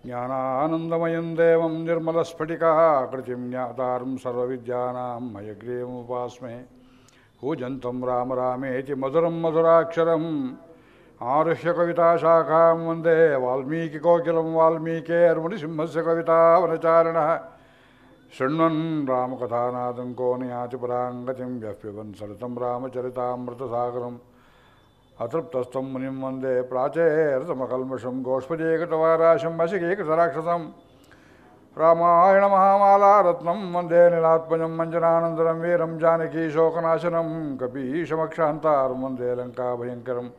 ಜ್ಞಾನಾನಂದಮಯಂ ದೇವಂ ನಿರ್ಮಲಸ್ಫಟಿಕಾಕೃತಿಂ ಜ್ಞಾತಾರಂ ಸರ್ವವಿದ್ಯಾನಾಂ ಮಯಗ್ರೀವముపాస్మే ಕೂಜಂತಂ ರಾಮ ರಾಮೇತಿ ಮಧುರಂ ಮಧುರಾಕ್ಷರಂ ಆರುಹ್ಯ ಕವಿತಾಶಾಖಾಂ ವಂದೇ ವಾಲ್ಮೀಕಿಕೋಕಿಲಂ ವಾಲ್ಮೀಕೇರ್ಮುನಿಸಿಂಹಸ್ಯ ಕವಿತಾವನಚಾರಿಣಃ ಶೃಣ್ವನ್ ರಾಮಕಥಾನಾದಂ ಕೋ ನಯಾತಿ ಪರಾಂಗತಿಂ ಯಃ ಪಿಬನ್ ಸರಿತಂ ರಾಮಚರಿತಾಮೃತಸಾಗರಂ ಅತೃಪ್ತಸ್ಥಂ ಮುನಿಂ ವಂದೇ ಪ್ರಾಚೇರತಮಕಲ್ಮಷಂ ಗೋಷ್ಪದೀಕೃತವಾರಾಶಂ ವಶಿಕೀಕೃತರಾಕ್ಷಸಂ ರಾಮಾಯಣ ಮಹಾಮಾಲಾರತ್ನಂ ವಂದೇ ನಿಲಾತ್ಮಜಂ ಮಂಜನಾನಂದರಂ ವೀರಂ ಜಾನಕಿ ಶೋಕನಾಶನಂ ಕಪೀಶಮಕ್ಷಾಂತಾರಂ ವಂದೇ ಲಂಕಾಭಯಂಕರಂ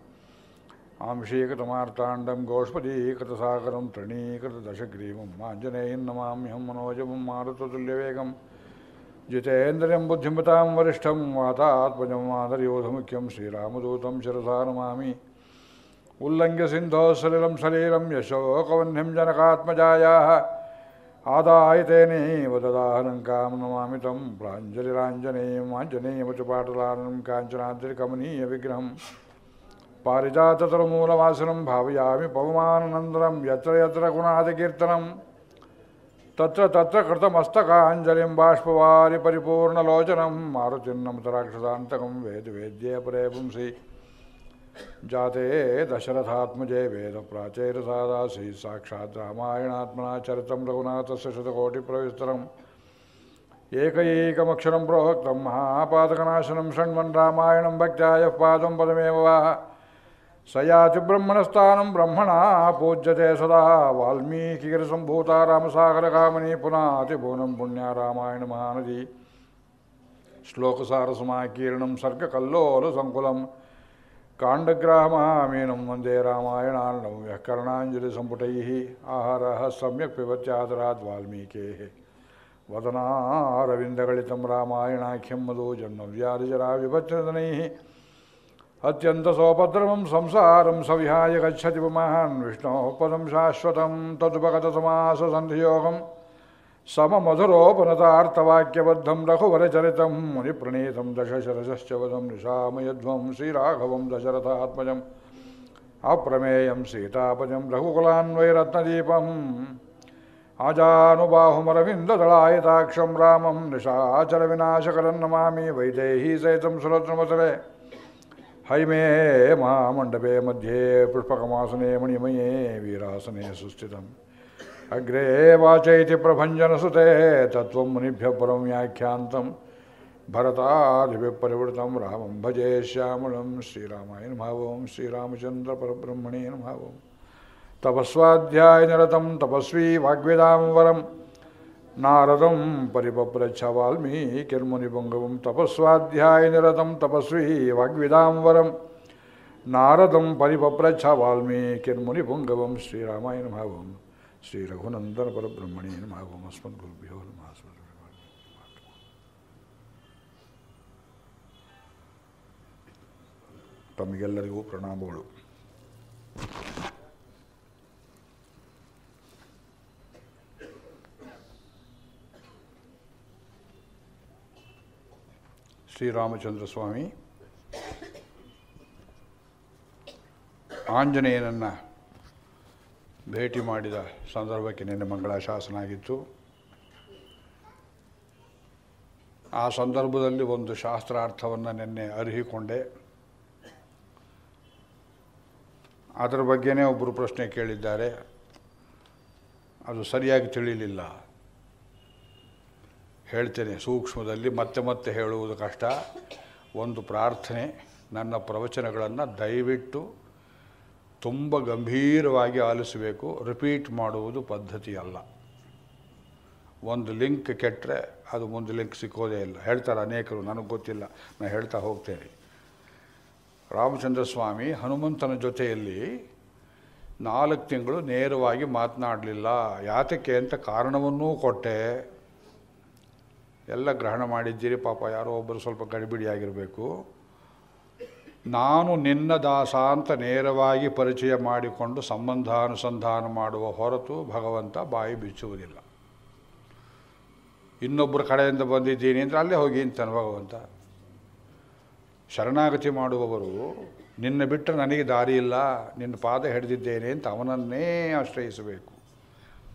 ಆಂಶೀಕೃತಮಾರ್ತಾಂಡಂ ಗೋಷ್ಪದೀಕೃತಸಾಗರಂ ತೃಣೀಕೃತದಶಗ್ರೀವಂ ಆಂಜನೇಯಂ ನಮಾಮ್ಯಹಂ ಮನೋಜಮಂ ಮಾರುತತುಲ್ಯವೇಗಂ ಜಿತೇಂದ್ರಿಯಂ ಬುದ್ಧಿಮತಾಂ ವರಿಷ್ಠಂ ವಾತಾತ್ಮಜಂ ಮಾದರ್ಯೋಧಮುಖ್ಯಂ ಶ್ರೀರಾಮದೂತಂ ಶಿರಸಾ ನಮಾಮಿ ಉಲ್ಲಂಘ್ಯ ಸಿಂಧೋ ಸಲಿಲಂ ಸಲೀಲಂ ಯಶೋಕವನ್ಯಂ ಜನಕಾತ್ಮಜಾಯಾः ಆದಾಯ ತೇನೈವ ದದಾಹನಂಕಾಂ ನಮಾಮಿ तं ಪ್ರಾञ्जलिराञ्जनेयम् आञ्जनेयमचपाटलानं काञ्चनाद्रिकमनीयविग्रहं पारिजाततरमूलवासनं भावयामि पवमाननन्दनं यत्र यत्र गुणादिकीर्तनं तत्र तत्र कृतमस्तकाञ्जलिं बाष्पवारि परिपूर्णलोचनं मारुतिं नमतराक्षसान्तकं वेदवेद्ये परे पुंसि जाते दशरथात्मजे वेदप्राचैरसादासी साक्षात् रामायणात्मना चरितं रघुनाथस्य शतकोटिप्रविस्तरम् एकैकमक्षरं प्रोक्तं महापातकनाशनं शृण्वन् रामायणं भक्त्या यः पादं पदमेव वा स याति ब्रह्मणस्थानं ब्रह्मणा पूज्यते सदा वाल्मीकिगिरिसम्भूता रामसागरकामनी पुनातिभुवनं पुण्या रामायणमहानदी श्लोकसारसमाकीर्णं सर्गकल्लोलसङ्कुलं काण्डग्राममीनं वन्दे रामायणार्णं यः कर्णाञ्जलिसम्पुटैः आहारः सम्यक् पिबत्यादरात् वाल्मीकेः वदनारविन्दगलितं रामायणाख्यं मधु जन्मव्याधिजरा विभच्यदनैः अत्यन्तसोपद्रवं संसारं सविहाय गच्छति पुमान् विष्णोः पदं शाश्वतं तदुपगतसमाससन्धियोगं सममधुरोपनतार्थवाक्यबद्धं रघुवरचरितं मुनिप्रणीतं दशशरशश्च वदं निशामयध्वं श्रीराघवं दशरथात्मजम् अप्रमेयं सीतापजं रघुकुलान्वैरत्नदीपम् आजानुबाहुमरविन्ददलायताक्षं रामं निशाचरविनाशकरं नमामि वैदेही सहितं सुरत्नमसरे हैमे महामण्डपे मध्ये पुष्पकमासने मणिमये वीरासने सुस्थितम् अग्रे वाचैति प्रभञ्जनसुते तत्त्वं मुनिभ्यः परं व्याख्यान्तं भरतादिभिः परिवृतं रामं भजे श्यामलं श्रीरामाय नमः ओं श्रीरामचन्द्रपरब्रह्मणे नमः ओं तपस्वाध्यायनिरतं तपस्वी वाग्वेदां वरं नारदं परिपप्रच्छ वाल्मीकिर्मुनिपुङ्गवं तपस्वाध्यायनिरतं तपस्वी वाग्विदां वरं नारदं परिपप्रच्छ वाल्मीकिर्मुनिपुङ्गवं श्रीरामाय नमः ओं श्रीरघुनन्दनपरब्रह्मणे नमः ओं अस्मद्गुरुभ्यो नमः ತಮಗೆಲ್ಲರಿಗೂ ಪ್ರಣಾಮಗಳು ಶ್ರೀರಾಮಚಂದ್ರ ಸ್ವಾಮಿ ಆಂಜನೇಯನನ್ನು ಭೇಟಿ ಮಾಡಿದ ಸಂದರ್ಭಕ್ಕೆ ನಿನ್ನೆ ಮಂಗಳಾಶಾಸನ ಆಗಿತ್ತು ಆ ಸಂದರ್ಭದಲ್ಲಿ ಒಂದು ಶಾಸ್ತ್ರಾರ್ಥವನ್ನು ನಿನ್ನೆ ಅರಿಹಿಕೊಂಡೆ ಅದರ ಬಗ್ಗೆನೇ ಒಬ್ಬರು ಪ್ರಶ್ನೆ ಕೇಳಿದ್ದಾರೆ ಅದು ಸರಿಯಾಗಿ ತಿಳಿಲಿಲ್ಲ ಹೇಳ್ತೇನೆ ಸೂಕ್ಷ್ಮದಲ್ಲಿ ಮತ್ತೆ ಮತ್ತೆ ಹೇಳುವುದು ಕಷ್ಟ ಒಂದು ಪ್ರಾರ್ಥನೆ ನನ್ನ ಪ್ರವಚನಗಳನ್ನು ದಯವಿಟ್ಟು ತುಂಬ ಗಂಭೀರವಾಗಿ ಆಲಿಸಬೇಕು ರಿಪೀಟ್ ಮಾಡುವುದು ಪದ್ಧತಿ ಅಲ್ಲ ಒಂದು ಲಿಂಕ್ ಕೆಟ್ಟರೆ ಅದು ಮುಂದೆ ಲಿಂಕ್ ಸಿಕ್ಕೋದೇ ಇಲ್ಲ ಹೇಳ್ತಾರೆ ಅನೇಕರು ನನಗೆ ಗೊತ್ತಿಲ್ಲ ನಾನು ಹೇಳ್ತಾ ಹೋಗ್ತೇನೆ ರಾಮಚಂದ್ರ ಸ್ವಾಮಿ ಹನುಮಂತನ ಜೊತೆಯಲ್ಲಿ ನಾಲ್ಕು ತಿಂಗಳು ನೇರವಾಗಿ ಮಾತನಾಡಲಿಲ್ಲ ಯಾತಕ್ಕೆ ಅಂತ ಕಾರಣವನ್ನೂ ಕೊಟ್ಟೆ ಎಲ್ಲ ಗ್ರಹಣ ಮಾಡಿದ್ದೀರಿ ಪಾಪ ಯಾರೋ ಒಬ್ಬರು ಸ್ವಲ್ಪ ಗಡಿಬಿಡಿಯಾಗಿರಬೇಕು ನಾನು ನಿನ್ನ ದಾಸ ಅಂತ ನೇರವಾಗಿ ಪರಿಚಯ ಮಾಡಿಕೊಂಡು ಸಂಬಂಧಾನುಸಂಧಾನ ಮಾಡುವ ಹೊರತು ಭಗವಂತ ಬಾಯಿ ಬಿಚ್ಚುವುದಿಲ್ಲ ಇನ್ನೊಬ್ಬರ ಕಡೆಯಿಂದ ಬಂದಿದ್ದೀನಿ ಅಂದರೆ ಅಲ್ಲೇ ಹೋಗಿ ಅಂತಾನೆ ಭಗವಂತ ಶರಣಾಗತಿ ಮಾಡುವವರು ನಿನ್ನ ಬಿಟ್ಟರೆ ನನಗೆ ದಾರಿ ಇಲ್ಲ ನಿನ್ನ ಪಾದ ಹಿಡಿದಿದ್ದೇನೆ ಅಂತ ಅವನನ್ನೇ ಆಶ್ರಯಿಸಬೇಕು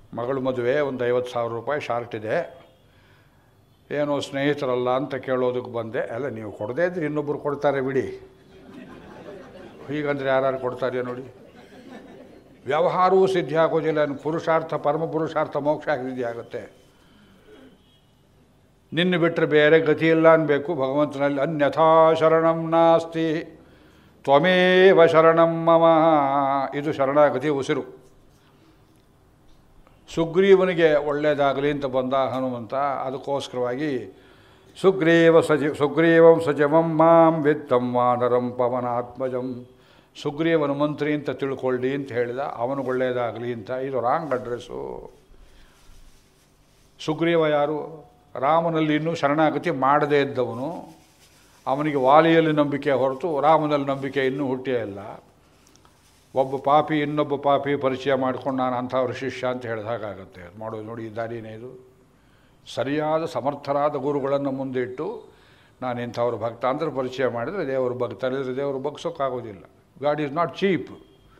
ಮಗಳು ಮದುವೆ ಒಂದು ಐವತ್ತು ಸಾವಿರ ರೂಪಾಯಿ ಶಾರ್ಟ್ ಇದೆ ಏನೋ ಸ್ನೇಹಿತರಲ್ಲ ಅಂತ ಕೇಳೋದಕ್ಕೆ ಬಂದೆ ಅಲ್ಲ ನೀವು ಕೊಡದೇ ಇದ್ರೆ ಇನ್ನೊಬ್ಬರು ಕೊಡ್ತಾರೆ ಬಿಡಿ ಹೀಗಂದ್ರೆ ಯಾರು ಕೊಡ್ತಾರೆ ನೋಡಿ ವ್ಯವಹಾರವೂ ಸಿದ್ಧಿ ಆಗೋದಿಲ್ಲ ಇನ್ನು ಪುರುಷಾರ್ಥ ಪರಮ ಪುರುಷಾರ್ಥ ಮೋಕ್ಷ ಸಿದ್ಧಿ ಆಗುತ್ತೆ ನಿನ್ನ ಬಿಟ್ಟರೆ ಬೇರೆ ಗತಿ ಇಲ್ಲ ಅನ್ಬೇಕು ಭಗವಂತನಲ್ಲಿ ಅನ್ಯಥಾ ಶರಣಂ ನಾಸ್ತಿ ತ್ವಮೇವ ಶರಣಂ ಮಮ ಇದು ಶರಣಾಗತಿ ಉಸಿರು ಸುಗ್ರೀವನಿಗೆ ಒಳ್ಳೆಯದಾಗಲಿ ಅಂತ ಬಂದ ಹನುಮಂತ ಅದಕ್ಕೋಸ್ಕರವಾಗಿ ಸುಗ್ರೀವ ಸಜಿ ಸುಗ್ರೀವಂ ಸಜಮಂ ಮಾಂ ವಿತ್ತಂ ವಾನರಂ ಪವನಾತ್ಮಜಂ ಸುಗ್ರೀವನ ಮಂತ್ರಿ ಅಂತ ತಿಳ್ಕೊಳ್ಳಿ ಅಂತ ಹೇಳಿದ ಅವನಿಗೆ ಒಳ್ಳೆಯದಾಗಲಿ ಅಂತ ಇದು ರಾಂಗ್ ಅಡ್ರೆಸ್ಸು ಸುಗ್ರೀವ ಯಾರು ರಾಮನಲ್ಲಿ ಇನ್ನೂ ಶರಣಾಗತಿ ಮಾಡದೇ ಇದ್ದವನು ಅವನಿಗೆ ವಾಲಿಯಲ್ಲಿ ನಂಬಿಕೆ ಹೊರತು ರಾಮನಲ್ಲಿ ನಂಬಿಕೆ ಇನ್ನೂ ಹುಟ್ಟೇ ಇಲ್ಲ ಒಬ್ಬ ಪಾಪಿ ಇನ್ನೊಬ್ಬ ಪಾಪಿ ಪರಿಚಯ ಮಾಡ್ಕೊಂಡು ನಾನು ಅಂಥವ್ರ ಶಿಷ್ಯ ಅಂತ ಹೇಳಿದ ಹಾಗಾಗತ್ತೆ ಅದು ಮಾಡೋದು ನೋಡಿ ಈ ದಾರಿನೇ ಇದು ಸರಿಯಾದ ಸಮರ್ಥರಾದ ಗುರುಗಳನ್ನು ಮುಂದಿಟ್ಟು ನಾನು ಇಂಥವ್ರ ಭಕ್ತ ಅಂದರೆ ಪರಿಚಯ ಮಾಡಿದರೆ ದೇವರು ಭಕ್ತ ಅಲ್ಲಿದ್ರೆ ದೇವರು ಬಗ್ಸೋಕ್ಕಾಗೋದಿಲ್ಲ god is not cheap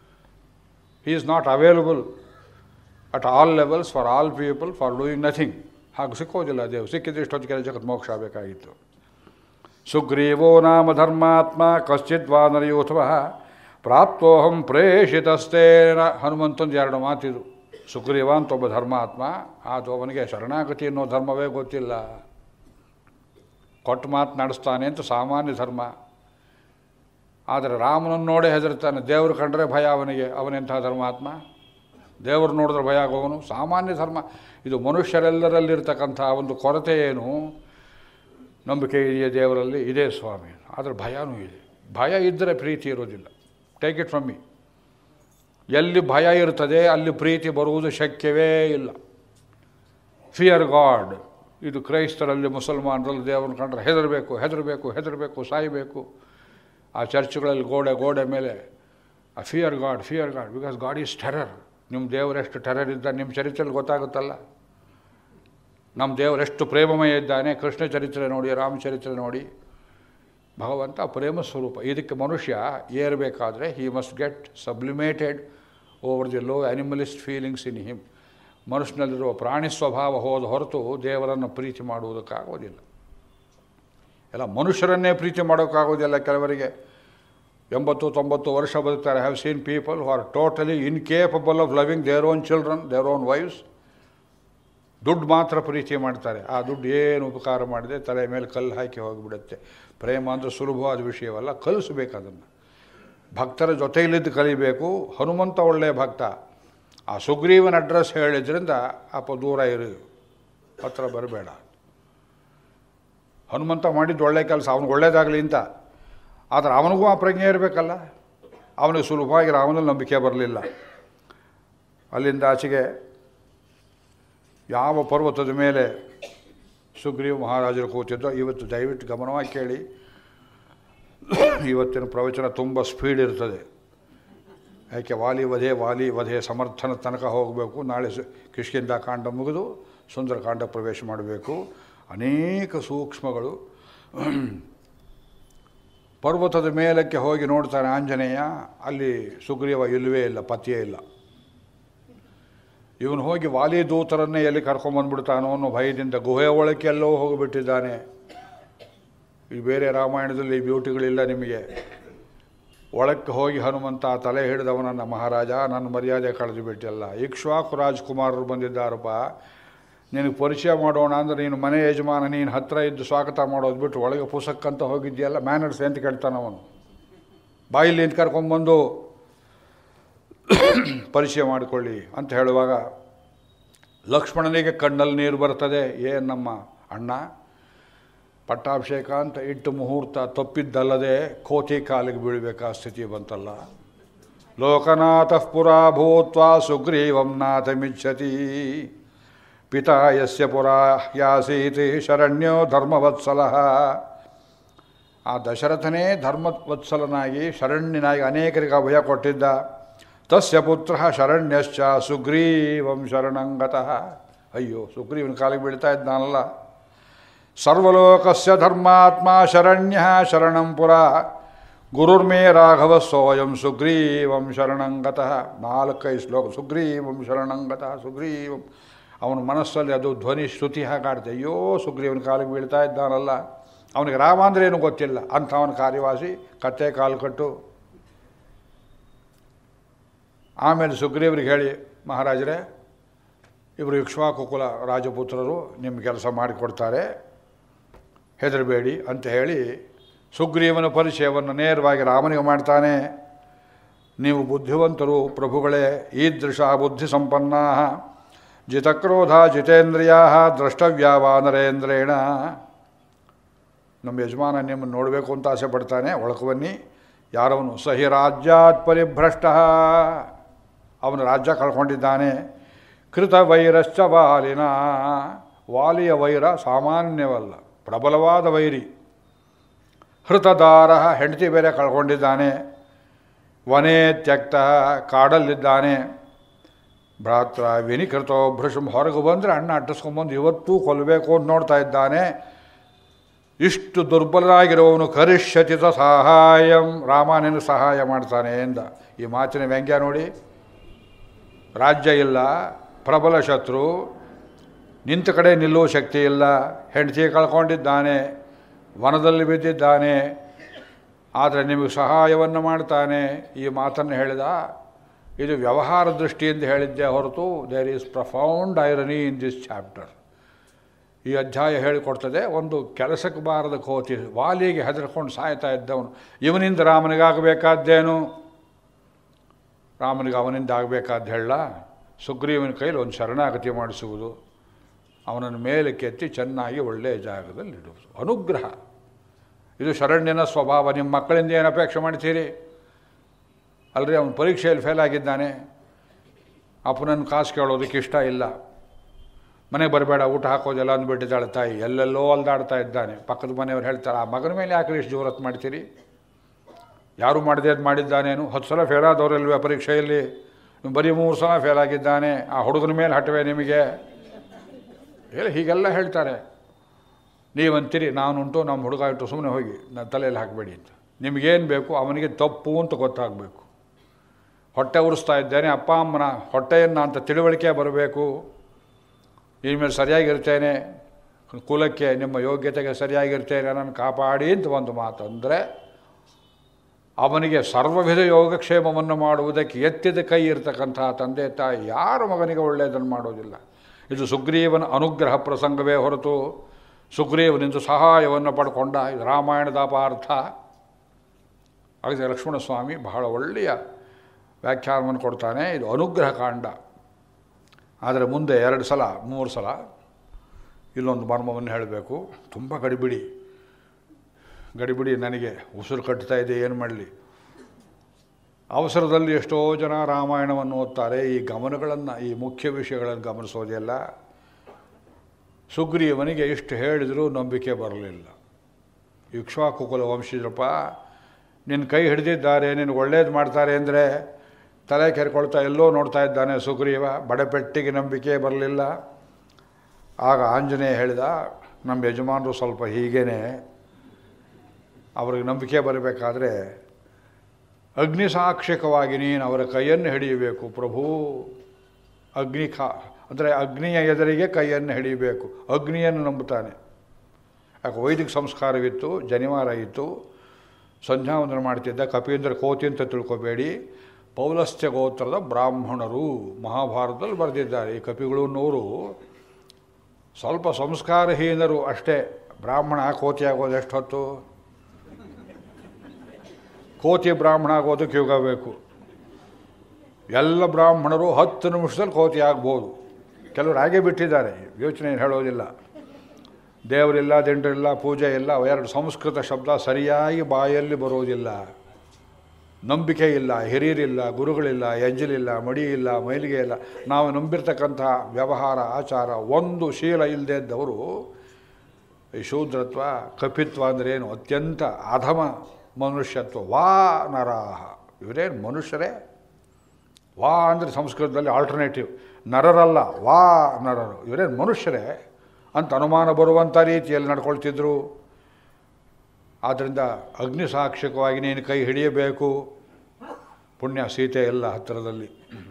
he is not available at all levels for all people for doing nothing ಹಾಗೆ ಸಿಕ್ಕೋದಿಲ್ಲ ದೇವ್ ಸಿಕ್ಕಿದ್ರೆ ಇಷ್ಟೊತ್ತಿಗೆ ಜಗತ್ ಮೋಕ್ಷ ಆಗಬೇಕಾಗಿತ್ತು ಸುಗ್ರೀವೋ ನಾಮ ಧರ್ಮಾತ್ಮ ಕಶ್ಚಿತ್ ವಾನರಯೂಥವಃ ಪ್ರಾಪ್ತೋಹಂ ಪ್ರೇಷಿತಸ್ತೇನ ಹನುಮಂತಂದು ಎರಡು ಮಾತಿದು ಸುಗ್ರೀವ ಅಂತ ಒಬ್ಬ ಧರ್ಮಾತ್ಮ ಆತ ಅವನಿಗೆ ಶರಣಾಗತಿ ಅನ್ನೋ ಧರ್ಮವೇ ಗೊತ್ತಿಲ್ಲ ಕೊಟ್ಟು ಮಾತು ನಡೆಸ್ತಾನೆ ಅಂತ ಸಾಮಾನ್ಯ ಧರ್ಮ ಆದರೆ ರಾಮನನ್ನು ನೋಡೇ ಹೆದರ್ತಾನೆ ದೇವರು ಕಂಡ್ರೆ ಭಯ ಅವನಿಗೆ ಅವನೆಂಥ ಧರ್ಮಾತ್ಮ ದೇವರು ನೋಡಿದ್ರೆ ಭಯ ಆಗೋವನು ಸಾಮಾನ್ಯ ಧರ್ಮ ಇದು ಮನುಷ್ಯರೆಲ್ಲರಲ್ಲಿರ್ತಕ್ಕಂಥ ಒಂದು ಕೊರತೆ ಏನು ನಂಬಿಕೆ ಇದೆಯೇ ದೇವರಲ್ಲಿ ಇದೆ ಸ್ವಾಮಿ ಆದರೆ ಭಯನೂ ಇದೆ ಭಯ ಇದ್ದರೆ ಪ್ರೀತಿ ಇರೋದಿಲ್ಲ ಟೇಕ್ ಇಟ್ ಫ್ರಮ್ ಮೀ ಎಲ್ಲಿ ಭಯ ಇರ್ತದೆ ಅಲ್ಲಿ ಪ್ರೀತಿ ಬರುವುದು ಶಕ್ಯವೇ ಇಲ್ಲ ಫಿಯರ್ ಗಾಡ್ ಇದು ಕ್ರೈಸ್ತರಲ್ಲಿ ಮುಸಲ್ಮಾನರಲ್ಲಿ ದೇವರನ್ನು ಕಂಡ್ರೆ ಹೆದರಬೇಕು ಹೆದರಬೇಕು ಹೆದರಬೇಕು ಸಾಯಬೇಕು ಆ ಚರ್ಚ್ಗಳಲ್ಲಿ ಗೋಡೆ ಗೋಡೆ ಮೇಲೆ ಆ fear god fear god because god is terror ನಿಮ್ಮ ದೇವರೆಷ್ಟು ಟೆರರ್ ಇದ್ದ ನಿಮ್ಮ ಚರಿತ್ರೆಯಲ್ಲಿ ಗೊತ್ತಾಗುತ್ತಲ್ಲ ನಮ್ಮ ದೇವರೆಷ್ಟು ಪ್ರೇಮಮಯ ಇದ್ದಾನೆ ಕೃಷ್ಣ ಚರಿತ್ರೆ ನೋಡಿ ರಾಮಚರಿತ್ರೆ ನೋಡಿ ಭಗವಂತ ಪ್ರೇಮ ಸ್ವರೂಪ ಇದಕ್ಕೆ ಮನುಷ್ಯ ಏರಬೇಕಾದ್ರೆ he must get sublimated over the low animalist feelings in him ಮನುಷ್ಯನಲ್ಲಿರುವ ಪ್ರಾಣಿ ಸ್ವಭಾವ ಹೋದ ಹೊರತು ದೇವರನ್ನು ಪ್ರೀತಿ ಮಾಡುವುದಕ್ಕಾಗೋದಿಲ್ಲ ಎಲ್ಲ ಮನುಷ್ಯರನ್ನೇ ಪ್ರೀತಿ ಮಾಡೋಕ್ಕಾಗೋದಿಲ್ಲ ಕೆಲವರಿಗೆ ಎಂಬತ್ತು ತೊಂಬತ್ತು ವರ್ಷ ಬದುಕ್ತಾರೆ have seen people who are totally incapable of loving their own children their own wifes ದುಡ್ಡು ಮಾತ್ರ ಪ್ರೀತಿ ಮಾಡ್ತಾರೆ ಆ ದುಡ್ಡು ಏನು ಉಪಕಾರ ಮಾಡಿದೆ ತಲೆ ಮೇಲೆ ಕಲ್ಲು ಹಾಕಿ ಹೋಗಿಬಿಡುತ್ತೆ ಪ್ರೇಮ ಅಂದರೆ ಸುಲಭವಾದ ವಿಷಯವಲ್ಲ ಕಲಿಸ್ಬೇಕು ಅದನ್ನು ಭಕ್ತರ ಜೊತೆಯಲ್ಲಿದ್ದು ಕಲಿಬೇಕು ಹನುಮಂತ ಒಳ್ಳೆಯ ಭಕ್ತ ಆ ಸುಗ್ರೀವನ ಅಡ್ರೆಸ್ ಹೇಳಿದ್ರಿಂದ ಅಪ್ಪ ದೂರ ಇರು ಹತ್ರ ಬರಬೇಡ ಹನುಮಂತ ಮಾಡಿದ್ದು ಒಳ್ಳೆಯ ಕೆಲಸ ಅವನಿಗೆ ಒಳ್ಳೇದಾಗಲಿ ಅಂತ ಆದರೆ ಅವನಿಗೂ ಆ ಪ್ರಜ್ಞೆ ಇರಬೇಕಲ್ಲ ಅವನಿಗೆ ಸುಲಭವಾಗಿ ರಾಮನಲ್ಲಿ ನಂಬಿಕೆ ಬರಲಿಲ್ಲ ಅಲ್ಲಿಂದ ಆಚೆಗೆ ಯಾವ ಪರ್ವತದ ಮೇಲೆ ಸುಗ್ರೀವ ಮಹಾರಾಜರು ಕೂತಿದ್ದೋ ಇವತ್ತು ದಯವಿಟ್ಟು ಗಮನವಾಗಿ ಕೇಳಿ ಇವತ್ತಿನ ಪ್ರವಚನ ತುಂಬ ಸ್ಪೀಡ್ ಇರ್ತದೆ ಯಾಕೆ ವಾಲಿ ವಧೆ ವಾಲಿ ವಧೆ ಸಮರ್ಥನ ತನಕ ಹೋಗಬೇಕು ನಾಳೆ ಸು ಕಿಷ್ಕಿಂದ ಕಾಂಡ ಮುಗಿದು ಸುಂದರಕಾಂಡ ಪ್ರವೇಶ ಮಾಡಬೇಕು ಅನೇಕ ಸೂಕ್ಷ್ಮಗಳು ಪರ್ವತದ ಮೇಲಕ್ಕೆ ಹೋಗಿ ನೋಡ್ತಾನೆ ಆಂಜನೇಯ ಅಲ್ಲಿ ಸುಗ್ರೀವ ಇಲ್ಲವೇ ಇಲ್ಲ ಪತಿಯೇ ಇಲ್ಲ ಇವನು ಹೋಗಿ ವಾಲಿ ದೂತರನ್ನೇ ಎಲ್ಲಿ ಕರ್ಕೊಂಬಂದ್ಬಿಡ್ತಾನೋ ಅನ್ನೋ ಭಯದಿಂದ ಗುಹೆ ಒಳಕ್ಕೆ ಎಲ್ಲೋ ಹೋಗಿಬಿಟ್ಟಿದ್ದಾನೆ ಈ ಬೇರೆ ರಾಮಾಯಣದಲ್ಲಿ ಈ ಬ್ಯೂಟಿಗಳಿಲ್ಲ ನಿಮಗೆ ಒಳಕ್ಕೆ ಹೋಗಿ ಹನುಮಂತ ತಲೆ ಹಿಡಿದವನನ್ನ ಮಹಾರಾಜ ನನ್ನ ಮರ್ಯಾದೆ ಕಳೆದು ಬಿಟ್ಟಿಲ್ಲ ಇಕ್ಷ್ವಾಕು ರಾಜ್ಕುಮಾರರು ಬಂದಿದ್ದಾರಪ್ಪ ನಿನಗೆ ಪರಿಚಯ ಮಾಡೋಣ ಅಂದರೆ ನೀನು ಮನೆ ಯಜಮಾನ ನೀನು ಹತ್ತಿರ ಇದ್ದು ಸ್ವಾಗತ ಮಾಡೋದು ಬಿಟ್ಟು ಒಳಗೆ ಪುಸಕ್ಕಂತ ಹೋಗಿದ್ಯಲ್ಲ ಮ್ಯಾನರ್ಸ್ ಅಂತ ಕೇಳ್ತಾನೆ ಅವನು ಬಾಯಿಲಿ ನಿಂತು ಕರ್ಕೊಂಬಂದು ಪರಿಚಯ ಮಾಡಿಕೊಳ್ಳಿ ಅಂತ ಹೇಳುವಾಗ ಲಕ್ಷ್ಮಣನಿಗೆ ಕಣ್ಣಲ್ಲಿ ನೀರು ಬರ್ತದೆ ಏನು ನಮ್ಮ ಅಣ್ಣ ಪಟ್ಟಾಭಿಷೇಕ ಅಂತ ಇಟ್ಟು ಮುಹೂರ್ತ ತಪ್ಪಿದ್ದಲ್ಲದೆ ಕೋತಿ ಕಾಲಿಗೆ ಬೀಳಬೇಕಾ ಸ್ಥಿತಿ ಬಂತಲ್ಲ ಲೋಕನಾಥಃ ಪುರಾ ಭೂತ್ವ ಸುಗ್ರೀವಂ ನಾಥಮಿಚ್ಛತಿ ಪಿತಾ ಯಸ್ಯ ಪುರಾ ಯಾಸೀತಿ ಶರಣ್ಯೋ ಧರ್ಮವತ್ಸಲ ಆ ದಶರಥನೇ ಧರ್ಮವತ್ಸಲನಾಗಿ ಶರಣ್ಯನಾಗಿ ಅನೇಕರಿಗೆ ಅಭಯ ಕೊಟ್ಟಿದ್ದ ತಸ್ಯ ಪುತ್ರ ಶರಣ್ಯಶ್ಚ ಸುಗ್ರೀವಂ ಶರಣಂಗತಃ ಅಯ್ಯೋ ಸುಗ್ರೀವನ ಕಾಲಿಗೆ ಬೀಳ್ತಾ ಇದ್ದಾನಲ್ಲ ಸರ್ವಲೋಕಸ್ಯ ಧರ್ಮಾತ್ಮ ಶರಣ್ಯ ಶರಣಂ ಪುರ ಗುರುರ್ಮೇ ರಾಘವ ಸೋಯಂ ಸುಗ್ರೀವಂ ಶರಣಂಗತಃ ನಾಲ್ಕೈದು ಶ್ಲೋಕ ಸುಗ್ರೀವಂ ಶರಣಂಗತಃ ಸುಗ್ರೀವಂ ಅವನ ಮನಸ್ಸಲ್ಲಿ ಅದು ಧ್ವನಿ ಶ್ರುತಿ ಹಾಗಾಡ್ತೆ ಅಯ್ಯೋ ಸುಗ್ರೀವನ ಕಾಲಿಗೆ ಬೀಳ್ತಾ ಇದ್ದಾನಲ್ಲ ಅವನಿಗೆ ರಾಮ ಅಂದ್ರೆ ಏನು ಗೊತ್ತಿಲ್ಲ ಅಂಥವನ ಕಾರ್ಯವಾಸಿ ಕತ್ತೆ ಕಾಲು ಕಟ್ಟು ಆಮೇಲೆ ಸುಗ್ರೀವರಿಗೆ ಹೇಳಿ ಮಹಾರಾಜರೇ ಇವರು ಇಕ್ಷ್ವಾಕುಕುಲ ರಾಜಪುತ್ರರು ನಿಮ್ಮ ಕೆಲಸ ಮಾಡಿಕೊಡ್ತಾರೆ ಹೆದರಬೇಡಿ ಅಂತ ಹೇಳಿ ಸುಗ್ರೀವನ ಪರಿಚಯವನ್ನು ನೇರವಾಗಿ ರಾಮನಿಗೆ ಮಾಡ್ತಾನೆ ನೀವು ಬುದ್ಧಿವಂತರು ಪ್ರಭುಗಳೇ ಈದೃಶ ಬುದ್ಧಿ ಸಂಪನ್ನ ಜಿತಕ್ರೋಧ ಜಿತೇಂದ್ರಿಯ ದ್ರಷ್ಟವ್ಯಾವ ನರೇಂದ್ರೇಣ ನಮ್ಮ ಯಜಮಾನ ನಿಮ್ಮನ್ನು ನೋಡಬೇಕು ಅಂತ ಆಸೆ ಪಡ್ತಾನೆ ಒಳಗೆ ಬನ್ನಿ ಯಾರವನು ಸಹಿ ರಾಜ್ಯಾತ್ ಪರಿಭ್ರಷ್ಟ ಅವನು ರಾಜ್ಯ ಕಳ್ಕೊಂಡಿದ್ದಾನೆ ಕೃತ ವೈರಶ್ಚ ವಾಲಿನ ವಾಲಿಯ ವೈರ ಸಾಮಾನ್ಯವಲ್ಲ ಪ್ರಬಲವಾದ ವೈರಿ ಹೃತದಾರ ಹೆಂಡತಿ ಬೇರೆ ಕಳ್ಕೊಂಡಿದ್ದಾನೆ ವನೇ ತ್ಯಕ್ತ ಕಾಡಲ್ಲಿದ್ದಾನೆ ಭ್ರಾತ್ರ ವಿನಿಕೃತೋ ಭೃಷಂ ಹೊರಗೆ ಬಂದರೆ ಅಣ್ಣ ಅಟ್ಟಿಸ್ಕೊಂಬಂದು ಇವತ್ತೂ ಕೊಲ್ಲಬೇಕು ಅಂತ ನೋಡ್ತಾ ಇದ್ದಾನೆ ಇಷ್ಟು ದುರ್ಬಲರಾಗಿರುವವನು ಕರಿಷ್ಯತಿತ ಸಹಾಯಂ ರಾಮನೇನು ಸಹಾಯ ಮಾಡ್ತಾನೆ ಎಂದ ಈ ಮಾತಿನ ವ್ಯಂಗ್ಯ ನೋಡಿ ರಾಜ್ಯ ಇಲ್ಲ ಪ್ರಬಲ ಶತ್ರು ನಿಂತ ಕಡೆ ನಿಲ್ಲುವ ಶಕ್ತಿ ಇಲ್ಲ ಹೆಂಡತಿ ಕಳ್ಕೊಂಡಿದ್ದಾನೆ ವನದಲ್ಲಿ ಬಿದ್ದಿದ್ದಾನೆ ಆದರೆ ನಿಮಗೆ ಸಹಾಯವನ್ನು ಮಾಡ್ತಾನೆ ಈ ಮಾತನ್ನು ಹೇಳಿದ ಇದು ವ್ಯವಹಾರ ದೃಷ್ಟಿಯಿಂದ ಹೇಳಿದ್ದೆ ಹೊರತು there is profound irony in this chapter ಈ ಅಧ್ಯಾಯ ಹೇಳಿಕೊಡ್ತದೆ ಒಂದು ಕೆಲಸಕ್ಕೆ ಬಾರದ ಕೋತಿ ವಾಲಿಗೆ ಹೆದರ್ಕೊಂಡು ಸಾಯ್ತಾ ಇದ್ದವನು ಇವನಿಂದ ರಾಮನಿಗಾಗಬೇಕಾದ್ದೇನು ರಾಮನಿಗೆ ಅವನಿಂದ ಆಗಬೇಕಾದ್ದು ಹೇಳ ಸುಗ್ರೀವನ ಕೈಲಿ ಒಂದು ಶರಣಾಗತಿ ಮಾಡಿಸುವುದು ಅವನನ್ನು ಮೇಲೆ ಕೆತ್ತಿ ಚೆನ್ನಾಗಿ ಒಳ್ಳೆಯ ಜಾಗದಲ್ಲಿ ಇಡುವುದು ಅನುಗ್ರಹ ಇದು ಶರಣ್ಯನ ಸ್ವಭಾವ ನಿಮ್ಮ ಮಕ್ಕಳಿಂದ ಏನು ಅಪೇಕ್ಷೆ ಮಾಡ್ತೀರಿ ಅಲ್ರಿ ಅವನು ಪರೀಕ್ಷೆಯಲ್ಲಿ ಫೇಲ್ ಆಗಿದ್ದಾನೆ ಅಪ್ಪನನ್ನು ಕಾಸು ಕೇಳೋದಕ್ಕೆ ಇಷ್ಟ ಇಲ್ಲ ಮನೆಗೆ ಬರಬೇಡ ಊಟ ಹಾಕೋದೆಲ್ಲ ಅಂದ್ಬಿಟ್ಟಿದ್ದಾಳೆ ತಾಯಿ ಎಲ್ಲೆಲ್ಲೋ ಅಲ್ದಾಡ್ತಾ ಇದ್ದಾನೆ ಪಕ್ಕದ ಮನೆಯವ್ರು ಹೇಳ್ತಾರೆ ಆ ಮಗನ ಮೇಲೆ ಯಾಕೆ ಇಷ್ಟು ಜೋರತ್ ಮಾಡ್ತೀರಿ ಯಾರು ಮಾಡದೆ ಅದು ಮಾಡಿದ್ದಾನೇನು ಹತ್ತು ಸಲ ಫೇಲ್ ಆದವರಲ್ವೇ ಪರೀಕ್ಷೆಯಲ್ಲಿ ನೀವು ಬರೀ ಮೂರು ಸಲ ಫೇಲ್ ಆಗಿದ್ದಾನೆ ಆ ಹುಡುಗನ ಮೇಲೆ ಹಟವೆ ನಿಮಗೆ ಹೇಳಿ ಹೀಗೆಲ್ಲ ಹೇಳ್ತಾರೆ ನೀವಂತೀರಿ ನಾನುಂಟು ನಮ್ಮ ಹುಡುಗ ಇಟ್ಟು ಸುಮ್ಮನೆ ಹೋಗಿ ನನ್ನ ತಲೆಯಲ್ಲಿ ಹಾಕಬೇಡಿ ಅಂತ ನಿಮಗೇನು ಬೇಕು ಅವನಿಗೆ ತಪ್ಪು ಅಂತ ಗೊತ್ತಾಗಬೇಕು ಹೊಟ್ಟೆ ಉರಿಸ್ತಾ ಇದ್ದೇನೆ ಅಪ್ಪ ಅಮ್ಮನ ಹೊಟ್ಟೆಯನ್ನು ಅಂತ ತಿಳುವಳಿಕೆ ಬರಬೇಕು ಇನ್ಮೇಲೆ ಸರಿಯಾಗಿರ್ತೇನೆ ಕುಲಕ್ಕೆ ನಿಮ್ಮ ಯೋಗ್ಯತೆಗೆ ಸರಿಯಾಗಿರ್ತೇನೆ ನಾನು ಕಾಪಾಡಿ ಅಂತ ಒಂದು ಮಾತು ಅಂದರೆ ಅವನಿಗೆ ಸರ್ವವಿಧ ಯೋಗಕ್ಷೇಮವನ್ನು ಮಾಡುವುದಕ್ಕೆ ಎತ್ತಿದ ಕೈ ಇರತಕ್ಕಂತಹ ತಂದೆ ತಾಯಿ ಯಾರು ಮಗನಿಗೆ ಒಳ್ಳೆಯದನ್ನು ಮಾಡೋದಿಲ್ಲ ಇದು ಸುಗ್ರೀವನ ಅನುಗ್ರಹ ಪ್ರಸಂಗವೇ ಹೊರತು ಸುಗ್ರೀವನಿಂದ ಸಹಾಯವನ್ನು ಪಡ್ಕೊಂಡ ಇದು ರಾಮಾಯಣದ ಅಪಾರ್ಥ ಹಾಗೆ ಲಕ್ಷ್ಮಣಸ್ವಾಮಿ ಬಹಳ ಒಳ್ಳೆಯ ವ್ಯಾಖ್ಯಾನವನ್ನು ಕೊಡ್ತಾನೆ ಇದು ಅನುಗ್ರಹ ಕಾಂಡ ಆದರೆ ಮುಂದೆ ಎರಡು ಸಲ ಮೂರು ಸಲ ಇಲ್ಲೊಂದು ಮರ್ಮವನ್ನು ಹೇಳಬೇಕು ತುಂಬ ಗಡಿಬಿಡಿ ಗಡಿಬಿಡಿ ನನಗೆ ಉಸಿರು ಕಟ್ತಾ ಇದೆ ಏನು ಮಾಡಲಿ ಅವಸರದಲ್ಲಿ ಎಷ್ಟೋ ಜನ ರಾಮಾಯಣವನ್ನು ಓದ್ತಾರೆ ಈ ಗಮನಗಳನ್ನು ಈ ಮುಖ್ಯ ವಿಷಯಗಳನ್ನು ಗಮನಿಸೋದಿಲ್ಲ ಸುಗ್ರೀವನಿಗೆ ಇಷ್ಟು ಹೇಳಿದರೂ ನಂಬಿಕೆ ಬರಲಿಲ್ಲ ಇಕ್ಷ್ವಾಕುಕುಲ ವಂಶಿದ್ರಪ್ಪ ನಿನ್ನ ಕೈ ಹಿಡಿದಿದ್ದಾರೆ ನಿನಗೆ ಒಳ್ಳೇದು ಮಾಡ್ತಾರೆ ಅಂದರೆ ತಲೆ ಕೆರ್ಕೊಳ್ತಾ ಎಲ್ಲೋ ನೋಡ್ತಾ ಇದ್ದಾನೆ ಸುಗ್ರೀವ ಬಡಪೆಟ್ಟಿಗೆ ನಂಬಿಕೆ ಬರಲಿಲ್ಲ ಆಗ ಆಂಜನೇಯ ಹೇಳಿದ ನಮ್ಮ ಯಜಮಾನರು ಸ್ವಲ್ಪ ಹೀಗೇನೆ ಅವ್ರಿಗೆ ನಂಬಿಕೆ ಬರಬೇಕಾದ್ರೆ ಅಗ್ನಿ ಸಾಕ್ಷಿಕವಾಗಿ ನೀನು ಅವರ ಕೈಯನ್ನು ಹಿಡಿಯಬೇಕು ಪ್ರಭು ಅಗ್ನಿ ಖಾ ಅಂದರೆ ಅಗ್ನಿಯ ಎದುರಿಗೆ ಕೈಯನ್ನು ಹಿಡಿಯಬೇಕು ಅಗ್ನಿಯನ್ನು ನಂಬುತ್ತಾನೆ ಯಾಕೆ ವೈದಿಕ ಸಂಸ್ಕಾರವಿತ್ತು ಜನಿವಾರ ಇತ್ತು ಸಂಧ್ಯಾವಂದನ ಮಾಡ್ತಿದ್ದ ಕಪೀಂದ್ರ ಕೋತಿ ಅಂತ ತಿಳ್ಕೊಬೇಡಿ ಪೌಲಸ್ತ್ಯ ಗೋತ್ರದ ಬ್ರಾಹ್ಮಣರು ಮಹಾಭಾರತದಲ್ಲಿ ಬರೆದಿದ್ದಾರೆ ಈ ಕಪಿಗಳು ನೂರು ಸ್ವಲ್ಪ ಸಂಸ್ಕಾರಹೀನರು ಅಷ್ಟೇ ಬ್ರಾಹ್ಮಣ ಕೋತಿ ಆಗೋದು ಎಷ್ಟು ಹೊತ್ತು ಕೋತಿ ಬ್ರಾಹ್ಮಣ ಆಗೋದಕ್ಕೆ ಯುಗ ಬೇಕು ಎಲ್ಲ ಬ್ರಾಹ್ಮಣರು ಹತ್ತು ನಿಮಿಷದಲ್ಲಿ ಕೋತಿ ಆಗ್ಬೋದು ಕೆಲವರು ಹಾಗೆ ಬಿಟ್ಟಿದ್ದಾರೆ ಯೋಚನೆ ಹೇಳೋದಿಲ್ಲ ದೇವರಿಲ್ಲ ದಿಂಡ್ರಿಲ್ಲ ಪೂಜೆ ಇಲ್ಲ ಎರಡು ಸಂಸ್ಕೃತ ಶಬ್ದ ಸರಿಯಾಗಿ ಬಾಯಲ್ಲಿ ಬರೋದಿಲ್ಲ ನಂಬಿಕೆ ಇಲ್ಲ ಹಿರಿಯರಿಲ್ಲ ಗುರುಗಳಿಲ್ಲ ಎಂಜಲಿಲ್ಲ ಮಡಿ ಇಲ್ಲ ಮೈಲಿಗೆ ಇಲ್ಲ ನಾವು ನಂಬಿರ್ತಕ್ಕಂಥ ವ್ಯವಹಾರ ಆಚಾರ ಒಂದು ಶೀಲ ಇಲ್ಲದೆ ಇದ್ದವರು ಈ ಶೂದ್ರತ್ವ ಕಪಿತ್ವ ಅಂದ್ರೇನು ಅತ್ಯಂತ ಅಧಮ ಮನುಷ್ಯತ್ವ ವಾ ನರಾಹ ಇವರೇನು ಮನುಷ್ಯರೇ ವಾ ಅಂದರೆ ಸಂಸ್ಕೃತದಲ್ಲಿ ಆಲ್ಟರ್ನೇಟಿವ್ ನರರಲ್ಲ ವಾ ನರರು ಇವರೇನು ಮನುಷ್ಯರೇ ಅಂತ ಅನುಮಾನ ಬರುವಂಥ ರೀತಿಯಲ್ಲಿ ನಡ್ಕೊಳ್ತಿದ್ರು ಆದ್ದರಿಂದ ಅಗ್ನಿ ಸಾಕ್ಷಿಕವಾಗಿ ನೀನು ಕೈ ಹಿಡಿಯಬೇಕು ಪುಣ್ಯ ಸೀತೆ ಎಲ್ಲ ಹತ್ತಿರದಲ್ಲಿ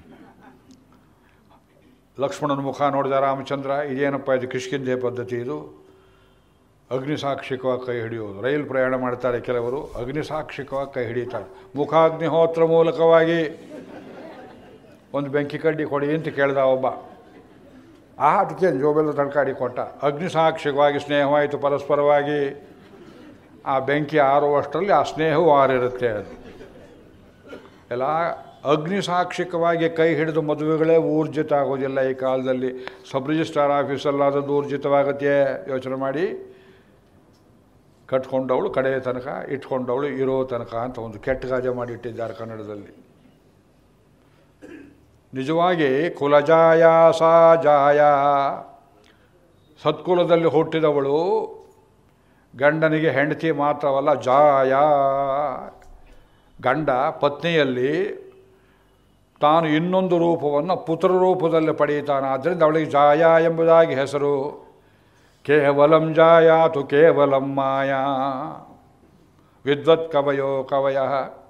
ಲಕ್ಷ್ಮಣನ ಮುಖ ನೋಡಿದ ರಾಮಚಂದ್ರ ಇದೇನಪ್ಪ ಇದು ಕಿಷ್ಕಿಂಧೆ ಪದ್ಧತಿ ಇದು ಅಗ್ನಿ ಸಾಕ್ಷಿಕವಾಗಿ ಕೈ ಹಿಡಿಯೋದು ರೈಲು ಪ್ರಯಾಣ ಮಾಡ್ತಾರೆ ಕೆಲವರು ಅಗ್ನಿ ಸಾಕ್ಷಿಕವಾಗಿ ಕೈ ಹಿಡಿತಾರೆ ಮುಖಾಗ್ನಿಹೋತ್ರ ಮೂಲಕವಾಗಿ ಒಂದು ಬೆಂಕಿ ಕಡ್ಡಿ ಕೊಡಿ ಅಂತ ಕೇಳ್ದ ಒಬ್ಬ ಆ ಅದಕ್ಕೆ ಜೋಬೆಲ್ಲ ತಡ್ಕಾಡಿ ಕೊಟ್ಟ ಅಗ್ನಿ ಸಾಕ್ಷಿಕವಾಗಿ ಸ್ನೇಹವಾಯಿತು ಪರಸ್ಪರವಾಗಿ ಆ ಬೆಂಕಿ ಆರುವಷ್ಟರಲ್ಲಿ ಆ ಸ್ನೇಹವೂ ಆರಿರುತ್ತೆ ಅದು ಎಲ್ಲ ಅಗ್ನಿ ಸಾಕ್ಷಿಕವಾಗಿ ಕೈ ಹಿಡಿದು ಮದುವೆಗಳೇ ಊರ್ಜಿತ ಆಗೋದಿಲ್ಲ ಈ ಕಾಲದಲ್ಲಿ ಸಬ್ ರಿಜಿಸ್ಟ್ರಾರ್ ಆಫೀಸಲ್ಲಾದದ್ದು ಊರ್ಜಿತವಾಗತ್ತೆ ಯೋಚನೆ ಮಾಡಿ ಕಟ್ಕೊಂಡವಳು ಕಡೆಯ ತನಕ ಇಟ್ಕೊಂಡವಳು ಇರೋ ತನಕ ಅಂತ ಒಂದು ಕೆಟ್ಟ ಗಾಜ ಮಾಡಿಟ್ಟಿದ್ದಾರೆ ಕನ್ನಡದಲ್ಲಿ ನಿಜವಾಗಿ ಕುಲಜಾಯ ಸಾ ಜಾಯ ಸತ್ಕುಲದಲ್ಲಿ ಹುಟ್ಟಿದವಳು ಗಂಡನಿಗೆ ಹೆಂಡತಿ ಮಾತ್ರವಲ್ಲ ಜಾಯ ಗಂಡ ಪತ್ನಿಯಲ್ಲಿ ತಾನು ಇನ್ನೊಂದು ರೂಪವನ್ನು ಪುತ್ರ ರೂಪದಲ್ಲಿ ಪಡೆಯುತ್ತಾನೆ ಆದ್ದರಿಂದ ಅವಳಿಗೆ ಜಾಯ ಎಂಬುದಾಗಿ ಹೆಸರು ಕೇವಲಂ ಜಾಯಾತು ಕೇವಲಂ ಮಾಯಾ ವಿದ್ವತ್ ಕವಯೋ ಕವಯ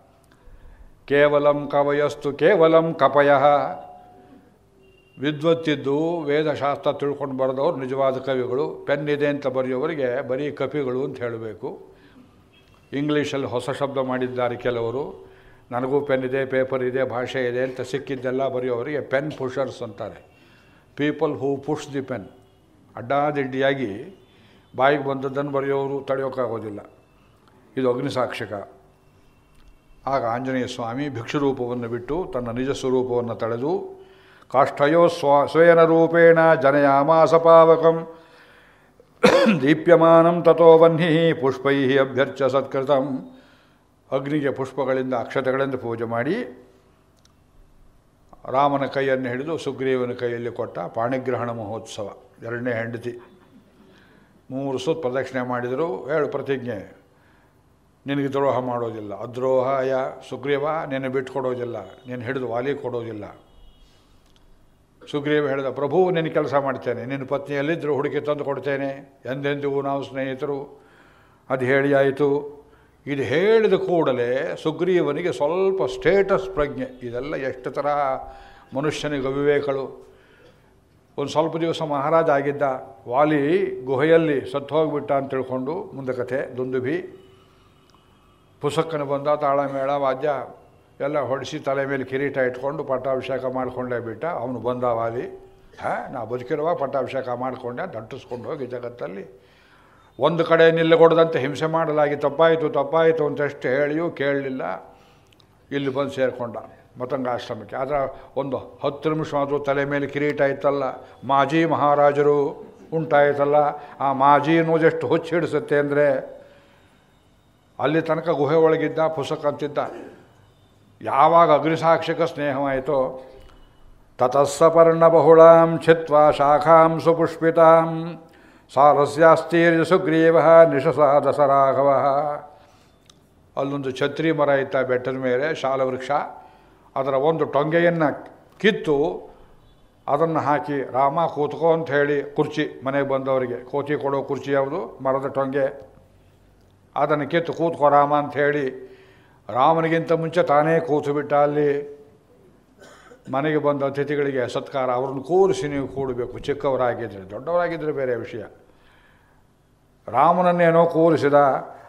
ಕೇವಲಂ ಕವಯಸ್ತು ಕೇವಲಂ ಕಪಯ ವಿದ್ವತ್ತಿದ್ದು ವೇದಶಾಸ್ತ್ರ ತಿಳ್ಕೊಂಡು ಬರೆದವರು ನಿಜವಾದ ಕವಿಗಳು ಪೆನ್ ಇದೆ ಅಂತ ಬರೆಯೋವರಿಗೆ ಬರೀ ಕಪಿಗಳು ಅಂತ ಹೇಳಬೇಕು ಇಂಗ್ಲೀಷಲ್ಲಿ ಹೊಸ ಶಬ್ದ ಮಾಡಿದ್ದಾರೆ ಕೆಲವರು ನನಗೂ ಪೆನ್ ಇದೆ ಪೇಪರ್ ಇದೆ ಭಾಷೆ ಇದೆ ಅಂತ ಸಿಕ್ಕಿದ್ದೆಲ್ಲ ಬರೆಯೋವರಿಗೆ ಪೆನ್ ಪುಷರ್ಸ್ ಅಂತಾರೆ people who push the pen ಅಡ್ಡಾದಿಡ್ಡಿಯಾಗಿ ಬಾಯಿಗೆ ಬಂದದ್ದನ್ನು ಬರೆಯೋರು ತಡೆಯೋಕ್ಕಾಗೋದಿಲ್ಲ ಇದು ಅಗ್ನಿಸಾಕ್ಷಕ ಆಗ ಆಂಜನೇಯ ಸ್ವಾಮಿ ಭಿಕ್ಷುರೂಪವನ್ನು ಬಿಟ್ಟು ತನ್ನ ನಿಜ ಸ್ವರೂಪವನ್ನು ತಳೆದು ಕಾಷ್ಠಯೋ ಸ್ವ ಸ್ವಯನ ರೂಪೇಣ ಜನಯಾಮಾಸ ಪಾವಕಂ ದೀಪ್ಯಮಾನಂ ತಥೋ ವನ್ಹಿ ಪುಷ್ಪೈ ಅಭ್ಯರ್ಚ ಸತ್ಕೃತಂ ಅಗ್ನಿಗೆ ಪುಷ್ಪಗಳಿಂದ ಅಕ್ಷತೆಗಳಿಂದ ಪೂಜೆ ಮಾಡಿ ರಾಮನ ಕೈಯನ್ನು ಹಿಡಿದು ಸುಗ್ರೀವನ ಕೈಯಲ್ಲಿ ಕೊಟ್ಟ ಪಾಣಿಗ್ರಹಣ ಮಹೋತ್ಸವ ಎರಡನೇ ಹೆಂಡತಿ ಮೂರು ಸುತ್ತ ಪ್ರದಕ್ಷಿಣೆ ಮಾಡಿದರು ಹೇಳು ಪ್ರತಿಜ್ಞೆ ನಿನಗೆ ದ್ರೋಹ ಮಾಡೋದಿಲ್ಲ ಅದ್ರೋಹಾಯ ಸುಗ್ರೀವ ನಿನ್ನ ಬಿಟ್ಟು ಕೊಡೋದಿಲ್ಲ ನೀನು ಹಿಡಿದು ವಾಲಿ ಕೊಡೋದಿಲ್ಲ ಸುಗ್ರೀವ ಹೇಳಿದ ಪ್ರಭು ನಿನ್ನ ಕೆಲಸ ಮಾಡ್ತೇನೆ ನಿನ್ನ ಪತ್ನಿಯಲ್ಲಿದ್ದರೂ ಹುಡುಕಿ ತಂದು ಕೊಡ್ತೇನೆ ಎಂದೆಂದಿಗೂ ನಾವು ಸ್ನೇಹಿತರು ಅದು ಹೇಳಿ ಆಯಿತು ಇದು ಹೇಳಿದ ಕೂಡಲೇ ಸುಗ್ರೀವನಿಗೆ ಸ್ವಲ್ಪ ಸ್ಟೇಟಸ್ ಪ್ರಜ್ಞೆ ಇದೆಲ್ಲ ಎಷ್ಟು ಥರ ಮನುಷ್ಯನಿಗೆ ಅವಿವೇಕಗಳು ಒಂದು ಸ್ವಲ್ಪ ದಿವಸ ಮಹಾರಾಜ ಆಗಿದ್ದ ವಾಲಿ ಗುಹೆಯಲ್ಲಿ ಸತ್ತು ಹೋಗಿಬಿಟ್ಟ ಅಂತ ತಿಳ್ಕೊಂಡು ಮುಂದೆ ಕಥೆ ದುಂದುಭಿ ಪುಸಕ್ಕನ ಬಂದ ತಾಳಮೇಳ ವಾದ್ಯ ಎಲ್ಲ ಹೊಡಿಸಿ ತಲೆ ಮೇಲೆ ಕಿರೀಟ ಇಟ್ಕೊಂಡು ಪಟ್ಟಾಭಿಷೇಕ ಮಾಡಿಕೊಂಡೇ ಬಿಟ್ಟ ಅವನು ಬಂದ ವಾಲಿ ಹಾಂ ನಾ ಬದುಕಿರುವ ಪಟ್ಟಾಭಿಷೇಕ ಮಾಡಿಕೊಂಡೆ ದಟ್ಟಿಸ್ಕೊಂಡು ಹೋಗಿ ಜಗತ್ತಲ್ಲಿ ಒಂದು ಕಡೆ ನಿಲ್ಲಗೊಡದಂತೆ ಹಿಂಸೆ ಮಾಡಲಾಗಿ ತಪ್ಪಾಯಿತು ತಪ್ಪಾಯಿತು ಅಂತಷ್ಟು ಹೇಳಿಯೂ ಕೇಳಲಿಲ್ಲ ಇಲ್ಲಿ ಬಂದು ಸೇರಿಕೊಂಡ ಮತಂಗಾಶ್ರಮಕ್ಕೆ ಅದರ ಒಂದು ಹತ್ತು ನಿಮಿಷ ಆದರೂ ತಲೆ ಮೇಲೆ ಕಿರೀಟ ಇತ್ತಲ್ಲ ಮಾಜಿ ಮಹಾರಾಜರು ಉಂಟಾಯಿತಲ್ಲ ಆ ಮಾಜಿ ಅನ್ನೋದೆಷ್ಟು ಹುಚ್ಚು ಹಿಡಿಸುತ್ತೆ ಅಂದರೆ ಅಲ್ಲಿ ತನಕ ಗುಹೆ ಒಳಗಿದ್ದ ಪುಸ್ತಕ ಅಂತಿದ್ದ ಯಾವಾಗ ಅಗ್ನಿಸಾಕ್ಷಕ ಸ್ನೇಹವಾಯಿತೋ ತತಸ್ಸಪರ್ಣ ಬಹುಳಾಂ ಛಿತ್ವಾ ಶಾಖಾಂ ಸುಪುಷ್ಪಿತಾಂ ಸಾರಸ್ಯಾಸ್ತೀರ್ಯ ಸುಗ್ರೀವ ನಿಶಸಾದ ಸರಾಘವ ಅಲ್ಲೊಂದು ಛತ್ರಿ ಮರ ಇತ್ತ ಬೆಟ್ಟದ ಮೇಲೆ ಶಾಲವೃಕ್ಷ ಅದರ ಒಂದು ಟೊಂಗೆಯನ್ನು ಕಿತ್ತು ಅದನ್ನು ಹಾಕಿ ರಾಮ ಕೂತ್ಕೋ ಅಂತ ಹೇಳಿ ಕುರ್ಚಿ ಮನೆಗೆ ಬಂದವರಿಗೆ ಕೋತಿ ಕೊಡೋ ಕುರ್ಚಿ ಯಾವುದು ಮರದ ಟೊಂಗೆ ಅದನ್ನು ಕಿತ್ತು ಕೂತ್ಕೋ ರಾಮ ಅಂತ ಹೇಳಿ ರಾಮನಿಗಿಂತ ಮುಂಚೆ ತಾನೇ ಕೂತು ಬಿಟ್ಟ ಅಲ್ಲಿ ಮನೆಗೆ ಬಂದ ಅತಿಥಿಗಳಿಗೆ ಸತ್ಕಾರ ಅವ್ರನ್ನ ಕೂರಿಸಿ ನೀವು ಕೂಡಬೇಕು ಚಿಕ್ಕವರಾಗಿದ್ದರೆ ದೊಡ್ಡವರಾಗಿದ್ದರೆ ಬೇರೆ ವಿಷಯ ರಾಮನನ್ನೇನೋ ಕೂರಿಸಿದ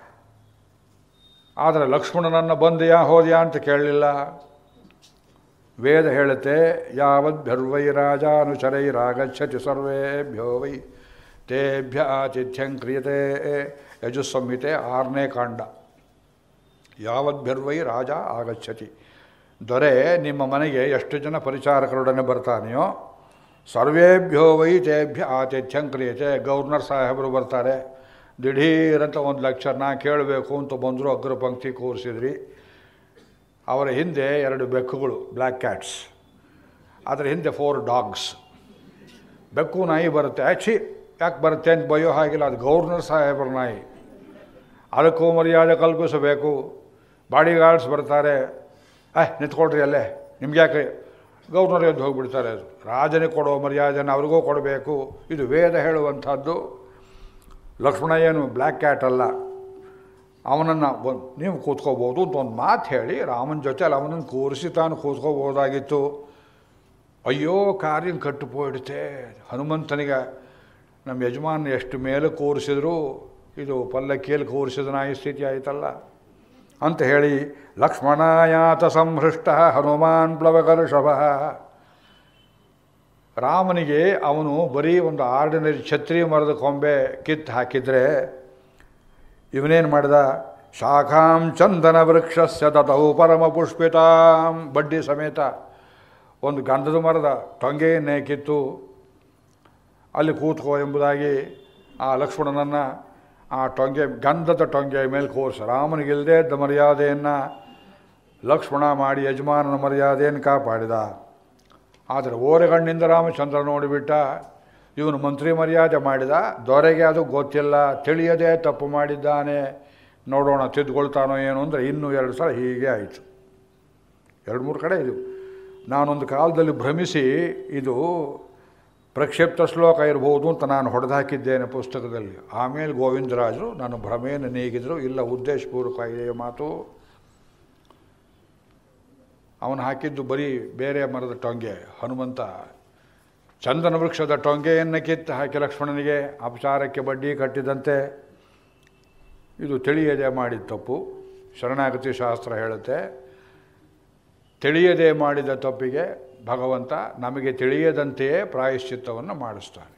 ಆದರೆ ಲಕ್ಷ್ಮಣನನ್ನು ಬಂದೆಯಾ ಹೋದ್ಯಾ ಅಂತ ಕೇಳಲಿಲ್ಲ ವೇದ ಹೇಳುತ್ತೆ ಯಾವದ್ಭ್ಯರ್ವೈ ರಾಜಾನುಚರೈರಾಗಚ್ಚತಿ ಸರ್ವೇಭ್ಯೋ ವೈ ತೇಭ್ಯ ಆತಿಥ್ಯಂ ಕ್ರಿಯತೆ ಯಜುಸ್ಸಂಹಿತೆ ಆರನೇ ಕಾಂಡ ಯಾವದ್ಭ್ಯರ್ವೈ ರಾಜ ಆಗಚ್ಚತಿ ದೊರೆ ನಿಮ್ಮ ಮನೆಗೆ ಎಷ್ಟು ಜನ ಪರಿಚಾರಕರೊಡನೆ ಬರ್ತಾನೆಯೋ ಸರ್ವೇಭ್ಯೋ ವೈ ತೇಭ್ಯ ಆತಿಥ್ಯಂ ಕ್ರಿಯತೆ ಗವರ್ನರ್ ಸಾಹೇಬರು ಬರ್ತಾರೆ ದಿಢೀರಂತ ಒಂದು ಲೆಕ್ಚರ್ ನಾ ಕೇಳಬೇಕು ಅಂತ ಬಂದರು ಅಗ್ರ ಪಂಕ್ತಿ ಕೂರಿಸಿದ್ರಿ ಅವರ ಹಿಂದೆ ಎರಡು ಬೆಕ್ಕುಗಳು ಬ್ಲ್ಯಾಕ್ ಕ್ಯಾಟ್ಸ್ ಅದರ ಹಿಂದೆ ಫೋರ್ ಡಾಗ್ಸ್ ಬೆಕ್ಕು ನಾಯಿ ಬರುತ್ತೆ ಆ್ಯಚಿ ಯಾಕೆ ಬರುತ್ತೆ ಅಂತ ಬಯ್ಯೋ ಹಾಗಿಲ್ಲ ಅದು ಗವರ್ನರ್ ಸಾಹೇಬರ ನಾಯಿ ಅದಕ್ಕೂ ಮರ್ಯಾದೆ ಕಲ್ಪಿಸಬೇಕು ಬಾಡಿ ಗಾರ್ಡ್ಸ್ ಬರ್ತಾರೆ ಆಯ್ ನಿಂತ್ಕೊಳ್ರಿ ಅಲ್ಲೇ ನಿಮ್ಗೆ ಯಾಕೆ ಗವರ್ನರ್ ಎದ್ದು ಹೋಗಿಬಿಡ್ತಾರೆ ಅದು ರಾಜನಿಗೆ ಕೊಡೋ ಮರ್ಯಾದೆನ ಅವ್ರಿಗೂ ಕೊಡಬೇಕು ಇದು ವೇದ ಹೇಳುವಂಥದ್ದು ಲಕ್ಷ್ಮಣ ಏನು ಬ್ಲ್ಯಾಕ್ ಕ್ಯಾಟ್ ಅಲ್ಲ ಅವನನ್ನು ಒಂದು ನೀವು ಕೂತ್ಕೋಬೋದು ಅಂತ ಒಂದು ಮಾತು ಹೇಳಿ ರಾಮನ ಜೊತೆ ಅಲ್ಲಿ ಅವನನ್ನು ಕೂರಿಸಿ ತಾನು ಕೂತ್ಕೋಬೋದಾಗಿತ್ತು ಅಯ್ಯೋ ಕಾರ್ಯನ ಕಟ್ಟು ಹೋಯಿಡುತ್ತೆ ಹನುಮಂತನಿಗೆ ನಮ್ಮ ಯಜಮಾನ ಎಷ್ಟು ಮೇಲೆ ಕೂರಿಸಿದ್ರು ಇದು ಪಲ್ಲಕ್ಕಿಯಲ್ಲಿ ಕೂರಿಸಿದ ನಾಯಿ ಸ್ಥಿತಿ ಆಯಿತಲ್ಲ ಅಂತ ಹೇಳಿ ಲಕ್ಷ್ಮಣಾಯಾತ ಸಂಹೃಷ್ಟ ಹನುಮಾನ್ ಪ್ಲವಕರ್ಷಭ ರಾಮನಿಗೆ ಅವನು ಬರೀ ಒಂದು ಆರ್ಡಿನರಿ ಛತ್ರಿ ಮರದ ಕೊಂಬೆ ಕಿತ್ತು ಹಾಕಿದರೆ ಇವನೇನು ಮಾಡಿದ ಶಾಖಾಂ ಚಂದನ ವೃಕ್ಷಸ್ಯ ತತೌ ಪರಮ ಪುಷ್ಪಿತಾಂ ಬಡ್ಡಿ ಸಮೇತ ಒಂದು ಗಂಧದ ಮರದ ಟೊಂಗೆಯನ್ನೇ ಕಿತ್ತು ಅಲ್ಲಿ ಕೂತ್ಕೋ ಎಂಬುದಾಗಿ ಆ ಲಕ್ಷ್ಮಣನನ್ನು ಆ ಟೊಂಗೆ ಗಂಧದ ಟೊಂಗೆಯ ಮೇಲೆ ಕೂರಿಸ ರಾಮನಿಗಿಲ್ಲದೆ ಇದ್ದ ಮರ್ಯಾದೆಯನ್ನು ಲಕ್ಷ್ಮಣ ಮಾಡಿ ಯಜಮಾನನ ಮರ್ಯಾದೆಯನ್ನು ಕಾಪಾಡಿದ ಆದರೆ ಓರೆಗಣ್ಣಿಂದ ರಾಮಚಂದ್ರ ನೋಡಿಬಿಟ್ಟ ಇವನು ಮಂತ್ರಿ ಮರ್ಯಾದೆ ಮಾಡಿದ ದೊರೆಗೆ ಅದು ಗೊತ್ತಿಲ್ಲ ತಿಳಿಯದೆ ತಪ್ಪು ಮಾಡಿದ್ದಾನೆ ನೋಡೋಣ ತಿದ್ದುಕೊಳ್ತಾನೋ ಏನು ಅಂದರೆ ಇನ್ನೂ ಎರಡು ಸಲ ಹೀಗೆ ಆಯಿತು ಎರಡು ಮೂರು ಕಡೆ ಇದು ನಾನೊಂದು ಕಾಲದಲ್ಲಿ ಭ್ರಮಿಸಿ ಇದು ಪ್ರಕ್ಷಿಪ್ತ ಶ್ಲೋಕ ಇರ್ಬೋದು ಅಂತ ನಾನು ಹೊಡೆದಾಕಿದ್ದೇನೆ ಪುಸ್ತಕದಲ್ಲಿ ಆಮೇಲೆ ಗೋವಿಂದರಾಜರು ನಾನು ಭ್ರಮೆಯನ್ನು ನೀಗಿದ್ರು ಇಲ್ಲ ಉದ್ದೇಶಪೂರ್ವಕ ಇದೆ ಮಾತು ಅವನು ಹಾಕಿದ್ದು ಬರೀ ಬೇರೆ ಮರದ ಟೊಂಗೆ ಹನುಮಂತ ಚಂದನ ವೃಕ್ಷದ ಟೊಂಗೆಯನ್ನು ಕಿತ್ತು ಹಾಕಿ ಲಕ್ಷ್ಮಣನಿಗೆ ಅಪಚಾರಕ್ಕೆ ಬಡ್ಡಿ ಕಟ್ಟಿದಂತೆ ಇದು ತಿಳಿಯದೆ ಮಾಡಿದ ತಪ್ಪು ಶರಣಾಗತಿ ಶಾಸ್ತ್ರ ಹೇಳುತ್ತೆ ತಿಳಿಯದೆ ಮಾಡಿದ ತಪ್ಪಿಗೆ ಭಗವಂತ ನಮಗೆ ತಿಳಿಯದಂತೆಯೇ ಪ್ರಾಯಶ್ಚಿತ್ತವನ್ನು ಮಾಡಿಸ್ತಾನೆ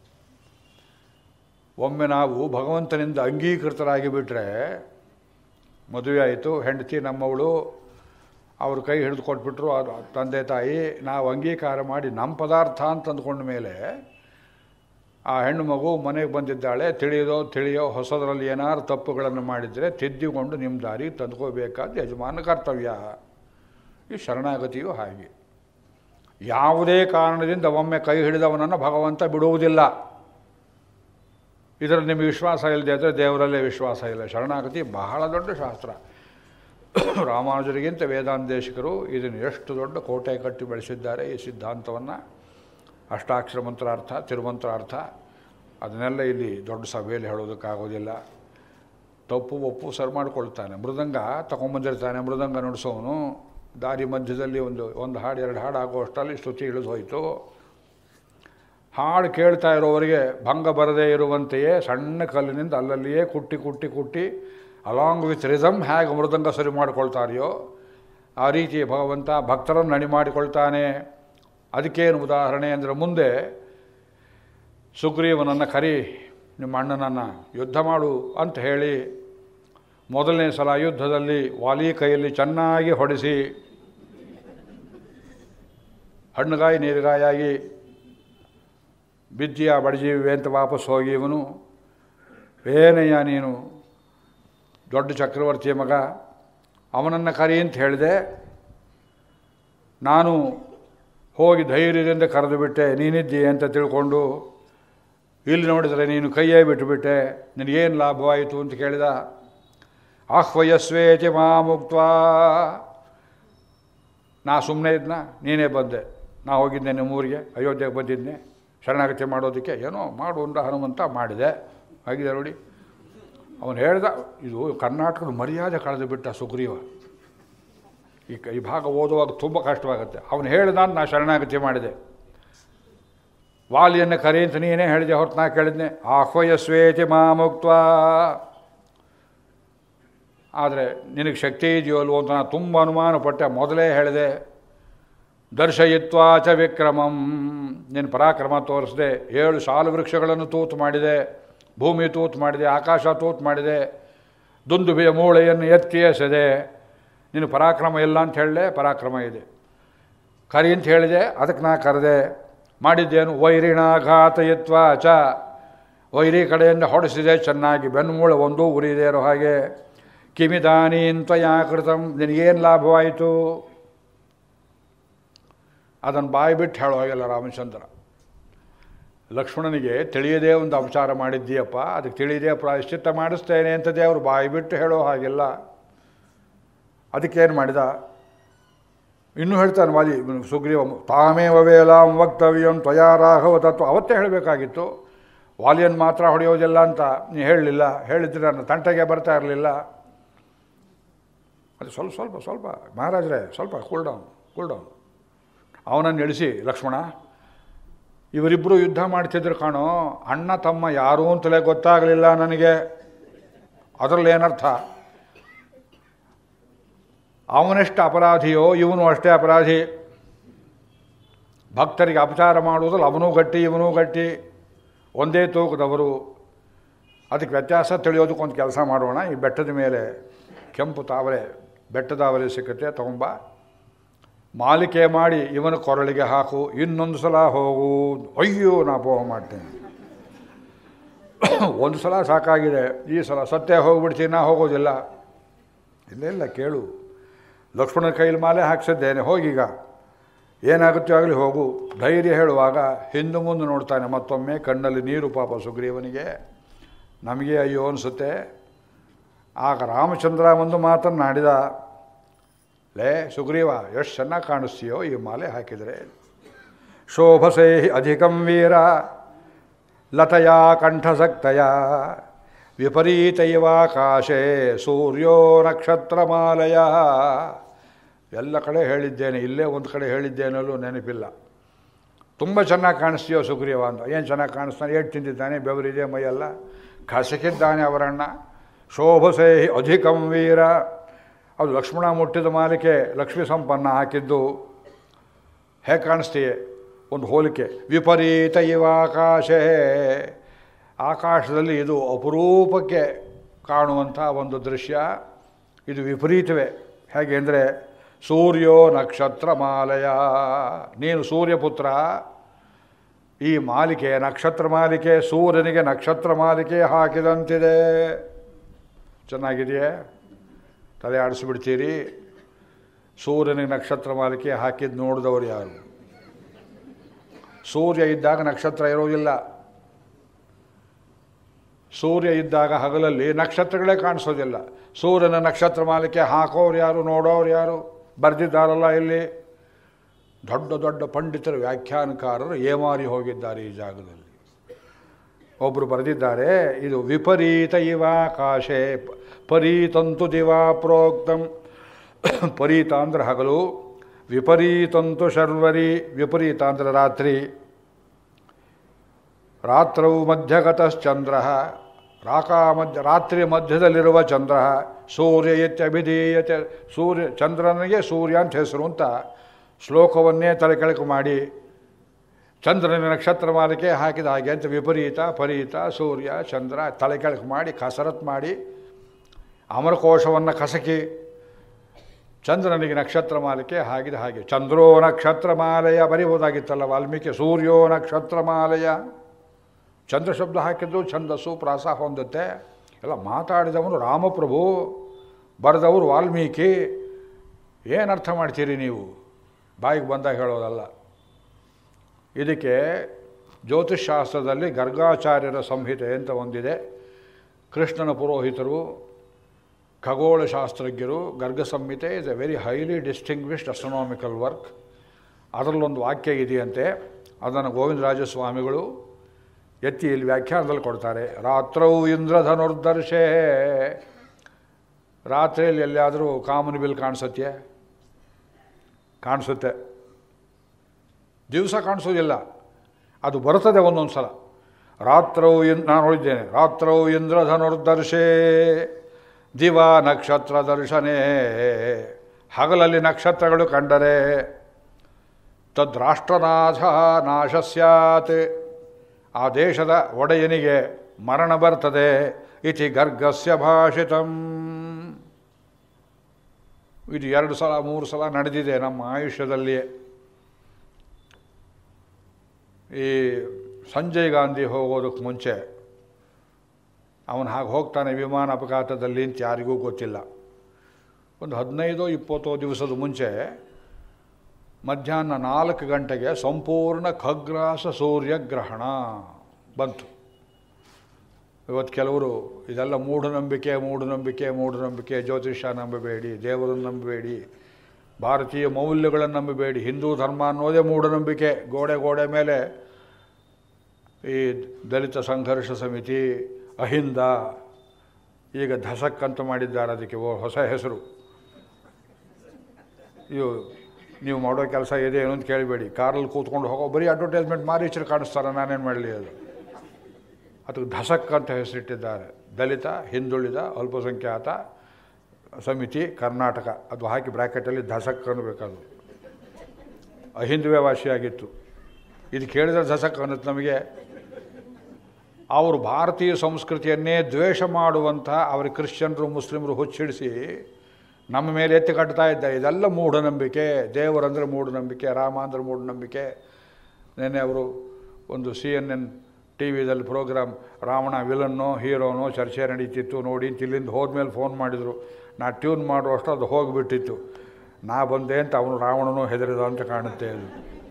ಒಮ್ಮೆ ನಾವು ಭಗವಂತನಿಂದ ಅಂಗೀಕೃತರಾಗಿ ಬಿಟ್ಟರೆ ಮದುವೆ ಆಯಿತು ಹೆಂಡತಿ ನಮ್ಮವಳು ಅವ್ರ ಕೈ ಹಿಡಿದು ಕೊಟ್ಬಿಟ್ರು ಅದು ತಂದೆ ತಾಯಿ ನಾವು ಅಂಗೀಕಾರ ಮಾಡಿ ನಮ್ಮ ಪದಾರ್ಥ ಅಂತ ಅಂದ್ಕೊಂಡ ಮೇಲೆ ಆ ಹೆಣ್ಣು ಮಗು ಮನೆಗೆ ಬಂದಿದ್ದಾಳೆ ತಿಳಿಯೋದೋ ತಿಳಿಯೋ ಹೊಸದರಲ್ಲಿ ಏನಾರು ತಪ್ಪುಗಳನ್ನು ಮಾಡಿದರೆ ತಿದ್ದಿಕೊಂಡು ನಿಮ್ಮ ದಾರಿ ತಂದ್ಕೋಬೇಕಾದ ಯಜಮಾನ ಕರ್ತವ್ಯ ಈ ಶರಣಾಗತಿಯು ಹಾಗೆ ಯಾವುದೇ ಕಾರಣದಿಂದ ಒಮ್ಮೆ ಕೈ ಹಿಡಿದವನನ್ನು ಭಗವಂತ ಬಿಡುವುದಿಲ್ಲ ಇದರಲ್ಲಿ ನಿಮಗೆ ವಿಶ್ವಾಸ ಇಲ್ಲದೆ ಅಂದರೆ ದೇವರಲ್ಲೇ ವಿಶ್ವಾಸ ಇಲ್ಲ ಶರಣಾಗತಿ ಬಹಳ ದೊಡ್ಡ ಶಾಸ್ತ್ರ ರಾಮಾನುಜರಿಗಿಂತ ವೇದಾಂತೇಶಕರು ಇದನ್ನು ಎಷ್ಟು ದೊಡ್ಡ ಕೋಟೆ ಕಟ್ಟಿ ಬೆಳೆಸಿದ್ದಾರೆ ಈ ಸಿದ್ಧಾಂತವನ್ನು ಅಷ್ಟಾಕ್ಷರ ಮಂತ್ರಾರ್ಥ ತಿರುಮಂತ್ರಾರ್ಥ ಅದನ್ನೆಲ್ಲ ಇಲ್ಲಿ ದೊಡ್ಡ ಸಭೆಯಲ್ಲಿ ಹೇಳೋದಕ್ಕಾಗೋದಿಲ್ಲ ತಪ್ಪು ಒಪ್ಪು ಸರಿ ಮಾಡ್ಕೊಳ್ತಾನೆ ಮೃದಂಗ ತಗೊಂಬಂದಿರ್ತಾನೆ ಮೃದಂಗ ನುಡಿಸೋನು ದಾರಿ ಮಧ್ಯದಲ್ಲಿ ಒಂದು ಒಂದು ಹಾಡು ಎರಡು ಹಾಡು ಆಗುವಷ್ಟರಲ್ಲಿ ಸ್ತುತಿ ಇಳಿದು ಹೋಯಿತು ಹಾಡು ಕೇಳ್ತಾ ಇರೋವರಿಗೆ ಭಂಗ ಬರದೇ ಇರುವಂತೆಯೇ ಸಣ್ಣ ಕಲ್ಲಿನಿಂದ ಅಲ್ಲಲ್ಲಿಯೇ ಕುಟ್ಟಿ ಕುಟ್ಟಿ ಕುಟ್ಟಿ ಅಲಾಂಗ್ ವಿತ್ ರಿಸಮ್ ಹೇಗೆ ಮೃದಂಗ ಸರಿ ಮಾಡಿಕೊಳ್ತಾರೆಯೋ ಆ ರೀತಿ ಭಗವಂತ ಭಕ್ತರನ್ನು ನಡಿ ಮಾಡಿಕೊಳ್ತಾನೆ ಅದಕ್ಕೇನು ಉದಾಹರಣೆ ಅಂದರೆ ಮುಂದೆ ಸುಗ್ರೀವನನ್ನು ಕರಿ ನಿಮ್ಮ ಅಣ್ಣನನ್ನು ಯುದ್ಧ ಮಾಡು ಅಂತ ಹೇಳಿ ಮೊದಲನೇ ಸಲ ಯುದ್ಧದಲ್ಲಿ ವಾಲಿ ಕೈಯಲ್ಲಿ ಚೆನ್ನಾಗಿ ಹೊಡೆಸಿ ಹಣ್ಣುಗಾಯಿ ನೀರುಗಾಯಾಗಿ ಬಿದ್ದಿಯ ಬಡಜೀವಿ ಅಂತ ವಾಪಸ್ ಹೋಗಿ ಇವನು ಏನಯ್ಯ ನೀನು ದೊಡ್ಡ ಚಕ್ರವರ್ತಿಯ ಮಗ ಅವನನ್ನು ಕರಿ ಅಂತ ಹೇಳಿದೆ ನಾನು ಹೋಗಿ ಧೈರ್ಯದಿಂದ ಕರೆದು ಬಿಟ್ಟೆ ನೀನಿದ್ದೀಯ ಅಂತ ತಿಳ್ಕೊಂಡು ಇಲ್ಲಿ ನೋಡಿದರೆ ನೀನು ಕೈಯೇ ಬಿಟ್ಟುಬಿಟ್ಟೆ ನಿನಗೇನು ಲಾಭವಾಯಿತು ಅಂತ ಕೇಳಿದ ಆಹ್ವಯಸ್ವೇತಿ ಮಾಮುಕ್ತ ನಾ ಸುಮ್ಮನೆ ಇದ್ನ ನೀನೇ ಬಂದೆ ನಾ ಹೋಗಿದ್ದೆ ನಿಮ್ಮೂರಿಗೆ ಅಯೋಧ್ಯೆಗೆ ಬಂದಿದ್ದೆ ಶರಣಾಗತಿ ಮಾಡೋದಕ್ಕೆ ಏನೋ ಮಾಡು ಅಂದ ಹನುಮಂತ ಮಾಡಿದೆ ಆಗಿದೆ ನೋಡಿ ಅವನು ಹೇಳ್ದ ಇದು ಕರ್ನಾಟಕದ ಮರ್ಯಾದೆ ಕಳೆದು ಬಿಟ್ಟ ಸುಗ್ರೀವ ಈ ಕ- ಈ ಭಾಗ ಓದುವಾಗ ತುಂಬ ಕಷ್ಟವಾಗುತ್ತೆ ಅವನು ಹೇಳ್ದ ನಾ ಶರಣಾಗತಿ ಮಾಡಿದೆ ವಾಲಿಯನ್ನು ಕರಿ ಅಂತ ನೀನೇ ಹೇಳಿದೆ ಹೊರತು ನಾ ಕೇಳಿದ್ನೆ ಆಹ್ವಯಸ್ವೇತಿ ಮಾಮುಕ್ತ ಆದರೆ ನಿನಗೆ ಶಕ್ತಿ ಇದೆಯೋ ಅಲ್ವೋ ಅಂತ ನಾನು ತುಂಬ ಅನುಮಾನ ಪಟ್ಟೆ ಮೊದಲೇ ಹೇಳಿದೆ ದರ್ಶಯಿತ್ವಾಚ ವಿಕ್ರಮಂ ನಿನ್ನ ಪರಾಕ್ರಮ ತೋರಿಸಿದೆ ಏಳು ಸಾಲು ವೃಕ್ಷಗಳನ್ನು ತೂತು ಮಾಡಿದೆ ಭೂಮಿ ತೂತು ಮಾಡಿದೆ ಆಕಾಶ ತೂತು ಮಾಡಿದೆ ದುಂದುಬಿಯ ಮೂಳೆಯನ್ನು ಎತ್ತಿ ಎಸೆದೆ ನಿನ್ನ ಪರಾಕ್ರಮ ಇಲ್ಲ ಅಂತ ಹೇಳಲೆ ಪರಾಕ್ರಮ ಇದೆ ಕರಿ ಅಂತ ಹೇಳಿದೆ ಅದಕ್ಕೆ ನಾ ಕರೆದೆ ಮಾಡಿದ್ದೇನು ವೈರಿಣಾಘಾತಯಿತ್ವ ಚ ವೈರಿ ಕಡೆಯಿಂದ ಹೊಡೆಸಿದೆ ಚೆನ್ನಾಗಿ ಬೆನ್ನುಮೂಳೆ ಒಂದೂ ಉರಿದೇ ಇರೋ ಹಾಗೆ ಕಿಮಿದಾನೀನ್ ತ್ವಯಾ ಕೃತಂ ನಿನಗೇನು ಲಾಭವಾಯಿತು ಅದನ್ನು ಬಾಯಿ ಬಿಟ್ಟು ಹೇಳೋ ಹಾಗೆಲ್ಲ ರಾಮಚಂದ್ರ ಲಕ್ಷ್ಮಣನಿಗೆ ತಿಳಿಯದೇ ಒಂದು ಅಪಚಾರ ಮಾಡಿದ್ದೀಯಪ್ಪ ಅದಕ್ಕೆ ತಿಳಿಯದೇ ಪ್ರಾಯಶ್ಚಿತ್ತ ಮಾಡಿಸ್ತೇನೆ ಅಂತ ದೇವರು ಬಾಯಿ ಬಿಟ್ಟು ಹೇಳೋ ಹಾಗಿಲ್ಲ ಅದಕ್ಕೇನು ಮಾಡಿದ ಇನ್ನೂ ಹೇಳ್ತಾನೆ ವಾಲಿ ಇವನು ಸುಗ್ರೀವ ತಾಮೇವ ವೇಲಾಂ ವಕ್ತವ್ಯಂ ತ್ವಯಾ ರಾಘವ ತತ್ವ ಅವತ್ತೇ ಹೇಳಬೇಕಾಗಿತ್ತು ವಾಲಿಯನ್ನು ಮಾತ್ರ ಹೊಡೆಯೋದಿಲ್ಲ ಅಂತ ನೀ ಹೇಳಲಿಲ್ಲ ಹೇಳಿದ್ರೆ ನನ್ನ ತಂಟೆಗೆ ಬರ್ತಾ ಇರಲಿಲ್ಲ ಅದು ಸ್ವಲ್ಪ ಸ್ವಲ್ಪ ಸ್ವಲ್ಪ ಮಹಾರಾಜರೇ ಸ್ವಲ್ಪ ಕೂಲ್ ಡೌನ್ ಕೂಲ್ ಡೌನ್ ಅವನನ್ನು ಇಳಿಸಿ ಲಕ್ಷ್ಮಣ ಇವರಿಬ್ಬರು ಯುದ್ಧ ಮಾಡ್ತಿದ್ರು ಕಾಣೋ ಅಣ್ಣ ತಮ್ಮ ಯಾರು ಅಂತಲೇ ಗೊತ್ತಾಗಲಿಲ್ಲ ನನಗೆ ಅದರಲ್ಲಿ ಏನರ್ಥ ಅವನೆಷ್ಟು ಅಪರಾಧಿಯೋ ಇವನು ಅಷ್ಟೇ ಅಪರಾಧಿ ಭಕ್ತರಿಗೆ ಅಪಚಾರ ಮಾಡುವುದಲ್ಲ ಅವನೂ ಗಟ್ಟಿ ಇವನೂ ಗಟ್ಟಿ ಒಂದೇ ತೂಕದವರು ಅದಕ್ಕೆ ವ್ಯತ್ಯಾಸ ತಿಳಿಯೋದಕ್ಕೊಂದು ಕೆಲಸ ಮಾಡೋಣ ಈ ಬೆಟ್ಟದ ಮೇಲೆ ಕೆಂಪು ತಾವರೆ ಬೆಟ್ಟದ ಅವರೆ ಸಿಕ್ಕತ್ತೆ ತಗೊಂಬ ಮಾಲಿಕೆ ಮಾಡಿ ಇವನ ಕೊರಳಿಗೆ ಹಾಕು ಇನ್ನೊಂದು ಸಲ ಹೋಗು ಅಯ್ಯೋ ನಾ ಅಪೋಹ ಮಾಡ್ತೇನೆ ಒಂದು ಸಲ ಸಾಕಾಗಿದೆ ಈ ಸಲ ಸತ್ಯ ಹೋಗ್ಬಿಡ್ತೀನಿ ನಾ ಹೋಗೋದಿಲ್ಲ ಇಲ್ಲ ಇಲ್ಲ ಕೇಳು ಲಕ್ಷ್ಮಣನ ಕೈಲಿ ಮಾಲೆ ಹಾಕ್ಸಿದ್ದೇನೆ ಹೋಗೀಗ ಏನಾಗುತ್ತೆ ಆಗಲಿ ಹೋಗು ಧೈರ್ಯ ಹೇಳುವಾಗ ಹಿಂದೆ ಮುಂದೆ ನೋಡ್ತಾನೆ ಮತ್ತೊಮ್ಮೆ ಕಣ್ಣಲ್ಲಿ ನೀರು ಪಾಪ ಸುಗ್ರೀವನಿಗೆ ನಮಗೆ ಅಯ್ಯೋ ಅನಿಸುತ್ತೆ ಆಗ ರಾಮಚಂದ್ರ ಒಂದು ಮಾತನ್ನಾಡಿದ ಲೇ ಸುಗ್ರೀವ ಎಷ್ಟು ಚೆನ್ನಾಗಿ ಕಾಣಿಸ್ತೀಯೋ ಈ ಮಾಲೆ ಹಾಕಿದರೆ ಶೋಭಸೇ ಅಧಿಕಂ ವೀರ ಲತಯ ಕಂಠಸಕ್ತಯ ವಿಪರೀತೈವಾಕಾಶೆ ಸೂರ್ಯೋ ನಕ್ಷತ್ರಮಾಲಯ ಎಲ್ಲ ಕಡೆ ಹೇಳಿದ್ದೇನೆ ಇಲ್ಲೇ ಒಂದು ಕಡೆ ಹೇಳಿದ್ದೇನಲ್ಲೂ ನೆನಪಿಲ್ಲ ತುಂಬ ಚೆನ್ನಾಗಿ ಕಾಣಿಸ್ತೀಯೋ ಸುಗ್ರೀವ ಅಂತ ಏನು ಚೆನ್ನಾಗಿ ಕಾಣಿಸ್ತಾನೆ ಏಟ್ ತಿಂದಿದ್ದಾನೆ ಬೆವರಿದೆ ಮೈಯೆಲ್ಲ ಕಸಕಿದ್ದಾನೆ ಅವರಣ್ಣ ಶೋಭಸೇ ಅಧಿಕಂ ವೀರ ಅದು ಲಕ್ಷ್ಮಣ ಮುಟ್ಟಿದ ಮಾಲಿಕೆ ಲಕ್ಷ್ಮೀ ಸಂಪನ್ನ ಹಾಕಿದ್ದು ಹೇಗೆ ಕಾಣಿಸ್ತೀಯೆ ಒಂದು ಹೋಲಿಕೆ ವಿಪರೀತ ಇವಾಕಾಶೇ ಆಕಾಶದಲ್ಲಿ ಇದು ಅಪರೂಪಕ್ಕೆ ಕಾಣುವಂಥ ಒಂದು ದೃಶ್ಯ ಇದು ವಿಪರೀತವೇ ಹೇಗೆ ಅಂದರೆ ಸೂರ್ಯೋ ನಕ್ಷತ್ರ ಮಾಲಯ ನೀನು ಸೂರ್ಯಪುತ್ರ ಈ ಮಾಲಿಕೆ ನಕ್ಷತ್ರ ಮಾಲಿಕೆ ಸೂರ್ಯನಿಗೆ ನಕ್ಷತ್ರ ಮಾಲಿಕೆ ಹಾಕಿದಂತಿದೆ ಚೆನ್ನಾಗಿದೆಯೇ ತಲೆ ಆಡಿಸ್ಬಿಡ್ತೀರಿ ಸೂರ್ಯನಿಗೆ ನಕ್ಷತ್ರ ಮಾಲಿಕೆ ಹಾಕಿದ್ದು ನೋಡಿದವರು ಯಾರು ಸೂರ್ಯ ಇದ್ದಾಗ ನಕ್ಷತ್ರ ಇರೋದಿಲ್ಲ ಸೂರ್ಯ ಇದ್ದಾಗ ಹಗಲಲ್ಲಿ ನಕ್ಷತ್ರಗಳೇ ಕಾಣಿಸೋದಿಲ್ಲ ಸೂರ್ಯನ ನಕ್ಷತ್ರ ಮಾಲಿಕೆ ಹಾಕೋರು ಯಾರು ನೋಡೋರು ಯಾರು ಬರೆದಿದ್ದಾರಲ್ಲ ಇಲ್ಲಿ ದೊಡ್ಡ ದೊಡ್ಡ ಪಂಡಿತರು ವ್ಯಾಖ್ಯಾನಕಾರರು ಏಮಾರಿ ಹೋಗಿದ್ದಾರೆ ಈ ಜಾಗದಲ್ಲಿ ಒಬ್ಬರು ಬರೆದಿದ್ದಾರೆ ಇದು ವಿಪರೀತ ಇವಾಕಾಶೆ ಪರೀತಂತು ದಿವಾ ಪ್ರೋಕ್ತಂ ಪರೀತ ಅಂದ್ರೆ ಹಗಲು ವಿಪರೀತಂತು ಶರ್ವರಿ ವಿಪರೀತ ಅಂದ್ರೆ ರಾತ್ರಿ ರಾತ್ರವು ಮಧ್ಯಗತಶ್ಚಂದ್ರ ರಾಕಾ ಮಧ್ಯ ರಾತ್ರಿ ಮಧ್ಯದಲ್ಲಿರುವ ಚಂದ್ರ ಸೂರ್ಯ ಇತ್ಯಭಿಧೀಯತೆ ಸೂರ್ಯ ಚಂದ್ರನಿಗೆ ಸೂರ್ಯ ಅಂತ ಹೆಸರು ಅಂತ ಶ್ಲೋಕವನ್ನೇ ತಲೆ ಕೆಳಕು ಮಾಡಿ ಚಂದ್ರನ ನಕ್ಷತ್ರ ಮಾಲಿಕೆ ಹಾಕಿದ ಹಾಗೆ ಅಂತ ವಿಪರೀತ ಪರೀತ ಸೂರ್ಯ ಚಂದ್ರ ತಲೆ ಕೆಳಕು ಮಾಡಿ ಕಸರತ್ ಮಾಡಿ ಅಮರಕೋಶವನ್ನು ಕಸಕಿ ಚಂದ್ರನಿಗೆ ನಕ್ಷತ್ರ ಮಾಲಿಕೆ ಹಾಕಿದ ಹಾಗೆ ಚಂದ್ರೋ ನಕ್ಷತ್ರ ಮಾಲೆಯ ಬರೀಬೋದಾಗಿತ್ತಲ್ಲ ವಾಲ್ಮೀಕಿ ಸೂರ್ಯೋ ನಕ್ಷತ್ರ ಮಾಲೆಯ ಚಂದ್ರ ಶಬ್ದ ಹಾಕಿದ್ದು ಛಂದಸ್ಸು ಪ್ರಾಸ ಹೊಂದುತ್ತೆ ಎಲ್ಲ ಮಾತಾಡಿದವನು ರಾಮಪ್ರಭು ಬರೆದವರು ವಾಲ್ಮೀಕಿ ಏನು ಅರ್ಥ ಮಾಡ್ತೀರಿ ನೀವು ಬಾಯಿಗೆ ಬಂದಾಗ ಹೇಳೋದಲ್ಲ ಇದಕ್ಕೆ ಜ್ಯೋತಿಷ್ಶಾಸ್ತ್ರದಲ್ಲಿ ಗರ್ಗಾಚಾರ್ಯರ ಸಂಹಿತೆ ಅಂತ ಒಂದಿದೆ ಕೃಷ್ಣನ ಪುರೋಹಿತರು ಖಗೋಳಶಾಸ್ತ್ರಜ್ಞರು Garga Samhita is a very highly distinguished astronomical work ಅದರಲ್ಲೊಂದು ವಾಕ್ಯ ಇದೆಯಂತೆ ಅದನ್ನು ಗೋವಿಂದರಾಜ ಸ್ವಾಮಿಗಳು ಎತ್ತಿ ಇಲ್ಲಿ ವ್ಯಾಖ್ಯಾನದಲ್ಲಿ ಕೊಡ್ತಾರೆ ರಾತ್ರೌ ಇಂದ್ರಧನುರ್ದರ್ಶೇ ರಾತ್ರಿಯಲ್ಲಿ ಎಲ್ಲಿಯಾದರೂ ಕಾಮನ್ ಬಿಲ್ ಕಾಣಿಸುತ್ತೆ ಕಾಣಿಸುತ್ತೆ ದಿವಸ ಕಾಣಿಸೋದಿಲ್ಲ ಅದು ಬರ್ತದೆ ಒಂದೊಂದು ಸಲ ರಾತ್ರೌ ಇನ್ ನಾನು ನೋಡಿದ್ದೇನೆ ರಾತ್ರೌ ಇಂದ್ರಧನುರ್ದರ್ಶೇ ದಿವ ನಕ್ಷತ್ರ ದರ್ಶನೇ ಹಗಲಲ್ಲಿ ನಕ್ಷತ್ರಗಳು ಕಂಡರೆ ತದ್ರಾಷ್ಟ್ರನಾಥ ನಾಶ ಸ್ಯಾತ್ ಆ ದೇಶದ ಒಡೆಯನಿಗೆ ಮರಣ ಬರ್ತದೆ ಇತಿ ಗರ್ಗಸ್ಯ ಭಾಷಿತಂ ಇದು ಎರಡು ಸಲ ಮೂರು ಸಲ ನಡೆದಿದೆ ನಮ್ಮ ಆಯುಷ್ಯದಲ್ಲಿಯೇ ಈ ಸಂಜಯ್ ಗಾಂಧಿ ಹೋಗೋದಕ್ಕೆ ಮುಂಚೆ ಅವನು ಹಾಗೆ ಹೋಗ್ತಾನೆ ವಿಮಾನ ಅಪಘಾತದಲ್ಲಿ ಅಂತ ಯಾರಿಗೂ ಗೊತ್ತಿಲ್ಲ ಒಂದು ಹದಿನೈದೋ ಇಪ್ಪತ್ತೋ ದಿವಸದ ಮುಂಚೆ ಮಧ್ಯಾಹ್ನ ನಾಲ್ಕು ಗಂಟೆಗೆ ಸಂಪೂರ್ಣ ಖಗ್ರಾಸ ಸೂರ್ಯಗ್ರಹಣ ಬಂತು ಇವತ್ತು ಕೆಲವರು ಇದೆಲ್ಲ ಮೂಢನಂಬಿಕೆ ಮೂಢನಂಬಿಕೆ ಮೂಢನಂಬಿಕೆ ಜ್ಯೋತಿಷ್ಯ ನಂಬಬೇಡಿ ದೇವರನ್ನು ನಂಬಬೇಡಿ ಭಾರತೀಯ ಮೌಲ್ಯಗಳನ್ನು ನಂಬಬೇಡಿ ಹಿಂದೂ ಧರ್ಮ ಅನ್ನೋದೇ ಮೂಢನಂಬಿಕೆ ಗೋಡೆ ಗೋಡೆ ಮೇಲೆ ಈ ದಲಿತ ಸಂಘರ್ಷ ಸಮಿತಿ ಅಹಿಂದ ಈಗ ಧಸಕ್ ಅಂತ ಮಾಡಿದ್ದಾರೆ ಅದಕ್ಕೆ ಓ ಹೊಸ ಹೆಸರು ಇವು ನೀವು ಮಾಡೋ ಕೆಲಸ ಇದೆ ಏನು ಅಂತ ಕೇಳಬೇಡಿ ಕಾರಲ್ಲಿ ಕೂತ್ಕೊಂಡು ಹೋಗೋ ಬರೀ ಅಡ್ವರ್ಟೈಸ್ಮೆಂಟ್ ಮಾರೀಚರು ಕಾಣಿಸ್ತಾರೆ ನಾನೇನು ಮಾಡಲಿ ಅದು ಅದಕ್ಕೆ ಧಸಕ್ ಅಂತ ಹೆಸರಿಟ್ಟಿದ್ದಾರೆ ದಲಿತ ಹಿಂದುಳಿದ ಅಲ್ಪಸಂಖ್ಯಾತ ಸಮಿತಿ ಕರ್ನಾಟಕ ಅದು ಹಾಕಿ ಬ್ರ್ಯಾಕೆಟಲ್ಲಿ ಧಸಕ್ ಅನ್ನಬೇಕದು ಅಹಿಂದುವೆ ವಾಸಿಯಾಗಿತ್ತು ಇದು ಕೇಳಿದ್ರೆ ಧಸಕ್ ಅನ್ನತ್ತೆ ನಮಗೆ ಅವರು ಭಾರತೀಯ ಸಂಸ್ಕೃತಿಯನ್ನೇ ದ್ವೇಷ ಮಾಡುವಂಥ ಅವರ ಕ್ರಿಶ್ಚಿಯನ್ರು ಮುಸ್ಲಿಮರು ಹುಚ್ಚಿಡಿಸಿ ನಮ್ಮ ಮೇಲೆ ಎತ್ತಿ ಕಟ್ತಾ ಇದ್ದಾರೆ ಇದೆಲ್ಲ ಮೂಢನಂಬಿಕೆ ದೇವರಂದ್ರೆ ಮೂಢನಂಬಿಕೆ ರಾಮ ಅಂದ್ರೆ ಮೂಢನಂಬಿಕೆ ನಿನ್ನೆ ಅವರು ಒಂದು ಸಿ ಎನ್ ಎನ್ ಟಿ ವಿದಲ್ಲಿ ಪ್ರೋಗ್ರಾಮ್ ರಾವಣ ವಿಲನ್ನೋ ಹೀರೋನೋ ಚರ್ಚೆ ನಡೀತಿತ್ತು ನೋಡಿ ಅಂತ ಇಲ್ಲಿಂದ ಹೋದ್ಮೇಲೆ ಫೋನ್ ಮಾಡಿದರು ನಾ ಟ್ಯೂನ್ ಮಾಡುವಷ್ಟು ಅದು ಹೋಗಿಬಿಟ್ಟಿತ್ತು ನಾ ಬಂದೆ ಅಂತ ಅವನು ರಾವಣನೂ ಹೆದರಿದ ಅಂತ ಕಾಣುತ್ತೆ ಅದು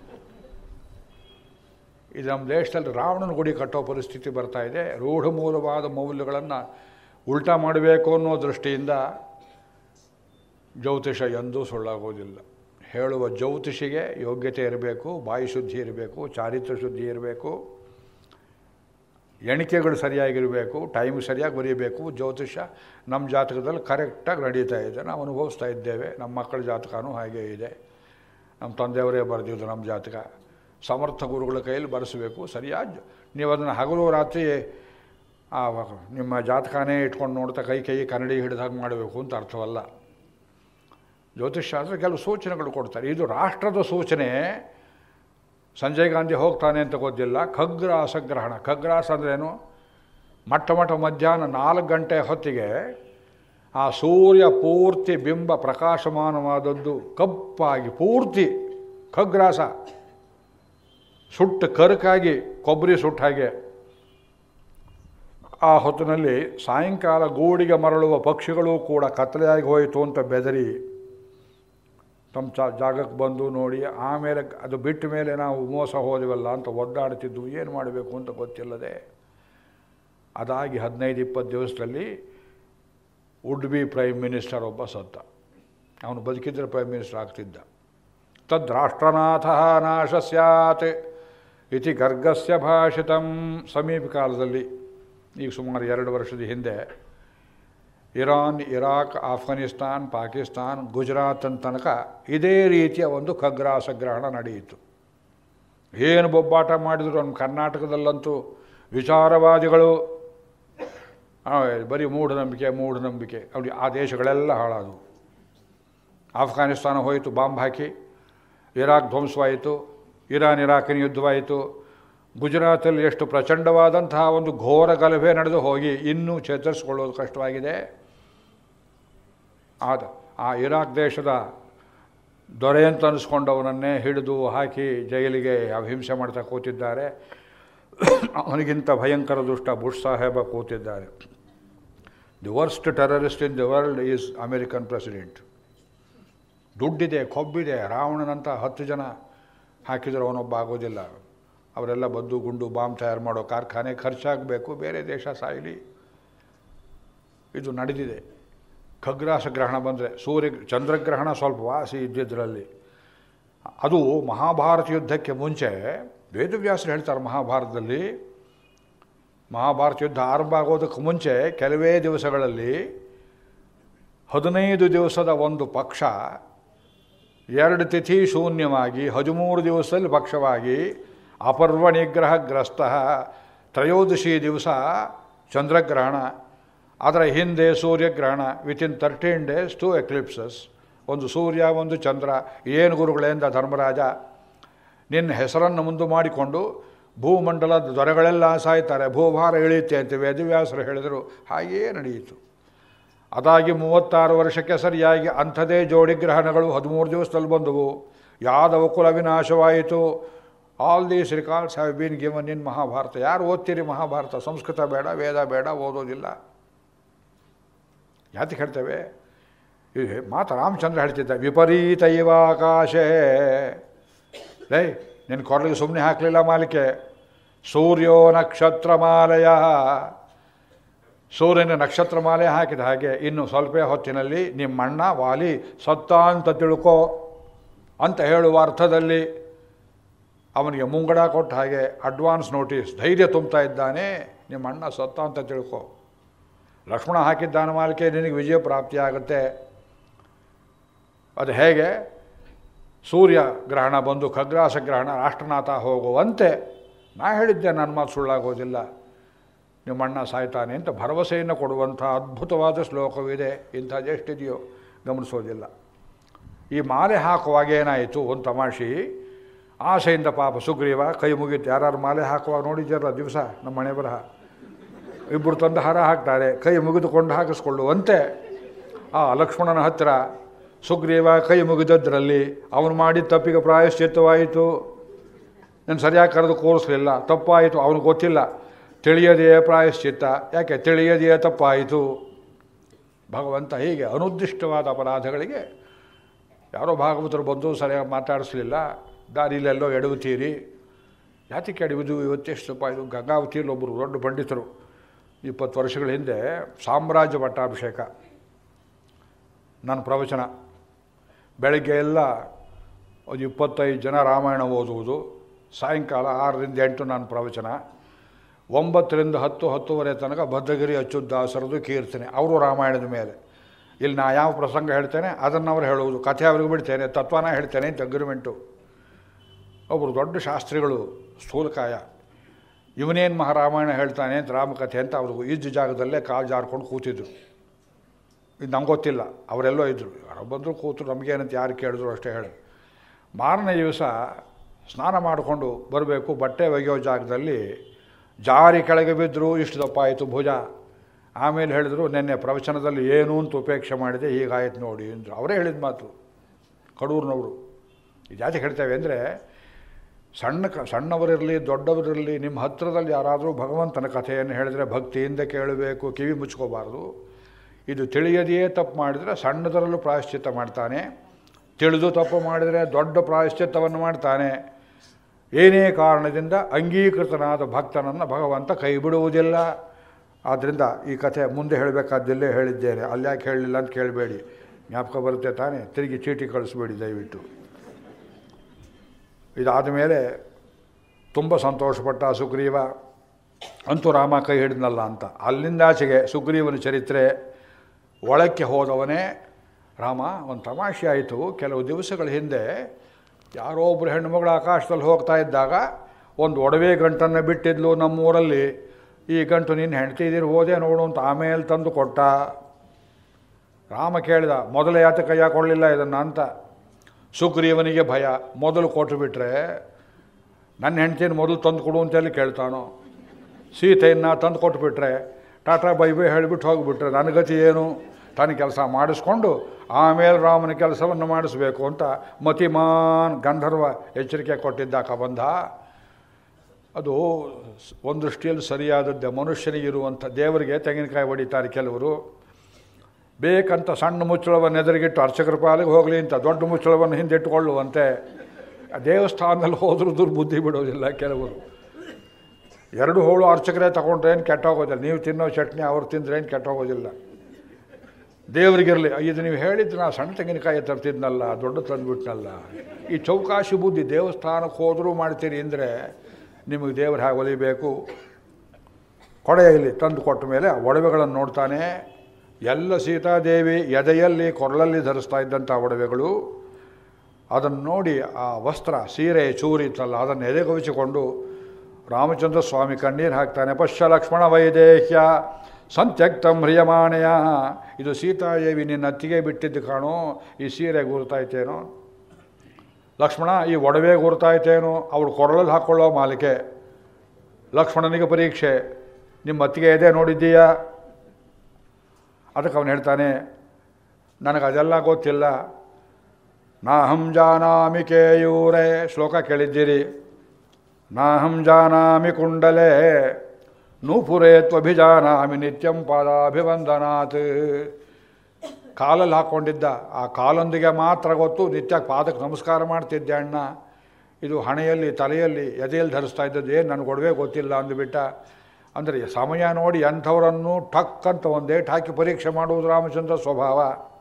ಇದು ನಮ್ಮ ದೇಶದಲ್ಲಿ ರಾವಣನ ಗುಡಿ ಕಟ್ಟೋ ಪರಿಸ್ಥಿತಿ ಬರ್ತಾ ಇದೆ ರೂಢ ಮೂಲವಾದ ಮೌಲ್ಯಗಳನ್ನು ಉಲ್ಟಾ ಮಾಡಬೇಕು ಅನ್ನೋ ದೃಷ್ಟಿಯಿಂದ ಜ್ಯೋತಿಷ ಎಂದೂ ಸುಳ್ಳಾಗೋದಿಲ್ಲ ಹೇಳುವ ಜ್ಯೋತಿಷಿಗೆ ಯೋಗ್ಯತೆ ಇರಬೇಕು ಬಾಯಿ ಶುದ್ಧಿ ಇರಬೇಕು ಚಾರಿತ್ರ ಶುದ್ಧಿ ಇರಬೇಕು ಎಣಿಕೆಗಳು ಸರಿಯಾಗಿರಬೇಕು ಟೈಮ್ ಸರಿಯಾಗಿ ಬರೀಬೇಕು ಜ್ಯೋತಿಷ ನಮ್ಮ ಜಾತಕದಲ್ಲಿ ಕರೆಕ್ಟಾಗಿ ನಡೀತಾ ಇದೆ ನಾವು ಅನುಭವಿಸ್ತಾ ಇದ್ದೇವೆ ನಮ್ಮ ಮಕ್ಕಳ ಜಾತಕನೂ ಹಾಗೇ ಇದೆ ನಮ್ಮ ತಂದೆಯವರೇ ಬರೆದಿದ್ದು ನಮ್ಮ ಜಾತಕ ಸಮರ್ಥ ಗುರುಗಳ ಕೈಯಲ್ಲಿ ಬರೆಸಬೇಕು ಸರಿಯಾಗಿ ನೀವು ಅದನ್ನು ಹಗಲು ರಾತ್ರಿ ಆ ನಿಮ್ಮ ಜಾತಕನೇ ಇಟ್ಕೊಂಡು ನೋಡ್ತಾ ಕೈ ಕೈ ಕನ್ನಡಿ ಹಿಡಿದ ಹಾಗೆ ಮಾಡಬೇಕು ಅಂತ ಅರ್ಥವಲ್ಲ ಜ್ಯೋತಿಷ್ಶಾಸ್ತ್ರ ಕೆಲವು ಸೂಚನೆಗಳು ಕೊಡ್ತಾರೆ ಇದು ರಾಷ್ಟ್ರದ ಸೂಚನೆ ಸಂಜಯ್ ಗಾಂಧಿ ಹೋಗ್ತಾನೆ ಅಂತ ಗೊತ್ತಿಲ್ಲ ಖಗ್ರಾಸ ಗ್ರಹಣ ಖಗ್ರಾಸ ಅಂದ್ರೇನು ಮಟ್ಟ ಮಟ್ಟ ಮಧ್ಯಾಹ್ನ ನಾಲ್ಕು ಗಂಟೆ ಹೊತ್ತಿಗೆ ಆ ಸೂರ್ಯ ಪೂರ್ತಿ ಬಿಂಬ ಪ್ರಕಾಶಮಾನವಾದದ್ದು ಕಪ್ಪಾಗಿ ಪೂರ್ತಿ ಖಗ್ರಾಸ ಸುಟ್ಟು ಕರಕಾಗಿ ಕೊಬ್ಬರಿ ಸುಟ್ಟ ಹಾಗೆ ಆ ಹೊತ್ತಿನಲ್ಲಿ ಸಾಯಂಕಾಲ ಗೂಡಿಗೆ ಮರಳುವ ಪಕ್ಷಿಗಳು ಕೂಡ ಕತ್ತಲೆಯಾಗಿ ಹೋಯಿತು ಅಂತ ಬೆದರಿ ತಮ್ಮ ಚಾ ಜಾಗಕ್ಕೆ ಬಂದು ನೋಡಿ ಆಮೇಲೆ ಅದು ಬಿಟ್ಟ ಮೇಲೆ ನಾವು ಮೋಸ ಹೋದೆವಲ್ಲ ಅಂತ ಒದ್ದಾಡ್ತಿದ್ದು ಏನು ಮಾಡಬೇಕು ಅಂತ ಗೊತ್ತಿಲ್ಲದೆ ಅದಾಗಿ ಹದಿನೈದು ಇಪ್ಪತ್ತು ದಿವಸದಲ್ಲಿ ವುಡ್ ಬಿ ಪ್ರೈಮ್ ಮಿನಿಸ್ಟರ್ ಒಬ್ಬ ಸತ್ತ ಅವನು ಬದುಕಿದ್ರೆ ಪ್ರೈಮ್ ಮಿನಿಸ್ಟರ್ ಆಗ್ತಿದ್ದ ತದ್ರಾಷ್ಟ್ರನಾಥ ನಾಶ ಸ್ಯಾತ್ ಇತಿ ಗರ್ಗಸ್ಯ ಭಾಷಿತಂ ಸಮೀಪ ಕಾಲದಲ್ಲಿ ಈಗ ಸುಮಾರು ಎರಡು ವರ್ಷದ ಹಿಂದೆ ಇರಾನ್ ಇರಾಕ್ ಆಫ್ಘನಿಸ್ತಾನ್ ಪಾಕಿಸ್ತಾನ್ ಗುಜರಾತನ ತನಕ ಇದೇ ರೀತಿಯ ಒಂದು ಖಗ್ರಾಸ ಗ್ರಹಣ ನಡೆಯಿತು ಏನು ಬೊಬ್ಬಾಟ ಮಾಡಿದ್ರು ನಮ್ಮ ಕರ್ನಾಟಕದಲ್ಲಂತೂ ವಿಚಾರವಾದಿಗಳು ಆ, ಬರೀ ಮೂಢನಂಬಿಕೆ ಮೂಢನಂಬಿಕೆ ಅವ್ರಿಗೆ ಆ ದೇಶಗಳೆಲ್ಲ ಹಾಳಾದವು ಆಫ್ಘಾನಿಸ್ತಾನ ಹೋಯಿತು ಬಾಂಬ್ ಹಾಕಿ ಇರಾಕ್ ಧ್ವಂಸವಾಯಿತು ಇರಾನ್ ಇರಾಕಿನ ಯುದ್ಧವಾಯಿತು ಗುಜರಾತಲ್ಲಿ ಎಷ್ಟು ಪ್ರಚಂಡವಾದಂತಹ ಒಂದು ಘೋರ ಗಲಭೆ ನಡೆದು ಹೋಗಿ ಇನ್ನೂ ಚೇತರಿಸಿಕೊಳ್ಳೋದು ಕಷ್ಟವಾಗಿದೆ ಆದ ಆ ಇರಾಕ್ ದೇಶದ ದೊರೆ ಅಂತ ಅನಿಸ್ಕೊಂಡವನನ್ನೇ ಹಿಡಿದು ಹಾಕಿ ಜೈಲಿಗೆ ಹಿಂಸೆ ಮಾಡ್ತಾ ಕೂತಿದ್ದಾರೆ ಅವನಿಗಿಂತ ಭಯಂಕರ ದುಷ್ಟ ಬುಷ್ ಸಾಹೇಬ ಕೂತಿದ್ದಾರೆ the worst terrorist in the world is American president ದುಡ್ಡಿದೆ ಕೊಬ್ಬಿದೆ ರಾವಣನಂತ ಹತ್ತು ಜನ ಹಾಕಿದರೂ ಅವನೊಬ್ಬ ಆಗೋದಿಲ್ಲ ಅವರೆಲ್ಲ ಬದ್ದು ಗುಂಡು ಬಾಂಬ್ ತಯಾರು ಮಾಡೋ ಕಾರ್ಖಾನೆ ಖರ್ಚಾಗಬೇಕು ಬೇರೆ ದೇಶ ಸಾಯಲಿ ಇದು ನಡೆದಿದೆ ಖಗ್ರಾಸ ಗ್ರಹಣ ಬಂದರೆ ಸೂರ್ಯ ಚಂದ್ರಗ್ರಹಣ ಸ್ವಲ್ಪ ವಾಸಿ ಇದ್ದಿದ್ದರಲ್ಲಿ ಅದು ಮಹಾಭಾರತ ಯುದ್ಧಕ್ಕೆ ಮುಂಚೆ ವೇದವ್ಯಾಸರು ಹೇಳ್ತಾರೆ ಮಹಾಭಾರತದಲ್ಲಿ ಮಹಾಭಾರತ ಯುದ್ಧ ಆರಂಭ ಆಗೋದಕ್ಕೆ ಮುಂಚೆ ಕೆಲವೇ ದಿವಸಗಳಲ್ಲಿ ಹದಿನೈದು ದಿವಸದ ಒಂದು ಪಕ್ಷ ಎರಡು ತಿಥಿ ಶೂನ್ಯವಾಗಿ ಹದಿಮೂರು ದಿವಸದಲ್ಲಿ ಪಕ್ಷವಾಗಿ ಅಪರ್ವ ನಿಗ್ರಹಗ್ರಸ್ತ ತ್ರಯೋದಶಿ ದಿವಸ ಚಂದ್ರಗ್ರಹಣ ಅದರ ಹಿಂದೆ ಸೂರ್ಯಗ್ರಹಣ within thirteen days two eclipses ಒಂದು ಸೂರ್ಯ ಒಂದು ಚಂದ್ರ ಏನು ಗುರುಗಳೇಂದ ಧರ್ಮರಾಜ ನಿನ್ನ ಹೆಸರನ್ನು ಮುಂದೆ ಮಾಡಿಕೊಂಡು ಭೂಮಂಡಲದ ದೊರೆಗಳೆಲ್ಲ ಸಾಯ್ತಾರೆ ಭೂಭಾರ ಇಳಿಯುತ್ತೆ ಅಂತ ವೇದವ್ಯಾಸರು ಹೇಳಿದರು ಹಾಗೇ ನಡೆಯಿತು ಅದಾಗಿ ಮೂವತ್ತಾರು ವರ್ಷಕ್ಕೆ ಸರಿಯಾಗಿ ಅಂಥದೇ ಜೋಡಿ ಗ್ರಹಣಗಳು ಹದಿಮೂರು ದಿವಸದಲ್ಲಿ ಬಂದವು ಯಾದವ ಕುಲ ವಿನಾಶವಾಯಿತು all these records have been given in Mahabharata ಯಾರು ಓದ್ತೀರಿ ಮಹಾಭಾರತ ಸಂಸ್ಕೃತ ಬೇಡ ವೇದ ಬೇಡ ಓದೋದಿಲ್ಲ ಯಾತಕ್ಕೆ ಹೇಳ್ತೇವೆ ಇದು ಮಾತು ರಾಮಚಂದ್ರ ಹೇಳ್ತಿದ್ದ ವಿಪರೀತ ಇವಾಕಾಶೇ ಲೇ ನಿನ್ನ ಕೊರಳಿಗೆ ಸುಮ್ಮನೆ ಹಾಕಲಿಲ್ಲ ಮಾಲಿಕೆ ಸೂರ್ಯೋ ನಕ್ಷತ್ರಮಾಲಯ ಸೂರ್ಯನ ನಕ್ಷತ್ರ ಮಾಲೆ ಹಾಕಿದ ಹಾಗೆ ಇನ್ನು ಸ್ವಲ್ಪ ಹೊತ್ತಿನಲ್ಲಿ ನಿಮ್ಮ ಅಣ್ಣ ವಾಲಿ ಸತ್ತ ಅಂತ ತಿಳ್ಕೋ ಅಂತ ಹೇಳುವ ಅರ್ಥದಲ್ಲಿ ಅವನಿಗೆ ಮುಂಗಡ ಕೊಟ್ಟ ಹಾಗೆ ಅಡ್ವಾನ್ಸ್ ನೋಟಿಸ್ ಧೈರ್ಯ ತುಂಬ್ತಾ ಇದ್ದಾನೆ ನಿಮ್ಮ ಅಣ್ಣ ಸತ್ತ ಅಂತ ತಿಳ್ಕೊ ಲಕ್ಷ್ಮಣ ಹಾಕಿದ್ದಾನ ಮಾಲಿಕೆ ನಿನಗೆ ವಿಜಯ ಪ್ರಾಪ್ತಿಯಾಗುತ್ತೆ ಅದು ಹೇಗೆ ಸೂರ್ಯ ಗ್ರಹಣ ಬಂದು ಖಗ್ರಾಸ ಗ್ರಹಣ ರಾಷ್ಟ್ರನಾಥ ಹೋಗುವಂತೆ ನಾ ಹೇಳಿದ್ದೆ ನನ್ನ ಮಾತು ಸುಳ್ಳಾಗೋದಿಲ್ಲ ನಿಮ್ಮಣ್ಣ ಸಾಯ್ತಾನೆ ಅಂತ ಭರವಸೆಯನ್ನು ಕೊಡುವಂಥ ಅದ್ಭುತವಾದ ಶ್ಲೋಕವಿದೆ ಇಂಥದ್ದು ಎಷ್ಟಿದೆಯೋ ಗಮನಿಸೋದಿಲ್ಲ ಈ ಮಾಲೆ ಹಾಕುವಾಗ ಏನಾಯಿತು ಒಂದು ತಮಾಷೆ ಆಸೆಯಿಂದ ಪಾಪ ಸುಗ್ರೀವ ಕೈ ಮುಗಿತು ಯಾರು ಮಾಲೆ ಹಾಕುವಾಗ ನೋಡಿದ್ಯಾರ ದಿವಸ ನಮ್ಮ ಮನೆ ಬರಹ ಇಬ್ಬರು ತಂದು ಹಾರ ಹಾಕ್ತಾರೆ ಕೈ ಮುಗಿದುಕೊಂಡು ಹಾಕಿಸ್ಕೊಳ್ಳುವಂತೆ ಆ ಲಕ್ಷ್ಮಣನ ಹತ್ತಿರ ಸುಗ್ರೀವ ಕೈ ಮುಗಿದದ್ರಲ್ಲಿ ಅವನು ಮಾಡಿದ ತಪ್ಪಿಗೆ ಪ್ರಾಯಶ್ಚಿತ್ತವಾಯಿತು ನಾನು ಸರಿಯಾಗಿ ಕರೆದು ಕೂರಿಸಲಿಲ್ಲ ತಪ್ಪಾಯಿತು ಅವನಿಗೆ ಗೊತ್ತಿಲ್ಲ ತಿಳಿಯದೆಯೇ ಪ್ರಾಯಶ್ಚಿತ್ತ ಯಾಕೆ ತಿಳಿಯದೆಯೇ ತಪ್ಪಾಯಿತು ಭಗವಂತ ಹೀಗೆ ಅನುದ್ದಿಷ್ಟವಾದ ಅಪರಾಧಗಳಿಗೆ ಯಾರೋ ಭಾಗವತರು ಬಂದು ಸರಿಯಾಗಿ ಮಾತಾಡಿಸ್ಲಿಲ್ಲ ದಾರಿಲೆಲ್ಲೋ ಎಡವುತ್ತೀರಿ ಯಾತಕ್ಕೆ ಎಡವಿದು ಇವತ್ತೆಷ್ಟು ತಪ್ಪಾಯಿತು ಗಂಗಾವತಿಯಲ್ಲಿ ಒಬ್ಬರು ದೊಡ್ಡ ಪಂಡಿತರು ಇಪ್ಪತ್ತು ವರ್ಷಗಳ ಹಿಂದೆ ಸಾಮ್ರಾಜ್ಯ ಪಟ್ಟಾಭಿಷೇಕ ನನ್ನ ಪ್ರವಚನ ಬೆಳಗ್ಗೆ ಎಲ್ಲ ಒಂದು ಇಪ್ಪತ್ತೈದು ಜನ ರಾಮಾಯಣ ಓದುವುದು ಸಾಯಂಕಾಲ ಆರರಿಂದ ಎಂಟು ನನ್ನ ಪ್ರವಚನ ಒಂಬತ್ತರಿಂದ ಹತ್ತು ಹತ್ತುವರೆ ತನಕ ಭದ್ರಗಿರಿ ಅಚ್ಯುದಾಸರದು ಕೀರ್ತನೆ ಅವರು ರಾಮಾಯಣದ ಮೇಲೆ ಇಲ್ಲಿ ನಾ ಯಾವ ಪ್ರಸಂಗ ಹೇಳ್ತೇನೆ ಅದನ್ನು ಅವ್ರು ಹೇಳುವುದು ಕಥೆ ಅವ್ರಿಗೆ ಬಿಡ್ತೇನೆ ತತ್ವನ ಹೇಳ್ತೇನೆ ಅಂತ ಅಗ್ರಿಮೆಂಟು ಒಬ್ಬರು ದೊಡ್ಡ ಶಾಸ್ತ್ರಿಗಳು ಸ್ಥೂಲಕಾಯ ಇವನೇನು ಮಹಾರಾಮಾಯಣ ಹೇಳ್ತಾನೆ ಅಂತ ರಾಮಕಥೆ ಅಂತ ಅವ್ರಿಗೂ ಇದ್ದ ಜಾಗದಲ್ಲೇ ಕಾಲು ಜಾರ್ಕೊಂಡು ಕೂತಿದ್ರು ಇದು ನಮ್ಗೆ ಗೊತ್ತಿಲ್ಲ ಅವರೆಲ್ಲೋ ಇದ್ದರು ಯಾರೋ ಬಂದರು ಕೂತರು ನಮಗೇನಂತ ಯಾರು ಕೇಳಿದ್ರು ಅಷ್ಟೇ ಹೇಳಿ ಮಾರನೇ ದಿವಸ ಸ್ನಾನ ಮಾಡಿಕೊಂಡು ಬರಬೇಕು ಬಟ್ಟೆ ಒಗೆಯೋ ಜಾಗದಲ್ಲಿ ಜಾರಿ ಕೆಳಗೆ ಬಿದ್ದರು ಇಷ್ಟು ದಪ್ಪ ಆಯಿತು ಭುಜ ಆಮೇಲೆ ಹೇಳಿದ್ರು ನಿನ್ನೆ ಪ್ರವಚನದಲ್ಲಿ ಏನು ಅಂತ ಉಪೇಕ್ಷೆ ಮಾಡಿದೆ ಹೀಗಾಯ್ತು ನೋಡಿ ಅಂದರು ಅವರೇ ಹೇಳಿದ ಮಾತು ಕಡೂರಿನವರು ಇದು ಯಾಕೆ ಹೇಳ್ತೇವೆ ಅಂದರೆ ಸಣ್ಣ ಕ ಸಣ್ಣವರಿರಲಿ ದೊಡ್ಡವರಿರಲಿ ನಿಮ್ಮ ಹತ್ತಿರದಲ್ಲಿ ಯಾರಾದರೂ ಭಗವಂತನ ಕಥೆಯನ್ನು ಹೇಳಿದರೆ ಭಕ್ತಿಯಿಂದ ಕೇಳಬೇಕು ಕಿವಿ ಮುಚ್ಕೋಬಾರ್ದು ಇದು ತಿಳಿಯದೆಯೇ ತಪ್ಪು ಮಾಡಿದರೆ ಸಣ್ಣದರಲ್ಲೂ ಪ್ರಾಯಶ್ಚಿತ್ತ ಮಾಡ್ತಾನೆ ತಿಳಿದು ತಪ್ಪು ಮಾಡಿದರೆ ದೊಡ್ಡ ಪ್ರಾಯಶ್ಚಿತ್ತವನ್ನು ಮಾಡ್ತಾನೆ ಏನೇ ಕಾರಣದಿಂದ ಅಂಗೀಕೃತನಾದ ಭಕ್ತನನ್ನು ಭಗವಂತ ಕೈ ಬಿಡುವುದಿಲ್ಲ ಆದ್ದರಿಂದ ಈ ಕಥೆ ಮುಂದೆ ಹೇಳಬೇಕಾದ್ದಲ್ಲೇ ಹೇಳಿದ್ದೇನೆ ಅಲ್ಲಿ ಯಾಕೆ ಹೇಳಲಿಲ್ಲ ಅಂತ ಕೇಳಬೇಡಿ ಜ್ಞಾಪಕ ಬರುತ್ತೆ ತಾನೇ ತಿರುಗಿ ಚೀಟಿ ಕಳಿಸ್ಬೇಡಿ ದಯವಿಟ್ಟು ಇದಾದ ಮೇಲೆ ತುಂಬ ಸಂತೋಷಪಟ್ಟ ಸುಗ್ರೀವ ಅಂತೂ ರಾಮ ಕೈ ಹಿಡಿದ್ನಲ್ಲ ಅಂತ ಅಲ್ಲಿಂದಾಚೆಗೆ ಸುಗ್ರೀವನ ಚರಿತ್ರೆ ಒಳಕ್ಕೆ ಹೋದವನೇ ರಾಮ ಒಂದು ತಮಾಷೆ ಆಯಿತು ಕೆಲವು ದಿವಸಗಳ ಹಿಂದೆ ಯಾರೋ ಒಬ್ಬರು ಹೆಣ್ಣುಮಗಳು ಆಕಾಶದಲ್ಲಿ ಹೋಗ್ತಾ ಇದ್ದಾಗ ಒಂದು ಒಡವೆ ಗಂಟನ್ನು ಬಿಟ್ಟಿದ್ಲು ನಮ್ಮೂರಲ್ಲಿ ಈ ಗಂಟು ನಿನ್ನ ಹೆಂಡ್ತಿದ್ದೀರಿ ಹೋದೆ ನೋಡು ಅಂತ ಆಮೇಲೆ ತಂದು ಕೊಟ್ಟ ರಾಮ ಕೇಳಿದ ಮೊದಲೇ ಯಾತ ಕೈಯ ಕೊಡಲಿಲ್ಲ ಇದನ್ನು ಅಂತ ಸುಗ್ರೀವನಿಗೆ ಭಯ ಮೊದಲು ಕೊಟ್ಟು ಬಿಟ್ರೆ ನನ್ನ ಹೆಂಡ್ತಿನ ಮೊದಲು ತಂದು ಕೊಡು ಅಂತೇಳಿ ಕೇಳ್ತಾನೋ ಸೀತೆಯನ್ನು ತಂದು ಕೊಟ್ಬಿಟ್ರೆ ಟಾಟಾ ಬೈ ಬೈ ಹೇಳಿಬಿಟ್ಟು ಹೋಗಿಬಿಟ್ರೆ ನನ್ನ ಗತಿ ಏನು ತನ್ನ ಕೆಲಸ ಮಾಡಿಸ್ಕೊಂಡು ಆಮೇಲೆ ರಾಮನ ಕೆಲಸವನ್ನು ಮಾಡಿಸ್ಬೇಕು ಅಂತ ಮತಿಮಾನ್ ಗಂಧರ್ವ ಎಚ್ಚರಿಕೆ ಕೊಟ್ಟಿದ್ದ ಕಬಂಧ ಅದು ಒಂದು ದೃಷ್ಟಿಯಲ್ಲಿ ಸರಿಯಾದದ್ದೇ ಮನುಷ್ಯನಿಗಿರುವಂಥ ದೇವರಿಗೆ ತೆಂಗಿನಕಾಯಿ ಹೊಡಿತಾರೆ ಕೆಲವರು ಬೇಕಂತ ಸಣ್ಣ ಮುಚ್ಚಳವನ್ನು ಎದುರಿಗಿಟ್ಟು ಅರ್ಚಕರ ಪಾಲಿಗೆ ಹೋಗಲಿ ಅಂತ ದೊಡ್ಡ ಮುಚ್ಚಳವನ್ನು ಹಿಂದಿಟ್ಟುಕೊಳ್ಳುವಂತೆ ಆ ದೇವಸ್ಥಾನದಲ್ಲಿ ಹೋದರೂ ದುರ್ಬುದ್ಧಿ ಬಿಡೋದಿಲ್ಲ ಕೆಲವರು ಎರಡು ಹೋಳು ಅರ್ಚಕರೇ ತಗೊಂಡ್ರೆ ಏನು ಕೆಟ್ಟೋಗೋದಿಲ್ಲ ನೀವು ತಿನ್ನೋ ಚಟ್ನಿ ಅವ್ರು ತಿಂದ್ರೆ ಏನು ಕೆಟ್ಟೋಗೋದಿಲ್ಲ ದೇವರಿಗಿರಲಿ ಇದು ನೀವು ಹೇಳಿದ್ದು ನಾ ಸಣ್ಣ ತೆಂಗಿನಕಾಯಿ ತರ್ತಿದ್ನಲ್ಲ ದೊಡ್ಡ ತಂದುಬಿಟ್ನಲ್ಲ ಈ ಚೌಕಾಶಿ ಬುದ್ಧಿ ದೇವಸ್ಥಾನಕ್ಕೆ ಹೋದರೂ ಮಾಡ್ತೀರಿ ಅಂದರೆ ನಿಮಗೆ ದೇವರು ಹಾಗೆ ಒಲಿಬೇಕು ಕೊಡೆಯಲ್ಲಿ ತಂದು ಕೊಟ್ಟ ಮೇಲೆ ಆ ಒಡವೆಗಳನ್ನು ನೋಡ್ತಾನೆ ಎಲ್ಲ ಸೀತಾದೇವಿ ಎದೆಯಲ್ಲಿ ಕೊರಳಲ್ಲಿ ಧರಿಸ್ತಾ ಇದ್ದಂಥ ಒಡವೆಗಳು ಅದನ್ನು ನೋಡಿ ಆ ವಸ್ತ್ರ ಸೀರೆ ಚೂರಿ ಇತ್ತಲ್ಲ ಅದನ್ನು ಎದೆಗವಿಸಿಕೊಂಡು ರಾಮಚಂದ್ರ ಸ್ವಾಮಿ ಕಣ್ಣೀರು ಹಾಕ್ತಾನೆ ಪಶ್ಯ ಲಕ್ಷ್ಮಣ ವೈದೇಹ್ಯ ಸಂತ್ಯಕ್ತಂ ಹ್ರಿಯಮಾಣಯ ಇದು ಸೀತಾದೇವಿ ನಿನ್ನ ಅತ್ತಿಗೆ ಬಿಟ್ಟಿದ್ದು ಕಾಣೋ ಈ ಸೀರೆ ಗುರುತಾಯ್ತೇನೋ ಲಕ್ಷ್ಮಣ ಈ ಒಡವೆ ಗುರುತಾಯ್ತೇನೋ ಅವಳು ಕೊರಳಲ್ಲಿ ಹಾಕ್ಕೊಳ್ಳೋ ಮಾಲಿಕೆ ಲಕ್ಷ್ಮಣನಿಗೆ ಪರೀಕ್ಷೆ ನಿಮ್ಮ ಅತ್ತಿಗೆ ಎದೆ ನೋಡಿದ್ದೀಯಾ ಅದಕ್ಕೆ ಅವನು ಹೇಳ್ತಾನೆ ನನಗೆ ಅದೆಲ್ಲ ಗೊತ್ತಿಲ್ಲ ನಾಹಂ ಜಾನಾಮಿ ಕೇಯೂರೇ ಶ್ಲೋಕ ಕೇಳಿದ್ದೀರಿ ನಾಹಂ ಜಾನಾಮಿ ಕುಂಡಲೇ ನೂಪುರೇ ತ್ವಭಿಜಾನಾಮಿ ನಿತ್ಯಂ ಪಾದಾಭಿವಂದನಾತ್ ಕಾಲಲ್ಲಿ ಹಾಕ್ಕೊಂಡಿದ್ದ ಆ ಕಾಲೊಂದಿಗೆ ಮಾತ್ರ ಗೊತ್ತು ನಿತ್ಯ ಪಾದಕ್ಕೆ ನಮಸ್ಕಾರ ಮಾಡ್ತಿದ್ದೆ ಅಣ್ಣ ಇದು ಹಣೆಯಲ್ಲಿ ತಲೆಯಲ್ಲಿ ಎದೆಯಲ್ಲಿ ಧರಿಸ್ತಾ ಇದ್ದದ್ದು ಏನು ನನಗೆ ಒಡವೆ ಗೊತ್ತಿಲ್ಲ ಅಂದುಬಿಟ್ಟ ಅಂದರೆ ಸಮಯ ನೋಡಿ ಅಂಥವರನ್ನು ಟಕ್ ಅಂತ ಒಂದೇಟ್ ಹಾಕಿ ಪರೀಕ್ಷೆ ಮಾಡುವುದು ರಾಮಚಂದ್ರ ಸ್ವಭಾವ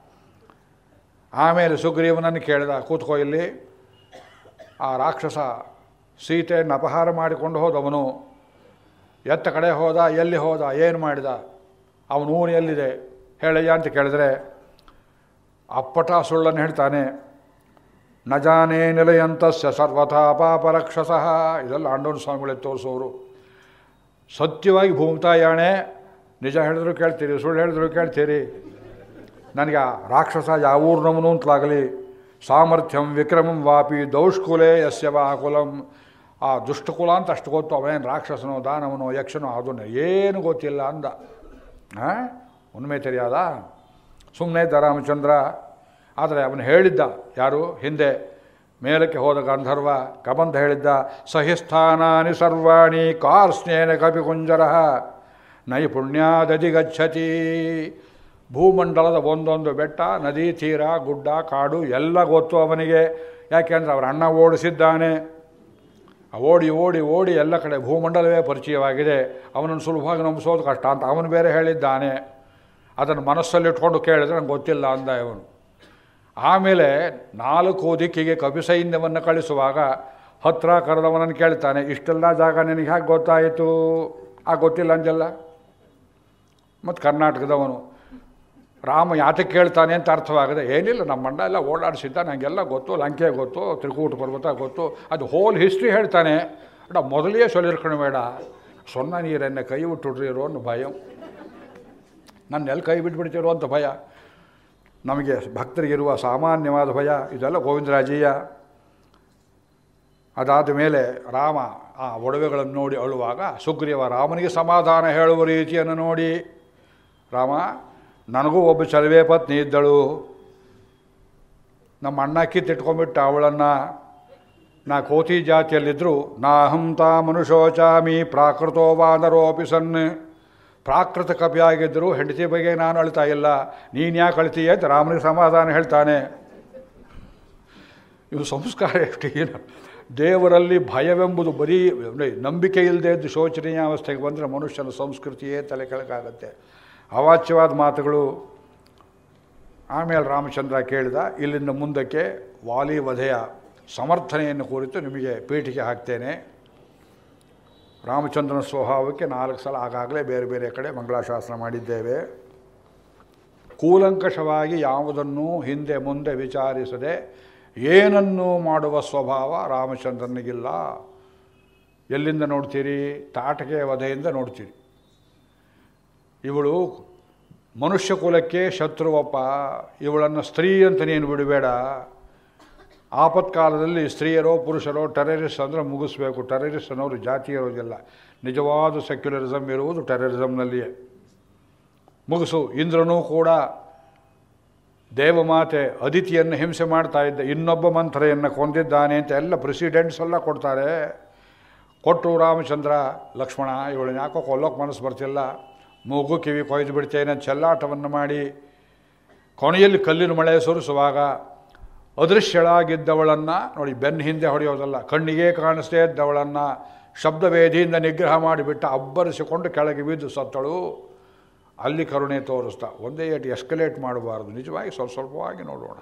ಆಮೇಲೆ ಸುಗ್ರೀವನನ್ನು ಕೇಳಿದ ಕೂತ್ಕೋ ಇಲ್ಲಿ ಆ ರಾಕ್ಷಸ ಸೀತೆಯನ್ನು ಅಪಹಾರ ಮಾಡಿಕೊಂಡು ಹೋದವನು ಎತ್ತ ಕಡೆ ಹೋದ ಎಲ್ಲಿ ಹೋದ ಏನು ಮಾಡಿದ ಅವನು ಊರು ಎಲ್ಲಿದೆ ಹೇಳಯ್ಯ ಅಂತ ಕೇಳಿದ್ರೆ ಅಪ್ಪಟ ಸುಳ್ಳನ್ನು ಹೇಳ್ತಾನೆ ನ ಜಾನೇ ನಿಲಯಂತಸ್ಯ ಸರ್ವಥಾ ಪಾಪರಕ್ಷಸಃ ಇದೆಲ್ಲ ಆಂಡೋನ್ ಸ್ವಾಮಿಗಳೇ ತೋರಿಸೋರು ಸತ್ಯವಾಗಿ ಭೂಮಿತಾಯಾಣೆ ನಿಜ ಹೇಳಿದ್ರು ಕೇಳ್ತೀರಿ ಸುಳ್ಳು ಹೇಳಿದ್ರು ಕೇಳ್ತೀರಿ ನನಗೆ ಆ ರಾಕ್ಷಸ ಯಾವ ಊರ್ನವನು ಅಂತಲಾಗಲಿ ಸಾಮರ್ಥ್ಯಂ ವಿಕ್ರಮಂ ವಾಪಿ ದೌಷ್ಕುಲೇ ಯಸ್ಯ ವಾ ಕುಲಂ ಆ ದುಷ್ಟಕುಲ ಅಂತ ಅಷ್ಟು ಗೊತ್ತು ಅವನೇನು ರಾಕ್ಷಸನೋ ದಾನವನೋ ಯಕ್ಷನೋ ಅದನ್ನು ಏನು ಗೊತ್ತಿಲ್ಲ ಅಂದ ಹಾಂ ಉಣ್ಮೆ ತಿಳಿಯಾದ ಸುಮ್ಮನೆ ಇದ್ದ ರಾಮಚಂದ್ರ ಆದರೆ ಅವನು ಹೇಳಿದ್ದ ಯಾರು ಹಿಂದೆ ಮೇಲಕ್ಕೆ ಹೋದ ಗಂಧರ್ವ ಕಬಂಧ ಹೇಳಿದ್ದ ಸಹಿಸ್ಥಾನಾನಿ ಸರ್ವಾಣಿ ಕಾರ್ಸ್ನೇನ ಕಪಿಕುಂಜರ ನೈಪುಣ್ಯಾದಧಿ ಗಚ್ಚತಿ ಭೂಮಂಡಲದ ಒಂದೊಂದು ಬೆಟ್ಟ ನದಿ ತೀರ ಗುಡ್ಡ ಕಾಡು ಎಲ್ಲ ಗೊತ್ತು ಅವನಿಗೆ ಯಾಕೆಂದ್ರೆ ಅವರ ಅಣ್ಣ ಓಡಿಸಿದ್ದಾನೆ ಆ ಓಡಿ ಓಡಿ ಓಡಿ ಎಲ್ಲ ಕಡೆ ಭೂಮಂಡಲವೇ ಪರಿಚಯವಾಗಿದೆ ಅವನನ್ನು ಸುಲಭವಾಗಿ ನಂಬಿಸೋದು ಕಷ್ಟ ಅಂತ ಅವನು ಬೇರೆ ಹೇಳಿದ್ದಾನೆ ಅದನ್ನು ಮನಸ್ಸಲ್ಲಿಟ್ಕೊಂಡು ಕೇಳಿದ್ರೆ ನಂಗೆ ಗೊತ್ತಿಲ್ಲ ಅಂದ ಇವನು ಆಮೇಲೆ ನಾಲ್ಕು ದಿಕ್ಕಿಗೆ ಕಪಿ ಸೈನ್ಯವನ್ನು ಕಳಿಸುವಾಗ ಹತ್ರ ಕರೆದವನನ್ನು ಕೇಳ್ತಾನೆ ಇಷ್ಟೆಲ್ಲ ಜಾಗ ನಿನಗೆ ಹೇಗೆ ಗೊತ್ತಾಯಿತು ಆ ಗೊತ್ತಿಲ್ಲ ಅಂಜಲ್ಲ ಮತ್ತು ಕರ್ನಾಟಕದವನು ರಾಮ ಯಾತಕ್ಕೆ ಕೇಳ್ತಾನೆ ಅಂತ ಅರ್ಥವಾಗದೆ ಏನಿಲ್ಲ ನಮ್ಮ ಮಂಡ ಎಲ್ಲ ಓಡಾಡಿಸಿದ್ದ ನನಗೆಲ್ಲ ಗೊತ್ತು ಲಂಕೆ ಗೊತ್ತು ತ್ರಿಕೂಟ ಪರ್ವತ ಗೊತ್ತು ಅದು ಹೋಲ್ ಹಿಸ್ಟ್ರಿ ಹೇಳ್ತಾನೆ ಅಡ ಮೊದಲೇ ಸೊಲಿರ್ಕೊಂಡು ಬೇಡ ಸೊನ್ನ ನೀರನ್ನೇ ಕೈ ಬಿಟ್ಟುಡ್ರಿರೋ ಅನ್ನೋ ಭಯ ನನ್ನೆಲ್ಲಿ ಕೈ ಬಿಟ್ಬಿಡ್ತಿರೋ ಅಂತ ಭಯ ನಮಗೆ ಭಕ್ತರಿಗಿರುವ ಸಾಮಾನ್ಯವಾದ ಭಯ ಇದೆಲ್ಲ ಗೋವಿಂದರಾಜಯ್ಯ ಅದಾದ ಮೇಲೆ ರಾಮ ಆ ಒಡವೆಗಳನ್ನು ನೋಡಿ ಅಳುವಾಗ ಸುಗ್ರೀವ ರಾಮನಿಗೆ ಸಮಾಧಾನ ಹೇಳುವ ರೀತಿಯನ್ನು ನೋಡಿ ರಾಮ ನನಗೂ ಒಬ್ಬ ಚಲವೇ ಪತ್ನಿ ಇದ್ದಳು ನಮ್ಮ ಅಣ್ಣ ಕಿತ್ತಿಟ್ಕೊಂಡ್ಬಿಟ್ಟ ಅವಳನ್ನು ನಾ ಕೋತಿ ಜಾತಿಯಲ್ಲಿದ್ದರೂ ನಾಹಂ ತಾ ಮನುಷ್ಯೋಚಾಮಿ ಪ್ರಾಕೃತೋ ವಾನರೋಪಿ ಸನ್ ಪ್ರಾಕೃತ ಕಪಿಯಾಗಿದ್ದರೂ ಹೆಂಡತಿ ಬಗ್ಗೆ ನಾನು ಅಳ್ತಾ ಇಲ್ಲ ನೀನು ಯಾಕೆ ಅಳ್ತೀಯ ಅಂತ ರಾಮನಿಗೆ ಸಮಾಧಾನ ಹೇಳ್ತಾನೆ ಇದು ಸಂಸ್ಕಾರ ಎಷ್ಟು ಏನು ದೇವರಲ್ಲಿ ಭಯವೆಂಬುದು ಬರೀ ಅಂದ್ರೆ ನಂಬಿಕೆ ಇಲ್ಲದೆ ಇದ್ದು ಶೋಚನೀಯ ಅವಸ್ಥೆಗೆ ಬಂದರೆ ಮನುಷ್ಯನ ಸಂಸ್ಕೃತಿಯೇ ತಲೆ ಕೆಳಗಾಗತ್ತೆ ಅವಾಚ್ಯವಾದ ಮಾತುಗಳು ಆಮೇಲೆ ರಾಮಚಂದ್ರ ಕೇಳಿದ ಇಲ್ಲಿಂದ ಮುಂದಕ್ಕೆ ವಾಲಿ ವಧೆಯ ಸಮರ್ಥನೆಯನ್ನು ಕುರಿತು ನಿಮಗೆ ಪೀಠಿಗೆ ಹಾಕ್ತೇನೆ ರಾಮಚಂದ್ರನ ಸ್ವಭಾವಕ್ಕೆ ನಾಲ್ಕು ಸಲ ಆಗಾಗಲೇ ಬೇರೆ ಬೇರೆ ಕಡೆ ಮಂಗಳಾಶಾಸನ ಮಾಡಿದ್ದೇವೆ ಕೂಲಂಕಷವಾಗಿ ಯಾವುದನ್ನೂ ಹಿಂದೆ ಮುಂದೆ ವಿಚಾರಿಸದೆ ಏನನ್ನೂ ಮಾಡುವ ಸ್ವಭಾವ ರಾಮಚಂದ್ರನಿಗಿಲ್ಲ ಎಲ್ಲಿಂದ ನೋಡ್ತೀರಿ ತಾಟಕೆ ವಧೆಯಿಂದ ನೋಡ್ತೀರಿ ಇವಳು ಮನುಷ್ಯ ಕುಲಕ್ಕೆ ಶತ್ರುವಪ್ಪ ಇವಳನ್ನು ಸ್ತ್ರೀ ಅಂತ ನೀನು ಬಿಡಬೇಡ ಆಪತ್ಕಾಲದಲ್ಲಿ ಸ್ತ್ರೀಯರೋ ಪುರುಷರೋ ಟೆರರಿಸ್ಟ್ ಅಂದರೆ ಮುಗಿಸ್ಬೇಕು ಟೆರರಿಸ್ಟ್ ಅನ್ನೋರು ಜಾತಿ ಇರೋದಿಲ್ಲ ನಿಜವಾದ ಸೆಕ್ಯುಲರಿಸಮ್ ಇರುವುದು ಟೆರರಿಸಮ್ನಲ್ಲಿಯೇ ಮುಗಿಸು ಇಂದ್ರನೂ ಕೂಡ ದೇವಮಾತೆ ಅದಿತಿಯನ್ನು ಹಿಂಸೆ ಮಾಡ್ತಾ ಇದ್ದ ಇನ್ನೊಬ್ಬ ಮಂತ್ರೆಯನ್ನು ಕೊಂದಿದ್ದಾನೆ ಅಂತ ಎಲ್ಲ ಪ್ರೆಸಿಡೆಂಟ್ಸ್ ಎಲ್ಲ ಕೊಡ್ತಾರೆ ಕೊಟ್ಟು ರಾಮಚಂದ್ರ ಲಕ್ಷ್ಮಣ ಇವಳನ್ನ ಯಾಕೋ ಕೊಲ್ಲೋಕೆ ಮನಸ್ಸು ಬರ್ತಿಲ್ಲ ಮೂಗು ಕಿವಿ ಕೊಯ್ದು ಬಿಡ್ತೇನೆ ಚೆಲ್ಲಾಟವನ್ನು ಮಾಡಿ ಕೊನೆಯಲ್ಲಿ ಕಲ್ಲಿನ ಮಳೆ ಸುರಿಸುವಾಗ ಅದೃಶ್ಯಳಾಗಿದ್ದವಳನ್ನು ನೋಡಿ ಬೆನ್ನ ಹಿಂದೆ ಹೊಡೆಯೋದಲ್ಲ ಕಣ್ಣಿಗೆ ಕಾಣಿಸ್ತೇ ಇದ್ದವಳನ್ನು ಶಬ್ದವೇದಿಯಿಂದ ನಿಗ್ರಹ ಮಾಡಿಬಿಟ್ಟು ಅಬ್ಬರಿಸಿಕೊಂಡು ಕೆಳಗೆ ಬಿದ್ದು ಸತ್ತಳು ಅಲ್ಲಿ ಕರುಣೆ ತೋರಿಸ್ತಾ ಒಂದೇ ಏಟು ಎಸ್ಕಲೇಟ್ ಮಾಡಬಾರ್ದು ನಿಜವಾಗಿ ಸ್ವಲ್ಪ ಸ್ವಲ್ಪವಾಗಿ ನೋಡೋಣ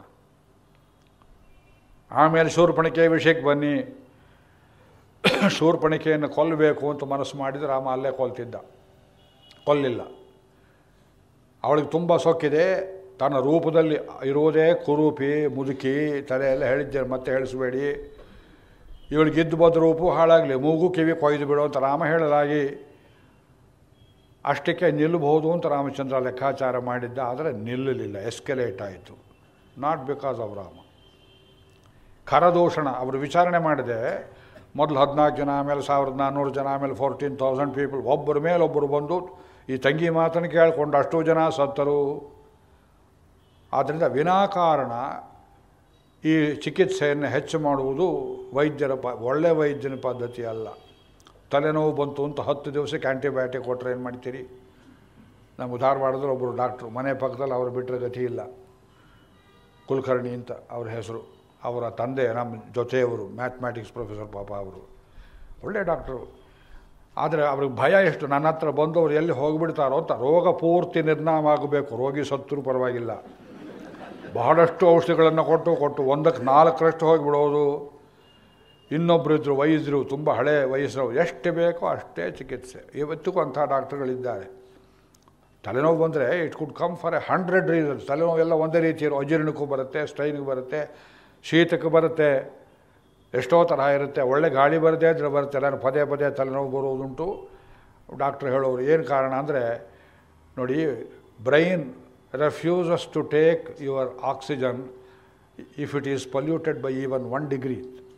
ಆಮೇಲೆ ಶೂರ್ಪಣಿಕೆ ವಿಷಯಕ್ಕೆ ಬನ್ನಿ ಶೂರ್ಪಣಿಕೆಯನ್ನು ಕೊಲ್ಲಬೇಕು ಅಂತ ಮನಸ್ಸು ಮಾಡಿದರೆ ರಾಮ ಅಲ್ಲೇ ಕೊಲ್ತಿದ್ದ ಕೊಲ್ಲಿಲ್ಲ ಅವಳಿಗೆ ತುಂಬ ಸೊಕ್ಕಿದೆ ತನ್ನ ರೂಪದಲ್ಲಿ ಇರುವುದೇ ಕುರೂಪಿ ಮುದುಕಿ ತಲೆ ಎಲ್ಲ ಹೇಳಿದ್ದೇನೆ ಮತ್ತೆ ಹೇಳಿಸಬೇಡಿ ಇವಳಿಗೆ ಇದ್ದು ಬದ್ದ ರೂಪು ಹಾಳಾಗಲಿ ಮೂಗು ಕಿವಿ ಕೊಯ್ದು ಬಿಡು ಅಂತ ರಾಮ ಹೇಳಲಾಗಿ ಅಷ್ಟಕ್ಕೆ ನಿಲ್ಲಬಹುದು ಅಂತ ರಾಮಚಂದ್ರ ಲೆಕ್ಕಾಚಾರ ಮಾಡಿದ್ದ ಆದರೆ ನಿಲ್ಲಲಿಲ್ಲ ಎಸ್ಕಲೇಟ್ ಆಯಿತು not because of Rama Kharadushana ಅವರು ವಿಚಾರಣೆ ಮಾಡಿದೆ ಮೊದಲು ಹದಿನಾಲ್ಕು ಜನ ಆಮೇಲೆ ಸಾವಿರದ ನಾನ್ನೂರು ಜನ ಆಮೇಲೆ ಫೋರ್ಟೀನ್ ತೌಸಂಡ್ ಪೀಪಲ್ ಒಬ್ಬರ ಮೇಲೆ ಒಬ್ಬರು ಬಂದು ಈ ತಂಗಿ ಮಾತನ್ನು ಕೇಳಿಕೊಂಡು ಅಷ್ಟು ಜನ ಸತ್ತರು ಆದ್ದರಿಂದ ವಿನಾಕಾರಣ ಈ ಚಿಕಿತ್ಸೆಯನ್ನು ಹೆಚ್ಚು ಮಾಡುವುದು ವೈದ್ಯರ ಪ ಒಳ್ಳೆಯ ವೈದ್ಯನ ಪದ್ಧತಿ ಅಲ್ಲ ತಲೆನೋವು ಬಂತು ಅಂತ ಹತ್ತು ದಿವಸಕ್ಕೆ ಆ್ಯಂಟಿಬಯೋಟಿಕ್ ಕೊಟ್ಟರೆ ಏನು ಮಾಡ್ತೀರಿ ನಮ್ಮ ಧಾರವಾಡದಲ್ಲಿ ಒಬ್ಬರು ಡಾಕ್ಟ್ರು ಮನೆ ಪಕ್ಕದಲ್ಲಿ ಅವರು ಬಿಟ್ಟರೆ ಗತಿ ಇಲ್ಲ ಕುಲಕರ್ಣಿ ಅಂತ ಅವ್ರ ಹೆಸರು ಅವರ ತಂದೆ ನಮ್ಮ ಜೊತೆಯವರು ಮ್ಯಾಥಮ್ಯಾಟಿಕ್ಸ್ ಪ್ರೊಫೆಸರ್ ಪಾಪ ಅವರು ಒಳ್ಳೆ ಡಾಕ್ಟ್ರು ಆದರೆ ಅವ್ರಿಗೆ ಭಯ ಎಷ್ಟು ನನ್ನ ಹತ್ರ ಬಂದವರು ಎಲ್ಲಿ ಹೋಗಿಬಿಡ್ತಾರೋ ಅಂತ ರೋಗ ಪೂರ್ತಿ ನಿರ್ನಾಮ ಆಗಬೇಕು ರೋಗಿ ಸತ್ತರೂ ಪರವಾಗಿಲ್ಲ ಬಹಳಷ್ಟು ಔಷಧಿಗಳನ್ನು ಕೊಟ್ಟು ಕೊಟ್ಟು ಒಂದಕ್ಕೆ ನಾಲ್ಕರಷ್ಟು ಹೋಗಿಬಿಡೋದು ಇನ್ನೊಬ್ಬರು ಇದ್ದರು ವೈದ್ಯರು ತುಂಬ ಹಳೆ ವಯಸ್ಸರು ಎಷ್ಟು ಬೇಕೋ ಅಷ್ಟೇ ಚಿಕಿತ್ಸೆ ಇವತ್ತಿಗೂ ಅಂಥ ಡಾಕ್ಟರ್ಗಳಿದ್ದಾರೆ ತಲೆನೋವು ಬಂದರೆ it could come for a hundred reasons ತಲೆನೋವು ಎಲ್ಲ ಒಂದೇ ರೀತಿ ಇರೋ ಅಜೀರ್ಣಕ್ಕೂ ಬರುತ್ತೆ ಸ್ಟ್ರೈನಿಗೆ ಬರುತ್ತೆ ಶೀತಕ್ಕೆ ಬರುತ್ತೆ ಎಷ್ಟೋ ತರಹ ಇರುತ್ತೆ ಒಳ್ಳೆ ಗಾಳಿ ಬರದೇ ಇದ್ರೆ ಬರುತ್ತೆ ನಾನು ಪದೇ ಪದೇ ತಲೆನೋವು ಬರುವುದುಂಟು ಡಾಕ್ಟ್ರ್ ಹೇಳೋರು ಏನು ಕಾರಣ ಅಂದರೆ ನೋಡಿ brain refuses to take your oxygen if it is polluted by even one degree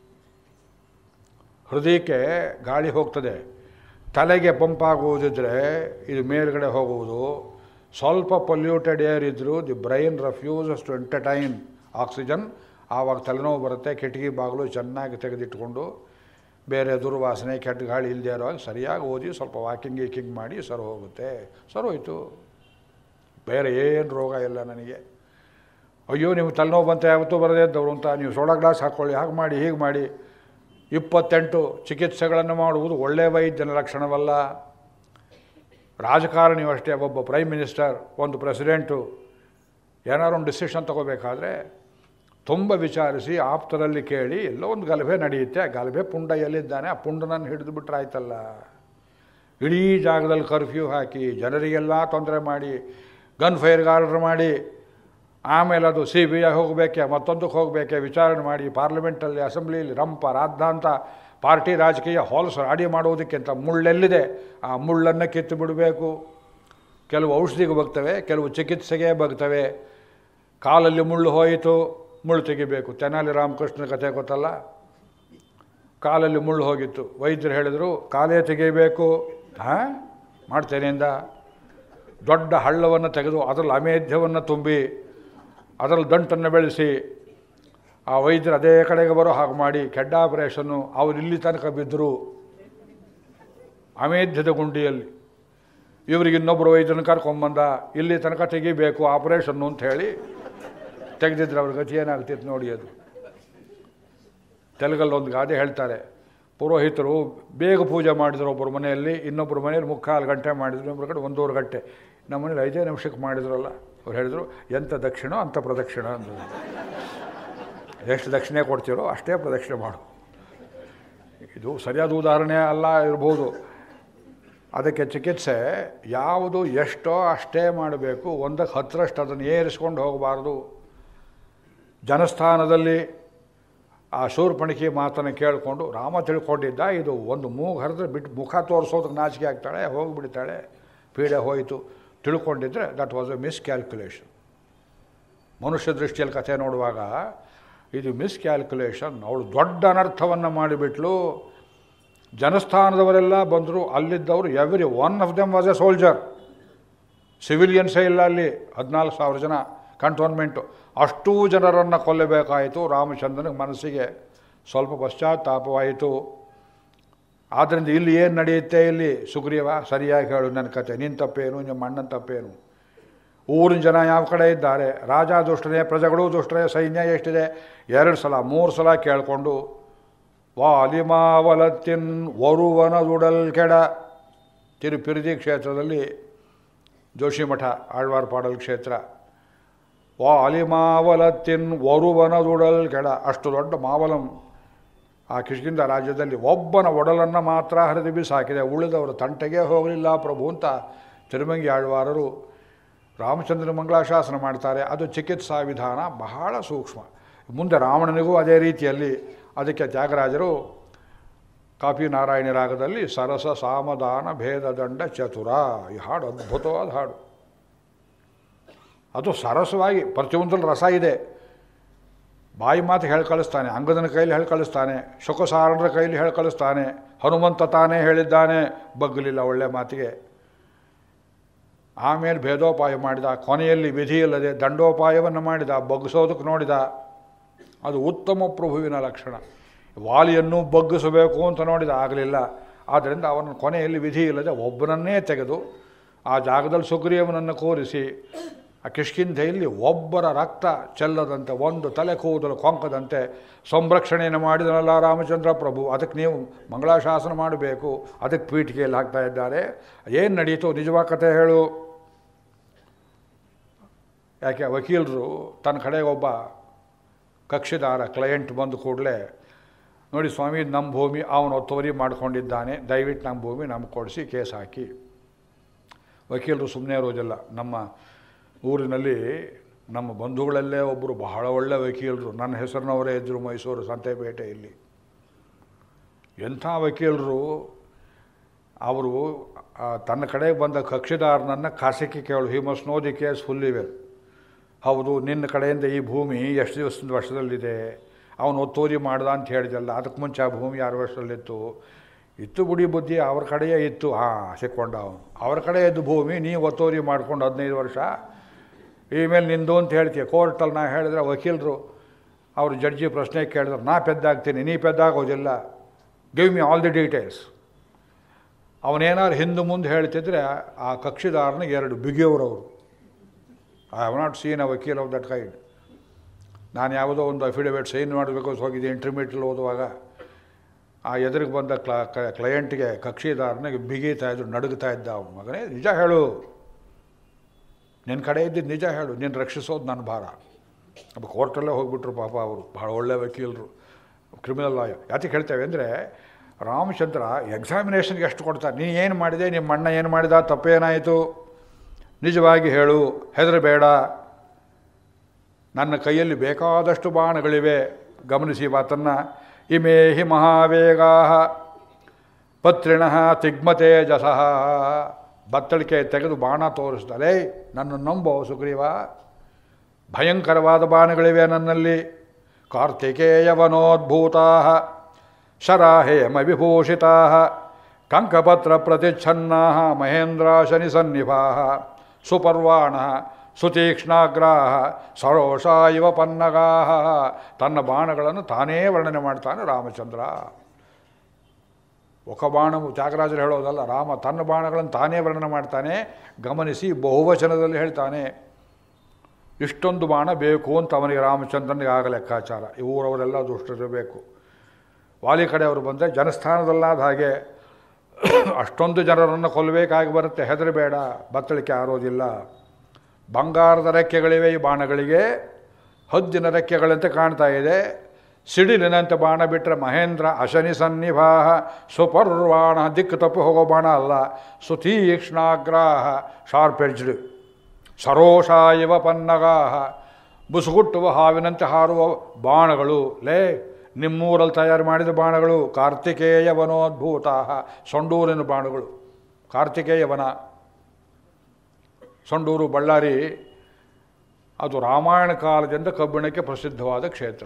ಹೃದಯಕ್ಕೆ ಗಾಳಿ ಹೋಗ್ತದೆ ತಲೆಗೆ ಪಂಪ್ ಆಗುವುದಿದ್ರೆ ಇದು ಮೇಲ್ಗಡೆ ಹೋಗುವುದು ಸ್ವಲ್ಪ ಪೊಲ್ಯೂಟೆಡ್ ಏರ್ ಇದ್ದರೂ the brain refuses to entertain oxygen ಆವಾಗ ತಲೆನೋವು ಬರುತ್ತೆ ಕಿಟಕಿ ಬಾಗಿಲು ಚೆನ್ನಾಗಿ ತೆಗೆದಿಟ್ಕೊಂಡು ಬೇರೆ ದುರ್ವಾಸನೆ ಕೆಟ್ಟ ಗಾಳಿ ಇಲ್ಲದೆ ಇರುವಾಗ ಸರಿಯಾಗಿ ಓದಿ ಸ್ವಲ್ಪ ವಾಕಿಂಗ್ ಗೀಕಿಂಗ್ ಮಾಡಿ ಸರಿ ಹೋಗುತ್ತೆ ಸರಿ ಹೋಯ್ತು ಬೇರೆ ಏನು ರೋಗ ಇಲ್ಲ ನನಗೆ ಅಯ್ಯೋ ನಿಮ್ಗೆ ತಲೆನೋವು ಬಂತ ಯಾವತ್ತೂ ಬರದೇ ಇದ್ದವರು ಅಂತ ನೀವು ಸೋಡಾ ಗ್ಲಾಸ್ ಹಾಕ್ಕೊಳ್ಳಿ ಹಾಗೆ ಮಾಡಿ ಹೀಗೆ ಮಾಡಿ ಇಪ್ಪತ್ತೆಂಟು ಚಿಕಿತ್ಸೆಗಳನ್ನು ಮಾಡುವುದು ಒಳ್ಳೆಯ ವೈದ್ಯನ ಲಕ್ಷಣವಲ್ಲ ರಾಜಕಾರಣಿಯೂ ಅಷ್ಟೇ ಒಬ್ಬ ಪ್ರೈಮ್ ಮಿನಿಸ್ಟರ್ ಒಂದು ಪ್ರೆಸಿಡೆಂಟು ಏನಾದ್ರು ಒಂದು ಡಿಸಿಷನ್ ತಗೋಬೇಕಾದ್ರೆ ತುಂಬ ವಿಚಾರಿಸಿ ಆಪ್ತರಲ್ಲಿ ಕೇಳಿ ಎಲ್ಲೋ ಒಂದು ಗಲಭೆ ನಡೆಯುತ್ತೆ ಆ ಗಲಭೆ ಪುಂಡ ಎಲ್ಲಿದ್ದಾನೆ ಆ ಪುಂಡನನ್ನು ಹಿಡಿದು ಬಿಟ್ರೆ ಆಯ್ತಲ್ಲ ಇಡೀ ಜಾಗದಲ್ಲಿ ಕರ್ಫ್ಯೂ ಹಾಕಿ ಜನರಿಗೆಲ್ಲ ತೊಂದರೆ ಮಾಡಿ ಗನ್ ಫೈರ್ಗೆ ಆರ್ಡರ್ ಮಾಡಿ ಆಮೇಲೆ ಅದು ಸಿ ಬಿ ಐ ಹೋಗಬೇಕೆ ಮತ್ತೊಂದಕ್ಕೆ ಹೋಗಬೇಕೆ ವಿಚಾರಣೆ ಮಾಡಿ ಪಾರ್ಲಿಮೆಂಟಲ್ಲಿ ಅಸೆಂಬ್ಲಿಯಲ್ಲಿ ರಂಪ ರಾದ್ದಾಂತ ಪಾರ್ಟಿ ರಾಜಕೀಯ ಹಾಲ್ಸ್ ರಾಡಿ ಮಾಡುವುದಕ್ಕಿಂತ ಮುಳ್ಳೆಲ್ಲಿದೆ ಆ ಮುಳ್ಳನ್ನು ಕಿತ್ತು ಬಿಡಬೇಕು ಕೆಲವು ಔಷಧಿಗೆ ಬಗ್ತವೆ ಕೆಲವು ಚಿಕಿತ್ಸೆಗೆ ಬಗ್ತವೆ ಕಾಲಲ್ಲಿ ಮುಳ್ಳು ಹೋಯಿತು ಮುಳ್ಳು ತೆಗಿಬೇಕು ತೆನಾಲಿ ರಾಮಕೃಷ್ಣನ ಕಥೆ ಗೊತ್ತಲ್ಲ ಕಾಲಲ್ಲಿ ಮುಳ್ಳು ಹೋಗಿತ್ತು ವೈದ್ಯರು ಹೇಳಿದರು ಕಾಲೇ ತೆಗಿಬೇಕು ಹಾಂ ಮಾಡ್ತೇನೆಂದ ದೊಡ್ಡ ಹಳ್ಳವನ್ನು ತೆಗೆದು ಅದರಲ್ಲಿ ಅಮೇಧ್ಯವನ್ನು ತುಂಬಿ ಅದರಲ್ಲಿ ದಂಟನ್ನು ಬೆಳೆಸಿ ಆ ವೈದ್ಯರು ಅದೇ ಕಡೆಗೆ ಬರೋ ಹಾಗೆ ಮಾಡಿ ಕೆಡ್ಡ ಆಪರೇಷನ್ನು ಅವರು ಇಲ್ಲಿ ತನಕ ಬಿದ್ದರು ಅಮೇಧ್ಯದ ಗುಂಡಿಯಲ್ಲಿ ಇವ್ರಿಗೆ ಇನ್ನೊಬ್ಬರು ವೈದ್ಯನ ಕರ್ಕೊಂಬಂದ ಇಲ್ಲಿ ತನಕ ತೆಗಿಬೇಕು ಆಪರೇಷನ್ನು ಅಂತ ಹೇಳಿ ತೆಗೆದಿದ್ರೆ ಅವ್ರ ಗತಿ ಏನಾಗ್ತಿತ್ತು ನೋಡಿ ಅದು ತೆಲುಗಲ್ಲಿ ಒಂದು ಗಾದೆ ಹೇಳ್ತಾರೆ ಪುರೋಹಿತರು ಬೇಗ ಪೂಜೆ ಮಾಡಿದ್ರು ಒಬ್ಬರ ಮನೆಯಲ್ಲಿ ಇನ್ನೊಬ್ಬರ ಮನೆಯಲ್ಲಿ ಮುಕ್ಕಾಲು ಗಂಟೆ ಮಾಡಿದ್ರು ಇನ್ನೊಬ್ಬರ ಕಡೆ ಒಂದೂವರೆ ಗಂಟೆ ನಮ್ಮ ಮನೇಲಿ ಐದೇ ನಿಮಿಷಕ್ಕೆ ಮಾಡಿದ್ರಲ್ಲ ಅವ್ರು ಹೇಳಿದ್ರು ಎಂಥ ದಕ್ಷಿಣ ಅಂಥ ಪ್ರದಕ್ಷಿಣ ಅಂದರು ಎಷ್ಟು ದಕ್ಷಿಣೆ ಕೊಡ್ತೀರೋ ಅಷ್ಟೇ ಪ್ರದಕ್ಷಿಣೆ ಮಾಡು ಇದು ಸರಿಯಾದ ಉದಾಹರಣೆ ಅಲ್ಲ ಇರ್ಬೋದು ಅದಕ್ಕೆ ಚಿಕಿತ್ಸೆ ಯಾವುದು ಎಷ್ಟೋ ಅಷ್ಟೇ ಮಾಡಬೇಕು ಒಂದಕ್ಕೆ ಹತ್ತರಷ್ಟು ಅದನ್ನು ಏರಿಸ್ಕೊಂಡು ಹೋಗಬಾರ್ದು ಜನಸ್ಥಾನದಲ್ಲಿ ಆ ಶೂರ್ಪಣಿಕೆ ಮಾತನ್ನು ಕೇಳಿಕೊಂಡು ರಾಮ ತಿಳ್ಕೊಂಡಿದ್ದ ಇದು ಒಂದು ಮೂಗು ಹರಿದ್ರೆ ಬಿಟ್ಟು ಮುಖ ತೋರಿಸೋದಕ್ಕೆ ನಾಚಿಕೆ ಆಗ್ತಾಳೆ ಹೋಗಿಬಿಡ್ತಾಳೆ ಪೀಡೆ ಹೋಯಿತು ತಿಳ್ಕೊಂಡಿದ್ರೆ ದಟ್ ವಾಸ್ ಎ ಮಿಸ್ಕ್ಯಾಲ್ಕುಲೇಷನ್ ಮನುಷ್ಯ ದೃಷ್ಟಿಯಲ್ಲಿ ಕಥೆ ನೋಡುವಾಗ ಇದು ಮಿಸ್ಕ್ಯಾಲ್ಕುಲೇಷನ್ ಅವಳು ದೊಡ್ಡ ಅನರ್ಥವನ್ನು ಮಾಡಿಬಿಟ್ಲು ಜನಸ್ಥಾನದವರೆಲ್ಲ ಬಂದರು ಅಲ್ಲಿದ್ದವರು every one of them was a soldier ಸಿವಿಲಿಯನ್ಸೇ ಇಲ್ಲ ಅಲ್ಲಿ ಹದಿನಾಲ್ಕು ಸಾವಿರ ಜನ ಕಂಟೋನ್ಮೆಂಟು ಅಷ್ಟೂ ಜನರನ್ನು ಕೊಲ್ಲಬೇಕಾಯಿತು ರಾಮಚಂದ್ರನಿಗೆ ಮನಸ್ಸಿಗೆ ಸ್ವಲ್ಪ ಪಶ್ಚಾತ್ತಾಪವಾಯಿತು ಆದ್ದರಿಂದ ಇಲ್ಲಿ ಏನು ನಡೆಯುತ್ತೆ ಇಲ್ಲಿ ಸುಗ್ರೀವ ಸರಿಯಾಗಿ ಹೇಳು ನನ್ನ ಕತೆ ನಿನ್ನ ತಪ್ಪೇನು ನಿಮ್ಮ ಅಣ್ಣನ ತಪ್ಪೇನು ಊರಿನ ಜನ ಯಾವ ಕಡೆ ಇದ್ದಾರೆ ರಾಜ ದುಷ್ಟರೇ ಪ್ರಜೆಗಳು ದುಷ್ಟರೇ ಸೈನ್ಯ ಎಷ್ಟಿದೆ ಎರಡು ಸಲ ಮೂರು ಸಲ ಕೇಳಿಕೊಂಡು ವಾಲಿಮಾವಲತ್ತಿನ್ ವರುವನ ದುಡಲ್ ಕೆಡ ತಿರುಪಿರಿದಿ ಕ್ಷೇತ್ರದಲ್ಲಿ ಜೋಶಿಮಠ ಆಳ್ವಾರ್ ಪಾಡಲ್ ಕ್ಷೇತ್ರ ವಾಲಿಮಾವಲತ್ತಿನ್ ವರುವನ ದುಡಲ್ ಕೆಡ ಅಷ್ಟು ದೊಡ್ಡ ಮಾವಲಂ ಆ ಕಿಷ್ಕಿಂದ ರಾಜ್ಯದಲ್ಲಿ ಒಬ್ಬನ ಒಡಲನ್ನು ಮಾತ್ರ ಹರಿದು ಬಿಸಾಕಿದೆ ಉಳಿದವರು ತಂಟೆಗೆ ಹೋಗಲಿಲ್ಲ ಪ್ರಭು ಅಂತ ತಿರುಮಂಗಿ ಆಳ್ವಾರರು ರಾಮಚಂದ್ರ ಮಂಗಳಾಶಾಸನ ಮಾಡ್ತಾರೆ ಅದು ಚಿಕಿತ್ಸಾ ವಿಧಾನ ಬಹಳ ಸೂಕ್ಷ್ಮ ಮುಂದೆ ರಾವಣನಿಗೂ ಅದೇ ರೀತಿಯಲ್ಲಿ ಅದಕ್ಕೆ ತ್ಯಾಗರಾಜರು ಕಾಪಿ ನಾರಾಯಣ ರಾಗದಲ್ಲಿ ಸರಸ ಸಾಮದಾನ ಭೇದ ದಂಡ ಚತುರ ಈ ಹಾಡು ಅದ್ಭುತವಾದ ಹಾಡು ಅದು ಸರಸವಾಗಿ ಪ್ರತಿಯೊಂದರಲ್ಲಿ ರಸ ಇದೆ ಬಾಯಿ ಮಾತು ಹೇಳಿ ಕಳಿಸ್ತಾನೆ ಅಂಗದನ ಕೈಲಿ ಹೇಳಿ ಕಳಿಸ್ತಾನೆ ಶುಕಸಾರಣರ ಕೈಲಿ ಹೇಳಿ ಕಳಿಸ್ತಾನೆ ಹನುಮಂತ ತಾನೇ ಹೇಳಿದ್ದಾನೆ ಬಗ್ಗಲಿಲ್ಲ ಒಳ್ಳೆ ಮಾತಿಗೆ ಆಮೇಲೆ ಭೇದೋಪಾಯ ಮಾಡಿದ ಕೊನೆಯಲ್ಲಿ ವಿಧಿಯಿಲ್ಲದೆ ದಂಡೋಪಾಯವನ್ನು ಮಾಡಿದ ಬಗ್ಗಿಸೋದಕ್ಕೆ ನೋಡಿದ ಅದು ಉತ್ತಮ ಪ್ರಭುವಿನ ಲಕ್ಷಣ ವಾಲಿಯನ್ನು ಬಗ್ಗಿಸಬೇಕು ಅಂತ ನೋಡಿದ ಆಗಲಿಲ್ಲ ಆದ್ದರಿಂದ ಅವನ ಕೊನೆಯಲ್ಲಿ ವಿಧಿ ಇಲ್ಲದೆ ಒಬ್ಬನನ್ನೇ ತೆಗೆದು ಆ ಜಾಗದಲ್ಲಿ ಸುಗ್ರೀವನನ್ನು ಕೋರಿಸಿ ಆ ಕಿಷ್ಕಿಂಧೆಯಲ್ಲಿ ಒಬ್ಬರ ರಕ್ತ ಚೆಲ್ಲದಂತೆ ಒಂದು ತಲೆ ಕೂದಲು ಕೊಂಕದಂತೆ ಸಂರಕ್ಷಣೆಯನ್ನು ಮಾಡಿದನಲ್ಲ ರಾಮಚಂದ್ರ ಪ್ರಭು ಅದಕ್ಕೆ ನೀವು ಮಂಗಳಾಶಾಸನ ಮಾಡಬೇಕು ಅದಕ್ಕೆ ಪೀಠಿಗೆಯಲ್ಲಿ ಹಾಕ್ತಾ ಇದ್ದಾರೆ ಏನು ನಡೀತು ನಿಜವಾದ ಕಥೆ ಹೇಳು ಯಾಕೆ ವಕೀಲರು ತನ್ನ ಕಡೆಗೆ ಒಬ್ಬ ಕಕ್ಷಿದಾರ ಕ್ಲಯಂಟ್ ಬಂದ ಕೂಡಲೇ ನೋಡಿ ಸ್ವಾಮಿ ನಮ್ಮ ಭೂಮಿ ಅವನು ಒತ್ತುವರಿ ಮಾಡ್ಕೊಂಡಿದ್ದಾನೆ ದಯವಿಟ್ಟು ನಮ್ಮ ಭೂಮಿ ನಮ್ಗೆ ಕೊಡಿಸಿ ಕೇಸ್ ಹಾಕಿ ವಕೀಲರು ಸುಮ್ಮನೆ ಇರೋದಿಲ್ಲ ನಮ್ಮ ಊರಿನಲ್ಲಿ ನಮ್ಮ ಬಂಧುಗಳಲ್ಲೇ ಒಬ್ಬರು ಬಹಳ ಒಳ್ಳೆ ವಕೀಲರು ನನ್ನ ಹೆಸರಿನವರೇ ಇದ್ದರು ಮೈಸೂರು ಸಂತೆಪೇಟೆಯಲ್ಲಿ ಎಂಥ ವಕೀಲರು ಅವರು ಆ, ತನ್ನ ಕಡೆಗೆ ಬಂದ ಕಕ್ಷಿದಾರನನ್ನು ಖಾಸಗಿ ಕೇಳು he must know the case full ಇವೆ ಹೌದು ನಿನ್ನ ಕಡೆಯಿಂದ ಈ ಭೂಮಿ ಎಷ್ಟು ದಿವಸದ ವರ್ಷದಲ್ಲಿದೆ ಅವನು ಒತ್ತುವರಿ ಮಾಡ್ದ ಅಂತ ಹೇಳಿದಲ್ಲ ಅದಕ್ಕೆ ಮುಂಚೆ ಆ ಭೂಮಿ ಯಾರ ವರ್ಷದಲ್ಲಿತ್ತು ಇತ್ತು ಬುಡಿ ಬುದ್ಧಿ ಅವ್ರ ಕಡೆಯೇ ಇತ್ತು ಹಾಂ ಸಿಕ್ಕೊಂಡ ಅವನು ಅವ್ರ ಕಡೆ ಇದ್ದು ಭೂಮಿ ನೀವು ಒತ್ತುವರಿ ಮಾಡ್ಕೊಂಡು ಹದಿನೈದು ವರ್ಷ ಇಮೇಲೆ ನಿಂದು ಅಂತ ಹೇಳ್ತೀಯ ಕೋರ್ಟಲ್ಲಿ ನಾ ಹೇಳಿದ್ರೆ ವಕೀಲರು ಅವರು ಜಡ್ಜಿ ಪ್ರಶ್ನೆ ಕೇಳಿದ್ರೆ ನಾ ಪೆದ್ದಾಗ್ತೀನಿ ನೀ ಪೆದ್ದಾಗೋದಿಲ್ಲ give me all the details ಅವನೇನಾದ್ರು ಹಿಂದೆ ಮುಂದೆ ಹೇಳ್ತಿದ್ರೆ ಆ ಕಕ್ಷಿದಾರನಿಗೆ ಎರಡು ಬಿಗಿಯವರವರು I have not seen a ವಕೀಲ್ ಆಫ್ ದಟ್ ಕೈಂಡ್ ನಾನು ಯಾವುದೋ ಒಂದು ಅಫಿಡವಿಟ್ ಸೈನ್ ಮಾಡಬೇಕು ಅಂತ ಹೋಗಿದ್ದೆ ಇಂಟರ್ಮೀಡಿಯೇಟ್ ಓದುವಾಗ ಆ ಎದುರಿಗೆ ಬಂದ ಕ್ಲ ಕ್ಲಯಂಟ್ಗೆ ಕಕ್ಷಿದಾರನಿಗೆ ಬಿಗೀತಾ ಇದ್ರು ನಡುಗ್ತಾ ಇದ್ದ ಅವನು ಮಗನೇ ನಿಜ ಹೇಳು ನಿನ್ನ ಕಡೆ ಇದ್ದಿದ್ದು ನಿಜ ಹೇಳು ನೀನು ರಕ್ಷಿಸೋದು ನನ್ನ ಭಾರ ಅಪ್ಪ ಕೋರ್ಟಲ್ಲೇ ಹೋಗ್ಬಿಟ್ರು ಪಾಪ ಅವರು ಭಾಳ ಒಳ್ಳೆ ವಕೀಲರು ಕ್ರಿಮಿನಲ್ ಲಾಯರ್ ಯಾತಕ್ಕೆ ಹೇಳ್ತೇವೆ ಅಂದರೆ ರಾಮಚಂದ್ರ ಎಕ್ಸಾಮಿನೇಷನ್ಗೆ ಎಷ್ಟು ಕೊಡ್ತಾರೆ ನೀನು ಏನು ಮಾಡಿದೆ ನಿಮ್ಮ ಅಣ್ಣ ಏನು ಮಾಡಿದ ತಪ್ಪೇನಾಯಿತು ನಿಜವಾಗಿ ಹೇಳು ಹೆದರಬೇಡ ನನ್ನ ಕೈಯಲ್ಲಿ ಬೇಕಾದಷ್ಟು ಬಾಣಗಳಿವೆ ಗಮನಿಸಿ ಮಾತನ್ನು ಇಮೇ ಹಿ ಮಹಾವೇಗಾ ಪತ್ರಿಣ ತಿಗ್ಮತೇಜಸಃ ಬತ್ತಳಿಕೆ ತೆಗೆದು ಬಾಣ ತೋರಿಸ್ದಲೇ ನನ್ನ ನಂಬೋ ಸುಗ್ರೀವ ಭಯಂಕರವಾದ ಬಾಣಗಳಿವೆ ನನ್ನಲ್ಲಿ ಕಾರ್ತಿಕೇಯವನೋದ್ಭೂತಾ ಶರಾಹೇಮ ವಿಭೂಷಿತಾ ಕಂಕಪತ್ರ ಪ್ರತಿಚ್ಛನ್ನಾ ಮಹೇಂದ್ರ ಶನಿ ಸನ್ನಿಭಾ ಸುಪರ್ವಾಣ ಸುತೀಕ್ಷ್ಣಾಗ್ರಾ ಸರೋಷ ಇವ ಪನ್ನಗಾ ತನ್ನ ಬಾಣಗಳನ್ನು ತಾನೇ ವರ್ಣನೆ ಮಾಡ್ತಾನೆ ರಾಮಚಂದ್ರ ಒಕ ಬಾಣವು ತ್ಯಾಗರಾಜರು ಹೇಳೋದಲ್ಲ ರಾಮ ತನ್ನ ಬಾಣಗಳನ್ನು ತಾನೇ ವರ್ಣನೆ ಮಾಡ್ತಾನೆ ಗಮನಿಸಿ ಬಹುವಚನದಲ್ಲಿ ಹೇಳ್ತಾನೆ ಇಷ್ಟೊಂದು ಬಾಣ ಬೇಕು ಅಂತ ಅವನಿಗೆ ರಾಮಚಂದ್ರನಿಗೆ ಆಗ ಲೆಕ್ಕಾಚಾರ ಈ ಊರವರೆಲ್ಲ ದುಷ್ಟರಿರಬೇಕು ವಾಲಿ ಕಡೆಯವರು ಬಂದರೆ ಜನಸ್ಥಾನದಲ್ಲಾದ ಹಾಗೆ ಅಷ್ಟೊಂದು ಜನರನ್ನು ಕೊಲ್ಲಬೇಕಾಗಿ ಬರುತ್ತೆ ಹೆದರಬೇಡ ಬತ್ತಳಿಕೆ ಆರೋದಿಲ್ಲ ಬಂಗಾರದ ರೆಕ್ಕೆಗಳಿವೆ ಈ ಬಾಣಗಳಿಗೆ ಹದ್ದಿನ ರೆಕ್ಕೆಗಳಂತೆ ಕಾಣ್ತಾ ಇದೆ ಸಿಡಿಲಿನಂತೆ ಬಾಣ ಬಿಟ್ಟರೆ ಮಹೇಂದ್ರ ಅಶನಿ ಸನ್ನಿಭಾಹ ಸುಪರ್ವಾಣ ದಿಕ್ಕು ತಪ್ಪಿ ಹೋಗೋ ಬಾಣ ಅಲ್ಲ ಸುತೀಕ್ಷ್ಣಾಗ್ರಾಹ ಶಾರ್ಪ್ ಎಡ್ಜ್ಡ್ ಸರೋಷ ಇವ ಪನ್ನಗಾಹ ಬುಸುಗುಟ್ಟುವ ಹಾವಿನಂತೆ ಹಾರುವ ಬಾಣಗಳು ಲೇ ನಿಮ್ಮೂರಲ್ಲಿ ತಯಾರು ಮಾಡಿದ ಬಾಣಗಳು ಕಾರ್ತಿಕೇಯ ವನೋದ್ಭೂತ ಸೊಂಡೂರಿನ ಬಾಣಗಳು ಕಾರ್ತಿಕೇಯ ವನ ಸೊಂಡೂರು ಬಳ್ಳಾರಿ ಅದು ರಾಮಾಯಣ ಕಾಲದಿಂದ ಕಬ್ಬಿಣಕ್ಕೆ ಪ್ರಸಿದ್ಧವಾದ ಕ್ಷೇತ್ರ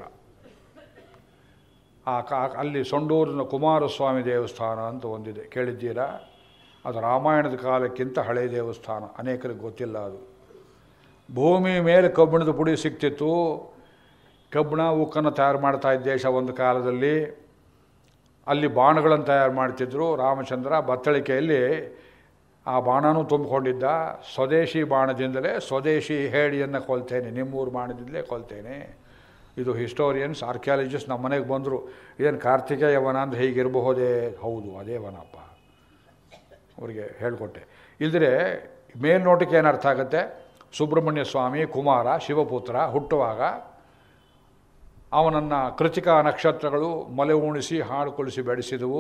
ಆ ಕಾ ಅಲ್ಲಿ ಸೊಂಡೂರಿನ ಕುಮಾರಸ್ವಾಮಿ ದೇವಸ್ಥಾನ ಅಂತ ಒಂದಿದೆ ಕೇಳಿದ್ದೀರಾ ಅದು ರಾಮಾಯಣದ ಕಾಲಕ್ಕಿಂತ ಹಳೆಯ ದೇವಸ್ಥಾನ ಅನೇಕರಿಗೆ ಗೊತ್ತಿಲ್ಲ ಅದು ಭೂಮಿ ಮೇಲೆ ಕಬ್ಬಿಣದ ಪುಡಿ ಸಿಕ್ತಿತ್ತು ಕಬ್ಬಿಣ ಉಕ್ಕನ್ನು ತಯಾರು ಮಾಡ್ತಾ ಇದ್ದ ದೇಶ ಒಂದು ಕಾಲದಲ್ಲಿ ಅಲ್ಲಿ ಬಾಣಗಳನ್ನು ತಯಾರು ಮಾಡ್ತಿದ್ರು ರಾಮಚಂದ್ರ ಬತ್ತಳಿಕೆಯಲ್ಲಿ ಆ ಬಾಣನೂ ತುಂಬಿಕೊಂಡಿದ್ದ ಸ್ವದೇಶಿ ಬಾಣದಿಂದಲೇ ಸ್ವದೇಶಿ ಹೇಡಿಯನ್ನು ಕೊಲ್ತೇನೆ ನಿಮ್ಮೂರು ಬಾಣದಿಂದಲೇ ಕೊಲ್ತೇನೆ ಇದು ಹಿಸ್ಟೋರಿಯನ್ಸ್ ಆರ್ಕಿಯಾಲಜಿಸ್ಟ್ ನಮ್ಮ ಮನೆಗೆ ಬಂದರು ಏನು ಕಾರ್ತಿಕೇಯ ವನ ಅಂದರೆ ಹೀಗಿರಬಹುದೇ ಹೌದು ಅದೇ ವನಪ್ಪ ಅವರಿಗೆ ಹೇಳಿಕೊಟ್ಟೆ ಇಲ್ದರೆ ಮೇಲ್ನೋಟಕ್ಕೆ ಏನು ಅರ್ಥ ಆಗುತ್ತೆ ಸುಬ್ರಹ್ಮಣ್ಯ ಸ್ವಾಮಿ ಕುಮಾರ ಶಿವಪುತ್ರ ಹುಟ್ಟುವಾಗ ಅವನನ್ನು ಕೃತಿಕಾ ನಕ್ಷತ್ರಗಳು ಮಲೆ ಉಣಿಸಿ ಹಾಡು ಕೊಲಿಸಿ ಬೆಳೆಸಿದವು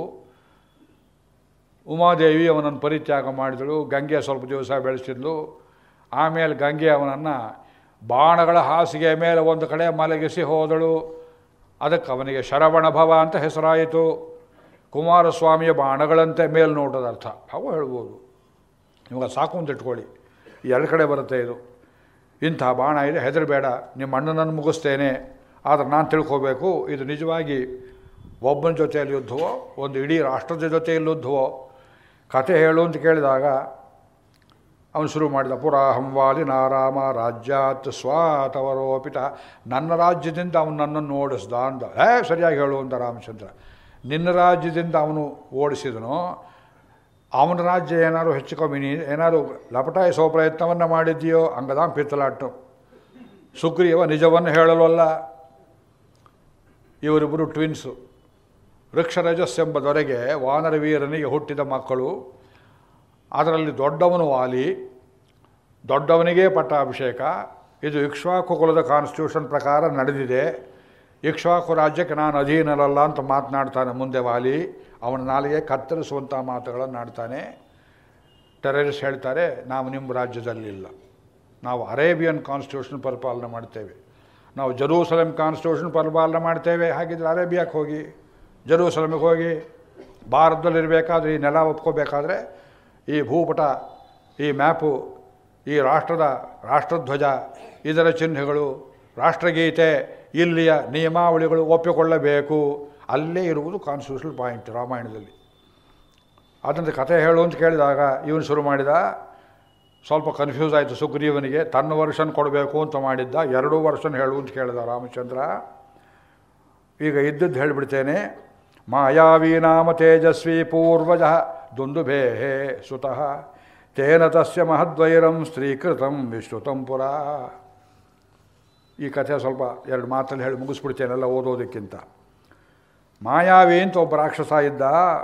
ಉಮಾದೇವಿ ಅವನನ್ನು ಪರಿತ್ಯಾಗ ಮಾಡಿದಳು ಗಂಗೆ ಸ್ವಲ್ಪ ದಿವಸ ಬೆಳೆಸಿದ್ಲು ಆಮೇಲೆ ಗಂಗೆ ಅವನನ್ನು ಬಾಣಗಳ ಹಾಸಿಗೆ ಮೇಲೆ ಒಂದು ಕಡೆ ಮಲಗಿಸಿ ಹೋದಳು ಅದಕ್ಕೆ ಅವನಿಗೆ ಶರವಣ ಭವ ಅಂತ ಹೆಸರಾಯಿತು ಕುಮಾರಸ್ವಾಮಿಯ ಬಾಣಗಳಂತೆ ಮೇಲ್ನೋಟದ ಅರ್ಥ ಅವು ಹೇಳ್ಬೋದು ಇವಾಗ ಸಾಕು ಅಂತ ಇಟ್ಕೊಳ್ಳಿ ಈ ಎರಡು ಕಡೆ ಬರುತ್ತೆ ಇದು ಇಂಥ ಬಾಣ ಇದೆ ಹೆದರಬೇಡ ನಿಮ್ಮ ಅಣ್ಣನನ್ನು ಮುಗಿಸ್ತೇನೆ ಆದರೆ ನಾನು ತಿಳ್ಕೋಬೇಕು ಇದು ನಿಜವಾಗಿ ಒಬ್ಬನ ಜೊತೆಯಲ್ಲಿ ಯುದ್ಧವೋ ಒಂದು ಇಡೀ ರಾಷ್ಟ್ರದ ಜೊತೆಯಲ್ಲಿ ಯುದ್ಧವೋ ಕತೆ ಹೇಳು ಅಂತ ಕೇಳಿದಾಗ ಅವನು ಶುರು ಮಾಡಿದ ಪುರಾಹಂ ವಾಲಿ ನಾರಾಮ ರಾಜ್ಯಾತ್ ಸ್ವಾತವರೋಪಿತ ನನ್ನ ರಾಜ್ಯದಿಂದ ಅವನು ನನ್ನನ್ನು ಓಡಿಸ್ದ ಅಂದ ಹೇ ಸರಿಯಾಗಿ ಹೇಳು ಅಂತ ರಾಮಚಂದ್ರ ನಿನ್ನ ರಾಜ್ಯದಿಂದ ಅವನು ಓಡಿಸಿದನು ಅವನ ರಾಜ್ಯ ಏನಾದ್ರು ಹೆಚ್ಚು ಕಮ್ಮಿ ನೀ ಏನಾದ್ರು ಲಪಟಾಯಿಸೋ ಪ್ರಯತ್ನವನ್ನು ಮಾಡಿದ್ದೀಯೋ ಅಂಗದಾಂ ಪಿತ್ತಲಾಟು ಸುಗ್ರೀವ ನಿಜವನ್ನು ಹೇಳಲಲ್ಲ ಇವರಿಬ್ಬರು ಟ್ವಿನ್ಸು ವೃಕ್ಷರಜಸ್ ಎಂಬ ದೊರೆಗೆ ವಾನರ ವೀರನಿಗೆ ಹುಟ್ಟಿದ ಮಕ್ಕಳು ಅದರಲ್ಲಿ ದೊಡ್ಡವನು ವಾಲಿ ದೊಡ್ಡವನಿಗೇ ಪಟ್ಟಾಭಿಷೇಕ ಇದು ಇಕ್ಷ್ವಾಕು ಕುಲದ ಕಾನ್ಸ್ಟಿಟ್ಯೂಷನ್ ಪ್ರಕಾರ ನಡೆದಿದೆ ಇಕ್ಷ್ವಾಕು ರಾಜ್ಯಕ್ಕೆ ನಾನು ಅಧೀನರಲ್ಲ ಅಂತ ಮಾತನಾಡ್ತಾನೆ ಮುಂದೆ ವಾಲಿ ಅವನ ನಾಲಿಗೆ ಕತ್ತರಿಸುವಂಥ ಮಾತುಗಳನ್ನು ಆಡ್ತಾನೆ ಟೆರರಿಸ್ಟ್ ಹೇಳ್ತಾರೆ ನಾವು ನಿಮ್ಮ ರಾಜ್ಯದಲ್ಲಿಲ್ಲ ನಾವು ಅರೇಬಿಯನ್ ಕಾನ್ಸ್ಟಿಟ್ಯೂಷನ್ ಪರಿಪಾಲನೆ ಮಾಡ್ತೇವೆ ನಾವು ಜರೂಸಲಂ ಕಾನ್ಸ್ಟಿಟ್ಯೂಷನ್ ಪರಿಪಾಲನೆ ಮಾಡ್ತೇವೆ ಹಾಗಿದ್ರೆ ಅರೇಬಿಯಾಕ್ಕೆ ಹೋಗಿ ಜರೂಸಲಮಿಗೆ ಹೋಗಿ ಭಾರತದಲ್ಲಿರಬೇಕಾದ್ರೆ ಈ ನೆಲ ಒಪ್ಕೋಬೇಕಾದ್ರೆ ಈ ಭೂಪಟ ಈ ಮ್ಯಾಪು ಈ ರಾಷ್ಟ್ರದ ರಾಷ್ಟ್ರಧ್ವಜ ಇದರ ಚಿಹ್ನೆಗಳು ರಾಷ್ಟ್ರಗೀತೆ ಇಲ್ಲಿಯ ನಿಯಮಾವಳಿಗಳು ಒಪ್ಪಿಕೊಳ್ಳಬೇಕು ಅಲ್ಲೇ ಇರುವುದು ಕಾನ್ಸ್ಟಿಟ್ಯೂಷನಲ್ ಪಾಯಿಂಟ್ ರಾಮಾಯಣದಲ್ಲಿ ಅದನ್ನು ಕಥೆ ಹೇಳು ಅಂತ ಕೇಳಿದಾಗ ಇವನು ಶುರು ಮಾಡಿದ ಸ್ವಲ್ಪ ಕನ್ಫ್ಯೂಸ್ ಆಯಿತು ಸುಗ್ರೀವನಿಗೆ ತನ್ನ ವರ್ಷನ್ ಕೊಡಬೇಕು ಅಂತ ಮಾಡಿದ್ದ ಎರಡೂ ವರ್ಷನ್ ಹೇಳು ಅಂತ ಕೇಳಿದ ರಾಮಚಂದ್ರ ಈಗ ಇದ್ದದ್ದು ಹೇಳಿಬಿಡ್ತೇನೆ ಮಾಯಾವಿ ನಾಮ ತೇಜಸ್ವಿ ಪೂರ್ವಜ ದುಂದುಭೇ ಸುತಃ ತೇನ ತಸ್ಯ ಮಹದ್ವೈರಂ ಸ್ತ್ರೀಕೃತಂ ವಿಶ್ರುತಂ ಪುರ ಈ ಕಥೆ ಸ್ವಲ್ಪ ಎರಡು ಮಾತಲ್ಲಿ ಹೇಳಿ ಮುಗಿಸ್ಬಿಡ್ತೇನೆಲ್ಲ ಓದೋದಕ್ಕಿಂತ ಮಾಯಾವಿ ಅಂತ ಒಬ್ಬ ರಾಕ್ಷಸ ಇದ್ದ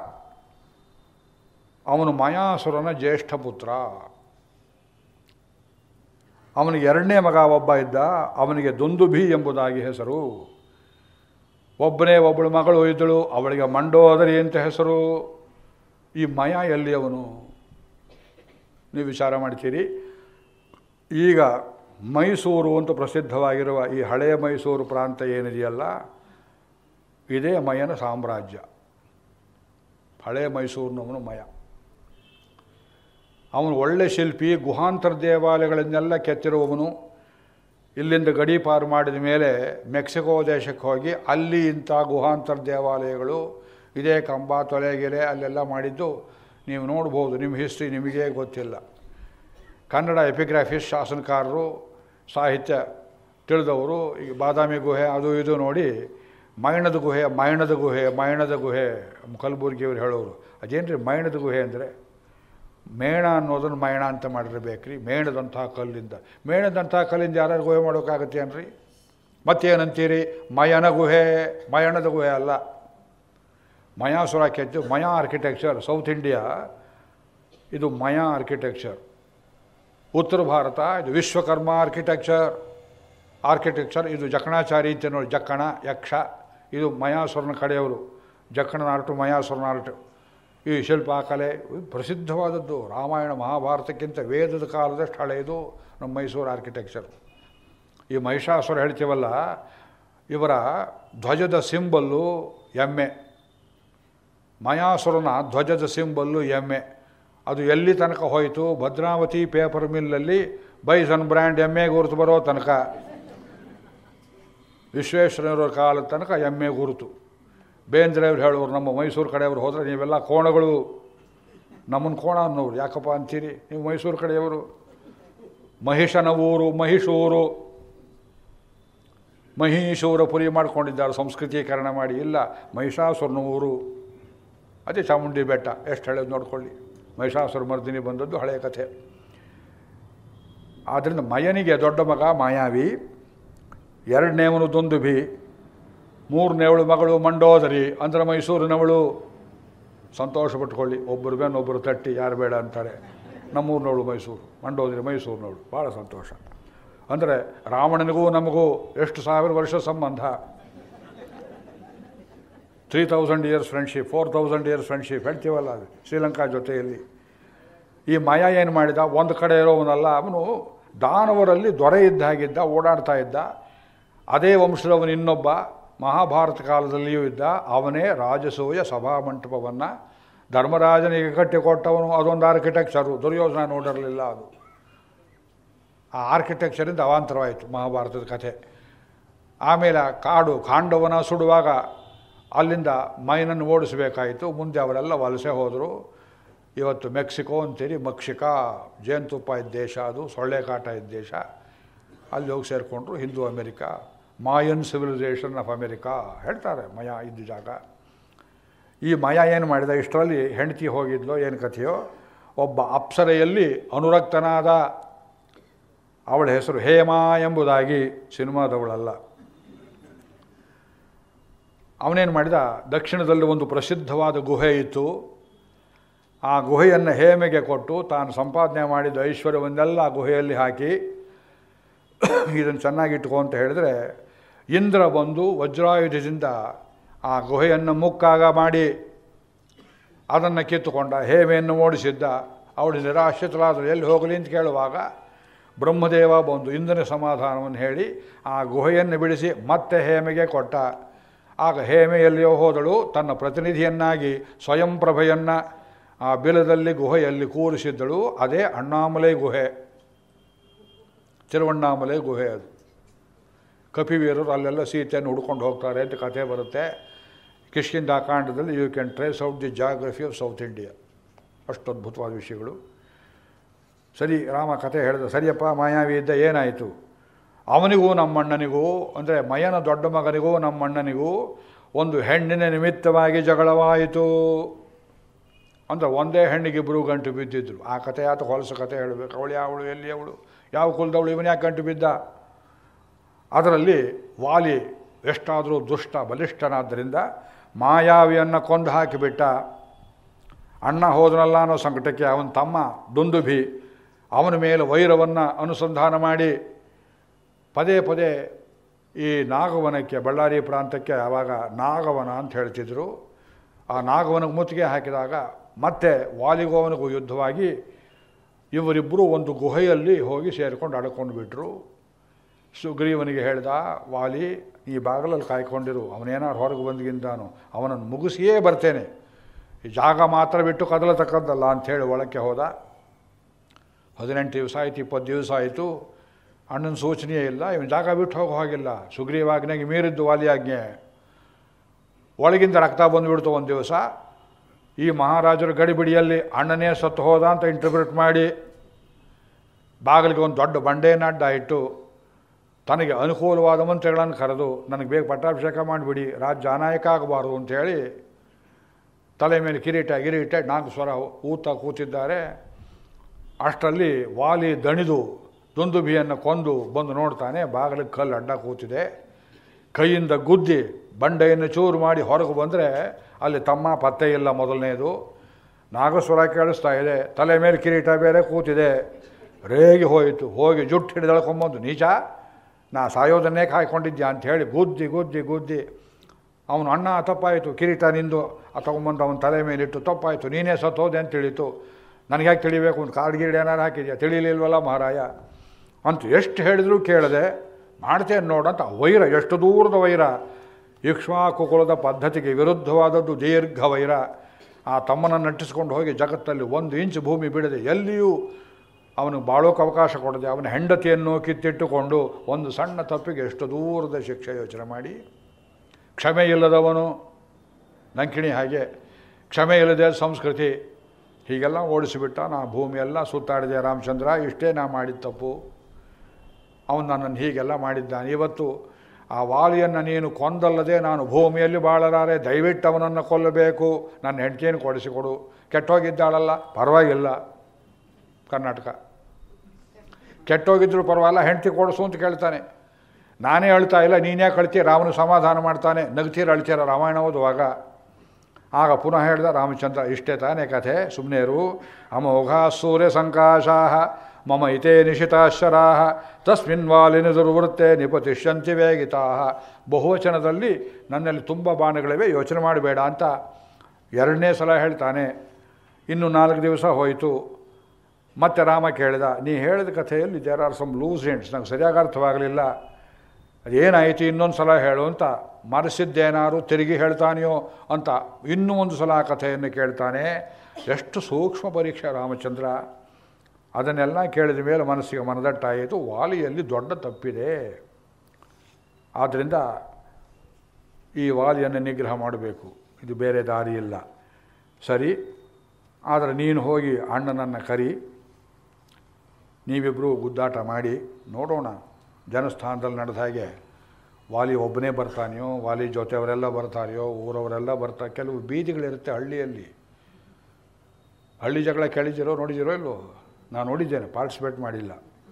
ಅವನು ಮಾಯಾಸುರನ ಜ್ಯೇಷ್ಠ ಪುತ್ರ ಅವನಿಗೆ ಎರಡನೇ ಮಗ ಒಬ್ಬ ಇದ್ದ ಅವನಿಗೆ ದುಂದುಭಿ ಎಂಬುದಾಗಿ ಹೆಸರು ಒಬ್ಬನೇ ಒಬ್ಬಳು ಮಗಳು ಇದ್ದಳು ಅವಳಿಗೆ ಮಂಡೋದರಿ ಅಂತ ಹೆಸರು ಈ ಮಯ ಎಲ್ಲಿ ಅವನು ನೀವು ವಿಚಾರ ಮಾಡ್ತೀರಿ ಈಗ ಮೈಸೂರು ಅಂತ ಪ್ರಸಿದ್ಧವಾಗಿರುವ ಈ ಹಳೆಯ ಮೈಸೂರು ಪ್ರಾಂತ ಏನಿದೆಯಲ್ಲ ಇದೇ ಮಯನ ಸಾಮ್ರಾಜ್ಯ ಹಳೆಯ ಮೈಸೂರಿನವನು ಮಯ ಅವನು ಒಳ್ಳೆ ಶಿಲ್ಪಿ ಗುಹಾಂತರ ದೇವಾಲಯಗಳನ್ನೆಲ್ಲ ಕೆತ್ತಿರುವವನು ಇಲ್ಲಿಂದ ಗಡಿ ಪಾರು ಮಾಡಿದ ಮೇಲೆ ಮೆಕ್ಸಿಕೋ ದೇಶಕ್ಕೆ ಹೋಗಿ ಅಲ್ಲಿ ಇಂಥ ಗುಹಾಂತರ ದೇವಾಲಯಗಳು ಇದೇ ಕಂಬ ತೊಲೆಗೆಲೆ ಅಲ್ಲೆಲ್ಲ ಮಾಡಿದ್ದು ನೀವು ನೋಡ್ಬೋದು ನಿಮ್ಮ ಹಿಸ್ಟ್ರಿ ನಿಮಗೇ ಗೊತ್ತಿಲ್ಲ ಕನ್ನಡ ಎಪಿಗ್ರಾಫಿಸ್ಟ್ ಶಾಸನಕಾರರು ಸಾಹಿತ್ಯ ತಿಳಿದವರು ಈ ಬಾದಾಮಿ ಗುಹೆ ಅದು ಇದು ನೋಡಿ ಮೈಣದ ಗುಹೆ ಮೈಣದ ಗುಹೆ ಮೈಣದ ಗುಹೆ ಕಲಬುರ್ಗಿಯವರು ಹೇಳೋರು ಅದೇನ್ರಿ ಮೈಣದ ಗುಹೆ ಅಂದರೆ ಮೇಣ ಅನ್ನೋದನ್ನು ಮೈಣ ಅಂತ ಮಾಡಿರ್ಬೇಕ್ರಿ ಮೇಣದಂಥ ಕಲ್ಲಿಂದ ಮೇಣದಂಥ ಕಲ್ಲಿಂದ ಯಾರು ಗುಹೆ ಮಾಡೋಕ್ಕಾಗತ್ತೆ ಅನ್ರಿ ಮತ್ತೇನಂತೀರಿ ಮಯನ ಗುಹೆ ಮಯಣದ ಗುಹೆ ಅಲ್ಲ ಮಯಾಸುರ ಕೆತ್ತು ಮಯಾ ಆರ್ಕಿಟೆಕ್ಚರ್ ಸೌತ್ ಇಂಡಿಯಾ ಇದು ಮಯಾ ಆರ್ಕಿಟೆಕ್ಚರ್ ಉತ್ತರ ಭಾರತ ಇದು ವಿಶ್ವಕರ್ಮ ಆರ್ಕಿಟೆಕ್ಚರ್ ಆರ್ಕಿಟೆಕ್ಚರ್ ಇದು ಜಕಣಾಚಾರಿ ಅಂತ ನೋಡಿ ಜಕ್ಕಣ ಯಕ್ಷ ಇದು ಮಯಾಸುರನ ಕಡೆಯವರು ಜಕ್ಕಣನ ಆರ್ಟು ಮಯಾಸುರನ ಆರ್ಟು ಈ ಶಿಲ್ಪಕಲೆ ಪ್ರಸಿದ್ಧವಾದದ್ದು ರಾಮಾಯಣ ಮಹಾಭಾರತಕ್ಕಿಂತ ವೇದದ ಕಾಲದಷ್ಟು ಹಳೆಯದು ನಮ್ಮ ಮೈಸೂರು ಆರ್ಕಿಟೆಕ್ಚರ್ ಈ ಮಹಿಷಾಸುರ ಹೇಳ್ತೀವಲ್ಲ ಇವರ ಧ್ವಜದ ಸಿಂಬಲ್ಲು ಎಮ್ಮೆ ಮಯಾಸುರನ ಧ್ವಜದ ಸಿಂಬಲ್ಲು ಎಮ್ಮೆ ಅದು ಎಲ್ಲಿ ತನಕ ಹೋಯಿತು ಭದ್ರಾವತಿ ಪೇಪರ್ ಮಿಲ್ಲಲ್ಲಿ ಬೈಸನ್ ಬ್ರ್ಯಾಂಡ್ ಎಮ್ಮೆ ಗುರುತು ಬರೋ ತನಕ ವಿಶ್ವೇಶ್ವರಯ್ಯನವರ ಕಾಲದ ತನಕ ಎಮ್ಮೆ ಗುರುತು ಬೇಂದ್ರೆಯವ್ರು ಹೇಳೋರು ನಮ್ಮ ಮೈಸೂರು ಕಡೆಯವರು ಹೋದರೆ ನೀವೆಲ್ಲ ಕೋಣಗಳು ನಮ್ಮನ್ನು ಕೋಣ ಅನ್ನೋರು ಯಾಕಪ್ಪ ಅಂತೀರಿ ನೀವು ಮೈಸೂರು ಕಡೆಯವರು ಮಹಿಷನ ಊರು ಮಹಿಷೂರು ಮಹಿಷೂರ ಪುರಿ ಮಾಡ್ಕೊಂಡಿದ್ದಾರೆ ಸಂಸ್ಕೃತೀಕರಣ ಮಾಡಿ ಇಲ್ಲ ಮಹಿಷಾಸುರನ ಊರು ಅದೇ ಚಾಮುಂಡಿ ಬೆಟ್ಟ ಎಷ್ಟು ಹೇಳೋದು ನೋಡ್ಕೊಳ್ಳಿ ಮಹಿಷಾಸುರ ಮರ್ದಿನಿ ಬಂದದ್ದು ಹಳೆಯ ಕಥೆ ಆದ್ದರಿಂದ ಮಯನಿಗೆ ದೊಡ್ಡ ಮಗ ಮಾಯಾವಿ ಎರಡನೇವನು ದುಂದುಭಿ ಮೂರನೇವಳು ಮಗಳು ಮಂಡೋದರಿ ಅಂದರೆ ಮೈಸೂರಿನವಳು ಸಂತೋಷ ಪಟ್ಕೊಳ್ಳಿ ಒಬ್ಬರು ಬೇನ್ ಒಬ್ಬರು ತಟ್ಟಿ ಯಾರು ಬೇಡ ಅಂತಾರೆ ನಮ್ಮೂರಿನವಳು ಮೈಸೂರು ಮಂಡೋದರಿ ಮೈಸೂರಿನವಳು ಭಾಳ ಸಂತೋಷ ಅಂದರೆ ರಾವಣನಿಗೂ ನಮಗೂ ಎಷ್ಟು ಸಾವಿರ ವರ್ಷ ಸಂಬಂಧ three thousand years friendship four thousand years friendship ಹೇಳ್ತೀವಲ್ಲ ಅದು ಶ್ರೀಲಂಕಾ ಜೊತೆಯಲ್ಲಿ ಈ ಮಯ ಏನು ಮಾಡಿದ ಒಂದು ಕಡೆ ಇರೋವನಲ್ಲ ಅವನು ದಾನವರಲ್ಲಿ ದೊರೆ ಇದ್ದ ಹಾಗಿದ್ದ ಓಡಾಡ್ತಾ ಇದ್ದ ಅದೇ ವಂಶದವನು ಇನ್ನೊಬ್ಬ ಮಹಾಭಾರತ ಕಾಲದಲ್ಲಿಯೂ ಇದ್ದ ಅವನೇ ರಾಜಸೂಯ ಸಭಾಮಂಟಪವನ್ನು ಧರ್ಮರಾಜನಿಗೆ ಕಟ್ಟಿಕೊಟ್ಟವನು ಅದೊಂದು ಆರ್ಕಿಟೆಕ್ಚರು ದುರ್ಯೋಧನ ನೋಡಿರಲಿಲ್ಲ ಅದು ಆ ಆರ್ಕಿಟೆಕ್ಚರಿಂದ ಅವಾಂತರವಾಯಿತು ಮಹಾಭಾರತದ ಕಥೆ ಆಮೇಲೆ ಆ ಕಾಡು ಕಾಂಡವನ ಸುಡುವಾಗ ಅಲ್ಲಿಂದ ಮೈನನ್ನು ಓಡಿಸಬೇಕಾಯಿತು ಮುಂದೆ ಅವರೆಲ್ಲ ವಲಸೆ ಹೋದರು ಇವತ್ತು ಮೆಕ್ಸಿಕೋ ಅಂತೀರಿ ಮಕ್ಷಿಕಾ ಜೇನುತುಪ್ಪ ಇದ್ದ ದೇಶ ಅದು ಸೊಳ್ಳೆಕಾಟ ಇದ್ದ ದೇಶ ಅಲ್ಲಿ ಹೋಗಿ ಸೇರಿಕೊಂಡ್ರು Hindu America Mayan civilisation of America ಹೇಳ್ತಾರೆ ಮಯ ಇದ್ದ ಜಾಗ ಈ ಮಯ ಏನು ಮಾಡಿದ ಇಷ್ಟರಲ್ಲಿ ಹೆಂಡತಿ ಹೋಗಿದ್ಲೋ ಏನು ಕಥೆಯೋ ಒಬ್ಬ ಅಪ್ಸರೆಯಲ್ಲಿ ಅನುರಕ್ತನಾದ ಅವಳ ಹೆಸರು ಹೇಮಾ ಎಂಬುದಾಗಿ ಸಿನಿಮಾದವಳಲ್ಲ ಅವನೇನು ಮಾಡಿದ ದಕ್ಷಿಣದಲ್ಲಿ ಒಂದು ಪ್ರಸಿದ್ಧವಾದ ಗುಹೆ ಇತ್ತು ಆ ಗುಹೆಯನ್ನು ಹೇಮೆಗೆ ಕೊಟ್ಟು ತಾನು ಸಂಪಾದನೆ ಮಾಡಿದ ಐಶ್ವರ್ಯವನ್ನೆಲ್ಲ ಆ ಗುಹೆಯಲ್ಲಿ ಹಾಕಿ ಇದನ್ನು ಚೆನ್ನಾಗಿಟ್ಕೊ ಅಂತ ಹೇಳಿದ್ರೆ ಇಂದ್ರ ಬಂದು ವಜ್ರಾಯುಧದಿಂದ ಆ ಗುಹೆಯನ್ನು ಮುಕ್ಕಾಗ ಮಾಡಿ ಅದನ್ನು ಕಿತ್ತುಕೊಂಡ ಹೇಮೆಯನ್ನು ಓಡಿಸಿದ್ದ ಅವಳು ನಿರಾಶ್ರಿತರಾದರು ಎಲ್ಲಿ ಹೋಗಲಿ ಅಂತ ಕೇಳುವಾಗ ಬ್ರಹ್ಮದೇವ ಬಂದು ಇಂದ್ರನ ಸಮಾಧಾನವನ್ನು ಹೇಳಿ ಆ ಗುಹೆಯನ್ನು ಬಿಡಿಸಿ ಮತ್ತೆ ಹೇಮೆಗೆ ಕೊಟ್ಟ ಆಗ ಹೇಮೆ ಎಲ್ಲಿಯೋ ಹೋದಳು ತನ್ನ ಪ್ರತಿನಿಧಿಯನ್ನಾಗಿ ಸ್ವಯಂ ಪ್ರಭೆಯನ್ನು ಆ ಬಿಲದಲ್ಲಿ ಗುಹೆಯಲ್ಲಿ ಕೂರಿಸಿದ್ದಳು ಅದೇ ಅಣ್ಣಾಮಲೈ ಗುಹೆ ತಿರುವಣ್ಣಾಮಲೈ ಗುಹೆ ಅದು ಕಪಿವೀರರು ಅಲ್ಲೆಲ್ಲ ಸೀತೆಯನ್ನು ಹುಡ್ಕೊಂಡು ಹೋಗ್ತಾರೆ ಅಂತ ಕಥೆ ಬರುತ್ತೆ ಕಿಷ್ಕಿಂದ ಕಾಂಡದಲ್ಲಿ you can trace out the geography of South India ಅಷ್ಟು ಅದ್ಭುತವಾದ ವಿಷಯಗಳು ಸರಿ ರಾಮ ಕಥೆ ಹೇಳಿದ ಸರಿಯಪ್ಪ ಮಾಯಾವಿ ಇದ್ದ ಏನಾಯಿತು ಅವನಿಗೂ ನಮ್ಮಣ್ಣನಿಗೂ ಅಂದರೆ ಮಯನ ದೊಡ್ಡ ಮಗನಿಗೂ ನಮ್ಮಣ್ಣನಿಗೂ ಒಂದು ಹೆಣ್ಣಿನ ನಿಮಿತ್ತವಾಗಿ ಜಗಳವಾಯಿತು ಅಂದರೆ ಒಂದೇ ಹೆಣ್ಣಿಗೆ ಇಬ್ಬರು ಗಂಟು ಬಿದ್ದಿದ್ರು ಆ ಕಥೆ ಆತ ಹೊಲಸು ಕಥೆ ಹೇಳಬೇಕು ಅವಳು ಯಾವಳು ಎಲ್ಲಿ ಅವಳು ಯಾವ ಕುಲದವಳು ಇವನು ಯಾಕೆ ಗಂಟು ಬಿದ್ದ ಅದರಲ್ಲಿ ವಾಲಿ ಎಷ್ಟಾದರೂ ದುಷ್ಟ ಬಲಿಷ್ಠನಾದ್ದರಿಂದ ಮಾಯಾವಿಯನ್ನು ಕೊಂದು ಹಾಕಿಬಿಟ್ಟ ಅಣ್ಣ ಹೋದನಲ್ಲ ಅನ್ನೋ ಸಂಕಟಕ್ಕೆ ಅವನ ತಮ್ಮ ದುಂದುಭಿ ಅವನ ಮೇಲೆ ವೈರವನ್ನು ಅನುಸಂಧಾನ ಮಾಡಿ ಪದೇ ಪದೇ ಈ ನಾಗವನಕ್ಕೆ ಬಳ್ಳಾರಿ ಪ್ರಾಂತಕ್ಕೆ ಆವಾಗ ನಾಗವನ ಅಂತ ಹೇಳ್ತಿದ್ರು ಆ ನಾಗವನಕ್ಕೆ ಮುತ್ತಿಗೆ ಹಾಕಿದಾಗ ಮತ್ತೆ ವಾಲಿಗೋವನಿಗೂ ಯುದ್ಧವಾಗಿ ಇವರಿಬ್ಬರು ಒಂದು ಗುಹೆಯಲ್ಲಿ ಹೋಗಿ ಸೇರಿಕೊಂಡು ಅಡ್ಕೊಂಡು ಬಿಟ್ಟರು ಸುಗ್ರೀವನಿಗೆ ಹೇಳ್ದ ವಾಲಿ ಈ ಬಾಗಲಲ್ಲಿ ಕಾಯ್ಕೊಂಡಿರು ಅವನೇನಾರು ಹೊರಗೆ ಬಂದ್ಗಿಂತಾನು ಅವನನ್ನು ಮುಗಿಸಿಯೇ ಬರ್ತೇನೆ ಈ ಜಾಗ ಮಾತ್ರ ಬಿಟ್ಟು ಕದಲತಕ್ಕದ್ದಲ್ಲ ಅಂಥೇಳಿ ಒಳಕ್ಕೆ ಹೋದ ಹದಿನೆಂಟು ದಿವಸ ಆಯಿತು ಇಪ್ಪತ್ತು ದಿವಸ ಆಯಿತು ಅಣ್ಣನ ಸೂಚನೆಯೇ ಇಲ್ಲ ಇವನು ಜಾಗ ಬಿಟ್ಟು ಹೋಗೋ ಹಾಗಿಲ್ಲ ಸುಗ್ರೀವಾಜ್ಞೆಗೆ ಮೀರಿದ್ದು ವಾಲಿಯಾಜ್ಞೆ ಒಳಗಿಂದ ರಕ್ತ ಬಂದುಬಿಡ್ತು ಒಂದು ದಿವಸ ಈ ಮಹಾರಾಜರು ಗಡಿಬಿಡಿಯಲ್ಲಿ ಅಣ್ಣನೇ ಸತ್ತು ಹೋದ ಅಂತ ಇಂಟರ್ಪ್ರಿಟ್ ಮಾಡಿ ಬಾಗಿಲಿಗೆ ಒಂದು ದೊಡ್ಡ ಬಂಡೆಯನ್ನು ಅಡ್ಡ ಇಟ್ಟು ತನಗೆ ಅನುಕೂಲವಾದ ಮಂತ್ರಿಗಳನ್ನು ಕರೆದು ನನಗೆ ಬೇಗ ಪಟ್ಟಾಭಿಷೇಕ ಮಾಡಿಬಿಡಿ ರಾಜ್ಯ ಅನಾಯಕ ಆಗಬಾರ್ದು ಅಂಥೇಳಿ ತಲೆ ಮೇಲೆ ಕಿರೀಟ ಗಿರೀಟ ನಾಲ್ಕು ಸ್ವರ ಊತ ಕೂತಿದ್ದಾರೆ ಅಷ್ಟರಲ್ಲಿ ವಾಲಿ ದಣಿದು ದುಂದುಬಿಯನ್ನು ಕೊಂದು ಬಂದು ನೋಡ್ತಾನೆ ಬಾಗಿಲಿಗೆ ಕಲ್ಲು ಅಡ್ಡ ಕೂತಿದೆ ಕೈಯಿಂದ ಗುದ್ದಿ ಬಂಡೆಯನ್ನು ಚೂರು ಮಾಡಿ ಹೊರಗೆ ಬಂದರೆ ಅಲ್ಲಿ ತಮ್ಮ ಪತ್ತೆ ಇಲ್ಲ ಮೊದಲನೇದು ನಾಗಸ್ವರ ಕೇಳಿಸ್ತಾ ಇದೆ ತಲೆ ಮೇಲೆ ಕಿರೀಟ ಬೇರೆ ಕೂತಿದೆ ರೇಗಿ ಹೋಯಿತು ಹೋಗಿ ಜುಟ್ಟು ಹಿಡಿದಳ್ಕೊಂಬಂದು ನೀಚ ನಾ ಸಾಯೋದನ್ನೇ ಕಾಯ್ಕೊಂಡಿದ್ಯಾ ಅಂಥೇಳಿ ಗುದ್ದಿ ಗುದ್ದಿ ಗುದ್ದಿ ಅವನು ಅಣ್ಣ ತಪ್ಪಾಯಿತು ಕಿರೀಟ ನಿಂದು ತಗೊಂಬಂದು ಅವನ ತಲೆ ಮೇಲಿಟ್ಟು ತಪ್ಪಾಯಿತು ನೀನೇ ಸತ್ತೋದೆ ಅಂತ ತಿಳಿತು ನನಗೆ ಯಾಕೆ ತಿಳಿಬೇಕು ಒಂದು ಕಾರ್ಡ್ ಗೀಡ್ ಏನಾರು ಹಾಕಿದ್ಯಾ ತಿಳಿಲಿಲ್ವಲ್ಲ ಮಹಾರಾಯ ಅಂತ ಎಷ್ಟು ಹೇಳಿದ್ರು ಕೇಳದೆ ಮಾಡ್ತೇನೆ ನೋಡಂತ ವೈರ ಎಷ್ಟು ದೂರದ ವೈರ ಇಕ್ಷ್ವಾಕು ಕುಲದ ಪದ್ಧತಿಗೆ ವಿರುದ್ಧವಾದದ್ದು ದೀರ್ಘ ವೈರ ಆ ತಮ್ಮನನ್ನು ನಟ್ಟಿಸ್ಕೊಂಡು ಹೋಗಿ ಜಗತ್ತಲ್ಲಿ ಒಂದು ಇಂಚು ಭೂಮಿ ಬಿಡದೆ ಎಲ್ಲಿಯೂ ಅವನಿಗೆ ಬಾಳೋಕೆ ಅವಕಾಶ ಕೊಡದೆ ಅವನ ಹೆಂಡತಿಯನ್ನು ಕಿತ್ತಿಟ್ಟುಕೊಂಡು ಒಂದು ಸಣ್ಣ ತಪ್ಪಿಗೆ ಎಷ್ಟು ದೂರದ ಶಿಕ್ಷೆ ಯೋಚನೆ ಮಾಡಿ ಕ್ಷಮೆ ಇಲ್ಲದವನು ನಂಕಿಣಿ ಹಾಗೆ ಕ್ಷಮೆ ಇಲ್ಲದೆ ಸಂಸ್ಕೃತಿ ಹೀಗೆಲ್ಲ ಓಡಿಸಿಬಿಟ್ಟ ನಾ ಭೂಮಿಯೆಲ್ಲ ಸುತ್ತಾಡಿದೆ ರಾಮಚಂದ್ರ ಇಷ್ಟೇ ನಾ ಮಾಡಿದ ತಪ್ಪು ಅವನು ನನ್ನನ್ನು ಹೀಗೆಲ್ಲ ಮಾಡಿದ್ದಾನೆ ಇವತ್ತು ಆ ವಾಲಿಯನ್ನು ನೀನು ಕೊಂದಲ್ಲದೆ ನಾನು ಭೂಮಿಯಲ್ಲಿ ಬಾಳಲಾರೆ ದಯವಿಟ್ಟು ಅವನನ್ನು ಕೊಲ್ಲಬೇಕು ನನ್ನ ಹೆಂಡತಿಯನ್ನು ಕೊಡಿಸಿಕೊಡು ಕೆಟ್ಟೋಗಿದ್ದಾಳಲ್ಲ ಪರವಾಗಿಲ್ಲ ಕರ್ನಾಟಕ ಕೆಟ್ಟೋಗಿದ್ರು ಪರವಾಗಿಲ್ಲ ಹೆಂಡತಿ ಕೊಡಿಸು ಅಂತ ಕೇಳ್ತಾನೆ ನಾನೇ ಅಳ್ತಾ ಇಲ್ಲ ನೀನೇ ಕಳ್ತೀಯ ರಾಮನು ಸಮಾಧಾನ ಮಾಡ್ತಾನೆ ನಗ್ತೀರ ಅಳ್ತೀರ ರಾಮಾಯಣ ಓದುವಾಗ ಆಗ ಪುನಃ ಹೇಳ್ದ ರಾಮಚಂದ್ರ ಇಷ್ಟೇ ತಾನೇ ಕಥೆ ಸುಮ್ಮನೆರು ಅಮೋಘ ಸೂರ್ಯ ಸಂಕಾಶಾ ಮಮ ಇತೇ ನಿಶಿತಾಶ್ವರಾ ತಸ್ಮಿನ್ ವಾಲಿನ ದುರ್ವೃತ್ತೆ ನಿಪತಿಷ್ಯಂತಿ ವೇಗಿತಾ ಬಹುವಚನದಲ್ಲಿ ನನ್ನಲ್ಲಿ ತುಂಬ ಬಾಣಗಳಿವೆ ಯೋಚನೆ ಮಾಡಬೇಡ ಅಂತ ಎರಡನೇ ಸಲ ಹೇಳ್ತಾನೆ ಇನ್ನು ನಾಲ್ಕು ದಿವಸ ಹೋಯಿತು ಮತ್ತೆ ರಾಮ ಕೇಳಿದ ನೀ ಹೇಳಿದ ಕಥೆಯಲ್ಲಿ there are some loose ends ನಂಗೆ ಸರಿಯಾಗಿ ಅರ್ಥವಾಗಲಿಲ್ಲ ಅದೇನಾಯಿತು ಇನ್ನೊಂದು ಸಲ ಹೇಳು ಅಂತ ಮರೆಸಿದ್ದೇನಾರು ತಿರುಗಿ ಹೇಳ್ತಾನೆಯೋ ಅಂತ ಇನ್ನೂ ಒಂದು ಸಲ ಆ ಕಥೆಯನ್ನು ಕೇಳ್ತಾನೆ ಎಷ್ಟು ಸೂಕ್ಷ್ಮ ಪರೀಕ್ಷೆ ರಾಮಚಂದ್ರ ಅದನ್ನೆಲ್ಲ ಕೇಳಿದ ಮೇಲೆ ಮನಸ್ಸಿಗೆ ಮನದಟ್ಟಾಯಿತು ವಾಲಿಯಲ್ಲಿ ದೊಡ್ಡ ತಪ್ಪಿದೆ ಆದ್ದರಿಂದ ಈ ವಾಲಿಯನ್ನು ನಿಗ್ರಹ ಮಾಡಬೇಕು ಇದು ಬೇರೆ ದಾರಿ ಇಲ್ಲ ಸರಿ ಆದರೆ ನೀನು ಹೋಗಿ ಅಣ್ಣನನ್ನು ಕರಿ ನೀವಿಬ್ಬರು ಗುದ್ದಾಟ ಮಾಡಿ ನೋಡೋಣ ಜನಸ್ಥಾನದಲ್ಲಿ ನಡೆದ ಹಾಗೆ ವಾಲಿ ಒಬ್ಬನೇ ಬರ್ತಾನೆಯೋ ವಾಲಿ ಜೊತೆಯವರೆಲ್ಲ ಬರ್ತಾರೆಯೋ ಊರವರೆಲ್ಲ ಬರ್ತಾರೆ ಕೆಲವು ಬೀದಿಗಳಿರುತ್ತೆ ಹಳ್ಳಿಯಲ್ಲಿ ಹಳ್ಳಿ ಜಗಳ ಕೇಳಿದಿರೋ ನೋಡಿದಿರೋ ಇಲ್ವೋ ನಾನು ನೋಡಿದ್ದೇನೆ ಪಾರ್ಟಿಸಿಪೇಟ್ ಮಾಡಿಲ್ಲ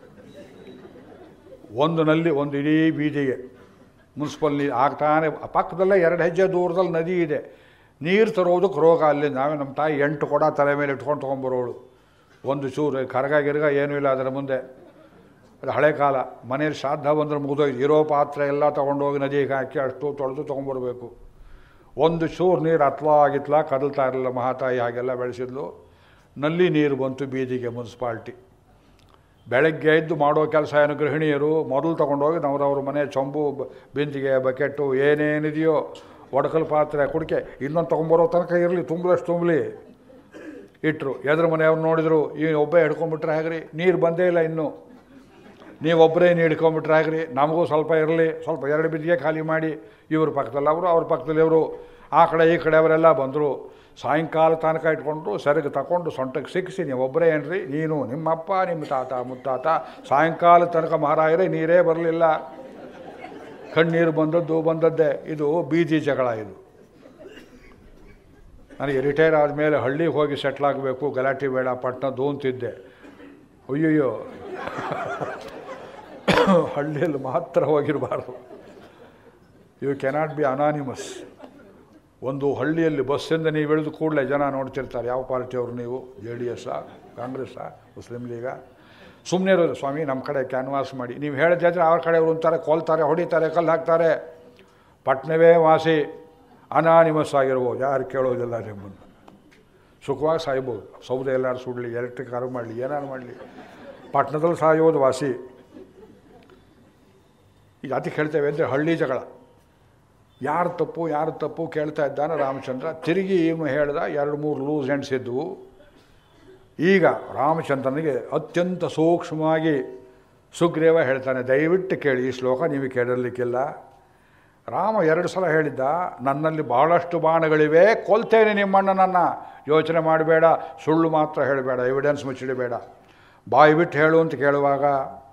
ಒಂದು ನಲ್ಲಿ ಒಂದು ಇಡೀ ಬೀದಿಗೆ ಮುನ್ಸಿಪಲ್ ನೀರು ಆಗ್ತಾನೆ ಪಕ್ಕದಲ್ಲೇ ಎರಡು ಹೆಜ್ಜೆ ದೂರದಲ್ಲಿ ನದಿ ಇದೆ ನೀರು ತರೋದಕ್ಕೆ ರೋಗ ಅಲ್ಲಿ ನಾವೇ ನಮ್ಮ ತಾಯಿ ಎಂಟು ಕೊಡ ತಲೆ ಮೇಲೆ ಇಟ್ಕೊಂಡು ತೊಗೊಂಬರೋಳು ಒಂದು ಚೂರು ಕರಗ ಗಿರ್ಗ ಏನೂ ಇಲ್ಲ ಅದರ ಮುಂದೆ ಅದು ಹಳೆ ಕಾಲ ಮನೇಲಿ ಶ್ರಾದ್ದ ಬಂದ್ರೆ ಮುಗಿದೋಯ್ತು ಇರೋ ಪಾತ್ರೆ ಎಲ್ಲ ತೊಗೊಂಡೋಗಿ ನದಿಗೆ ಹಾಕಿ ಅಷ್ಟು ತೊಳೆದು ತೊಗೊಂಬರ್ಬೇಕು ಒಂದು ಚೂರು ನೀರು ಹತ್ವಾ ಆಗಿತ್ಲ ಕದಲ್ತಾ ಇರಲಿಲ್ಲ ಮಹಾತಾಯಿ ಹಾಗೆಲ್ಲ ಬೆಳೆಸಿದ್ಲು ನಲ್ಲಿ ನೀರು ಬಂತು ಬೀದಿಗೆ ಮುನ್ಸಿಪಾಲ್ಟಿ ಬೆಳಗ್ಗೆ ಎದ್ದು ಮಾಡೋ ಕೆಲಸ ಏನು ಗೃಹಿಣಿಯರು ಮೊದಲು ತೊಗೊಂಡೋಗಿ ನವರವ್ರ ಮನೆ ಚೊಂಬು ಬ- ಬಿಂದಿಗೆ ಬಕೆಟ್ಟು ಏನೇನಿದೆಯೋ ಒಡಕಲ್ ಪಾತ್ರೆ ಕುಡಿಕೆ ಇನ್ನೊಂದು ತೊಗೊಂಬರೋ ತನಕ ಇರಲಿ ತುಂಬಲಷ್ಟು ತುಂಬಲಿ ಇಟ್ಟರು ಎದುರು ಮನೆಯವ್ರು ನೋಡಿದ್ರು ಈ ಒಬ್ಬೇ ಹಿಡ್ಕೊಂಡ್ಬಿಟ್ರೆ ಹಾಗ್ರಿ ನೀರು ಬಂದೇ ಇಲ್ಲ ಇನ್ನೂ ನೀವೊಬ್ಬರೇ ನೀರು ಹಿಡ್ಕೊಂಡ್ಬಿಟ್ರೆ ಹಾಗ್ರಿ ನಮಗೂ ಸ್ವಲ್ಪ ಇರಲಿ ಸ್ವಲ್ಪ ಎರಡು ಬಿದ್ದಿಗೆ ಖಾಲಿ ಮಾಡಿ ಇವ್ರ ಪಕ್ಕದಲ್ಲಿ ಅವರು ಅವ್ರ ಪಕ್ಕದಲ್ಲಿ ಇವರು ಆ ಕಡೆ ಈ ಕಡೆ ಅವರೆಲ್ಲ ಬಂದರು ಸಾಯಂಕಾಲ ತನಕ ಇಟ್ಕೊಂಡು ಸೆರಗು ತಗೊಂಡು ಸೊಂಟಕ್ಕೆ ಸಿಕ್ಕಿಸಿ ನೀವು ಒಬ್ಬರೇ ಏನ್ರಿ ನೀನು ನಿಮ್ಮಪ್ಪ ನಿಮ್ಮ ತಾತ ಮುತ್ತಾತ ಸಾಯಂಕಾಲ ತನಕ ಮಹಾರಾಯರೇ ನೀರೇ ಬರಲಿಲ್ಲ ಕಣ್ಣೀರು ಬಂದದ್ದು ಬಂದದ್ದೇ ಇದು ಬೀದಿ ಜಗಳ ಇದು ನನಗೆ ರಿಟೈರ್ ಆದಮೇಲೆ ಹಳ್ಳಿಗೆ ಹೋಗಿ ಸೆಟ್ಲ್ ಆಗಬೇಕು ಗಲಾಟೆ ಬೇಡ ಪಟ್ಟಣದ್ದು ಅಂತಿದ್ದೆ ಅಯ್ಯಯ್ಯೋ ಹಳ್ಳಿಯಲ್ಲಿ ಮಾತ್ರ ಹೋಗಿರಬಾರ್ದು ಯು ಕೆನಾಟ್ ಬಿ ಅನಾನಿಮಸ್ ಒಂದು ಹಳ್ಳಿಯಲ್ಲಿ ಬಸ್ಸಿಂದ ನೀವು ಇಳಿದು ಕೂಡಲೇ ಜನ ನೋಡ್ತಿರ್ತಾರೆ ಯಾವ ಪಾರ್ಟಿಯವರು ನೀವು ಜೆ ಡಿ ಎಸ್ಸಾ ಕಾಂಗ್ರೆಸ್ಸಾ ಮುಸ್ಲಿಂ ಲೀಗಾ ಸುಮ್ಮನೆ ಇರೋದು ಸ್ವಾಮಿ ನಮ್ಮ ಕಡೆ ಕ್ಯಾನ್ವಾಸ್ ಮಾಡಿ ನೀವು ಹೇಳಿದ್ರೆ ಅವ್ರ ಕಡೆಯವರು ಅಂತಾರೆ ಕೊಲ್ತಾರೆ ಹೊಡಿತಾರೆ ಕಲ್ಲು ಹಾಕ್ತಾರೆ ಪಟ್ನವೇ ವಾಸಿ ಅನಾನಿಮಸ್ ಆಗಿರ್ಬೋದು ಯಾರು ಕೇಳೋದಿಲ್ಲ ನಿಮ್ಮನ್ನು ಸುಖವಾಗಿ ಸಾಯ್ಬೋದು ಸೌದೆ ಎಲ್ಲಾರು ಸುಡಲಿ ಎಲೆಕ್ಟ್ರಿಕ್ ಕಾರು ಮಾಡಲಿ ಏನಾರು ಮಾಡಲಿ ಪಟ್ಟಣದಲ್ಲಿ ಸಾಯೋದು ವಾಸಿ ಈಗ ಅದಕ್ಕೆ ಹೇಳ್ತೇವೆ ಅಂದರೆ ಹಳ್ಳಿ ಜಗಳ ಯಾರು ತಪ್ಪು ಯಾರು ತಪ್ಪು ಕೇಳ್ತಾ ಇದ್ದಾನೆ ರಾಮಚಂದ್ರ ತಿರುಗಿ ಇವನು ಹೇಳ್ದ ಎರಡು ಮೂರು ಲೂಸ್ ಎಂಡ್ಸ್ ಇದ್ದವು ಈಗ ರಾಮಚಂದ್ರನಿಗೆ ಅತ್ಯಂತ ಸೂಕ್ಷ್ಮವಾಗಿ ಸುಗ್ರೀವ ಹೇಳ್ತಾನೆ ದಯವಿಟ್ಟು ಕೇಳಿ ಈ ಶ್ಲೋಕ ನೀವು ಕೇಳಿರ್ಲಿಕ್ಕಿಲ್ಲ ರಾಮ ಎರಡು ಸಲ ಹೇಳಿದ್ದ ನನ್ನಲ್ಲಿ ಬಹಳಷ್ಟು ಬಾಣಗಳಿವೆ ಕೊಲ್ತೇನೆ ನಿಮ್ಮಣ್ಣನನ್ನು ಯೋಚನೆ ಮಾಡಬೇಡ ಸುಳ್ಳು ಮಾತ್ರ ಹೇಳಬೇಡ ಎವಿಡೆನ್ಸ್ ಮುಚ್ಚಿಡಬೇಡ ಬಾಯಿ ಬಿಟ್ಟು ಹೇಳು ಅಂತ ಕೇಳುವಾಗ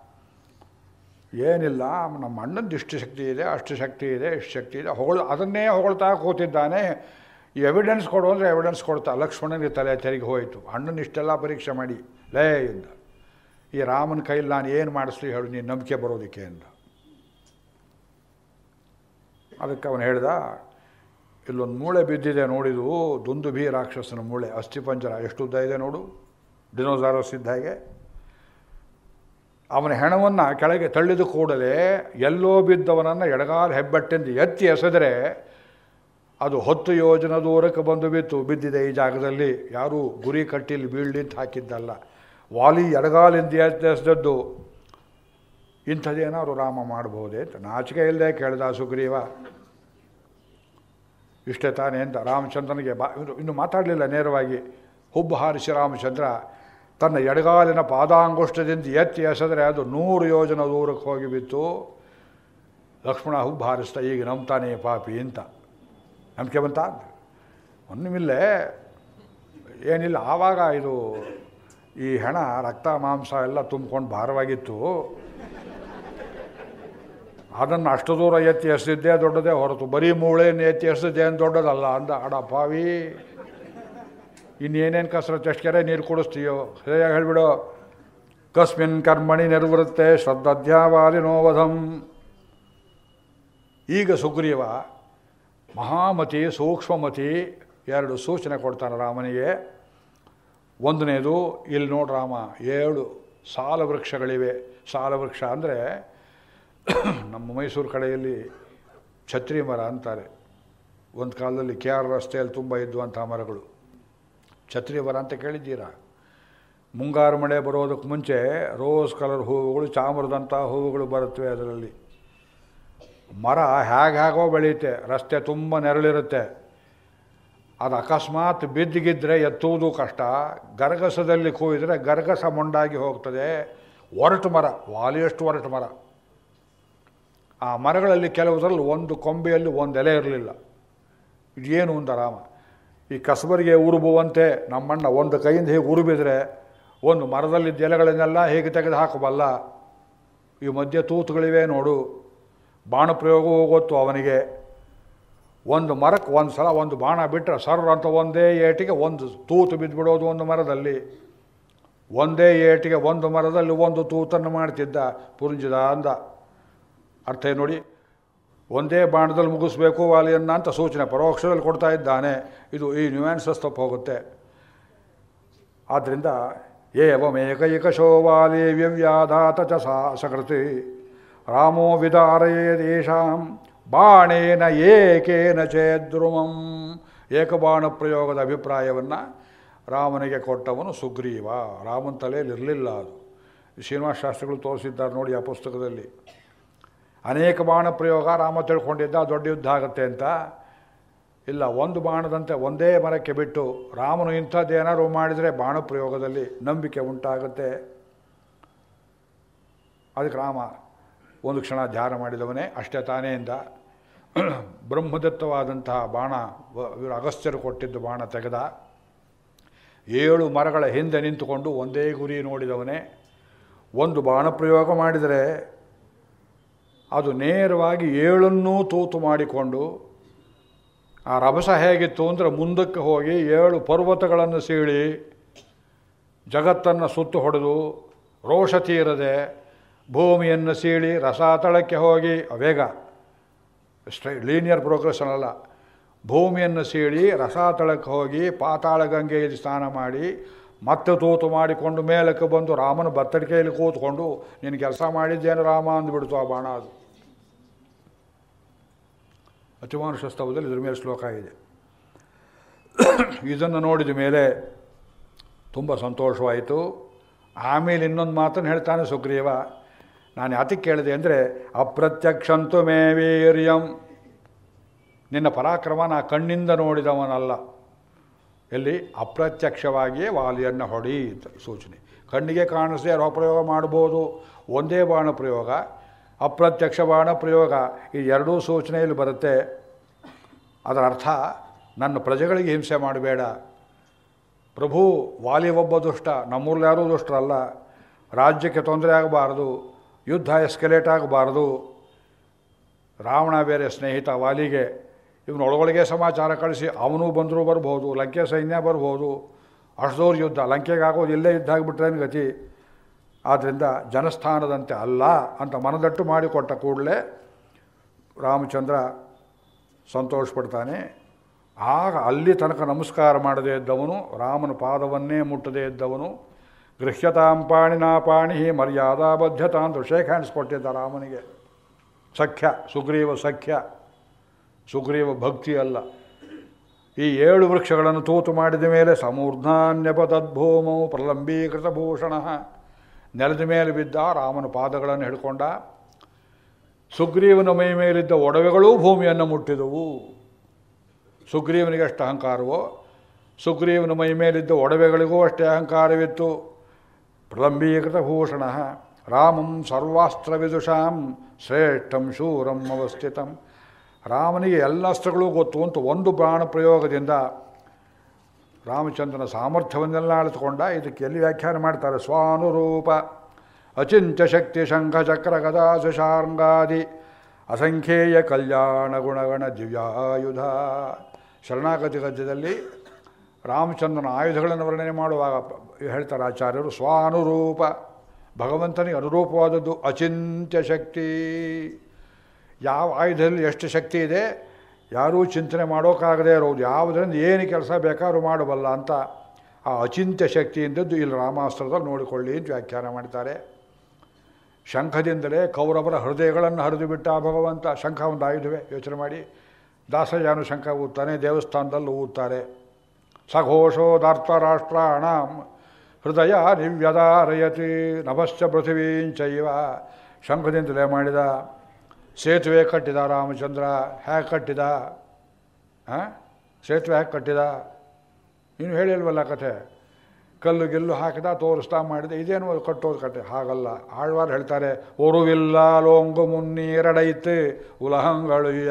ಏನಿಲ್ಲ ನಮ್ಮ ಅಣ್ಣಂದು ಇಷ್ಟು ಶಕ್ತಿ ಇದೆ ಅಷ್ಟು ಶಕ್ತಿ ಇದೆ ಇಷ್ಟು ಶಕ್ತಿ ಇದೆ ಹೊಗಳು ಅದನ್ನೇ ಹೊಗಳ್ತಾ ಕೂತಿದ್ದಾನೆ ಈ ಎವಿಡೆನ್ಸ್ ಕೊಡು ಅಂದರೆ ಎವಿಡೆನ್ಸ್ ಕೊಡ್ತಾ ಲಕ್ಷ್ಮಣನಿಗೆ ತಲೆ ತೆರಿಗೆ ಹೋಯಿತು ಅಣ್ಣನ ಇಷ್ಟೆಲ್ಲ ಪರೀಕ್ಷೆ ಮಾಡಿ ಲೇ ಇಂದ ಈ ರಾಮನ ಕೈಲಿ ನಾನು ಏನು ಮಾಡಿಸ್ಲಿ ಹೇಳು ನೀನು ನಂಬಿಕೆ ಬರೋದಕ್ಕೆ ಅಂತ ಅದಕ್ಕೆ ಅವನು ಹೇಳ್ದ ಇಲ್ಲೊಂದು ಮೂಳೆ ಬಿದ್ದಿದೆ ನೋಡಿದು ದುಂದುಭಿ ರಾಕ್ಷಸನ ಮೂಳೆ ಅಸ್ಥಿಪಂಜರ ಎಷ್ಟು ಉದ್ದ ಇದೆ ನೋಡು ಡಿನೋಸಾರಸ್ ಇದ್ದ ಹಾಗೆ ಅವನ ಹೆಣವನ್ನು ಕೆಳಗೆ ತಳ್ಳಿದ ಕೂಡಲೇ ಎಲ್ಲೋ ಬಿದ್ದವನನ್ನು ಎಡಗಾಲ ಹೆಬ್ಬೆಟ್ಟಿಂದ ಎತ್ತಿ ಎಸೆದರೆ ಅದು ಹತ್ತು ಯೋಜನ ದೂರಕ್ಕೆ ಬಂದು ಬಿತ್ತು ಬಿದ್ದಿದೆ ಈ ಜಾಗದಲ್ಲಿ ಯಾರೂ ಗುರಿ ಕಟ್ಟಿಲಿ ಬೀಳ್ಲಿ ಅಂತ ಹಾಕಿದ್ದಲ್ಲ ವಾಲಿ ಎಡಗಾಲಿಂದ ಎತ್ತಿ ಎಸೆದದ್ದು ಇಂಥದ್ದೇನಾದ್ರು ರಾಮ ಮಾಡಬಹುದೇ ಅಂತ ನಾಚಿಕೆ ಇಲ್ಲದೆ ಕೇಳ್ದ ಸುಗ್ರೀವ ಇಷ್ಟೇ ತಾನೇ ಅಂತ ರಾಮಚಂದ್ರನಿಗೆ ಬಾ ಇನ್ನು ಇನ್ನು ಮಾತಾಡಲಿಲ್ಲ ನೇರವಾಗಿ ಹುಬ್ಬು ಹಾರಿಸಿ ರಾಮಚಂದ್ರ ತನ್ನ ಎಡಗಾಲಿನ ಪಾದಾಂಗುಷ್ಟದಿಂದ ಎತ್ತಿ ಎಸೆದರೆ ಅದು ನೂರು ಯೋಜನ ದೂರಕ್ಕೆ ಹೋಗಿ ಬಿತ್ತು ಲಕ್ಷ್ಮಣ ಹುಬ್ಬು ಹಾರಿಸ್ತಾ ಈಗ ನಂಬ್ತಾನೆ ಪಾಪಿ ಅಂತ ನಂಬಿಕೆ ಬಂತ ಒನ್ನುಮಿಲ್ಲೇ ಏನಿಲ್ಲ ಆವಾಗ ಇದು ಈ ಹೆಣ ರಕ್ತ ಮಾಂಸ ಎಲ್ಲ ತುಂಬಿಕೊಂಡು ಭಾರವಾಗಿತ್ತು ಅದನ್ನು ಅಷ್ಟು ದೂರ ಎತ್ತಿ ಎಸೆದಿದ್ದೇ ದೊಡ್ಡದೇ ಹೊರತು ಬರೀ ಮೂಳೆಯನ್ನು ಎತ್ತಿ ಎಸೆದಿದ್ದೆ ಏನು ದೊಡ್ಡದಲ್ಲ ಅಂದ ಅಡ ಪಾವಿ ಇನ್ನೇನೇನು ಕಸರತ್ತು ಎಷ್ಟು ಕೆರೆ ನೀರು ಕುಡಿಸ್ತೀಯೋ ಸರಿಯಾಗಿ ಹೇಳಿಬಿಡು ಕಸ್ಮಿನ್ ಕರ್ಮಣಿ ನಿರ್ವೃತ್ತೆ ಶ್ರದ್ಧಾವಾಲಿನೋವಧಂ ಈಗ ಸುಗ್ರೀವ ಮಹಾಮತಿ ಸೂಕ್ಷ್ಮಮತಿ ಎರಡು ಸೂಚನೆ ಕೊಡ್ತಾನೆ ರಾಮನಿಗೆ ಒಂದನೇದು ಇಲ್ಲಿ ನೋಡು ರಾಮ ಏಳು ಸಾಲ ವೃಕ್ಷಗಳಿವೆ ಸಾಲ ವೃಕ್ಷ ಅಂದರೆ ನಮ್ಮ ಮೈಸೂರು ಕಡೆಯಲ್ಲಿ ಛತ್ರಿ ಮರ ಅಂತಾರೆ ಒಂದು ಕಾಲದಲ್ಲಿ ಕೆ ಆರ್ ರಸ್ತೆಯಲ್ಲಿ ತುಂಬ ಇದ್ದುವಂಥ ಮರಗಳು ಛತ್ರಿ ಮರ ಅಂತ ಕೇಳಿದ್ದೀರಾ ಮುಂಗಾರು ಮಳೆ ಬರೋದಕ್ಕೆ ಮುಂಚೆ ರೋಸ್ ಕಲರ್ ಹೂವುಗಳು ಚಾಮರದಂಥ ಹೂವುಗಳು ಬರುತ್ತವೆ ಅದರಲ್ಲಿ ಮರ ಹೇಗೆ ಹೇಗೋ ಬೆಳೆಯುತ್ತೆ ರಸ್ತೆ ತುಂಬ ನೆರಳಿರುತ್ತೆ ಅದು ಅಕಸ್ಮಾತ್ ಬಿದ್ದಿಗಿದ್ರೆ ಎತ್ತುವುದು ಕಷ್ಟ ಗರಗಸದಲ್ಲಿ ಕೂಯಿದ್ರೆ ಗರಗಸ ಮೊಂಡಾಗಿ ಹೋಗ್ತದೆ ಒರಟು ಮರ ವಾಲಿಯಷ್ಟು ಒರಟು ಮರ ಆ ಮರಗಳಲ್ಲಿ ಕೆಲವುದರಲ್ಲಿ ಒಂದು ಕೊಂಬೆಯಲ್ಲಿ ಒಂದು ಎಲೆ ಇರಲಿಲ್ಲ ಇದೇನು ಅಂದ ರಾಮ ಈ ಕಸಬರಿಗೆ ಉರುಬುವಂತೆ ನಮ್ಮಣ್ಣ ಒಂದು ಕೈಯಿಂದ ಹೀಗೆ ಉರುಬಿದ್ರೆ ಒಂದು ಮರದಲ್ಲಿದ್ದ ಎಲೆಗಳನ್ನೆಲ್ಲ ಹೇಗೆ ತೆಗೆದು ಹಾಕಬಲ್ಲ ಈ ಮಧ್ಯೆ ತೂತುಗಳಿವೆ ನೋಡು ಬಾಣ ಪ್ರಯೋಗವೂ ಗೊತ್ತು ಅವನಿಗೆ ಒಂದು ಮರಕ್ಕೆ ಒಂದು ಸಲ ಒಂದು ಬಾಣ ಬಿಟ್ಟರೆ ಸರ್ರ ಅಂತ ಒಂದೇ ಏಟಿಗೆ ಒಂದು ತೂತು ಬಿದ್ದುಬಿಡೋದು ಒಂದು ಮರದಲ್ಲಿ ಒಂದೇ ಏಟಿಗೆ ಒಂದು ಮರದಲ್ಲಿ ಒಂದು ತೂತನ್ನು ಮಾಡ್ತಿದ್ದ ಪುರುಂಜಿದ ಅಂದ ಅರ್ಥ ಏನು ನೋಡಿ ಒಂದೇ ಬಾಣದಲ್ಲಿ ಮುಗಿಸ್ಬೇಕು ವಾಲಿಯನ್ನು ಅಂತ ಸೂಚನೆ ಪರೋಕ್ಷದಲ್ಲಿ ಕೊಡ್ತಾ ಇದ್ದಾನೆ ಇದು ಈ ನ್ಯೂಯಾನ್ಸಸ್ ತಪ್ಪು ಹೋಗುತ್ತೆ ಆದ್ದರಿಂದ ಏವಮೇಕೈಕಶೋ ವಾಲಿ ವ್ಯವ್ಯಾಧಾತ ಚ ಸಾ ಸಕೃತಿ ರಾಮೋ ವಿದಾರಯೇದೇಶಾಂ ಬಾಣೇನ ಏಕೇನ ಚೇದ್ರುಮಂ ಏಕಬಾಣ ಪ್ರಯೋಗದ ಅಭಿಪ್ರಾಯವನ್ನು ರಾಮನಿಗೆ ಕೊಟ್ಟವನು ಸುಗ್ರೀವ ರಾಮನ ತಲೆಯಲ್ಲಿ ಇರಲಿಲ್ಲ ಅದು ಶ್ರೀನಿವಾಸ ಶಾಸ್ತ್ರಿಗಳು ತೋರಿಸಿದ್ದಾರೆ ನೋಡಿ ಆ ಪುಸ್ತಕದಲ್ಲಿ ಅನೇಕ ಬಾಣ ಪ್ರಯೋಗ ರಾಮ ತಿಳ್ಕೊಂಡಿದ್ದ ದೊಡ್ಡ ಯುದ್ಧ ಆಗುತ್ತೆ ಅಂತ ಇಲ್ಲ ಒಂದು ಬಾಣದಂತೆ ಒಂದೇ ಮರಕ್ಕೆ ಬಿಟ್ಟು ರಾಮನು ಇಂಥದ್ದೇನಾದ್ರು ಮಾಡಿದರೆ ಬಾಣ ಪ್ರಯೋಗದಲ್ಲಿ ನಂಬಿಕೆ ಉಂಟಾಗುತ್ತೆ ಅದಕ್ಕೆ ರಾಮ ಒಂದು ಕ್ಷಣ ಧ್ಯಾನ ಮಾಡಿದವನೇ ಅಷ್ಟೇ ತಾನೇ ಇಂದ ಬ್ರಹ್ಮದತ್ತವಾದಂತಹ ಬಾಣ ವ- ಇವರು ಅಗಸ್ತ್ಯರು ಕೊಟ್ಟಿದ್ದು ಬಾಣ ತೆಗೆದ ಏಳು ಮರಗಳ ಹಿಂದೆ ನಿಂತುಕೊಂಡು ಒಂದೇ ಗುರಿ ನೋಡಿದವನೇ ಒಂದು ಬಾಣ ಪ್ರಯೋಗ ಮಾಡಿದರೆ ಅದು ನೇರವಾಗಿ ಏಳನ್ನೂ ತೂತು ಮಾಡಿಕೊಂಡು ಆ ರಭಸ ಹೇಗಿತ್ತು ಅಂದರೆ ಮುಂದಕ್ಕೆ ಹೋಗಿ ಏಳು ಪರ್ವತಗಳನ್ನು ಸೀಳಿ ಜಗತ್ತನ್ನು ಸುತ್ತು ಹೊಡೆದು ರೋಷ ತೀರದೆ ಭೂಮಿಯನ್ನು ಸೀಳಿ ರಸಾತಳಕ್ಕೆ ಹೋಗಿ ವೇಗ ಸ್ಟ್ರೈ ಲೀನಿಯರ್ ಪ್ರೋಗ್ರೆಷನ್ ಅಲ್ಲ ಭೂಮಿಯನ್ನು ಸೀಳಿ ರಸಾತಳಕ್ಕೆ ಹೋಗಿ ಪಾತಾಳ ಗಂಗೆಯಲ್ಲಿ ಸ್ನಾನ ಮಾಡಿ ಮತ್ತೆ ತೂತು ಮಾಡಿಕೊಂಡು ಮೇಲಕ್ಕೆ ಬಂದು ರಾಮನ ಬತ್ತಡಿಕೆಯಲ್ಲಿ ಕೂತ್ಕೊಂಡು ನೀನು ಕೆಲಸ ಮಾಡಿದ್ದೇನು ರಾಮ ಅಂದ್ಬಿಡ್ತು ಆ ಬಾಣ ಅದು ಅತಿಮಾನುಷ ಸ್ತವದಲ್ಲಿ ಇದ್ರ ಮೇಲೆ ಶ್ಲೋಕ ಇದೆ ಇದನ್ನು ನೋಡಿದ ಮೇಲೆ ತುಂಬ ಸಂತೋಷವಾಯಿತು ಆಮೇಲೆ ಇನ್ನೊಂದು ಮಾತನ್ನು ಹೇಳ್ತಾನೆ ಸುಗ್ರೀವ ನಾನು ಯಾತಕ್ಕೆ ಕೇಳಿದೆ ಅಂದರೆ ಅಪ್ರತ್ಯಕ್ಷಂತು ಮೇ ವೀರ್ಯಂ ನಿನ್ನ ಪರಾಕ್ರಮ ನಾ ಕಣ್ಣಿಂದ ನೋಡಿದವನಲ್ಲ ಎಲ್ಲಿ ಅಪ್ರತ್ಯಕ್ಷವಾಗಿಯೇ ವಾಲಿಯನ್ನು ಹೊಡಿ ಅಂತ ಸೂಚನೆ ಕಣ್ಣಿಗೆ ಕಾಣಿಸದೆ ರೋ ಪ್ರಯೋಗ ಮಾಡ್ಬೋದು ಒಂದೇ ಬಾಣ ಪ್ರಯೋಗ ಅಪ್ರತ್ಯಕ್ಷ ಬಾಣ ಪ್ರಯೋಗ ಈ ಎರಡೂ ಸೂಚನೆಯಲ್ಲಿ ಬರುತ್ತೆ ಅದರ ಅರ್ಥ ನನ್ನ ಪ್ರಜೆಗಳಿಗೆ ಹಿಂಸೆ ಮಾಡಬೇಡ ಪ್ರಭು ವಾಲಿ ಒಬ್ಬ ದುಷ್ಟ ನಮ್ಮೂರಲ್ಲಿ ಯಾರೂ ದುಷ್ಟರಲ್ಲ ರಾಜ್ಯಕ್ಕೆ ತೊಂದರೆ ಆಗಬಾರದು ಯುದ್ಧ ಎಸ್ಕಲೇಟ್ ಆಗಬಾರದು ರಾವಣ ಬೇರೆ ಸ್ನೇಹಿತ ವಾಲಿಗೆ ಇವನು ಒಳಗೊಳಗೆ ಸಮಾಚಾರ ಕಳಿಸಿ ಅವನು ಬಂದರೂ ಬರ್ಬೋದು ಲಂಕೆ ಸೈನ್ಯ ಬರ್ಬೋದು ಅಷ್ಟದವ್ರ ಯುದ್ಧ ಲಂಕೆಗೆ ಆಗೋದು ಇಲ್ಲೇ ಯುದ್ಧ ಆಗಿಬಿಟ್ರೇನು ಗತಿ ಆದ್ದರಿಂದ ಜನಸ್ಥಾನದಂತೆ ಅಲ್ಲ ಅಂತ ಮನದಟ್ಟು ಮಾಡಿಕೊಟ್ಟ ಕೂಡಲೇ ರಾಮಚಂದ್ರ ಸಂತೋಷಪಡ್ತಾನೆ ಆಗ ಅಲ್ಲಿ ತನಕ ನಮಸ್ಕಾರ ಮಾಡದೇ ಇದ್ದವನು ರಾಮನ ಪಾದವನ್ನೇ ಮುಟ್ಟದೇ ಇದ್ದವನು ಗೃಹ್ಯತಾಂ ಪಾಣಿನಾ ಪಾಣಿ ಮರ್ಯಾದಾ ಬದ್ಧತ ಅಂತ ಶೇಕ್ ಹ್ಯಾಂಡ್ಸ್ ಕೊಟ್ಟಿದ್ದ ರಾಮನಿಗೆ ಸಖ್ಯ ಸುಗ್ರೀವ ಸಖ್ಯ ಸುಗ್ರೀವ ಭಕ್ತಿ ಅಲ್ಲ ಈ ಏಳು ವೃಕ್ಷಗಳನ್ನು ತೂತು ಮಾಡಿದ ಮೇಲೆ ಸಮೂರ್ಧಾನ್ಯಪತದ್ಭೂಮೌ ಪ್ರಲಂಬೀಕೃತ ಭೂಷಣ ನೆಲದ ಮೇಲೆ ಬಿದ್ದ ರಾಮನ ಪಾದಗಳನ್ನು ಹಿಡ್ಕೊಂಡ ಸುಗ್ರೀವನ ಮೈ ಮೇಲಿದ್ದ ಒಡವೆಗಳೂ ಭೂಮಿಯನ್ನು ಮುಟ್ಟಿದವು ಸುಗ್ರೀವನಿಗೆ ಅಷ್ಟು ಅಹಂಕಾರವೋ ಸುಗ್ರೀವನ ಮೈ ಮೇಲಿದ್ದ ಒಡವೆಗಳಿಗೂ ಅಷ್ಟೇ ಅಹಂಕಾರವಿತ್ತು ಪ್ರಲಂಬೀಕೃತ ಭೂಷಣ ರಾಮಂ ಸರ್ವಾಸ್ತ್ರ ವಿದುಷಾಂ ಶ್ರೇಷ್ಠಂ ಶೂರಂ ಅವಸ್ಥಿತಂ ರಾಮನಿಗೆ ಎಲ್ಲ ಅಸ್ತ್ರಗಳೂ ಗೊತ್ತು ಅಂತ ಒಂದು ಬಾಣ ಪ್ರಯೋಗದಿಂದ ರಾಮಚಂದ್ರನ ಸಾಮರ್ಥ್ಯವನ್ನೆಲ್ಲ ಅಳಿದುಕೊಂಡ ಇದಕ್ಕೆ ಎಲ್ಲಿ ವ್ಯಾಖ್ಯಾನ ಮಾಡ್ತಾರೆ ಸ್ವಾನುರೂಪ ಅಚಿಂತ್ಯ ಶಕ್ತಿ ಶಂಖ ಚಕ್ರ ಗದಾ ಸುಷಾರ್ಂಗಾದಿ ಅಸಂಖ್ಯೇಯ ಕಲ್ಯಾಣ ಗುಣಗಣ ದಿವ್ಯಾಯುಧ ಶರಣಾಗತಿ ಗದ್ಯದಲ್ಲಿ ರಾಮಚಂದ್ರನ ಆಯುಧಗಳನ್ನು ವರ್ಣನೆ ಮಾಡುವಾಗ ಹೇಳ್ತಾರೆ ಆಚಾರ್ಯರು ಸ್ವಾನುರೂಪ ಭಗವಂತನಿಗೆ ಅನುರೂಪವಾದದ್ದು ಅಚಿಂತ್ಯ ಶಕ್ತಿ ಯಾವ ಆಯುಧದಲ್ಲಿ ಎಷ್ಟು ಶಕ್ತಿ ಇದೆ ಯಾರೂ ಚಿಂತನೆ ಮಾಡೋಕ್ಕಾಗದೇ ಇರೋದು ಯಾವುದರಿಂದ ಏನು ಕೆಲಸ ಬೇಕಾದ್ರೂ ಮಾಡಬಲ್ಲ ಅಂತ ಆ ಅಚಿಂತ್ಯ ಶಕ್ತಿಯಿಂದದ್ದು ಇಲ್ಲಿ ರಾಮಾಸ್ತ್ರದಲ್ಲಿ ನೋಡಿಕೊಳ್ಳಿ ಅಂತ ವ್ಯಾಖ್ಯಾನ ಮಾಡ್ತಾರೆ ಶಂಖದಿಂದಲೇ ಕೌರವರ ಹೃದಯಗಳನ್ನು ಹರಿದು ಬಿಟ್ಟ ಆ ಭಗವಂತ ಶಂಖ ಒಂದು ಆಯುಧವೇ ಯೋಚನೆ ಮಾಡಿ ದಾಸಜಾನು ಶಂಖ ಊದ್ತಾನೆ ದೇವಸ್ಥಾನದಲ್ಲೂ ಊದ್ತಾರೆ ಸಘೋಷೋದಾರ್ಥ ರಾಷ್ಟ್ರಾಣ ಹೃದಯ ನಿವ್ಯದಾರಯತಿ ನಭಶ್ಚ ಪೃಥಿವೀಂಚೈವ ಶಂಖದಿಂದಲೇ ಮಾಡಿದ ಸೇತುವೆ ಕಟ್ಟಿದ ರಾಮಚಂದ್ರ ಹೇಗೆ ಕಟ್ಟಿದ ಹಾಂ ಸೇತುವೆ ಹೇಗೆ ಕಟ್ಟಿದ ನೀನು ಹೇಳಿಲ್ವಲ್ಲ ಕಥೆ ಕಲ್ಲು ಗಿಲ್ಲು ಹಾಕಿದ ತೋರಿಸ್ತಾ ಮಾಡಿದ ಇದೇನು ಕಟ್ಟೋದು ಕತೆ ಹಾಗಲ್ಲ ಆಳ್ವಾರ್ ಹೇಳ್ತಾರೆ ಒರುವಿಲ್ಲ ಲೋಂಗು ಮುನ್ನೀರಡೈತೆ ಉಲಹಂಗಳುಯ್ಯ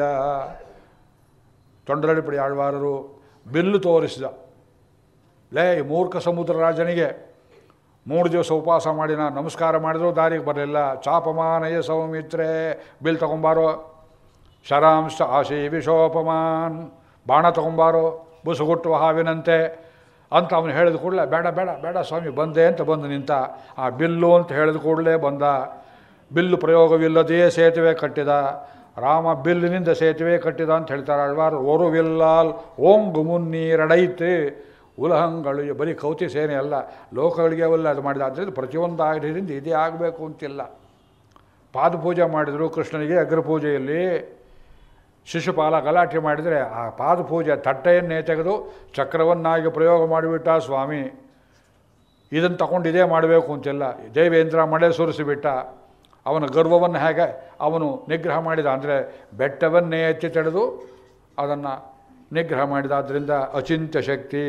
ತೊಂಡರಡಿಪಡಿ ಆಳ್ವಾರರು ಬಿಲ್ಲು ತೋರಿಸಿದ ಲೇ ಈ ಮೂರ್ಖ ಸಮುದ್ರ ರಾಜನಿಗೆ ಮೂರು ದಿವಸ ಉಪವಾಸ ಮಾಡಿ ನಾನು ನಮಸ್ಕಾರ ಮಾಡಿದ್ರು ದಾರಿಗೆ ಬರಲಿಲ್ಲ ಚಾಪಮಾನಯ ಸೌಮಿತ್ರೆ ಬಿಲ್ ತಗೊಂಬಾರೋ ಶರಾಂಶ ಆಶಿ ವಿಶೋಪಮಾನ್ ಬಾಣ ತಗೊಂಬಾರೋ ಬುಸುಗುಟ್ಟುವ ಹಾವಿನಂತೆ ಅಂತ ಅವನು ಹೇಳಿದ ಕೂಡಲೇ ಬೇಡ ಬೇಡ ಬೇಡ ಸ್ವಾಮಿ ಬಂದೆ ಅಂತ ಬಂದು ನಿಂತ ಆ ಬಿಲ್ಲು ಅಂತ ಹೇಳಿದ ಕೂಡಲೇ ಬಂದ ಬಿಲ್ಲು ಪ್ರಯೋಗವಿಲ್ಲದೆಯೇ ಸೇತುವೆ ಕಟ್ಟಿದ ರಾಮ ಬಿಲ್ಲಿನಿಂದ ಸೇತುವೆ ಕಟ್ಟಿದ ಅಂತ ಹೇಳ್ತಾರೆ ಅಳ್ವಾರು ಒರುವಿಲ್ಲಾಲ್ ಓಂಗು ಮುನ್ನೀರಡೈತೆ ಉಲಹಂಗಳು ಬರೀ ಕೌತಿ ಸೇನೆ ಅಲ್ಲ ಲೋಕಗಳಿಗೆ ಅವೆಲ್ಲ ಅದು ಮಾಡಿದ ಆದ್ದರಿಂದ ಪ್ರತಿಯೊಂದು ಆಯುಧದಿಂದ ಇದೇ ಆಗಬೇಕು ಅಂತಿಲ್ಲ ಪಾದಪೂಜೆ ಮಾಡಿದರು ಕೃಷ್ಣನಿಗೆ ಅಗ್ರಪೂಜೆಯಲ್ಲಿ ಶಿಶುಪಾಲ ಗಲಾಟೆ ಮಾಡಿದರೆ ಆ ಪಾದಪೂಜೆ ತಟ್ಟೆಯನ್ನೇ ತೆಗೆದು ಚಕ್ರವನ್ನಾಗಿ ಪ್ರಯೋಗ ಮಾಡಿಬಿಟ್ಟ ಸ್ವಾಮಿ ಇದನ್ನು ತಗೊಂಡು ಇದೇ ಮಾಡಬೇಕು ಅಂತಿಲ್ಲ ದೇವೇಂದ್ರ ಮಳೆ ಸುರಿಸಿಬಿಟ್ಟ ಅವನ ಗರ್ವವನ್ನು ಹೇಗೆ ಅವನು ನಿಗ್ರಹ ಮಾಡಿದ ಅಂದರೆ ಬೆಟ್ಟವನ್ನೇ ಎತ್ತಿ ತಡೆದು ಅದನ್ನು ನಿಗ್ರಹ ಮಾಡಿದ ಆದ್ದರಿಂದ ಅಚಿಂತ್ಯ ಶಕ್ತಿ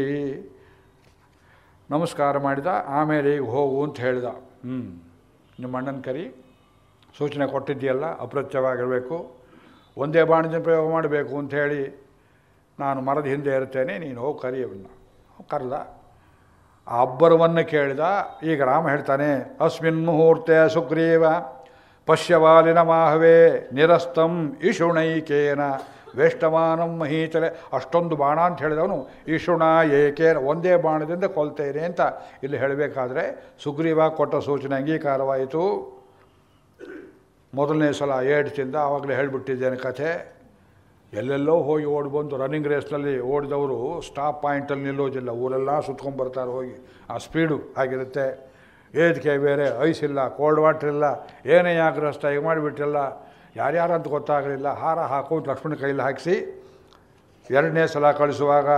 ನಮಸ್ಕಾರ ಮಾಡಿದ ಆಮೇಲೆ ಈಗ ಹೋಗು ಅಂತ ಹೇಳಿದ ಹ್ಞೂ ನಿಮ್ಮ ಅಣ್ಣನ ಕರಿ ಸೂಚನೆ ಕೊಟ್ಟಿದ್ದೀಯಲ್ಲ ಅಪ್ರತ್ಯವಾಗಿರಬೇಕು ಒಂದೇ ಬಾಣದ ಪ್ರಯೋಗ ಮಾಡಬೇಕು ಅಂತ ಹೇಳಿ ನಾನು ಮರದ ಹಿಂದೆ ಇರ್ತೇನೆ ನೀನು ಹೋಗಿ ಕರಿಯವನ್ನ ಕರೆದ ಆ ಅಬ್ಬರವನ್ನು ಕೇಳಿದ ಈಗ ರಾಮ ಹೇಳ್ತಾನೆ ಅಸ್ಮಿನ್ ಮುಹೂರ್ತೆ ಸುಗ್ರೀವ ಪಶ್ಯವಾಲಿನ ಮಾಹವೇ ನಿರಸ್ತಂ ಇಷುಣೈಕೇನ ವೇಷ್ಟಮಾನಂ ಮಹೀಚಲೆ ಅಷ್ಟೊಂದು ಬಾಣ ಅಂತ ಹೇಳಿದವನು ಇಷುಣ ಏಕೇನ ಒಂದೇ ಬಾಣದಿಂದ ಕೊಲ್ತೇನೆ ಅಂತ ಇಲ್ಲಿ ಹೇಳಬೇಕಾದ್ರೆ ಸುಗ್ರೀವ ಕೊಟ್ಟ ಸೂಚನೆ ಅಂಗೀಕಾರವಾಯಿತು ಮೊದಲನೇ ಸಲ ಏಟ್ ತಿಂದ ಆವಾಗಲೇ ಹೇಳಿಬಿಟ್ಟಿದ್ದೇನೆ ಕಥೆ ಎಲ್ಲೆಲ್ಲೋ ಹೋಗಿ ಓಡಿ ಬಂದು ರನ್ನಿಂಗ್ ರೇಸ್ನಲ್ಲಿ ಓಡಿದವರು ಸ್ಟಾಪ್ ಪಾಯಿಂಟಲ್ಲಿ ನಿಲ್ಲೋದಿಲ್ಲ ಊರೆಲ್ಲ ಸುತ್ಕೊಂಡ್ಬರ್ತಾರೆ ಹೋಗಿ ಆ ಸ್ಪೀಡು ಆಗಿರುತ್ತೆ ಏದಿಕೆ ಬೇರೆ ಐಸ್ ಇಲ್ಲ ಕೋಲ್ಡ್ ವಾಟ್ರ್ ಇಲ್ಲ ಏನೇ ಯಾಗ್ರಸ್ತ ಈಗ ಮಾಡಿಬಿಟ್ಟಿಲ್ಲ ಯಾರ್ಯಾರು ಅಂತ ಗೊತ್ತಾಗಲಿಲ್ಲ ಹಾರ ಹಾಕೊಂಡು ಲಕ್ಷ್ಮಣ ಕೈಲಿ ಹಾಕಿಸಿ ಎರಡನೇ ಸಲ ಕಳಿಸುವಾಗ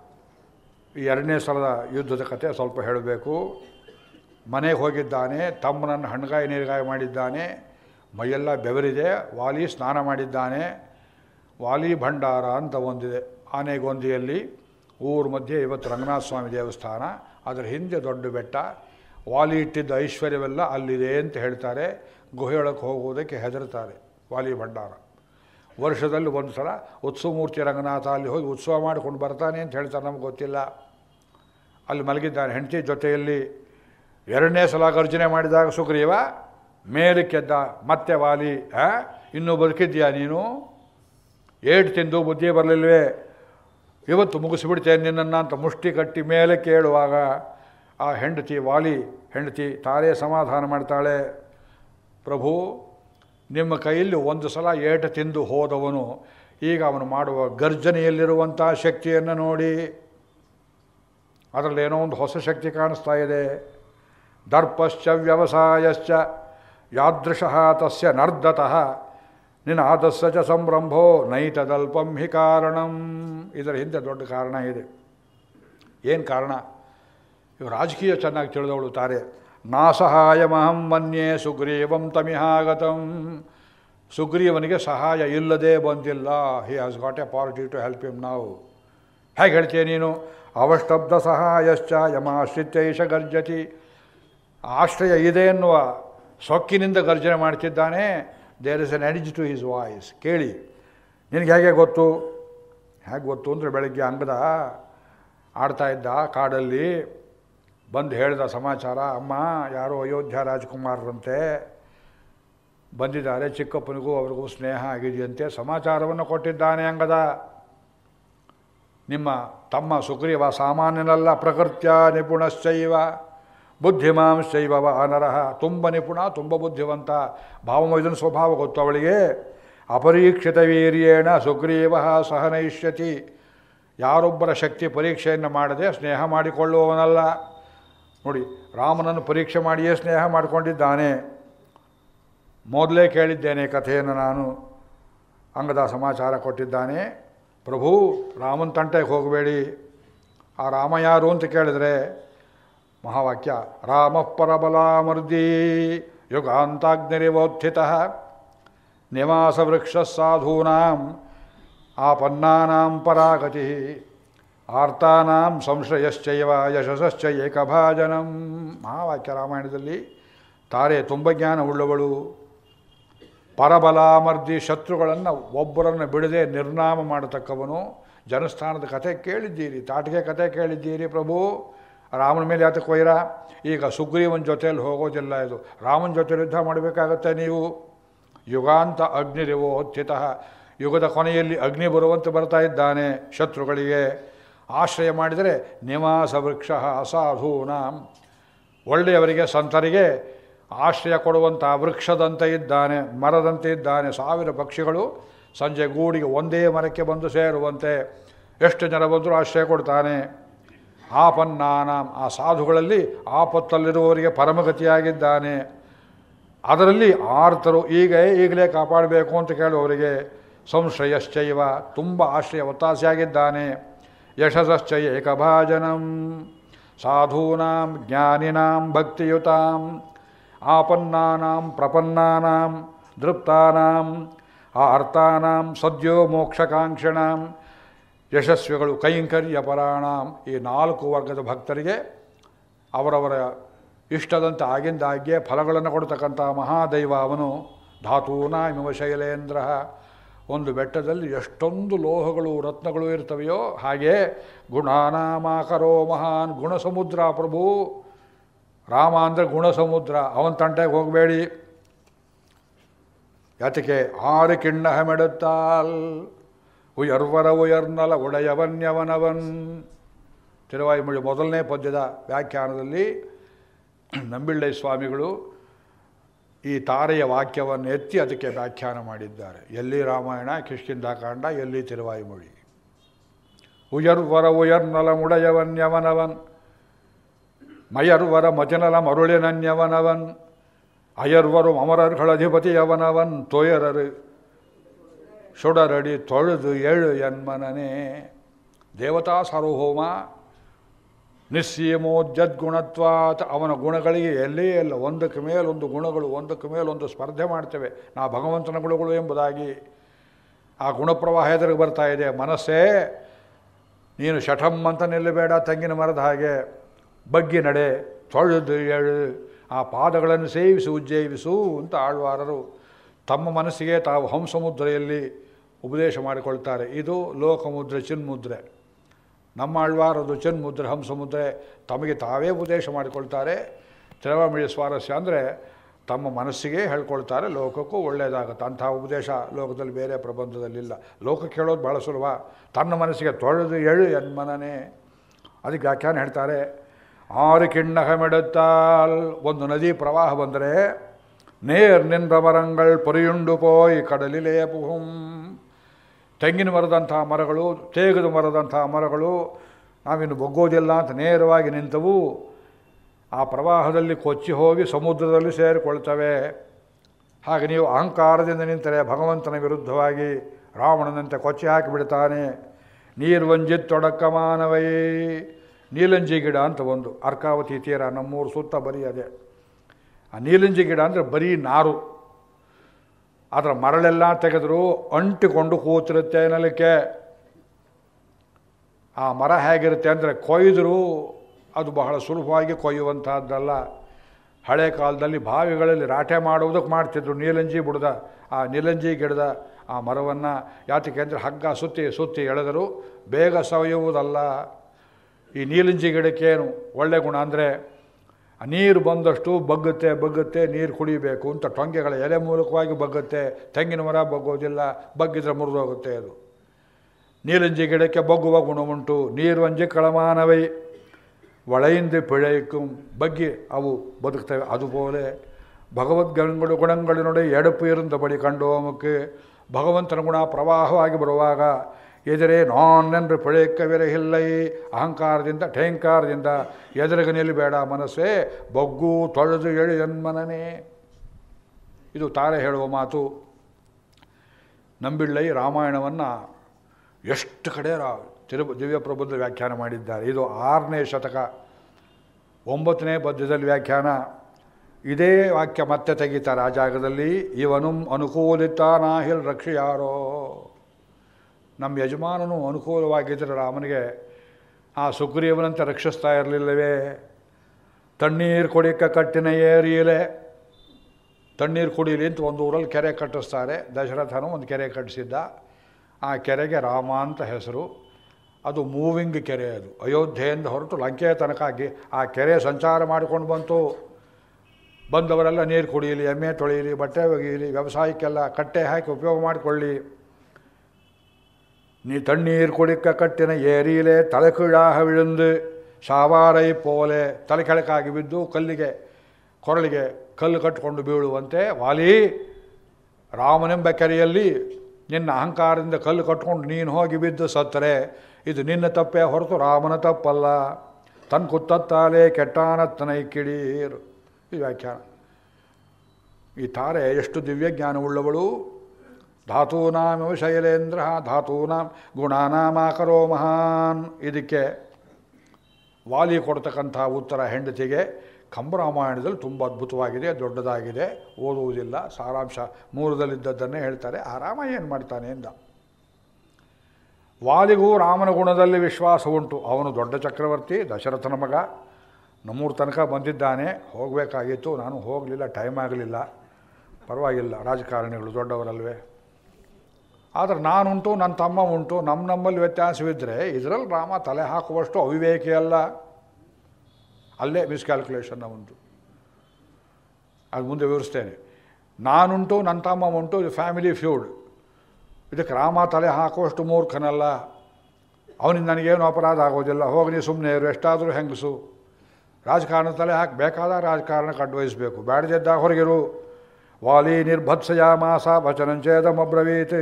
ಈ ಎರಡನೇ ಸಲದ ಯುದ್ಧದ ಕಥೆ ಸ್ವಲ್ಪ ಹೇಳಬೇಕು ಮನೆಗೆ ಹೋಗಿದ್ದಾನೆ ತಮ್ಮನನ್ನು ಹಣ್ಣಗಾಯಿ ನೀರುಗಾಯಿ ಮಾಡಿದ್ದಾನೆ ಮೈಯೆಲ್ಲ ಬೆವರಿದೆ ವಾಲಿ ಸ್ನಾನ ಮಾಡಿದ್ದಾನೆ ವಾಲಿ ಭಂಡಾರ ಅಂತ ಒಂದಿದೆ ಆನೆಗೊಂದಿಯಲ್ಲಿ ಊರ ಮಧ್ಯೆ ಇವತ್ತು ರಂಗನಾಥ ಸ್ವಾಮಿ ದೇವಸ್ಥಾನ ಅದರ ಹಿಂದೆ ದೊಡ್ಡ ಬೆಟ್ಟ ವಾಲಿ ಇಟ್ಟಿದ್ದ ಐಶ್ವರ್ಯವೆಲ್ಲ ಅಲ್ಲಿದೆ ಅಂತ ಹೇಳ್ತಾರೆ ಗುಹೆಯೊಳಗೆ ಹೋಗುವುದಕ್ಕೆ ಹೆದರ್ತಾರೆ ವಾಲಿ ಭಂಡಾರ ವರ್ಷದಲ್ಲಿ ಒಂದು ಸಲ ಉತ್ಸವ ಮೂರ್ತಿ ರಂಗನಾಥ ಅಲ್ಲಿ ಹೋಗಿ ಉತ್ಸವ ಮಾಡಿಕೊಂಡು ಬರ್ತಾನೆ ಅಂತ ಹೇಳ್ತಾರೆ ನಮ್ಗೆ ಗೊತ್ತಿಲ್ಲ ಅಲ್ಲಿ ಮಲಗಿದ್ದಾನೆ ಹೆಂಡತಿ ಜೊತೆಯಲ್ಲಿ ಎರಡನೇ ಸಲ ಗರ್ಜನೆ ಮಾಡಿದಾಗ ಸುಗ್ರೀವ ಮೇಲಕ್ಕೆದ್ದ ಮತ್ತೆ ವಾಲಿ ಆ ಇನ್ನೂ ಬದುಕಿದ್ಯಾ ನೀನು ಏಟು ತಿಂದು ಬುದ್ಧಿ ಬರಲಿಲ್ವೇ ಇವತ್ತು ಮುಗಿಸಿಬಿಡ್ತೇನೆ ನಿನ್ನನ್ನು ಅಂತ ಮುಷ್ಟಿ ಕಟ್ಟಿ ಮೇಲೆ ಕೇಳುವಾಗ ಆ ಹೆಂಡತಿ ವಾಲಿ ಹೆಂಡತಿ ತಾರೇ ಸಮಾಧಾನ ಮಾಡ್ತಾಳೆ ಪ್ರಭು ನಿಮ್ಮ ಕೈಯಲ್ಲಿ ಒಂದು ಸಲ ಏಟು ತಿಂದು ಹೋದವನು ಈಗ ಅವನು ಮಾಡುವ ಗರ್ಜನೆಯಲ್ಲಿರುವಂಥ ಶಕ್ತಿಯನ್ನು ನೋಡಿ ಅದರಲ್ಲಿ ಏನೋ ಒಂದು ಹೊಸ ಶಕ್ತಿ ಕಾಣಿಸ್ತಾ ಇದೆ ದರ್ಪಶ್ಚ ವ್ಯವಸಾಯಶ್ಚ ಯಾದೃಶಃ ತಸ್ಯ ನರ್ದತಃ ನಿನಾದಸ್ಸ ಚ ಸಂರಂಭೋ ನೈತದಲ್ಪಂ ಹಿ ಕಾರಣಂ ಇದರ ಹಿಂದೆ ದೊಡ್ಡ ಕಾರಣ ಇದೆ ಏನು ಕಾರಣ ಇವು ರಾಜಕೀಯ ಚೆನ್ನಾಗಿ ತಿಳಿದವಳು ತಾರೆ ನಾ ಸಹಾಯಮಹಂ ಮನ್ಯೆ ಸುಗ್ರೀವಂ ತಮಿಹಾಗತಂ ಸುಗ್ರೀವನಿಗೆ ಸಹಾಯ ಇಲ್ಲದೆ ಬಂದಿಲ್ಲ he has got a party to help him ನಾವು ಹೇಗೆ ಹೇಳ್ತೀಯ ನೀನು ಅವಷ್ಟಬ್ಧ ಸಹಾಯಶ್ಚ ಯಮಾಶ್ರಿತ್ಯೈಷ ಗರ್ಜತಿ ಆಶ್ರಯ ಇದೆ ಎನ್ನುವ ಸೊಕ್ಕಿನಿಂದ ಗರ್ಜನೆ ಮಾಡ್ತಿದ್ದಾನೆ there is an edge to his voice ಕೇಳಿ ನಿನಗೆ ಹೇಗೆ ಗೊತ್ತು ಹೇಗೆ ಗೊತ್ತು ಅಂದರೆ ಬೆಳಗ್ಗೆ ಅಂಗದ ಆಡ್ತಾ ಇದ್ದ ಕಾಡಲ್ಲಿ ಬಂದು ಹೇಳಿದ ಸಮಾಚಾರ ಅಮ್ಮ ಯಾರೋ ಅಯೋಧ್ಯ ರಾಜಕುಮಾರರಂತೆ ಬಂದಿದ್ದಾರೆ ಚಿಕ್ಕಪ್ಪನಿಗೂ ಅವ್ರಿಗೂ ಸ್ನೇಹ ಆಗಿದೆಯಂತೆ ಸಮಾಚಾರವನ್ನು ಕೊಟ್ಟಿದ್ದಾನೆ ಅಂಗದ ನಿಮ್ಮ ತಮ್ಮ ಸುಗ್ರೀವ ಸಾಮಾನ್ಯನಲ್ಲ ಪ್ರಕೃತ್ಯ ನಿಪುಣಶ್ಚೈವ ಬುದ್ಧಿಮಾಂಶೈವ ಅನರಹ ತುಂಬ ನಿಪುಣ ತುಂಬ ಬುದ್ಧಿವಂತ ಭಾವಮೈದನ ಸ್ವಭಾವ ಗೊತ್ತು ಅವಳಿಗೆ ಅಪರೀಕ್ಷಿತ ವೀರ್ಯೇಣ ಸುಗ್ರೀವ ಸಹನಯಿಷ್ಯತಿ ಯಾರೊಬ್ಬರ ಶಕ್ತಿ ಪರೀಕ್ಷೆಯನ್ನು ಮಾಡದೆ ಸ್ನೇಹ ಮಾಡಿಕೊಳ್ಳುವವನಲ್ಲ ನೋಡಿ ರಾಮನನ್ನು ಪರೀಕ್ಷೆ ಮಾಡಿಯೇ ಸ್ನೇಹ ಮಾಡಿಕೊಂಡಿದ್ದಾನೆ ಮೊದಲೇ ಕೇಳಿದ್ದೇನೆ ಕಥೆಯನ್ನು ನಾನು ಅಂಗದ ಸಮಾಚಾರ ಕೊಟ್ಟಿದ್ದಾನೆ ಪ್ರಭು ರಾಮನ ತಂಟೆಗೆ ಹೋಗಬೇಡಿ ಆ ರಾಮ ಯಾರು ಅಂತ ಕೇಳಿದರೆ ಮಹಾವಾಕ್ಯ ರಾಮ ಪರಬಲಾಮರ್ದಿ ಯುಗಾಂತಾಗ್ನಿರಿವೋತ್ಥಿತ ನಿವಾಸ ವೃಕ್ಷ ಸಾಧೂನಾಂ ಆಪನ್ನಾನಾಂ ಪರಾಗತಿ ಆರ್ತಾನಾಂ ಸಂಶಯಶ್ಚೈವ ಯಶಸ್ಶ್ಚ ಏಕಭಾಜನಂ ಮಹಾವಾಕ್ಯ ರಾಮಾಯಣದಲ್ಲಿ ತಾರೆ ತುಂಬ ಜ್ಞಾನ ಉಳ್ಳವಳು ಪರಬಲಾಮರ್ದಿ ಶತ್ರುಗಳನ್ನು ಒಬ್ಬರನ್ನು ಬಿಡದೆ ನಿರ್ನಾಮ ಮಾಡತಕ್ಕವನು ಜನಸ್ಥಾನದ ಕಥೆ ಕೇಳಿದ್ದೀರಿ ತಾಟಿಗೆ ಕಥೆ ಕೇಳಿದ್ದೀರಿ ಪ್ರಭು ರಾಮನ ಮೇಲೆ ಯಾತಕ್ಕೆ ವೈರ ಈಗ ಸುಗ್ರೀವನ ಜೊತೆಯಲ್ಲಿ ಹೋಗೋದಿಲ್ಲ ಇದು ರಾಮನ ಜೊತೆ ಯುದ್ಧ ಮಾಡಬೇಕಾಗತ್ತೆ ನೀವು ಯುಗಾಂತ ಅಗ್ನಿರಿವೋ ಹೊತ್ತಿತ ಯುಗದ ಕೊನೆಯಲ್ಲಿ ಅಗ್ನಿ ಬರುವಂತೆ ಬರ್ತಾ ಇದ್ದಾನೆ ಶತ್ರುಗಳಿಗೆ ಆಶ್ರಯ ಮಾಡಿದರೆ ನಿವಾಸ ವೃಕ್ಷ ಅಸಾಧೂನಾಂ ಒಳ್ಳೆಯವರಿಗೆ ಸಂತರಿಗೆ ಆಶ್ರಯ ಕೊಡುವಂಥ ವೃಕ್ಷದಂತೆ ಇದ್ದಾನೆ ಮರದಂತೆ ಇದ್ದಾನೆ ಸಾವಿರ ಪಕ್ಷಿಗಳು ಸಂಜೆ ಗೂಡಿಗೆ ಒಂದೇ ಮರಕ್ಕೆ ಬಂದು ಸೇರುವಂತೆ ಎಷ್ಟು ಜನ ಬಂದರೂ ಆಶ್ರಯ ಕೊಡ್ತಾನೆ ಆಪನ್ನಾನಾಂ ಆ ಸಾಧುಗಳಲ್ಲಿ ಆಪತ್ತಲ್ಲಿರುವವರಿಗೆ ಪರಮಗತಿಯಾಗಿದ್ದಾನೆ ಅದರಲ್ಲಿ ಆರ್ತರು ಈಗ ಈಗಲೇ ಕಾಪಾಡಬೇಕು ಅಂತ ಕೇಳುವವರಿಗೆ ಸಂಶಯಶ್ಚೈವ ತುಂಬ ಆಶ್ರಯ ಒತ್ತಾಸೆಯಾಗಿದ್ದಾನೆ ಯಶಸ್ಶ್ಚ ಏಕಭಾಜನಂ ಸಾಧೂನಾಂ ಜ್ಞಾನಿನಾಂ ಭಕ್ತಿಯುತಾಂ ಆಪನ್ನಾನಾಂ ಪ್ರಪನ್ನಾನಾಂ ದೃಪ್ತಾನಾಂ ಆರ್ತಾನಾಂ ಸದ್ಯೋ ಮೋಕ್ಷಕಾಂಕ್ಷಣಾಂ ಯಶಸ್ವಿಗಳು ಕೈಂಕರ್ಯ ಪರಾಣಾಂ ಈ ನಾಲ್ಕು ವರ್ಗದ ಭಕ್ತರಿಗೆ ಅವರವರ ಇಷ್ಟದಂತೆ ಆಗಿಂದಾಗ್ಗೆ ಫಲಗಳನ್ನು ಕೊಡ್ತಕ್ಕಂಥ ಮಹಾದೈವ ಅವನು ಧಾತೂನಾಮಿವ ಶೈಲೇಂದ್ರ ಒಂದು ಬೆಟ್ಟದಲ್ಲಿ ಎಷ್ಟೊಂದು ಲೋಹಗಳು ರತ್ನಗಳು ಇರ್ತವೆಯೋ ಹಾಗೆ ಗುಣಾನಾಮಾಕರೋ ಮಹಾನ್ ಗುಣಸಮುದ್ರ ಪ್ರಭು ರಾಮ ಅಂದರೆ ಗುಣಸಮುದ್ರ ಅವನ ತಂಟೆಗೆ ಹೋಗಬೇಡಿ ಯಾತಕ್ಕೆ ಆರು ಕಿಣ್ಣ ಮೆಡುತ್ತಾಲ್ ಉಯರ್ವರ ಉಯರ್ನಲ ಒಡೆಯವನ್ಯವನವನ್ ತಿರುವಾಯುಮುಳಿ ಮೊದಲನೇ ಪದ್ಯದ ವ್ಯಾಖ್ಯಾನದಲ್ಲಿ ನಂಬಿಳ್ಳೆ ಸ್ವಾಮಿಗಳು ಈ ತಾರೆಯ ವಾಕ್ಯವನ್ನು ಎತ್ತಿ ಅದಕ್ಕೆ ವ್ಯಾಖ್ಯಾನ ಮಾಡಿದ್ದಾರೆ ಎಲ್ಲಿ ರಾಮಾಯಣ ಕಿಷ್ಕಿಂಧಾಕಾಂಡ ಎಲ್ಲಿ ತಿರುವಾಯುಮೊಳಿ ಉಯರ್ವರ ಉಯರ್ನಲ ಮುಡಯವನ್ಯವನವನ್ ಮಯರ್ವರ ಮತಿನಲ ಮರುಳಿನನ್ಯವನವನ್ ಅಯರ್ವರು ಅಮರರ್ಗಳಧಿಪತಿಯವನವನ್ ತೋಯರರು ಸುಡರಡಿ ತೊಳೆದು ಏಳು ಎನ್ಮನನೇ ದೇವತಾ ಸಾರ್ವಭೌಮ ನಿಸ್ಸೀಮೋದ್ಯದ್ಗುಣತ್ವಾತ್ ಅವನ ಗುಣಗಳಿಗೆ ಎಲ್ಲೇ ಇಲ್ಲ ಒಂದಕ್ಕೆ ಮೇಲೊಂದು ಗುಣಗಳು ಒಂದಕ್ಕೆ ಮೇಲೊಂದು ಸ್ಪರ್ಧೆ ಮಾಡ್ತೇವೆ ನಾ ಭಗವಂತನ ಗುಣಗಳು ಎಂಬುದಾಗಿ ಆ ಗುಣಪ್ರವಾಹ ಎದುರಿಗೆ ಬರ್ತಾ ಇದೆ ಮನಸ್ಸೇ ನೀನು ಶಠಂ ಅಂತ ನಿಲ್ಲಬೇಡ ತಂಗಿನ ಮರದ ಹಾಗೆ ಬಗ್ಗಿ ನಡೆ ತೊಳೆದು ಏಳು ಆ ಪಾದಗಳನ್ನು ಸೇವಿಸು ಉಜ್ಜೀವಿಸು ಅಂತ ಆಳ್ವಾರರು ತಮ್ಮ ಮನಸ್ಸಿಗೆ ತಾವು ಹಂಸಮುದ್ರೆಯಲ್ಲಿ ಉಪದೇಶ ಮಾಡಿಕೊಳ್ತಾರೆ ಇದು ಲೋಕಮುದ್ರೆ ಚಿನ್ಮುದ್ರೆ ನಮ್ಮ ಆಳ್ವಾರದು ಚಿನ್ಮುದ್ರೆ ಹಂಸಮುದ್ರೆ ತಮಗೆ ತಾವೇ ಉಪದೇಶ ಮಾಡಿಕೊಳ್ತಾರೆ ತಿರುವಮಿಳಿ ಸ್ವಾರಸ್ಯ ಅಂದರೆ ತಮ್ಮ ಮನಸ್ಸಿಗೆ ಹೇಳ್ಕೊಳ್ತಾರೆ ಲೋಕಕ್ಕೂ ಒಳ್ಳೆಯದಾಗುತ್ತೆ ಅಂಥ ಉಪದೇಶ ಲೋಕದಲ್ಲಿ ಬೇರೆ ಪ್ರಬಂಧದಲ್ಲಿಲ್ಲ ಲೋಕಕ್ಕೆ ಹೇಳೋದು ಭಾಳ ಸುಲಭ ತನ್ನ ಮನಸ್ಸಿಗೆ ತೊಳೆದು ಎಳು ಎನ್ಮನನೇ ಅದಕ್ಕೆ ವ್ಯಾಖ್ಯಾನ ಹೇಳ್ತಾರೆ ಆರು ಕಿಣ್ಣಹ ಮೆಡುತ್ತಾಲ್ ಒಂದು ನದಿ ಪ್ರವಾಹ ಬಂದರೆ ನೇರ್ ನಿன்ற ಮರಂಗಳು ಪೊರಿಯುಂಡು ಪೋಯ್ ಕಡಲಿಲೇ ಪುಹುಂ ತೆಂಗಿನ ಮರದಂಥ ಮರಗಳು ತೇಗದ ಮರದಂಥ ಮರಗಳು ನಾವಿನ್ನು ಬೊಗ್ಗೋದಿಲ್ಲ ಅಂತ ನೇರವಾಗಿ ನಿಂತವು ಆ ಪ್ರವಾಹದಲ್ಲಿ ಕೊಚ್ಚಿ ಹೋಗಿ ಸಮುದ್ರದಲ್ಲಿ ಸೇರಿಕೊಳ್ತವೆ ಹಾಗೆ ನೀವು ಅಹಂಕಾರದಿಂದ ನಿಂತರೆ ಭಗವಂತನ ವಿರುದ್ಧವಾಗಿ ರಾವಣನಂತೆ ಕೊಚ್ಚಿ ಹಾಕಿಬಿಡ್ತಾನೆ ನೀರ್ವಂಜಿತ್ತೊಡಕ್ಕ ಮಾನವೈ ನೀಲಂಜಿ ಗಿಡ ಅಂತ ಒಂದು ಅರ್ಕಾವತಿ ತೀರ ನಮ್ಮೂರು ಸುತ್ತ ಬರೀ ಅದೇ ಆ ನೀಲಂಜಿ ಗಿಡ ಅಂದರೆ ಬರೀ ನಾರು ಅದರ ಮರಳೆಲ್ಲ ತೆಗೆದರೂ ಅಂಟಿಕೊಂಡು ಕೂತಿರುತ್ತೆ ನೆಲಕ್ಕೆ ಆ ಮರ ಹೇಗಿರುತ್ತೆ ಅಂದರೆ ಕೊಯ್ದರೂ ಅದು ಬಹಳ ಸುಲಭವಾಗಿ ಕೊಯ್ಯುವಂತಹದ್ದಲ್ಲ ಹಳೆ ಕಾಲದಲ್ಲಿ ಬಾವಿಗಳಲ್ಲಿ ರಾಟೆ ಮಾಡುವುದಕ್ಕೆ ಮಾಡ್ತಿದ್ರು ನೀಲಂಜಿ ಬುಡದ ಆ ನೀಲಂಜಿ ಗಿಡದ ಆ ಮರವನ್ನು ಯಾತಕ್ಕೆ ಅಂದರೆ ಹಗ್ಗ ಸುತ್ತಿ ಸುತ್ತಿ ಎಳೆದರು ಬೇಗ ಸವೆಯುವುದಲ್ಲ ಈ ನೀಲಂಜಿ ಗಿಡಕ್ಕೇನು ಒಳ್ಳೆ ಗುಣ ಅಂದರೆ ನೀರು ಬಂದಷ್ಟು ಬಗ್ಗುತ್ತೆ ಬಗ್ಗುತ್ತೆ ನೀರು ಕುಡಿಬೇಕು ಅಂತ ಟೊಂಗೆಗಳ ಎಲೆ ಮೂಲಕವಾಗಿ ಬಗ್ಗುತ್ತೆ ತೆಂಗಿನ ಮರ ಬಗ್ಗೋದಿಲ್ಲ ಬಗ್ಗಿದ್ರೆ ಮುರಿದೋಗುತ್ತೆ ಅದು ನೀಲಂಜಿ ಗಿಡಕ್ಕೆ ಬಗ್ಗುವ ಗುಣವುಂಟು ನೀರುವಂಜಿ ಕಳಮಾನವೈ ಒಳೆಯಿಂದ ಪಿழைக்கும் ಬಗ್ಗಿ ಅವು ಬದುಕ್ತವೆ அதுபோல ಭಗವದ್ಗಣಗಳು ಗುಣಗಳಿನೊಡೆ ಎಡಪು ಇರುಂದ ಬಳಿ ಕಂಡೋಮಕ್ಕೆ ಭಗವಂತನ ಗುಣ ಪ್ರವಾಹವಾಗಿ ಬರುವಾಗ ಎದುರೇ ನಾನೆಂದ್ರೆ ಪಿழைಕ್ಕವಿರಹಿಲ್ಲೈ ಅಹಂಕಾರದಿಂದ ಠೇಂಕಾರದಿಂದ ಎದುರಿಗೆ ನಿಲ್ಲಬೇಡ ಮನಸ್ಸೇ ಬಗ್ಗು ತೊಳೆದು ಎಳು ಎನ್ಮನನೇ ಇದು ತಾರೆ ಹೇಳುವ ಮಾತು ನಂಬಿಳ್ಳೈ ರಾಮಾಯಣವನ್ನು ಎಷ್ಟು ಕಡೆ ರಾ ತಿರು ದಿವ್ಯ ಪ್ರಬುದ್ಧ ವ್ಯಾಖ್ಯಾನ ಮಾಡಿದ್ದಾರೆ ಇದು ಆರನೇ ಶತಕ ಒಂಬತ್ತನೇ ಪದ್ಯದಲ್ಲಿ ವ್ಯಾಖ್ಯಾನ ಇದೇ ವಾಕ್ಯ ಮತ್ತೆ ತೆಗಿತಾರೆ ಆ ಜಾಗದಲ್ಲಿ ಇವನು ಅನುಕೂಲಿತ ನಾಹಿಲ್ ರಕ್ಷಿ ಯಾರೋ ನಮ್ಮ ಯಜಮಾನನು ಅನುಕೂಲವಾಗಿದ್ದರೆ ರಾಮನಿಗೆ ಆ ಸುಗ್ರೀವನಂತೆ ರಕ್ಷಿಸ್ತಾ ಇರಲಿಲ್ಲವೇ ತಣ್ಣೀರು ಕುಡಿಕ ಕಟ್ಟಿನ ಏರಿಯಲೆ ತಣ್ಣೀರು ಕುಡೀಲಿ ಅಂತ ಒಂದು ಊರಲ್ಲಿ ಕೆರೆ ಕಟ್ಟಿಸ್ತಾರೆ ದಶರಥನು ಒಂದು ಕೆರೆ ಕಟ್ಟಿಸಿದ್ದ ಆ ಕೆರೆಗೆ ರಾಮ ಅಂತ ಹೆಸರು ಅದು ಮೂವಿಂಗ್ ಕೆರೆ ಅದು ಅಯೋಧ್ಯೆಯಿಂದ ಹೊರಟು ಲಂಕೆಯ ತನಕ ಆಗಿ ಆ ಕೆರೆ ಸಂಚಾರ ಮಾಡಿಕೊಂಡು ಬಂತು ಬಂದವರೆಲ್ಲ ನೀರು ಕುಡಿಯಲಿ ಎಮ್ಮೆ ತೊಳೆಯಲಿ ಬಟ್ಟೆ ಒಗೆಯಲಿ ವ್ಯವಸಾಯಕ್ಕೆಲ್ಲ ಕಟ್ಟೆ ಹಾಕಿ ಉಪಯೋಗ ಮಾಡಿಕೊಳ್ಳಿ நீ தண்ணீர் குடிக்க கட்டின ஏரியிலே தலைಕೀಳಾಹ ವಿழுந்து ಸಾವಾರೈ ಪೋಲೆ ತಲೆ ಕೆಳಕಾಗಿ ಬಿದ್ದು ಕಲ್ಲಿಗೆ ಕೊರಳಿಗೆ ಕಲ್ಲು ಕಟ್ಟಿಕೊಂಡು ಬೀಳುವಂತೆ ವಾಲಿ ರಾಮನೆಂಬ ಕೆರೆಯಲ್ಲಿ ನಿನ್ನ ಅಹಂಕಾರದಿಂದ ಕಲ್ಲು ಕಟ್ಕೊಂಡು ನೀನು ಹೋಗಿ ಬಿದ್ದು ಸತ್ತರೆ ಇದು ನಿನ್ನ ತಪ್ಪೇ ಹೊರತು ರಾಮನ ತಪ್ಪಲ್ಲ ತನ್ ಕುತ್ತತ್ತಾಲೆ ಕೆಟ್ಟಾನತ್ತನೈ ಕಿಡೀರು ಈ ವ್ಯಾಖ್ಯಾನ ಈ ತಾರೆ ಎಷ್ಟು ದಿವ್ಯಜ್ಞಾನವುಳ್ಳವಳು ಧಾತೂನಾಮಿವ ಶೈಲೇಂದ್ರ ಧಾತೂನಾಂ ಗುಣಾನಾಮಾಕರೋ ಮಹಾನ್ ಇದಕ್ಕೆ ವಾಲಿ ಕೊಡ್ತಕ್ಕಂಥ ಉತ್ತರ ಹೆಂಡತಿಗೆ ಕಂಬರಾಮಾಯಣದಲ್ಲಿ ತುಂಬ ಅದ್ಭುತವಾಗಿದೆ ದೊಡ್ಡದಾಗಿದೆ ಓದುವುದಿಲ್ಲ ಸಾರಾಂಶ ಮೂಲದಲ್ಲಿದ್ದದ್ದನ್ನೇ ಹೇಳ್ತಾರೆ ಆ ರಾಮ ಏನು ಮಾಡ್ತಾನೆ ಎಂದ ವಾಲಿಗೂ ರಾಮನ ಗುಣದಲ್ಲಿ ವಿಶ್ವಾಸ ಉಂಟು ಅವನು ದೊಡ್ಡ ಚಕ್ರವರ್ತಿ ದಶರಥನ ಮಗ ನಮ್ಮೂರ ತನಕ ಬಂದಿದ್ದಾನೆ ಹೋಗಬೇಕಾಗಿತ್ತು ನಾನು ಹೋಗಲಿಲ್ಲ ಟೈಮ್ ಆಗಲಿಲ್ಲ ಪರವಾಗಿಲ್ಲ ರಾಜಕಾರಣಿಗಳು ದೊಡ್ಡವರಲ್ವೇ ಆದರೆ ನಾನುಂಟು ನನ್ನ ತಮ್ಮ ಉಂಟು ನಮ್ಮ ನಮ್ಮಲ್ಲಿ ವ್ಯತ್ಯಾಸವಿದ್ದರೆ ಇದರಲ್ಲಿ ರಾಮ ತಲೆ ಹಾಕುವಷ್ಟು ಅವಿವೇಕಿ ಅಲ್ಲ ಅಲ್ಲೇ ಮಿಸ್ಕ್ಯಾಲ್ಕುಲೇಷನ್ ಉಂಟು ಅದು ಮುಂದೆ ವಿವರಿಸ್ತೇನೆ ನಾನುಂಟು ನನ್ನ ತಮ್ಮ ಉಂಟು ಇದು ಫ್ಯಾಮಿಲಿ ಫ್ಯೂಡ್ ಇದಕ್ಕೆ ರಾಮ ತಲೆ ಹಾಕುವಷ್ಟು ಮೂರ್ಖನಲ್ಲ ಅವನಿಂದ ನನಗೇನು ಅಪರಾಧ ಆಗೋದಿಲ್ಲ ಹೋಗಿ ನೀ ಸುಮ್ಮನೆ ಇರು ಎಷ್ಟಾದರೂ ಹೆಂಗಸು ರಾಜಕಾರಣ ತಲೆ ಹಾಕಿ ಬೇಕಾದ ರಾಜಕಾರಣಕ್ಕೆ ಅಡ್ವೈಸ್ಬೇಕು ಬ್ಯಾಡದಿದ್ದಾಗ ಹೊರಗಿರು ವಾಲಿ ನಿರ್ಭತ್ಸಯ ಮಾಸ ವಚನಂಚೇದಮಬ್ರವೀತ್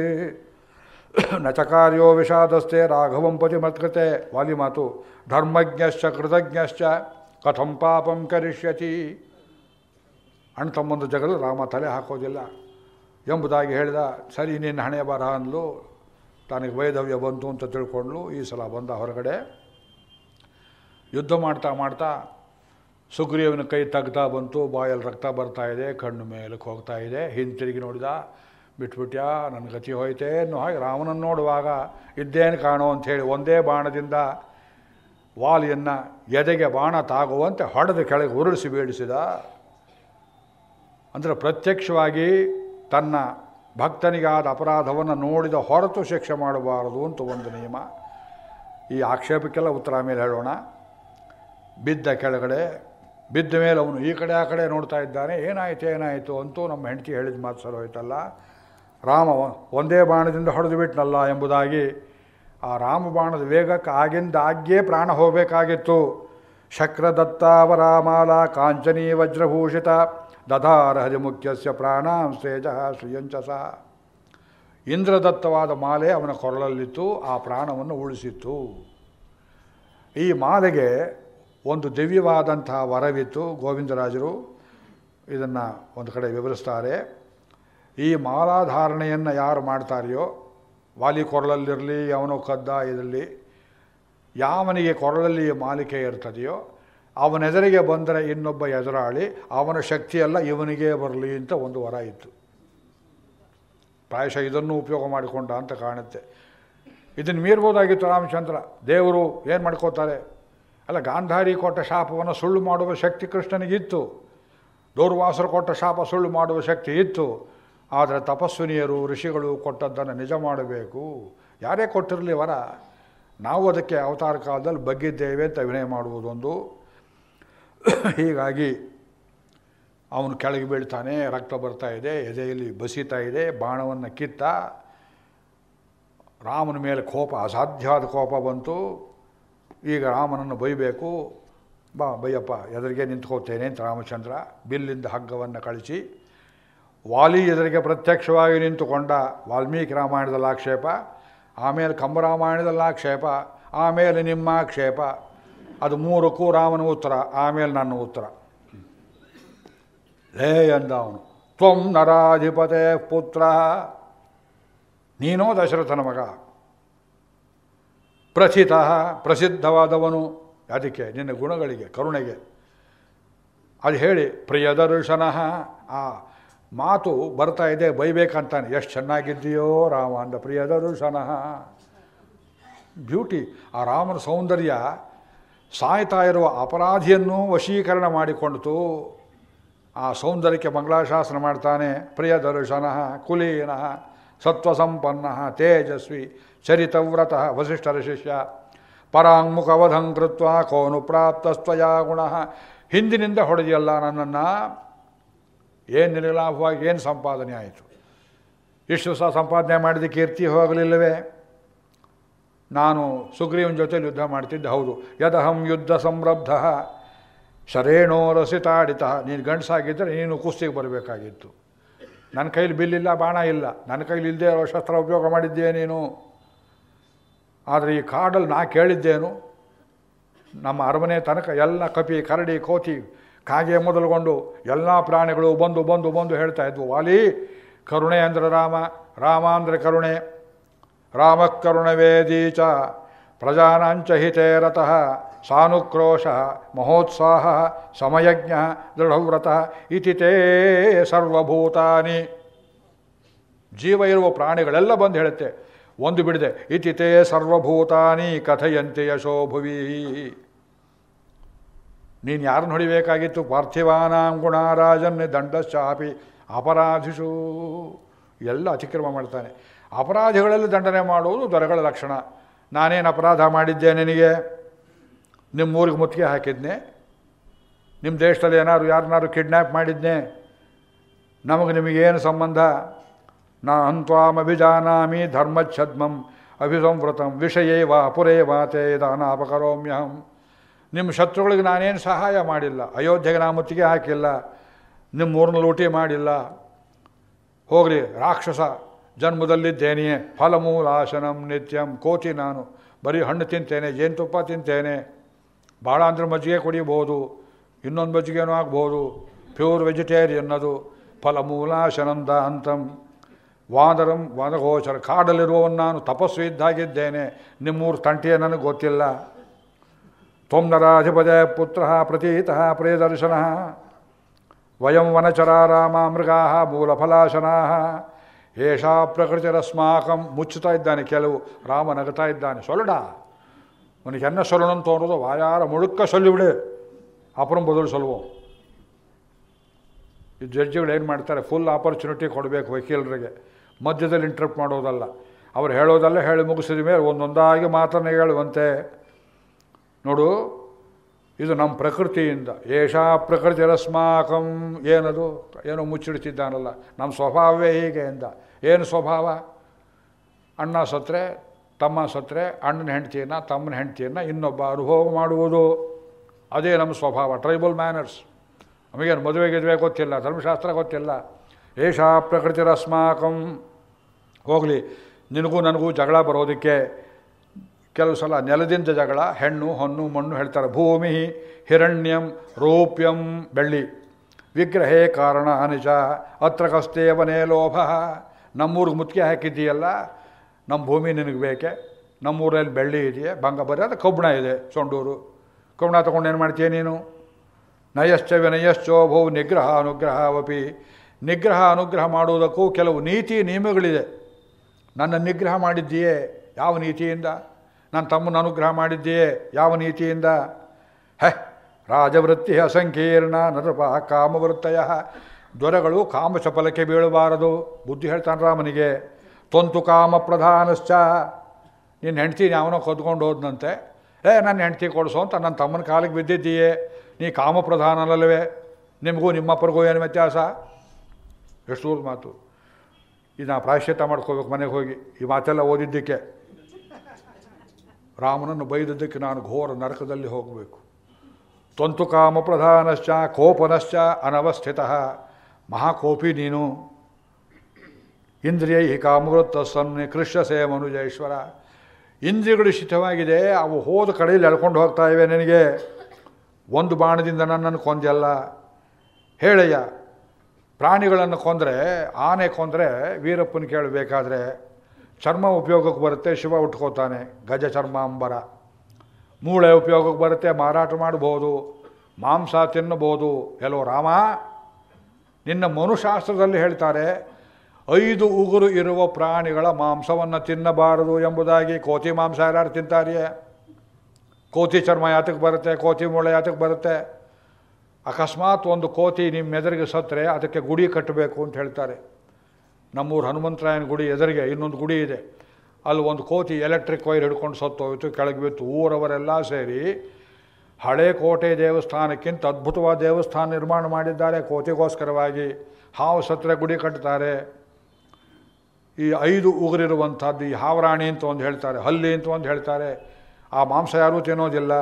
ನಚಕಾರ್ಯೋ ವಿಷಾದಸ್ತೆ ರಾಘವಂ ಪತಿ ಮತ್ಕತೆ ವಾಲಿ ಮಾತು ಧರ್ಮಜ್ಞಶ್ಚ ಕೃತಜ್ಞಶ್ಚ ಕಥಂ ಪಾಪಂ ಕರಿಷ್ಯತಿ ಅಣ್ಣ ತಮ್ಮಂದು ಜಗಲು ರಾಮ ತಲೆ ಹಾಕೋದಿಲ್ಲ ಎಂಬುದಾಗಿ ಹೇಳಿದ ಸರಿ ನಿನ್ನ ಹಣೆ ಬರ ಅಂದ್ಲು ತನಗೆ ವೈದವ್ಯ ಬಂತು ಅಂತ ತಿಳ್ಕೊಂಡ್ಲು ಈ ಸಲ ಬಂದ ಹೊರಗಡೆ ಯುದ್ಧ ಮಾಡ್ತಾ ಮಾಡ್ತಾ ಸುಗ್ರೀವನ ಕೈ ತಗ್ತಾ ಬಂತು ಬಾಯಲ್ಲಿ ರಕ್ತ ಬರ್ತಾ ಇದೆ ಕಣ್ಣು ಮೇಲಕ್ಕೆ ಹೋಗ್ತಾ ಇದೆ ಹಿಂತಿರುಗಿ ನೋಡಿದ ಬಿಟ್ಬಿಟ್ಯಾ ನನ್ನ ಗತಿ ಹೋಯ್ತೆ ಅನ್ನೋ ಹಾಗೆ ರಾಮನನ್ನು ನೋಡುವಾಗ ಇದ್ದೇನು ಕಾಣೋ ಅಂಥೇಳಿ ಒಂದೇ ಬಾಣದಿಂದ ವಾಲಿಯನ್ನು ಎದೆಗೆ ಬಾಣ ತಾಗುವಂತೆ ಹೊಡೆದು ಕೆಳಗೆ ಉರುಳಿಸಿ ಬೀಳಿಸಿದ ಅಂದರೆ ಪ್ರತ್ಯಕ್ಷವಾಗಿ ತನ್ನ ಭಕ್ತನಿಗಾದ ಅಪರಾಧವನ್ನು ನೋಡಿದ ಹೊರತು ಶಿಕ್ಷೆ ಮಾಡಬಾರದು ಅಂತ ಒಂದು ನಿಯಮ ಈ ಆಕ್ಷೇಪಕ್ಕೆಲ್ಲ ಉತ್ತರ ಮೇಲೆ ಹೇಳೋಣ ಬಿದ್ದ ಕೆಳಗಡೆ ಬಿದ್ದ ಮೇಲೆ ಅವನು ಈ ಕಡೆ ಆ ಕಡೆ ನೋಡ್ತಾ ಇದ್ದಾನೆ ಏನಾಯಿತು ಏನಾಯಿತು ಅಂತೂ ನಮ್ಮ ಹೆಂಡತಿ ಹೇಳಿದ ಮಾತು ಸರಿ ಹೋಯ್ತಲ್ಲ ರಾಮ ಒಂದೇ ಬಾಣದಿಂದ ಹೊಡೆದು ಬಿಟ್ನಲ್ಲ ಎಂಬುದಾಗಿ ಆ ರಾಮ ಬಾಣದ ವೇಗಕ್ಕೆ ಆಗಿಂದ ಆಗ್ಗೆ ಪ್ರಾಣ ಹೋಗಬೇಕಾಗಿತ್ತು ಶಕ್ರದತ್ತಾವರಾಮಾಲ ಕಾಂಚನೀ ವಜ್ರಭೂಷಿತ ದಧಾರ ಹರಿಮುಖ್ಯಸ್ಯ ಪ್ರಾಣಾಂ ಶ್ರೇಜ ಶ್ರೀಯಂಚಸ ಇಂದ್ರದತ್ತವಾದ ಮಾಲೆ ಅವನ ಕೊರಳಲ್ಲಿತ್ತು ಆ ಪ್ರಾಣವನ್ನು ಉಳಿಸಿತ್ತು ಈ ಮಾಲೆಗೆ ಒಂದು ದಿವ್ಯವಾದಂತಹ ವರವಿತ್ತು ಗೋವಿಂದರಾಜರು ಇದನ್ನು ಒಂದು ಕಡೆ ವಿವರಿಸ್ತಾರೆ ಈ ಮಾಲಾಧಾರಣೆಯನ್ನು ಯಾರು ಮಾಡ್ತಾರೆಯೋ ವಾಲಿ ಕೊರಳಲ್ಲಿರಲಿ ಅವನು ಕದ್ದ ಇದರಲ್ಲಿ ಯಾವನಿಗೆ ಕೊರಳಲ್ಲಿ ಮಾಲಿಕೆ ಇರ್ತದೆಯೋ ಅವನೆದುರಿಗೆ ಬಂದರೆ ಇನ್ನೊಬ್ಬ ಎದುರಾಳಿ ಅವನ ಶಕ್ತಿಯೆಲ್ಲ ಇವನಿಗೆ ಬರಲಿ ಅಂತ ಒಂದು ವರ ಇತ್ತು ಪ್ರಾಯಶಃ ಇದನ್ನು ಉಪಯೋಗ ಮಾಡಿಕೊಂಡ ಅಂತ ಕಾಣುತ್ತೆ ಇದನ್ನು ಮೀರ್ಬೋದಾಗಿತ್ತು ರಾಮಚಂದ್ರ ದೇವರು ಏನು ಮಾಡ್ಕೋತಾರೆ ಅಲ್ಲ ಗಾಂಧಾರಿ ಕೊಟ್ಟ ಶಾಪವನ್ನು ಸುಳ್ಳು ಮಾಡುವ ಶಕ್ತಿ ಕೃಷ್ಣನಿಗಿತ್ತು ದೌರ್ವಾಸರು ಕೊಟ್ಟ ಶಾಪ ಸುಳ್ಳು ಮಾಡುವ ಶಕ್ತಿ ಇತ್ತು ಆದರೆ ತಪಸ್ವಿನಿಯರು ಋಷಿಗಳು ಕೊಟ್ಟದ್ದನ್ನು ನಿಜ ಮಾಡಬೇಕು ಯಾರೇ ಕೊಟ್ಟಿರಲಿ ವರ ನಾವು ಅದಕ್ಕೆ ಅವತಾರ ಕಾಲದಲ್ಲಿ ಬಗ್ಗಿದ್ದೇವೆ ಅಂತ ಅಭಿನಯ ಮಾಡುವುದೊಂದು ಹೀಗಾಗಿ ಅವನು ಕೆಳಗೆ ಬೀಳ್ತಾನೆ ರಕ್ತ ಬರ್ತಾ ಇದೆ ಎದೆಯಲ್ಲಿ ಬಸಿತಾ ಇದೆ ಬಾಣವನ್ನು ಕಿತ್ತ ರಾಮನ ಮೇಲೆ ಕೋಪ ಅಸಾಧ್ಯವಾದ ಕೋಪ ಬಂತು ಈಗ ರಾಮನನ್ನು ಬೈಬೇಕು ಬಾ ಬೈಯಪ್ಪ ಎದುರಿಗೆ ನಿಂತ್ಕೋತೇನೆ ಅಂತ ರಾಮಚಂದ್ರ ಬಿಲ್ಲಿಂದ ಹಗ್ಗವನ್ನು ಕಳಿಸಿ ವಾಲಿ ಎದುರಿಗೆ ಪ್ರತ್ಯಕ್ಷವಾಗಿ ನಿಂತುಕೊಂಡ ವಾಲ್ಮೀಕಿ ರಾಮಾಯಣದಲ್ಲಿ ಆಕ್ಷೇಪ ಆಮೇಲೆ ಕಂಬರಾಮಾಯಣದಲ್ಲಿ ಆಕ್ಷೇಪ ಆಮೇಲೆ ನಿಮ್ಮ ಆಕ್ಷೇಪ ಅದು ಮೂರಕ್ಕೂ ರಾಮನ ಉತ್ತರ ಆಮೇಲೆ ನನ್ನ ಉತ್ತರ ಲೇ ಅಂದ ಅವನು ತ್ವಂ ನರಾಧಿಪತೆ ಪುತ್ರ ನೀನೋ ದಶರಥನ ಮಗ ಪ್ರಥಿತ ಪ್ರಸಿದ್ಧವಾದವನು ಅದಕ್ಕೆ ನಿನ್ನ ಗುಣಗಳಿಗೆ ಕರುಣೆಗೆ ಅದು ಹೇಳಿ ಪ್ರಿಯದರ್ಶನ ಆ ಮಾತು ಬರ್ತಾ ಇದೆ ಬೈಬೇಕಂತಾನೆ ಎಷ್ಟು ಚೆನ್ನಾಗಿದ್ದೀಯೋ ರಾಮ ಅಂದ ಪ್ರಿಯದರ್ಶನ ಬ್ಯೂಟಿ ಆ ರಾಮನ ಸೌಂದರ್ಯ ಸಾಯ್ತಾ ಇರುವ ಅಪರಾಧಿಯನ್ನು ವಶೀಕರಣ ಮಾಡಿಕೊಂಡಿತು ಆ ಸೌಂದರ್ಯಕ್ಕೆ ಮಂಗಳಾಶಾಸನ ಮಾಡ್ತಾನೆ ಪ್ರಿಯದರ್ಶನ ಕುಲೀನ ಸತ್ವಸಂಪನ್ನ ತೇಜಸ್ವಿ ಚರಿತವ್ರತ ವಸಿಷ್ಠರ ಶಿಷ್ಯ ಪರಾಂಗುಖವಧಂ ಕೃತ್ವ ಕೋನು ಪ್ರಾಪ್ತಸ್ತ್ವಯಾ ಗುಣ ಹಿಂದಿನಿಂದ ಹೊಡೆದಿಯಲ್ಲ ನನ್ನನ್ನು ಏನು ನಿರ್ಲಾಭವಾಗಿ ಏನು ಸಂಪಾದನೆ ಆಯಿತು ಇಷ್ಟು ಸಹ ಸಂಪಾದನೆ ಮಾಡಿದ ಕೀರ್ತಿ ಹೋಗಲಿಲ್ಲವೇ ನಾನು ಸುಗ್ರೀವನ ಜೊತೆಲಿ ಯುದ್ಧ ಮಾಡ್ತಿದ್ದೆ ಹೌದು ಯದಹಂ ಯುದ್ಧ ಸಂರಬ್ಧ ಶರೇಣೋ ರಸಿತಾಡಿತ ನೀನು ಗಂಡಸಾಗಿದ್ದರೆ ನೀನು ಕುಸ್ತಿಗೆ ಬರಬೇಕಾಗಿತ್ತು ನನ್ನ ಕೈಲಿ ಬಿಲ್ಲಿಲ್ಲ ಬಾಣ ಇಲ್ಲ ನನ್ನ ಕೈಲಿ ಇಲ್ಲದೆ ಇರೋ ಶಸ್ತ್ರ ಉಪಯೋಗ ಮಾಡಿದ್ದೆ ನೀನು ಆದರೆ ಈ ಕಾಡಲ್ಲಿ ನಾ ಕೇಳಿದ್ದೇನು ನಮ್ಮ ಅರಮನೆ ತನಕ ಎಲ್ಲ ಕಪಿ ಕರಡಿ ಕೋತಿ ಕಾಗೆ ಮೊದಲುಗೊಂಡು ಎಲ್ಲ ಪ್ರಾಣಿಗಳು ಬಂದು ಬಂದು ಬಂದು ಹೇಳ್ತಾ ಇದ್ವು ವಾಲಿ ಕರುಣೆ ಅಂದರೆ ರಾಮ ರಾಮ ಅಂದರೆ ಕರುಣೆ ರಾಮ ಕರುಣವೇದೀಚ ಪ್ರಜಾನಾಂಚ ಹಿತೇ ರತಃ ಸಾನುಕ್ರೋಶ ಮಹೋತ್ಸಾಹ ಸಮಯಜ್ಞ ದೃಢವ್ರತ ಇತಿ ತೇ ಸರ್ವಭೂತಾನಿ ಜೀವ ಇರುವ ಪ್ರಾಣಿಗಳೆಲ್ಲ ಬಂದು ಹೇಳುತ್ತೆ ಒಂದು ಬಿಡದೆ ಇತಿ ತೇ ಸರ್ವಭೂತಾನಿ ಕಥೆಯಂತೆ ಯಶೋಭುವಿ ನೀನು ಯಾರನ್ನು ಹೊಡಿಬೇಕಾಗಿತ್ತು ಪಾರ್ಥಿವಾನಾಂ ಗುಣಾರಾಜನ್ ದಂಡಶ್ಚಾಪಿ ಅಪರಾಧಿಷು ಎಲ್ಲ ಅತಿಕ್ರಮ ಮಾಡ್ತಾನೆ ಅಪರಾಧಿಗಳಲ್ಲಿ ದಂಡನೆ ಮಾಡುವುದು ದೊರೆಗಳ ಲಕ್ಷಣ ನಾನೇನು ಅಪರಾಧ ಮಾಡಿದ್ದೆ ನಿನಗೆ ನಿಮ್ಮ ಊರಿಗೆ ಮುತ್ತಿಗೆ ಹಾಕಿದ್ನೆ ನಿಮ್ಮ ದೇಶದಲ್ಲಿ ಏನಾದ್ರು ಯಾರನ್ನಾರು ಕಿಡ್ನ್ಯಾಪ್ ಮಾಡಿದ್ನೆ ನಮಗೆ ನಿಮಗೇನು ಸಂಬಂಧ ನಾ ಅಂತ್ವಾಮಭಿಜಾನಾಮಿ ಧರ್ಮಚ್ಛದ್ಮಂ ಅಭಿಸಂವೃತಂ ವಿಷಯೇ ವಾ ಪುರೇ ವಾತೆ ದಾನಾಪಕರೋಮ್ಯಹಂ ನಿಮ್ಮ ಶತ್ರುಗಳಿಗೆ ನಾನೇನು ಸಹಾಯ ಮಾಡಿಲ್ಲ ಅಯೋಧ್ಯೆಗೆ ನಾ ಮುತ್ತಿಗೆ ಹಾಕಿಲ್ಲ ನಿಮ್ಮ ಊರನ್ನ ಲೂಟಿ ಮಾಡಿಲ್ಲ ಹೋಗಲಿ ರಾಕ್ಷಸ ಜನ್ಮದಲ್ಲಿದ್ದೇನೆಯೇ ಫಲಮೂಲಾಶನಂ ನಿತ್ಯಂ ಕೋತಿ ನಾನು ಬರೀ ಹಣ್ಣು ತಿಂತೇನೆ ಜೇನುತುಪ್ಪ ತಿಂತೇನೆ ಭಾಳ ಅಂದ್ರೆ ಮಜ್ಜಿಗೆ ಕುಡಿಬೋದು ಇನ್ನೊಂದು ಮಜ್ಜಿಗೆನೂ ಆಗ್ಬೋದು ಪ್ಯೂರ್ ವೆಜಿಟೇರಿಯನ್ ಅದು ಫಲಮೂಲಾಶನಂದ ಅಂತಂ ವಾದರಂ ವಾದಗೋಚರ ಕಾಡಲ್ಲಿರುವವನು ನಾನು ತಪಸ್ಸು ಇದ್ದಾಗಿದ್ದೇನೆ ನಿಮ್ಮೂರು ತಂಟೆಯೇ ನನಗೆ ಗೊತ್ತಿಲ್ಲ ತ್ವಮ್ನರಾಧಿಪಜ ಪುತ್ರ ಪ್ರತೀತ ಪ್ರಿಯದರ್ಶನ ವಯಂ ವನಚರಾರಾಮ ಮೃಗಾ ಮೂಲಫಲಾಶನಾ ಏಷಾ ಪ್ರಕೃತಿರಸ್ಮಾಕಂ ಮುಚ್ಚುತ್ತಾ ಇದ್ದಾನೆ ಕೆಲವು ರಾಮ ನಗುತ್ತಾ ಇದ್ದಾನೆ ಸೊಲ್ಲಡ ಅವನಿಗೆ ಎನ್ನ ಸೊಲ್ಲಣಂತ ತೋರೋದು ವಾಯಾರ ಮುಳುಕ್ಕ ಸೊಲ್ಲಿಬಿಡು ಅಪರಂ ಬದಲು ಸೊಲ್ವೋ ಈ ಜಡ್ಜಿಗಳು ಏನು ಮಾಡ್ತಾರೆ ಫುಲ್ ಆಪರ್ಚುನಿಟಿ ಕೊಡಬೇಕು ವಕೀಲರಿಗೆ ಮಧ್ಯದಲ್ಲಿ ಇಂಟ್ರಪ್ಟ್ ಮಾಡೋದಲ್ಲ ಅವ್ರು ಹೇಳೋದಲ್ಲ ಹೇಳಿ ಮುಗಿಸಿದ ಮೇಲೆ ಒಂದೊಂದಾಗಿ ಮಾತನ್ನು ಹೇಳುವಂತೆ ನೋಡು ಇದು ನಮ್ಮ ಪ್ರಕೃತಿಯಿಂದ ಏಷಾ ಪ್ರಕೃತಿ ರಸ್ಮಾಕಂ ಏನದು ಏನೋ ಮುಚ್ಚಿಡ್ತಿದ್ದಾನಲ್ಲ ನಮ್ಮ ಸ್ವಭಾವವೇ ಹೀಗೆ ಎಂದ ಏನು ಸ್ವಭಾವ ಅಣ್ಣ ಸತ್ರೆ ತಮ್ಮ ಸತ್ರೆ ಅಣ್ಣನ ಹೆಂಡ್ತಿಯನ್ನು ತಮ್ಮನ ಹೆಂಡ್ತಿಯನ್ನು ಇನ್ನೊಬ್ಬ ಅನುಭವ ಮಾಡುವುದು ಅದೇ ನಮ್ಮ ಸ್ವಭಾವ ಟ್ರೈಬಲ್ ಮ್ಯಾನರ್ಸ್ ನಮಗೇನು ಮದುವೆ ಗಿದುವೆ ಗೊತ್ತಿಲ್ಲ ಧರ್ಮಶಾಸ್ತ್ರ ಗೊತ್ತಿಲ್ಲ ಏಷಾ ಪ್ರಕೃತಿ ರಸ್ಮಾಕಂ ಹೋಗಲಿ ನಿನಗೂ ನನಗೂ ಜಗಳ ಬರೋದಕ್ಕೆ ಕೆಲವು ಸಲ ನೆಲದಿಂದ ಜಗಳ ಹೆಣ್ಣು ಹೊನ್ನು ಮಣ್ಣು ಹೇಳ್ತಾರೆ ಭೂಮಿ ಹಿರಣ್ಯಂ ರೂಪ್ಯಂ ಬೆಳ್ಳಿ ವಿಗ್ರಹೇ ಕಾರಣ ನಿಜ ಅತ್ರ ಕಸ್ತೇವನೇ ಲೋಭ ನಮ್ಮೂರಿಗೆ ಮುತ್ತಿಗೆ ಹಾಕಿದ್ದೀಯಲ್ಲ ನಮ್ಮ ಭೂಮಿ ನಿನಗೆ ಬೇಕೆ ನಮ್ಮೂರಲ್ಲಿ ಬೆಳ್ಳಿ ಇದೆಯೇ ಬಂಗ ಬರೀ ಅದು ಕಬ್ಬಣ ಇದೆ ಸೊಂಡೂರು ಕಬ್ಬಣ ತೊಗೊಂಡು ಏನು ಮಾಡ್ತೀಯ ನೀನು ನಯಶ್ಚ ವಿನಯಶ್ಚೋಭವು ನಿಗ್ರಹ ಅನುಗ್ರಹವಪಿ ನಿಗ್ರಹ ಅನುಗ್ರಹ ಮಾಡುವುದಕ್ಕೂ ಕೆಲವು ನೀತಿ ನಿಯಮಗಳಿದೆ ನನ್ನ ನಿಗ್ರಹ ಮಾಡಿದ್ದೀಯೇ ಯಾವ ನೀತಿಯಿಂದ ನನ್ನ ತಮ್ಮನ ಅನುಗ್ರಹ ಮಾಡಿದ್ದೀಯೇ ಯಾವ ನೀತಿಯಿಂದ ಹೆ ರಾಜವೃತ್ತಿ ಅಸಂಕೀರ್ಣ ನರಪ ಕಾಮವೃತ್ತಯ ದೊರೆಗಳು ಕಾಮಚಪಲಕ್ಕೆ ಬೀಳಬಾರದು ಬುದ್ಧಿ ಹೇಳ್ತಾನೆ ರಾಮನಿಗೆ ತೊಂತು ಕಾಮ ಪ್ರಧಾನಶ್ಚ ನಿನ್ನ ಹೆಂಡ್ತೀನಿ ಅವನೋ ಕದ್ಕೊಂಡು ಹೋದ್ನಂತೆ ಏ ನನ್ನ ಹೆಂಡ್ತಿ ಕೊಡಿಸು ಅಂತ ನನ್ನ ತಮ್ಮನ ಕಾಲಿಗೆ ಬಿದ್ದಿದ್ದೀಯೇ ನೀ ಕಾಮಪ್ರಧಾನಲ್ಲವೇ ನಿಮಗೂ ನಿಮ್ಮಪ್ಪರಿಗೂ ಏನು ವ್ಯತ್ಯಾಸ ಎಷ್ಟು ದೂರದ ಮಾತು ಇದು ನಾ ಪ್ರಾಯಶ್ಚಿತ್ತ ಮಾಡ್ಕೋಬೇಕು ಮನೆಗೆ ಹೋಗಿ ಈ ಮಾತೆಲ್ಲ ಓದಿದ್ದಕ್ಕೆ ರಾಮನನ್ನು ಬೈದದ್ದಕ್ಕೆ ನಾನು ಘೋರ ನರಕದಲ್ಲಿ ಹೋಗಬೇಕು ತ್ವಂತು ಕಾಮ ಪ್ರಧಾನಶ್ಚ ಕೋಪನಶ್ಚ ಅನವಸ್ಥಿತ ಮಹಾಕೋಪಿ ನೀನು ಇಂದ್ರಿಯ ಈ ಕಾಮವೃತ್ತ ಸನ್ನಿ ಕೃಷ್ಣಸೇ ಮನುಜೇಶ್ವರ ಇಂದ್ರಿಯಗಳು ಶಿಥವಾಗಿದೆ ಅವು ಹೋದ ಕಡೆಯಲ್ಲಿ ಎಳ್ಕೊಂಡು ಹೋಗ್ತಾ ಇವೆ ನಿನಗೆ ಒಂದು ಬಾಣದಿಂದ ನನ್ನನ್ನು ಕೊಂದೆಲ್ಲ ಹೇಳಯ್ಯ ಪ್ರಾಣಿಗಳನ್ನು ಕೊಂದರೆ ಆನೆ ಕೊಂದರೆ ವೀರಪ್ಪನ ಕೇಳಬೇಕಾದ್ರೆ ಚರ್ಮ ಉಪಯೋಗಕ್ಕೆ ಬರುತ್ತೆ ಶಿವ ಉಟ್ಕೋತಾನೆ ಗಜ ಚರ್ಮ ಅಂಬರ ಮೂಳೆ ಉಪಯೋಗಕ್ಕೆ ಬರುತ್ತೆ ಮಾರಾಟ ಮಾಡ್ಬೋದು ಮಾಂಸ ತಿನ್ನಬಹುದು ಎಲ್ಲೋ ರಾಮ ನಿನ್ನ ಮನುಶಾಸ್ತ್ರದಲ್ಲಿ ಹೇಳ್ತಾರೆ ಐದು ಉಗುರು ಇರುವ ಪ್ರಾಣಿಗಳ ಮಾಂಸವನ್ನು ತಿನ್ನಬಾರದು ಎಂಬುದಾಗಿ ಕೋತಿ ಮಾಂಸ ಯಾರು ತಿಂತಾರಿಯೇ ಕೋತಿ ಚರ್ಮ ಯಾತಕ್ಕೆ ಬರುತ್ತೆ ಕೋತಿ ಮೂಳೆ ಯಾತಕ್ಕೆ ಬರುತ್ತೆ ಅಕಸ್ಮಾತ್ ಒಂದು ಕೋತಿ ನಿಮ್ಮ ಎದುರಿಗೆ ಸತ್ತರೆ ಅದಕ್ಕೆ ಗುಡಿ ಕಟ್ಟಬೇಕು ಅಂತ ಹೇಳ್ತಾರೆ ನಮ್ಮೂರು ಹನುಮಂತರಾಯನ ಗುಡಿ ಎದುರಿಗೆ ಇನ್ನೊಂದು ಗುಡಿ ಇದೆ ಅಲ್ಲಿ ಒಂದು ಕೋತಿ ಎಲೆಕ್ಟ್ರಿಕ್ ವೈರ್ ಹಿಡ್ಕೊಂಡು ಸತ್ತೋಯ್ತು ಕೆಳಗೆ ಬಿತ್ತು ಊರವರೆಲ್ಲ ಸೇರಿ ಹಳೆ ಕೋಟೆ ದೇವಸ್ಥಾನಕ್ಕಿಂತ ಅದ್ಭುತವಾದ ದೇವಸ್ಥಾನ ನಿರ್ಮಾಣ ಮಾಡಿದ್ದಾರೆ ಕೋತಿಗೋಸ್ಕರವಾಗಿ ಹಾವು ಸತ್ತರೆ ಗುಡಿ ಕಟ್ತಾರೆ ಈ ಐದು ಉಗುರಿರುವಂಥದ್ದು ಈ ಹಾವರಾಣಿ ಅಂತ ಒಂದು ಹೇಳ್ತಾರೆ ಹಲ್ಲಿ ಅಂತ ಒಂದು ಹೇಳ್ತಾರೆ ಆ ಮಾಂಸ ಯಾರೂ ತಿನ್ನೋದಿಲ್ಲ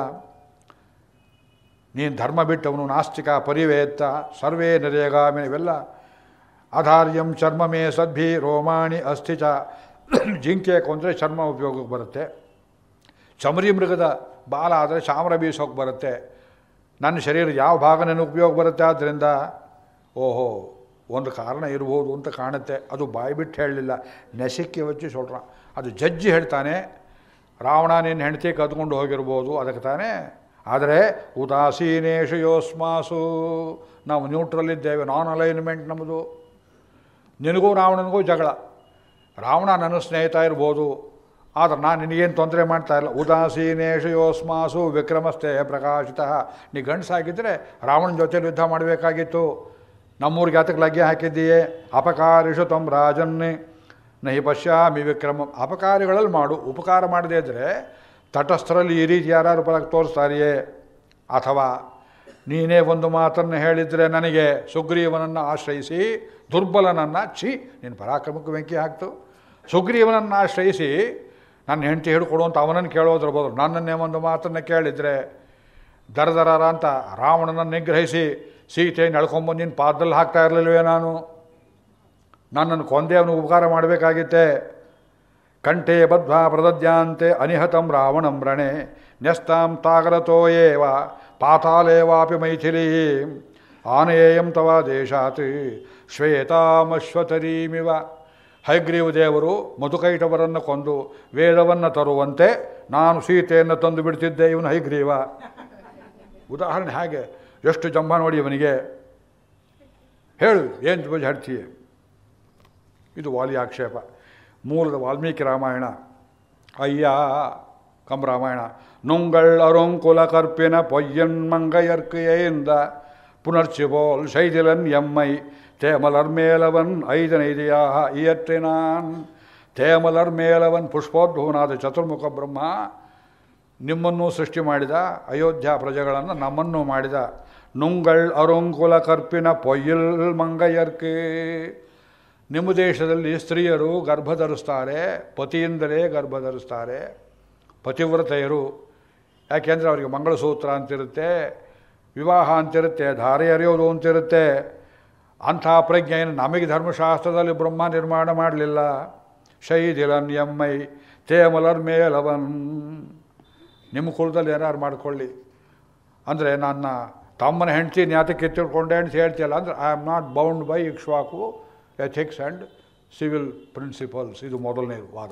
ನೀನು ಧರ್ಮ ಬಿಟ್ಟವನು ನಾಸ್ತಿಕ ಪರಿವೇತ್ತ ಸರ್ವೇ ನರೇಗಾಮಿ ಇವೆಲ್ಲ ಆಧಾರ್ಯಂ ಚರ್ಮ ಮೇ ಸದ್ಭಿ ರೋಮಾಣಿ ಅಸ್ಥಿಚ ಜಿಂಕೆ ಕೊಂದರೆ ಚರ್ಮ ಉಪಯೋಗಕ್ಕೆ ಬರುತ್ತೆ ಚಮರಿ ಮೃಗದ ಬಾಲ ಆದರೆ ಚಾಮರ ಬೀಸೋಕೆ ಬರುತ್ತೆ ನನ್ನ ಶರೀರ ಯಾವ ಭಾಗ ನನಗೆ ಉಪಯೋಗ ಬರುತ್ತೆ ಆದ್ದರಿಂದ ಓಹೋ ಒಂದು ಕಾರಣ ಇರ್ಬೋದು ಅಂತ ಕಾಣುತ್ತೆ ಅದು ಬಾಯಿ ಬಿಟ್ಟು ಹೇಳಲಿಲ್ಲ ನೆಸಕ್ಕೆ ವಚ್ಚಿ ಸೊಲ್ರಾನ್ ಅದು ಜಡ್ಜಿ ಹೇಳ್ತಾನೆ ರಾವಣ ನಿನ್ನ ಹೆಂಡತಿ ಕದ್ಕೊಂಡು ಹೋಗಿರ್ಬೋದು ಅದಕ್ಕೆ ತಾನೇ ಆದರೆ ಉದಾಸೀನೇಶು ಯೋಸ್ಮಾಸು ನಾವು ನ್ಯೂಟ್ರಲ್ ಇದ್ದೇವೆ ನಾನ್ ಅಲೈನ್ಮೆಂಟ್ ನಮ್ಮದು ನಿನಗೂ ರಾವಣನಿಗೂ ಜಗಳ ರಾವಣ ನನ್ನ ಸ್ನೇಹಿತ ಇರ್ಬೋದು ಆದರೆ ನಾನು ನಿನಗೇನು ತೊಂದರೆ ಮಾಡ್ತಾ ಇಲ್ಲ ಉದಾಸೀನೇಶು ಯೋಸ್ಮಾಸು ವಿಕ್ರಮಸ್ತೆ ಪ್ರಕಾಶಿತ ನೀ ಗಂಡಸಾಗಿದ್ದರೆ ರಾವಣನ ಜೊತೆ ಯುದ್ಧ ಮಾಡಬೇಕಾಗಿತ್ತು ನಮ್ಮೂರಿಗೆ ಯಾತಕ್ಕೆ ಲಗ್ಗೆ ಹಾಕಿದ್ದೀಯೇ ಅಪಕಾರಿಷು ತಮ್ಮ ರಾಜನ್ನೇ ನಹಿ ಪಶ್ಯಾಮಿ ವಿಕ್ರಮ ಅಪಕಾರಿಗಳಲ್ಲಿ ಮಾಡು ಉಪಕಾರ ಮಾಡದೇ ಇದ್ದರೆ ತಟಸ್ಥರಲ್ಲಿ ಈ ರೀತಿ ಯಾರು ಪರಕ್ಕೆ ತೋರಿಸ್ತಾರೆಯೇ ಅಥವಾ ನೀನೇ ಒಂದು ಮಾತನ್ನು ಹೇಳಿದರೆ ನನಗೆ ಸುಗ್ರೀವನನ್ನು ಆಶ್ರಯಿಸಿ ದುರ್ಬಲನನ್ನು ಛೀ ನಿನ್ನ ಪರಾಕ್ರಮಕ್ಕೆ ಬೆಂಕಿ ಹಾಕ್ತು ಸುಗ್ರೀವನನ್ನು ಆಶ್ರಯಿಸಿ ನನ್ನ ಹೆಂಡತಿ ಹಿಡ್ಕೊಡು ಅಂತ ಅವನನ್ನು ಕೇಳೋದ್ರ ಬದಲು ನನ್ನನ್ನೇ ಒಂದು ಮಾತನ್ನು ಕೇಳಿದರೆ ದರ ದರ ಅಂತ ರಾವಣನನ್ನು ನಿಗ್ರಹಿಸಿ ಸೀತೆಯನ್ನು ಎಳ್ಕೊಂಬಂದು ನಿನ್ನ ಪಾದದಲ್ಲಿ ಹಾಕ್ತಾ ಇರಲಿಲ್ವೇ ನಾನು ನನ್ನನ್ನು ಕೊಂದೆ ಅವನು ಉಪಕಾರ ಮಾಡಬೇಕಾಗಿತ್ತೆ ಕಂಠೆ ಬದ್ಧ್ವಾ ಪ್ರದದ್ಯಾಂತೆ ಅನಿಹತಂ ರಾವಣಂ ರಣೆ ನ್ಯಸ್ತಾಂ ತಾಗರತೋಯೇವ ಪಾತಾಲೇವಾಪಿ ಮೈಥಿಲಿ ಆನೆಯೇಯಂ ತವ ದೇಶಾತ್ ಶ್ವೇತಾಮಶ್ವತರೀಮಿವ ಹೈಗ್ರೀವ ದೇವರು ಮಧುಕೈಟವರನ್ನು ಕೊಂದು ವೇದವನ್ನು ತರುವಂತೆ ನಾನು ಸೀತೆಯನ್ನು ತಂದು ಬಿಡ್ತಿದ್ದೆ ಇವನು ಹೈಗ್ರೀವ ಉದಾಹರಣೆ ಹಾಗೆ ಎಷ್ಟು ಜಂಬ ನೋಡಿ ಇವನಿಗೆ ಹೇಳು ಏನು ಬಗ್ಗೆ ಹೇಳ್ತೀಯ ಇದು ವಾಲಿ ಆಕ್ಷೇಪ ಮೂಲದ ವಾಲ್ಮೀಕಿ ರಾಮಾಯಣ ಅಯ್ಯ ಕಂ ರಾಮಾಯಣ நுங்கள் அருங்குல கற்பின பொய்யன் மங்கையர்க்கு ஏந்த புணர்ச்சி போல் செய்திலன் எம்மை தேமலர் மேலவன் ಐದನೈದೆಯಾಹ ಇಯற்றிನಾನ್ ತೇಮಲರ್ ಮೇಲವನ್ ಪುಷ್ಪೋದ್ಭವನಾದ ಚತುರ್ಮುಖ ಬ್ರಹ್ಮ ನಿಮ್ಮನ್ನು ಸೃಷ್ಟಿ ಮಾಡಿದ ಅಯೋಧ್ಯ ಪ್ರಜೆಗಳನ್ನು ನಮ್ಮನ್ನು ಮಾಡಿದ ನುಂಗಳ್ ಅರುಂಕುಲ ಕರ್ಪಿನ ಪೊಯ್ಯಲ್ ಮಂಗಯರ್ಕೆ ನಿಮ್ಮ ದೇಶದಲ್ಲಿ ಸ್ತ್ರೀಯರು ಗರ್ಭ ಧರಿಸ್ತಾರೆ ಪತಿಯಿಂದಲೇ ಗರ್ಭ ಧರಿಸ್ತಾರೆ ಪತಿವ್ರತೆಯರು ಯಾಕೆಂದರೆ ಅವರಿಗೆ ಮಂಗಳಸೂತ್ರ ಅಂತಿರುತ್ತೆ ವಿವಾಹ ಅಂತಿರುತ್ತೆ ಧಾರೆ ಎರೆಯೋದು ಅಂತಿರುತ್ತೆ ಅಂಥ ಪ್ರಜ್ಞೆಯನ್ನು ನಮಗೆ ಧರ್ಮಶಾಸ್ತ್ರದಲ್ಲಿ ಬ್ರಹ್ಮ ನಿರ್ಮಾಣ ಮಾಡಲಿಲ್ಲ ಶೈದಿಲನ್ ಎಮ್ಮೈ ತೇಮಲರ್ ಮೇಲವನ್ ನಿಮ್ಮ ಕುಲದಲ್ಲಿ ಏನಾರು ಮಾಡ್ಕೊಳ್ಳಿ ಅಂದರೆ ನನ್ನ ತಮ್ಮನ ಹೆಂಡತಿ ನ್ಯಾತಕ್ಕೆ ಎತ್ತಿಡ್ಕೊಂಡೆ ಅಂತ ಹೇಳ್ತಿಯಲ್ಲ ಅಂದರೆ I am not bound by Ikshvaku ethics and civil principles ಇದು ಮೊದಲನೇ ವಾದ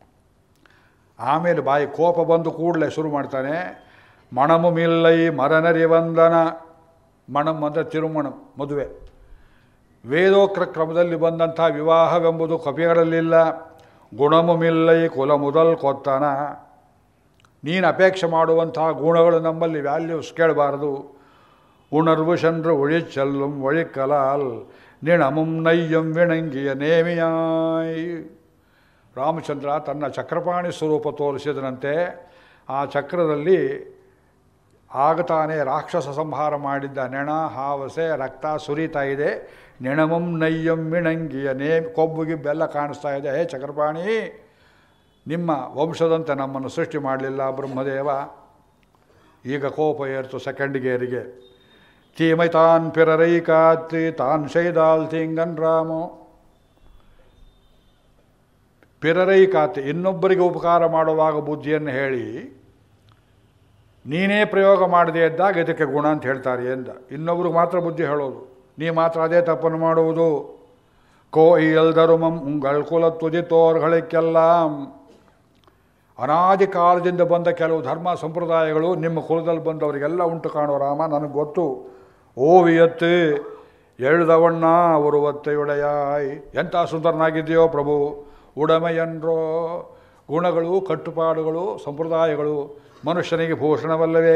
ಆಮೇಲೆ ಬಾಯಿ ಕೋಪ ಬಂದು ಕೂಡಲೇ ಶುರು ಮಾಡ್ತಾನೆ ಮಣಮು ಮಿಲ್ಲೈ ಮರನರಿ ವಂದನ ಮಣಮ್ ಅಂದರೆ ತಿರುಮಣಂ ಮದುವೆ ವೇದೋಕ್ರ ಕ್ರಮದಲ್ಲಿ ಬಂದಂಥ ವಿವಾಹವೆಂಬುದು ಕಪಿಗಳಲ್ಲಿಲ್ಲ ಗುಣಮು ಮಿಲ್ಲೈ ಕುಲ ಮುದಲ್ ಕೊತ್ತನ ನೀನು ಅಪೇಕ್ಷೆ ಮಾಡುವಂತಹ ಗುಣಗಳು ನಮ್ಮಲ್ಲಿ ವ್ಯಾಲ್ಯೂಸ್ ಕೇಳಬಾರದು ಉಣರ್ವು ಶಂಡ್ರು ಒಳಿಚಲ್ಲುಂ ಒಳಿಕಲಾಲ್ ನಿಣಮುಂ ನಯ್ಯಂ ವಿಣಂಗಿಯ ನೇಮಿಯಾಯ್ ರಾಮಚಂದ್ರ ತನ್ನ ಚಕ್ರಪಾಣಿ ಸ್ವರೂಪ ತೋರಿಸಿದನಂತೆ ಆ ಚಕ್ರದಲ್ಲಿ ಆಗ ತಾನೇ ರಾಕ್ಷಸ ಸಂಹಾರ ಮಾಡಿದ್ದ ನೆಣ ಹಾವಸೆ ರಕ್ತ ಸುರಿತಾ ಇದೆ ನೆಣಮಂ ನಯ್ಯಂ ಮಿಣಂಗಿಯ ನೇ ಕೊಬ್ಬು ಗಿಬ್ಬೆಲ್ಲ ಕಾಣಿಸ್ತಾ ಇದೆ ಹೇ ಚಕ್ರಪಾಣಿ ನಿಮ್ಮ ವಂಶದಂತೆ ನಮ್ಮನ್ನು ಸೃಷ್ಟಿ ಮಾಡಲಿಲ್ಲ ಬ್ರಹ್ಮದೇವ ಈಗ ಕೋಪ ಏರ್ತು ಸೆಕೆಂಡ್ ಗೇರಿಗೆ ತೀಮೈ ತಾನ್ ಪಿರರೈ ಕಾತ್ರಿ ತಾನ್ ಶೈದಾಲ್ ತಿಂಗನ್ ರಾಮೋ ಪಿರರೈ ಕಾತೆ ಇನ್ನೊಬ್ಬರಿಗೆ ಉಪಕಾರ ಮಾಡುವಾಗ ಬುದ್ಧಿಯನ್ನು ಹೇಳಿ ನೀನೇ ಪ್ರಯೋಗ ಮಾಡದೇ ಇದ್ದಾಗ ಇದಕ್ಕೆ ಗುಣ ಅಂತ ಹೇಳ್ತಾರೆ ಎಂದ ಇನ್ನೊಬ್ರಿಗೆ ಮಾತ್ರ ಬುದ್ಧಿ ಹೇಳೋದು ನೀ ಮಾತ್ರ ಅದೇ ತಪ್ಪನ್ನು ಮಾಡುವುದು ಕೋ ಇಯಲ್ದರುಮಂ ಉಂಗಳ್ ಕುಲ ತುದಿತೋರ್ಗಳಿಗೆಲ್ಲ ಅನಾದಿ ಕಾಲದಿಂದ ಬಂದ ಕೆಲವು ಧರ್ಮ ಸಂಪ್ರದಾಯಗಳು ನಿಮ್ಮ ಕುಲದಲ್ಲಿ ಬಂದವರಿಗೆಲ್ಲ ಉಂಟು ಕಾಣೋ ರಾಮ ನನಗೆ ಗೊತ್ತು ಓವಿಯತ್ತು ಎಳ್ದವಣ್ಣ ಒರುವತ್ತೆಯೊಡೆಯಾಯ್ ಎಂಥ ಸುಂದರನಾಗಿದೆಯೋ ಪ್ರಭು ಉಡಮೆಯನ್ರೋ ಗುಣಗಳು ಕಟ್ಟುಪಾಡುಗಳು ಸಂಪ್ರದಾಯಗಳು ಮನುಷ್ಯನಿಗೆ ಭೂಷಣವಲ್ಲವೇ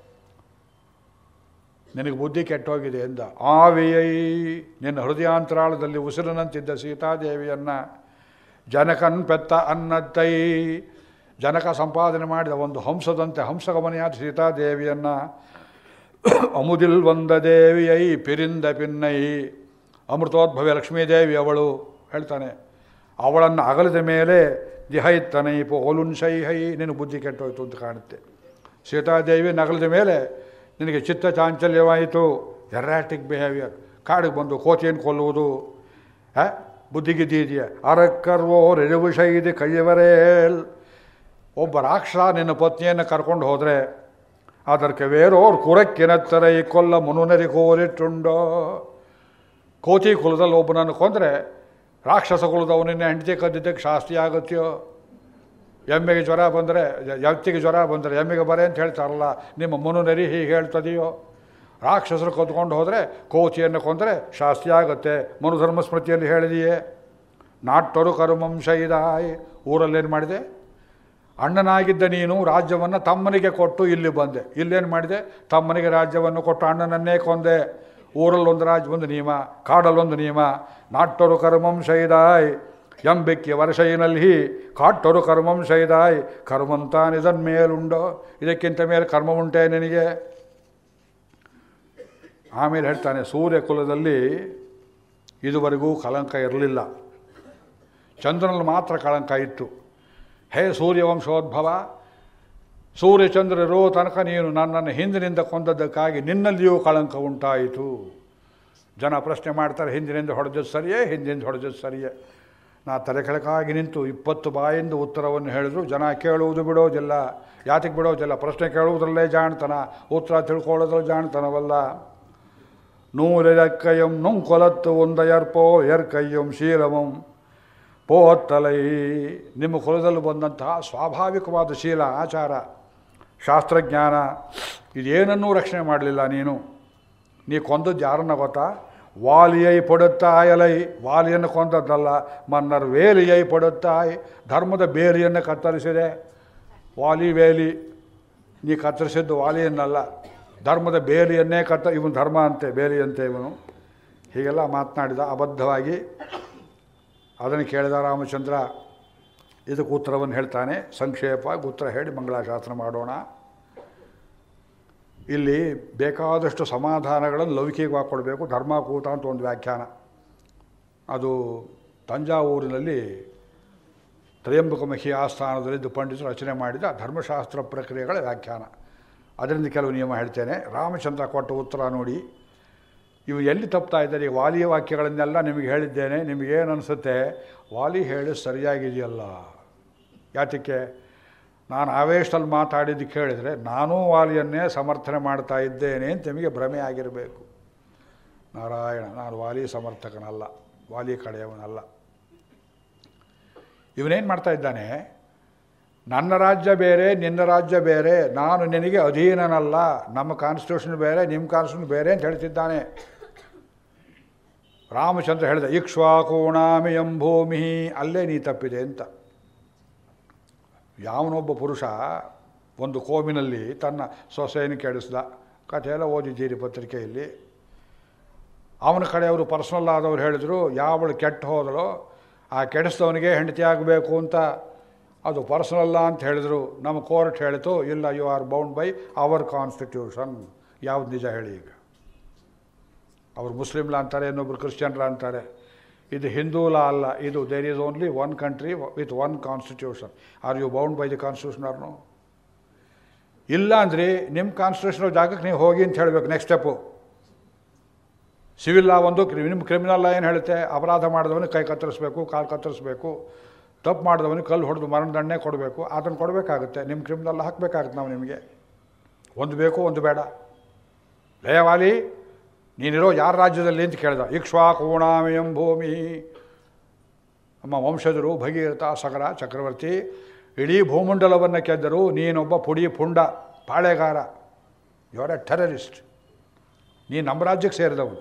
ನಿನಗೆ ಬುದ್ಧಿ ಕೆಟ್ಟೋಗಿದೆ ಎಂದ ಆವಿಯೈ ನಿನ್ನ ಹೃದಯಾಂತರಾಳದಲ್ಲಿ ಉಸಿರಿನಂತಿದ್ದ ಸೀತಾದೇವಿಯನ್ನು ಜನಕನ್ ಪೆತ್ತ ಅನ್ನತ್ತೈ ಜನಕ ಸಂಪಾದನೆ ಮಾಡಿದ ಒಂದು ಹಂಸದಂತೆ ಹಂಸಗಮನೆಯಾದ ಸೀತಾದೇವಿಯನ್ನು ಅಮುದಿಲ್ ಒಂದ ದೇವಿಯೈ ಪಿರಿಂದ ಪಿನ್ನೈ ಅಮೃತೋದ್ಭವ ಲಕ್ಷ್ಮೀದೇವಿ ಅವಳು ಹೇಳ್ತಾನೆ ಅವಳನ್ನು ಅಗಲಿದ ಮೇಲೆ ದಿಹೈತ್ತನೈ ಪೋಲುನ್ಶೈ ಹೈ ನಿನ್ನ ಬುದ್ಧಿ ಕೆಟ್ಟೋಯ್ತು ಅಂತ ಕಾಣುತ್ತೆ ಸೀತಾದೇವಿ ನಗಲಿದ ಮೇಲೆ ನಿನಗೆ ಚಿತ್ತ ಚಾಂಚಲ್ಯವಾಯಿತು ಎರ್ರಾಟಿಕ್ ಬಿಹೇವಿಯರ್ ಕಾಡಿಗೆ ಬಂದು ಕೋತಿಯನ್ನು ಕೊಲ್ಲುವುದು ಆ ಬುದ್ಧಿಗಿದ್ದೀದೆಯಾ ಅರಕ್ಕರ್ವೋ ರೆಜುವಿಷೈದೆ ಕೈಯವರೇಲ್ ಒಬ್ಬ ರಾಕ್ಷಸ ನಿನ್ನ ಪತ್ನಿಯನ್ನು ಕರ್ಕೊಂಡು ಹೋದರೆ ಅದಕ್ಕೆ ಬೇರೋರ್ ಕುರಕ್ಕಿನತ್ತರೈ ಕೊಲ್ಲ ಮುನುನರಿ ಕೋರಿಟ್ಟುಂಡೋ ಕೋತಿ ಕುಲದಲ್ಲಿ ಒಬ್ಬನನ್ನು ಕೊಂದರೆ ರಾಕ್ಷಸ ಕುಲದವನಿನ್ನ ಹೆಂಡತಿ ಕದ್ದಿದ್ದಕ್ಕೆ ಶಾಸ್ತಿ ಆಗುತ್ತೆಯೋ ಎಮ್ಮೆಗೆ ಜ್ವರ ಬಂದರೆ ವ್ಯಕ್ತಿಗೆ ಜ್ವರ ಬಂದರೆ ಎಮ್ಮೆಗೆ ಬರೆ ಅಂತ ಹೇಳ್ತಾರಲ್ಲ ನಿಮ್ಮ ಮನುನರಿ ಹೀಗೆ ಹೇಳ್ತದೆಯೋ ರಾಕ್ಷಸರು ಕದ್ಕೊಂಡು ಹೋದರೆ ಕೋತಿಯನ್ನು ಕೊಂದರೆ ಶಾಸ್ತಿ ಆಗುತ್ತೆ ಮನುಧರ್ಮ ಸ್ಮೃತಿಯಲ್ಲಿ ಹೇಳಿದೆಯೇ ನಾಟ್ಟರು ಕರುಮಂಶ ಇದಾಯ್ ಊರಲ್ಲೇನು ಮಾಡಿದೆ ಅಣ್ಣನಾಗಿದ್ದ ನೀನು ರಾಜ್ಯವನ್ನು ತಮ್ಮನಿಗೆ ಕೊಟ್ಟು ಇಲ್ಲಿ ಬಂದೆ ಇಲ್ಲೇನು ಮಾಡಿದೆ ತಮ್ಮನಿಗೆ ರಾಜ್ಯವನ್ನು ಕೊಟ್ಟು ಅಣ್ಣನನ್ನೇ ಕೊಂದೆ ಊರಲ್ಲೊಂದು ರಾಜ್ಯ ಒಂದು ನಿಯಮ ಕಾಡಲ್ಲೊಂದು ನಿಯಮ ನಾಟ್ಟರು ಕರ್ಮಂ ಶೈದಾಯ್ ಎಂಬೆಕ್ಕಿ ವರ್ಷಯಿನಲ್ಲಿ ಕಾಟ್ಟರು ಕರ್ಮಂ ಶೈದಾಯ್ ಕರ್ಮಂತಾನ್ ಇದನ್ ಮೇಲುಂಡೋ ಇದಕ್ಕಿಂತ ಮೇಲೆ ಕರ್ಮ ಉಂಟೆ ನಿನಗೆ ಆಮೇಲೆ ಹೇಳ್ತಾನೆ ಸೂರ್ಯ ಕುಲದಲ್ಲಿ ಇದುವರೆಗೂ ಕಳಂಕ ಇರಲಿಲ್ಲ ಚಂದ್ರನಲ್ಲಿ ಮಾತ್ರ ಕಳಂಕ ಇತ್ತು ಹೇ ಸೂರ್ಯವಂಶೋದ್ಭವ ಸೂರ್ಯಚಂದ್ರರೋ ತನಕ ನೀನು ನನ್ನನ್ನು ಹಿಂದಿನಿಂದ ಕೊಂದದ್ದಕ್ಕಾಗಿ ನಿನ್ನಲ್ಲಿಯೂ ಕಳಂಕ ಉಂಟಾಯಿತು ಜನ ಪ್ರಶ್ನೆ ಮಾಡ್ತಾರೆ ಹಿಂದಿನಿಂದ ಹೊಡೆದದ್ದು ಸರಿಯೇ ಹಿಂದಿನಿಂದ ಹೊಡೆದದ್ದು ಸರಿಯೇ ನಾ ತಲೆ ಕೆಳಕಾಗಿ ನಿಂತು ಇಪ್ಪತ್ತು ಬಾಯಿಂದ ಉತ್ತರವನ್ನು ಹೇಳಿದ್ರು ಜನ ಕೇಳುವುದು ಬಿಡೋದಿಲ್ಲ ಯಾತಕ್ಕೆ ಬಿಡೋದಿಲ್ಲ ಪ್ರಶ್ನೆ ಕೇಳುವುದರಲ್ಲೇ ಜಾಣ್ತನ ಉತ್ತರ ತಿಳ್ಕೊಳ್ಳೋದ್ರಲ್ಲಿ ಜಾಣ್ತನವಲ್ಲ ನೂರೆಕ್ಕಯ್ಯಂ ನೊಂಕೊಲತ್ತು ಒಂದಯರ್ಪೋ ಎರ್ಕಯ್ಯಂ ಶೀಲಮಂ ಪೋತ್ತಲೈ ನಿಮ್ಮ ಕುಲದಲ್ಲಿ ಬಂದಂತಹ ಸ್ವಾಭಾವಿಕವಾದ ಶೀಲ ಆಚಾರ ಶಾಸ್ತ್ರಜ್ಞಾನ ಇದೇನನ್ನೂ ರಕ್ಷಣೆ ಮಾಡಲಿಲ್ಲ ನೀನು ನೀ ಕೊಂದದ್ದು ಯಾರನ್ನ ಗೊತ್ತಾ ವಾಲಿಯೈ ಪಡುತ್ತಾಯಲೈ ವಾಲಿಯನ್ನು ಕೊಂದದ್ದಲ್ಲ ಮನ್ನರ್ ವೇಲಿಯೈ ಪಡುತ್ತಾಯ್ ಧರ್ಮದ ಬೇಲಿಯನ್ನು ಕತ್ತರಿಸಿದೆ ವಾಲಿ ವೇಲಿ ನೀ ಕತ್ತರಿಸಿದ್ದು ವಾಲಿಯನ್ನಲ್ಲ ಧರ್ಮದ ಬೇಲಿಯನ್ನೇ ಕತ್ತ ಇವನು ಧರ್ಮ ಅಂತೆ ಬೇಲಿ ಅಂತೆ ಇವನು ಹೀಗೆಲ್ಲ ಮಾತನಾಡಿದ ಅಬದ್ಧವಾಗಿ ಅದನ್ನು ಕೇಳಿದ ರಾಮಚಂದ್ರ ಇದಕ್ಕೆ ಉತ್ತರವನ್ನು ಹೇಳ್ತಾನೆ ಸಂಕ್ಷೇಪವಾಗಿ ಉತ್ತರ ಹೇಳಿ ಮಂಗಳಾಶಾಸನ ಮಾಡೋಣ ಇಲ್ಲಿ ಬೇಕಾದಷ್ಟು ಸಮಾಧಾನಗಳನ್ನು ಲೌಕಿಕವಾಗಿ ಕೊಡಬೇಕು ಧರ್ಮಕೂಟ ಅಂತ ಒಂದು ವ್ಯಾಖ್ಯಾನ ಅದು ತಂಜಾವೂರಿನಲ್ಲಿ ತ್ರಯಂಬಕಮಹಿ ಆಸ್ಥಾನದಲ್ಲಿದ್ದು ಪಂಡಿತರು ರಚನೆ ಮಾಡಿದ ಧರ್ಮಶಾಸ್ತ್ರ ಪ್ರಕ್ರಿಯೆಗಳ ವ್ಯಾಖ್ಯಾನ ಅದರಿಂದ ಕೆಲವು ನಿಯಮ ಹೇಳ್ತೇನೆ ರಾಮಚಂದ್ರ ಕೊಟ್ಟ ಉತ್ತರ ನೋಡಿ ಇವು ಎಲ್ಲಿ ತಪ್ತಾ ಇದ್ದಾರೆ ಈ ವಾಲಿಯ ವಾಕ್ಯಗಳನ್ನೆಲ್ಲ ನಿಮಗೆ ಹೇಳಿದ್ದೇನೆ ನಿಮಗೇನು ಅನಿಸುತ್ತೆ ವಾಲಿ ಹೇಳಿ ಸರಿಯಾಗಿದೆಯಲ್ಲ ಯಾತಕ್ಕೆ ನಾನು ಆವೇಶದಲ್ಲಿ ಮಾತಾಡಿದ್ದು ಕೇಳಿದರೆ ನಾನೂ ವಾಲಿಯನ್ನೇ ಸಮರ್ಥನೆ ಮಾಡ್ತಾ ಇದ್ದೇನೆ ಅಂತ ನಿಮಗೆ ಭ್ರಮೆ ಆಗಿರಬೇಕು ನಾರಾಯಣ ನಾನು ವಾಲಿ ಸಮರ್ಥಕನಲ್ಲ ವಾಲಿ ಕಡೆಯವನಲ್ಲ ಇವನೇನು ಮಾಡ್ತಾ ಇದ್ದಾನೆ ನನ್ನ ರಾಜ್ಯ ಬೇರೆ ನಿನ್ನ ರಾಜ್ಯ ಬೇರೆ ನಾನು ನಿನಗೆ ಅಧೀನನಲ್ಲ ನಮ್ಮ ಕಾನ್ಸ್ಟಿಟ್ಯೂಷನ್ ಬೇರೆ ನಿಮ್ಮ ಕಾನ್ಸ್ಟಿಟ್ಯೂಷನ್ ಬೇರೆ ಅಂತ ಹೇಳ್ತಿದ್ದಾನೆ ರಾಮಚಂದ್ರ ಹೇಳಿದ ಇಕ್ಷ್ವಾಕೂಣಾಮಿ ಎಂಭೂಮಿ ಅಲ್ಲೇ ನೀ ತಪ್ಪಿದೆ ಅಂತ ಯಾವನೊಬ್ಬ ಪುರುಷ ಒಂದು ಕೋಮಿನಲ್ಲಿ ತನ್ನ ಸೊಸೆಯನ್ನು ಕೆಡಿಸ್ದ ಕಥೆಯೆಲ್ಲ ಓದಿದ್ದೀರಿ ಪತ್ರಿಕೆಯಲ್ಲಿ ಅವನ ಕಡೆಯವರು ಪರ್ಸನಲ್ ಆದವ್ರು ಹೇಳಿದರು ಯಾವಳು ಕೆಟ್ಟು ಹೋದಳೋ ಆ ಕೆಡಿಸಿದವನಿಗೆ ಹೆಂಡತಿ ಆಗಬೇಕು ಅಂತ ಅದು ಪರ್ಸನಲ್ಲ ಅಂತ ಹೇಳಿದರು ನಮ್ಮ ಕೋರ್ಟ್ ಹೇಳಿತು ಇಲ್ಲ you are bound by our constitution ಯಾವ್ದು ನಿಜ ಹೇಳಿ ಈಗ ಅವರು ಮುಸ್ಲಿಮ್ಲ ಅಂತಾರೆ ಇನ್ನೊಬ್ರು ಕ್ರಿಶ್ಚಿಯನ್ರ ಅಂತಾರೆ ಇದು ಹಿಂದೂ ಲಾ ಅಲ್ಲ ಇದು there is only one country with one constitution are you bound by the constitution ಆರ್ನು ಇಲ್ಲ ಅಂದರೆ ನಿಮ್ಮ ಕಾನ್ಸ್ಟಿಟ್ಯೂಷನ್ ಜಾಗಕ್ಕೆ ನೀವು ಹೋಗಿ ಅಂತ ಹೇಳಬೇಕು ನೆಕ್ಸ್ಟ್ ಸ್ಟೆಪ್ಪು ಸಿವಿಲ್ ಲಾ ಒಂದು ನಿಮ್ಮ ಕ್ರಿಮಿನಲ್ ಲಾ ಏನು ಹೇಳುತ್ತೆ ಅಪರಾಧ ಮಾಡಿದವನಿಗೆ ಕೈ ಕತ್ತರಿಸ್ಬೇಕು ಕಾಲು ಕತ್ತರಿಸ್ಬೇಕು ತಪ್ಪು ಮಾಡಿದವನಿಗೆ ಕಲ್ಲು ಹೊಡೆದು ಮರಣದಂಡನೆ ಕೊಡಬೇಕು ಅದನ್ನು ಕೊಡಬೇಕಾಗುತ್ತೆ ನಿಮ್ಮ ಕ್ರಿಮಿನಲ್ ಹಾಕಬೇಕಾಗುತ್ತೆ ನಾವು ನಿಮಗೆ ಒಂದು ಬೇಕು ಒಂದು ಬೇಡ ಲಯವಾಲಿ ನೀನಿರೋ ಯಾರ ರಾಜ್ಯದಲ್ಲಿ ಅಂತ ಕೇಳ್ದ ಇಕ್ಷ್ವಾಕೂಣಾಮಯಂ ಭೂಮಿ ನಮ್ಮ ವಂಶಜರು ಭಗೀರಥ ಸಗರ ಚಕ್ರವರ್ತಿ ಇಡೀ ಭೂಮಂಡಲವನ್ನು ಕೆದ್ದರು ನೀನೊಬ್ಬ ಪುಡಿ ಪುಂಡ ಪಾಳೆಗಾರ ಇವರ ಟೆರರಿಸ್ಟ್ ನೀನು ನಮ್ಮ ರಾಜ್ಯಕ್ಕೆ ಸೇರಿದವನು